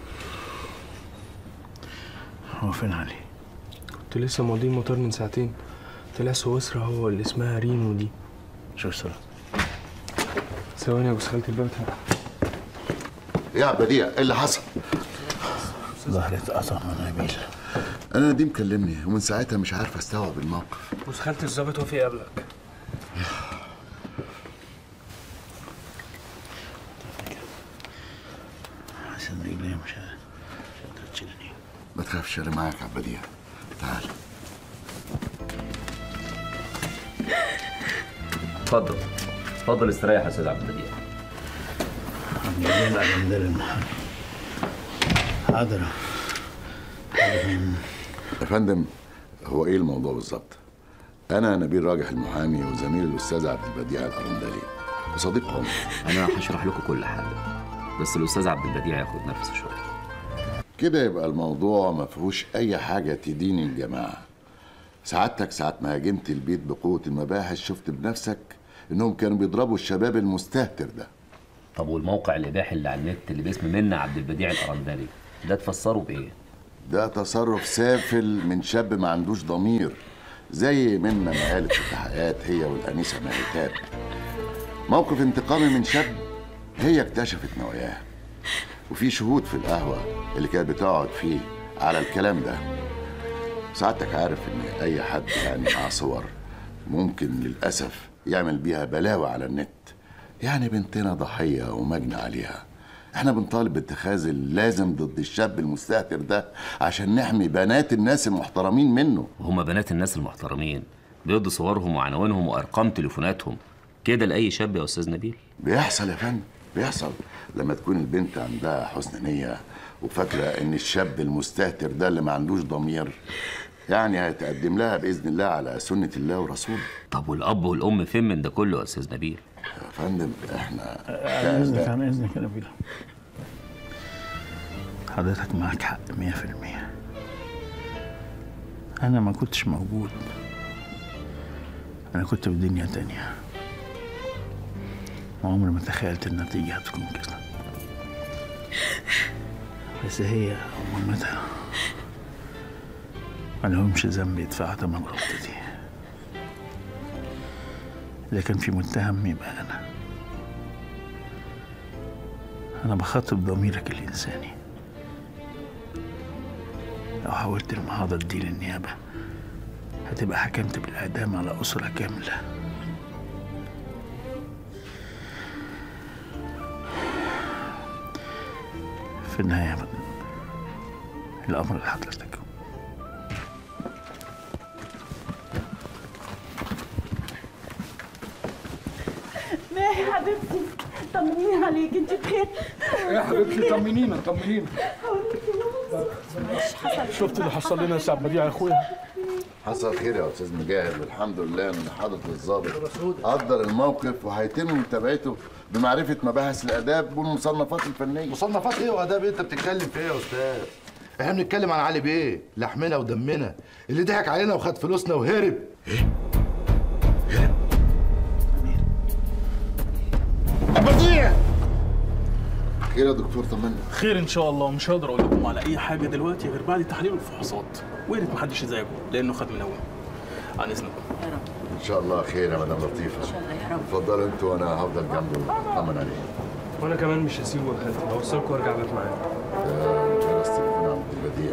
هو فين علي؟ كنت لسه ماضي موتور من ساعتين طلع سويسرا هو اللي اسمها رينو دي سويسرا ثواني يا جوز خالتي الباب اتفتح يا بديع ايه اللي حصل؟ ظهري اتقطع يا نبيل انا نديم كلمني ومن ساعتها مش عارف استوعب الموقف جوز خالتي الظابط وفي قبلك حاسس ان رجلي مش ه- مش قادرة تشيلني ما تخافش انا معاك يا عبد بديع تعال اتفضل اتفضل استريح يا استاذ عبد البديع عم جايين على مدار المحل حاضر يا فندم هو ايه الموضوع بالظبط؟ انا نبيل راجح المحامي وزميل الاستاذ عبد البديع الارندلي وصديق عمري انا هشرح لكم كل حاجه بس الاستاذ عبد البديع ياخد نفسه شويه كده يبقى الموضوع ما فيهوش اي حاجه تدين الجماعه سعادتك ساعة ما هاجمت البيت بقوة المباحث شفت بنفسك انهم كانوا بيضربوا الشباب المستهتر ده طب والموقع الاباحي اللي على النت اللي باسم منى عبد البديع الارندلي ده تفسره بايه ده تصرف سافل من شاب ما عندوش ضمير زي منا ما قالت في التحقيقات هي والانسه مهتاب موقف انتقامي من شاب هي اكتشفت نواياه وفي شهود في القهوه اللي كانت بتقعد فيه على الكلام ده سعادتك عارف ان اي حد يعني معاه صور ممكن للاسف يعمل بيها بلاوي على النت يعني بنتنا ضحيه ومجني عليها احنا بنطالب باتخاذ اللازم ضد الشاب المستهتر ده عشان نحمي بنات الناس المحترمين منه وهما بنات الناس المحترمين بيدوا صورهم وعناوينهم وارقام تليفوناتهم كده لاي شاب يا استاذ نبيل بيحصل يا فندم بيحصل لما تكون البنت عندها حسن نية وفاكرة إن الشاب المستهتر ده اللي ما عندوش ضمير يعني هيتقدم لها بإذن الله على سنة الله ورسوله طب والاب والام فين من ده كله يا استاذ نبيل يا فندم احنا عن اذنك عن اذنك يا نبيل حضرتك معاك حق مية في المية أنا ما كنتش موجود أنا كنت في دنيا تانية وعمري ما تخيلت النتيجة هتكون كده بس هي ومامتها ما لهمش ذنب يدفعوا تمن غلطتي إذا كان في متهم يبقى أنا أنا بخاطب ضميرك الإنساني لو حولت المحاضرة دي للنيابة هتبقى حكمت بالإعدام على أسرة كاملة في النهاية الأمر لحضرتك ماهي حبيبتي طمنيني عليك انت بخير يا حبيبتي طمنينا طمنينا حصل شفت اللي حصل لنا يا سعد بديع يا اخويا حصل خير يا استاذ مجاهد والحمد لله ان حضره الضابط قدر الموقف وهيتم متابعته بمعرفه مباحث الاداب والمصنفات الفنيه مصنفات ايه واداب ايه انت بتتكلم في ايه يا استاذ احنا بنتكلم عن علي بيه لحمنا ودمنا اللي ضحك علينا وخد فلوسنا وهرب بديع خير يا دكتور طمنا خير ان شاء الله ومش هقدر اقول لكم على اي حاجه دلوقتي غير بعد التحليل والفحوصات ويا ريت محدش يزعجه لانه خد من اول عن اذنكم ان شاء الله خير يا مدام لطيفه ان شاء الله يا رب اتفضلوا انتوا وانا هفضل جنبه اطمن عليه وانا كمان مش هسيبه يا خالتي هوصلكم وارجع بات معايا ده جرس تليفون عبد البديع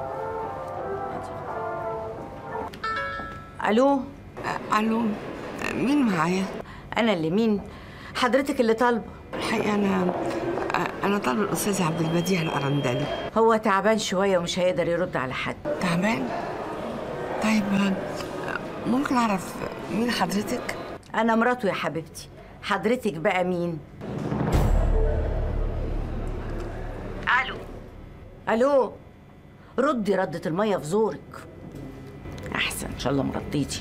الو الو مين معايا انا اللي مين حضرتك اللي طالبه الحقيقه انا انا طالب الاستاذ عبد البديع الارندلي هو تعبان شويه ومش هيقدر يرد على حد تعبان طيب ممكن اعرف مين حضرتك انا مراته يا حبيبتي حضرتك بقى مين الو الو ردي ردة المية في زورك احسن ان شاء الله ما رديتي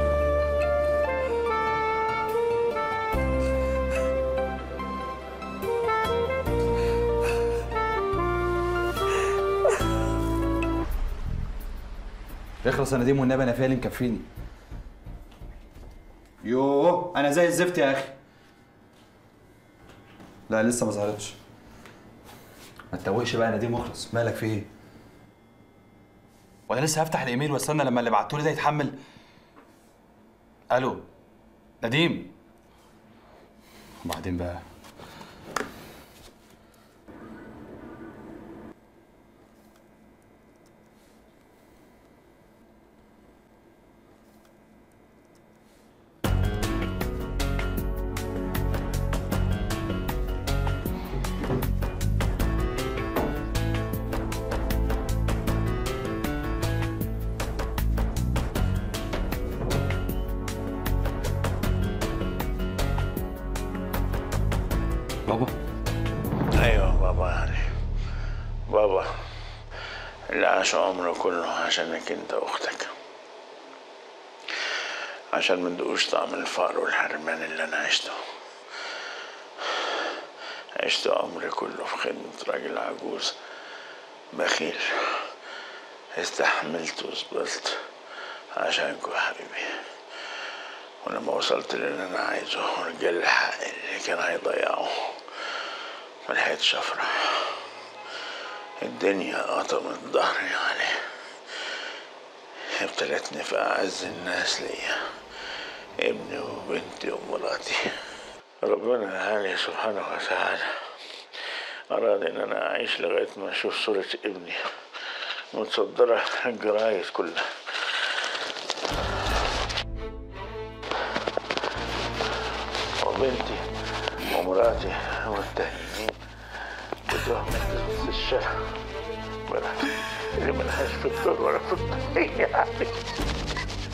اخلص انا دي والنبي انا فيها اللي مكفيني يوه انا زي الزفت يا اخي لا لسه ما ظهرتش ما تتوهش بقى نديم واخلص مالك في ايه وانا لسه هفتح الايميل واستنى لما اللي بعتولي ده يتحمل الو نديم وبعدين بقى بابا ايوه بابا علي بابا اللي عاش عمره كله عشانك انت واختك عشان ما ندقوش طعم الفقر والحرمان اللي انا عشته عشت عمري كله في خدمة راجل عجوز بخيل استحملت وصبرت عشانكوا يا حبيبي ولما وصلت للي انا عايزه ورجال الحق اللي كان هيضيعه ملحقتش افرح الدنيا قطمت ظهري عليه ابتلتني في اعز الناس ليا ابني وبنتي ومراتي ربنا هاني سبحانه وتعالى أراد إن أنا أعيش لغاية ما أشوف صورة ابني متصدرة الجرايد كلها وبنتي ومراتي متهمين بتهمة الشهر اللي ملهاش في الدور ولا في الضحية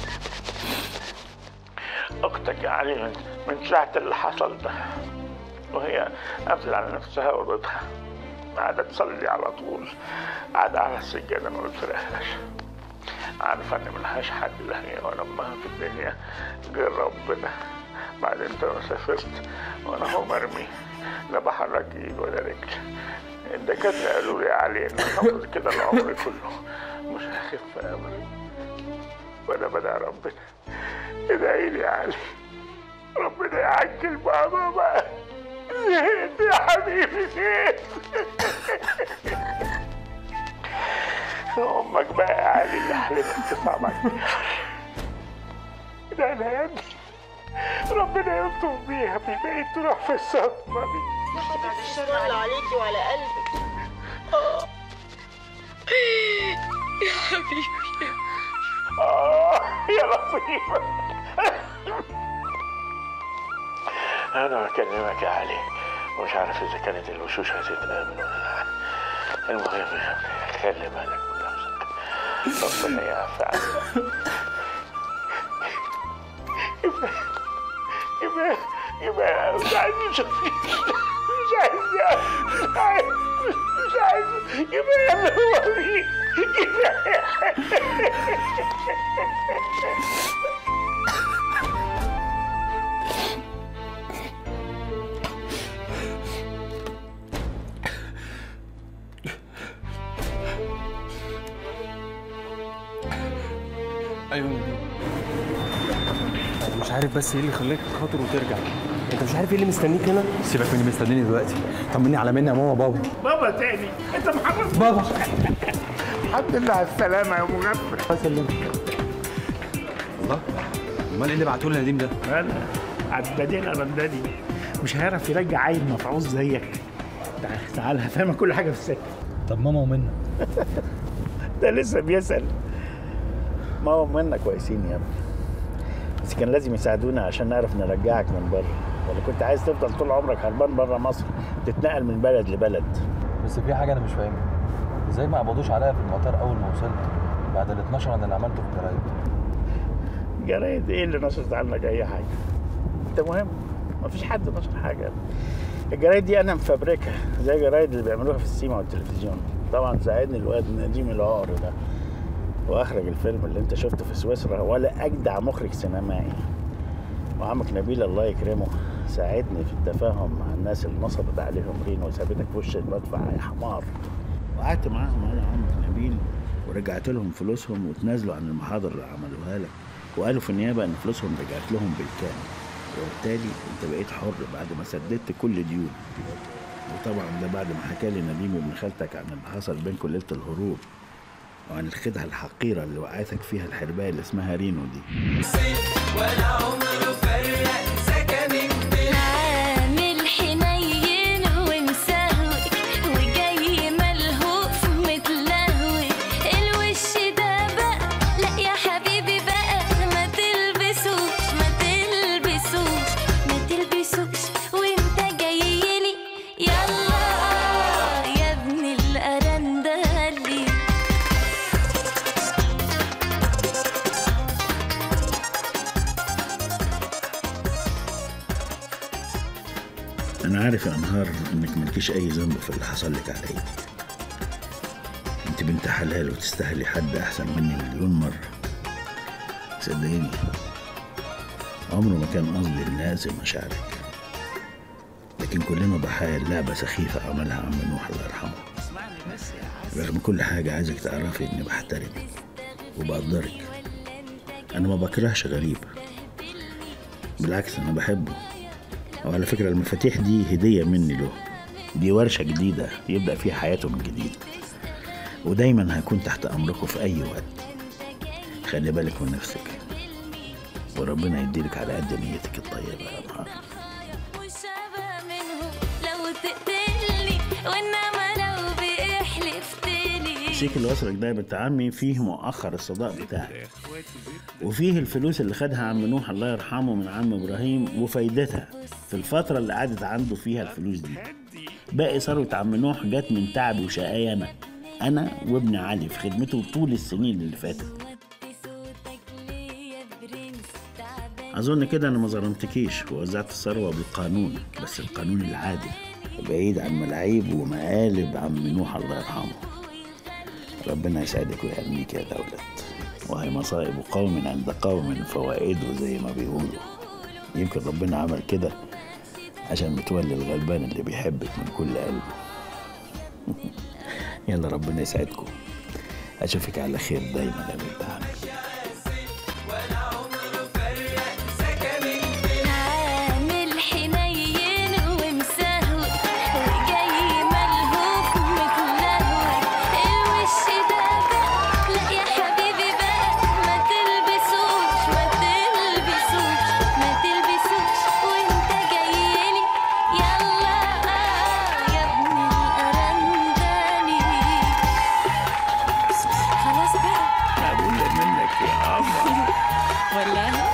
أختك يا علي من, من ساعة اللي حصل ده وهي قافلة على نفسها وردها قاعدة تصلي على طول قاعدة على السجادة ما بتفرقهاش عارفة إن ملهاش حد لا هي ولا أمها في الدنيا غير ربنا بعد أنت ما سافرت وأنا هو مرمي لا بحرك إيد ولا رجل الدكاترة قالوا لي علي إن هفضل كده العمر كله مش هخف أبدا وأنا بدعي ربنا ادعي لي يا علي ربنا يعجل مع بابا زهقت يا حبيبي زهقت امك بقى يا علي اللي حلمت تصعب عليك ده انا يا ابني ربنا يلطف بيها في البيت تروح في الصدمه دي بعد الشر على عليكي وعلى قلبك يا حبيبي اه يا لطيفه انا بكلمك يا علي ومش عارف اذا كانت الوشوش هتتقابل ولا لا المهم يا ابني خلي بالك من نفسك ربنا يعفى عنك يبقى يبقى يبقى مش عايز اشوفك مش عايز مش عايز مش عايز يبقى يلا وريك ايوه انا مش عارف بس ايه اللي خلاك تخاطر وترجع انت مش عارف ايه اللي مستنيك هنا سيبك من اللي مستنيني دلوقتي طمني على منى يا ماما بابا بابا تاني انت محمد بابا الحمد لله على السلامه يا مغفل الله يسلمك الله امال ايه اللي بعتوه لنا نديم ده انا عبد البديع الارندلي مش هيعرف يرجع عيل مفعوص زيك تعال تعال هفهمك كل حاجه في السكه طب ماما ومنى ده لسه بيسال ماما ومنى كويسين يا ابني بس كان لازم يساعدونا عشان نعرف نرجعك من بره ولا كنت عايز تفضل طول عمرك هربان بره مصر تتنقل من بلد لبلد بس في حاجه انا مش فاهمها ازاي ما قبضوش عليا في المطار اول ما وصلت بعد ال 12 انا اللي عملته في الجرايد جرايد ايه اللي نشرت عنك اي حاجه انت مهم مفيش حد نشر حاجه الجرايد دي انا مفبركها زي الجرايد اللي بيعملوها في السيما والتلفزيون طبعا ساعدني الواد نديم العقر ده واخرج الفيلم اللي انت شفته في سويسرا ولا اجدع مخرج سينمائي وعمك نبيل الله يكرمه ساعدني في التفاهم مع الناس اللي نصبت عليهم رين وسابتك في وش المدفع يا حمار وقعدت معاهم انا عمك نبيل ورجعت لهم فلوسهم وتنازلوا عن المحاضر اللي عملوها لك وقالوا في النيابه ان فلوسهم رجعت لهم بالكامل وبالتالي انت بقيت حر بعد ما سددت كل ديون وطبعا ده بعد ما حكى لي نديم ابن خالتك عن اللي حصل بينكم ليله الهروب وعن الخدعه الحقيره اللي وقعتك فيها الحربايه اللي اسمها رينو دي ولا عمره فرق سكنك عامل حنين ومسهوي وجاي ملهوف متلهوي الوش ده بقى لا يا حبيبي بقى ما تلبسوش ما تلبسوش ما تلبسوش وانت جاي لي يلا يا ابن الأرندلي انا عارف يا انهار انك مالكيش اي ذنب في اللي حصل لك على ايدي انت بنت حلال وتستاهلي حد احسن مني مليون مره صدقيني عمره ما كان قصدي اني اذي مشاعرك لكن كلنا ضحايا اللعبه سخيفه عملها عم نوح الله يرحمه رغم كل حاجه عايزك تعرفي اني بحترمك وبقدرك انا ما بكرهش غريب بالعكس انا بحبه وعلى فكرة المفاتيح دي هدية مني له دي ورشة جديدة يبدأ فيها حياته من جديد ودايما هكون تحت أمركم في أي وقت خلي بالك من نفسك وربنا يديلك على قد نيتك الطيبة يا نهار وشبه منهم لو تقتلني وانما لو بيحلفتلي الشيك اللي وصلك ده يا بنت عمي فيه مؤخر الصداق بتاعك وفيه الفلوس اللي خدها عم نوح الله يرحمه من عم ابراهيم وفايدتها في الفترة اللي قعدت عنده فيها الفلوس دي باقي ثروة عم نوح جت من تعبي وشقايا انا انا وابن علي في خدمته طول السنين اللي فاتت اظن كده انا ما ظلمتكيش ووزعت الثروه بالقانون بس القانون العادل بعيد عن ملاعيب ومقالب عم نوح الله يرحمه ربنا يسعدك ويهنيك يا دولت وهي مصائب قوم عند قوم فوائده زي ما بيقولوا يمكن ربنا عمل كده عشان متولي الغلبان اللي بيحبك من كل قلبه يلا ربنا يسعدكم اشوفك على خير دايما يا بنت عمي عامل حنين ومسهوق وجاي ملهوف متلهوك الوش ده بقى لا يا حبيبي بقى ما تلبسوش ما تلبسوش ما تلبسوش وانت جايلي يلا آه يا ابن الأرنداني خلاص بقى اقول منك يا عمر ولا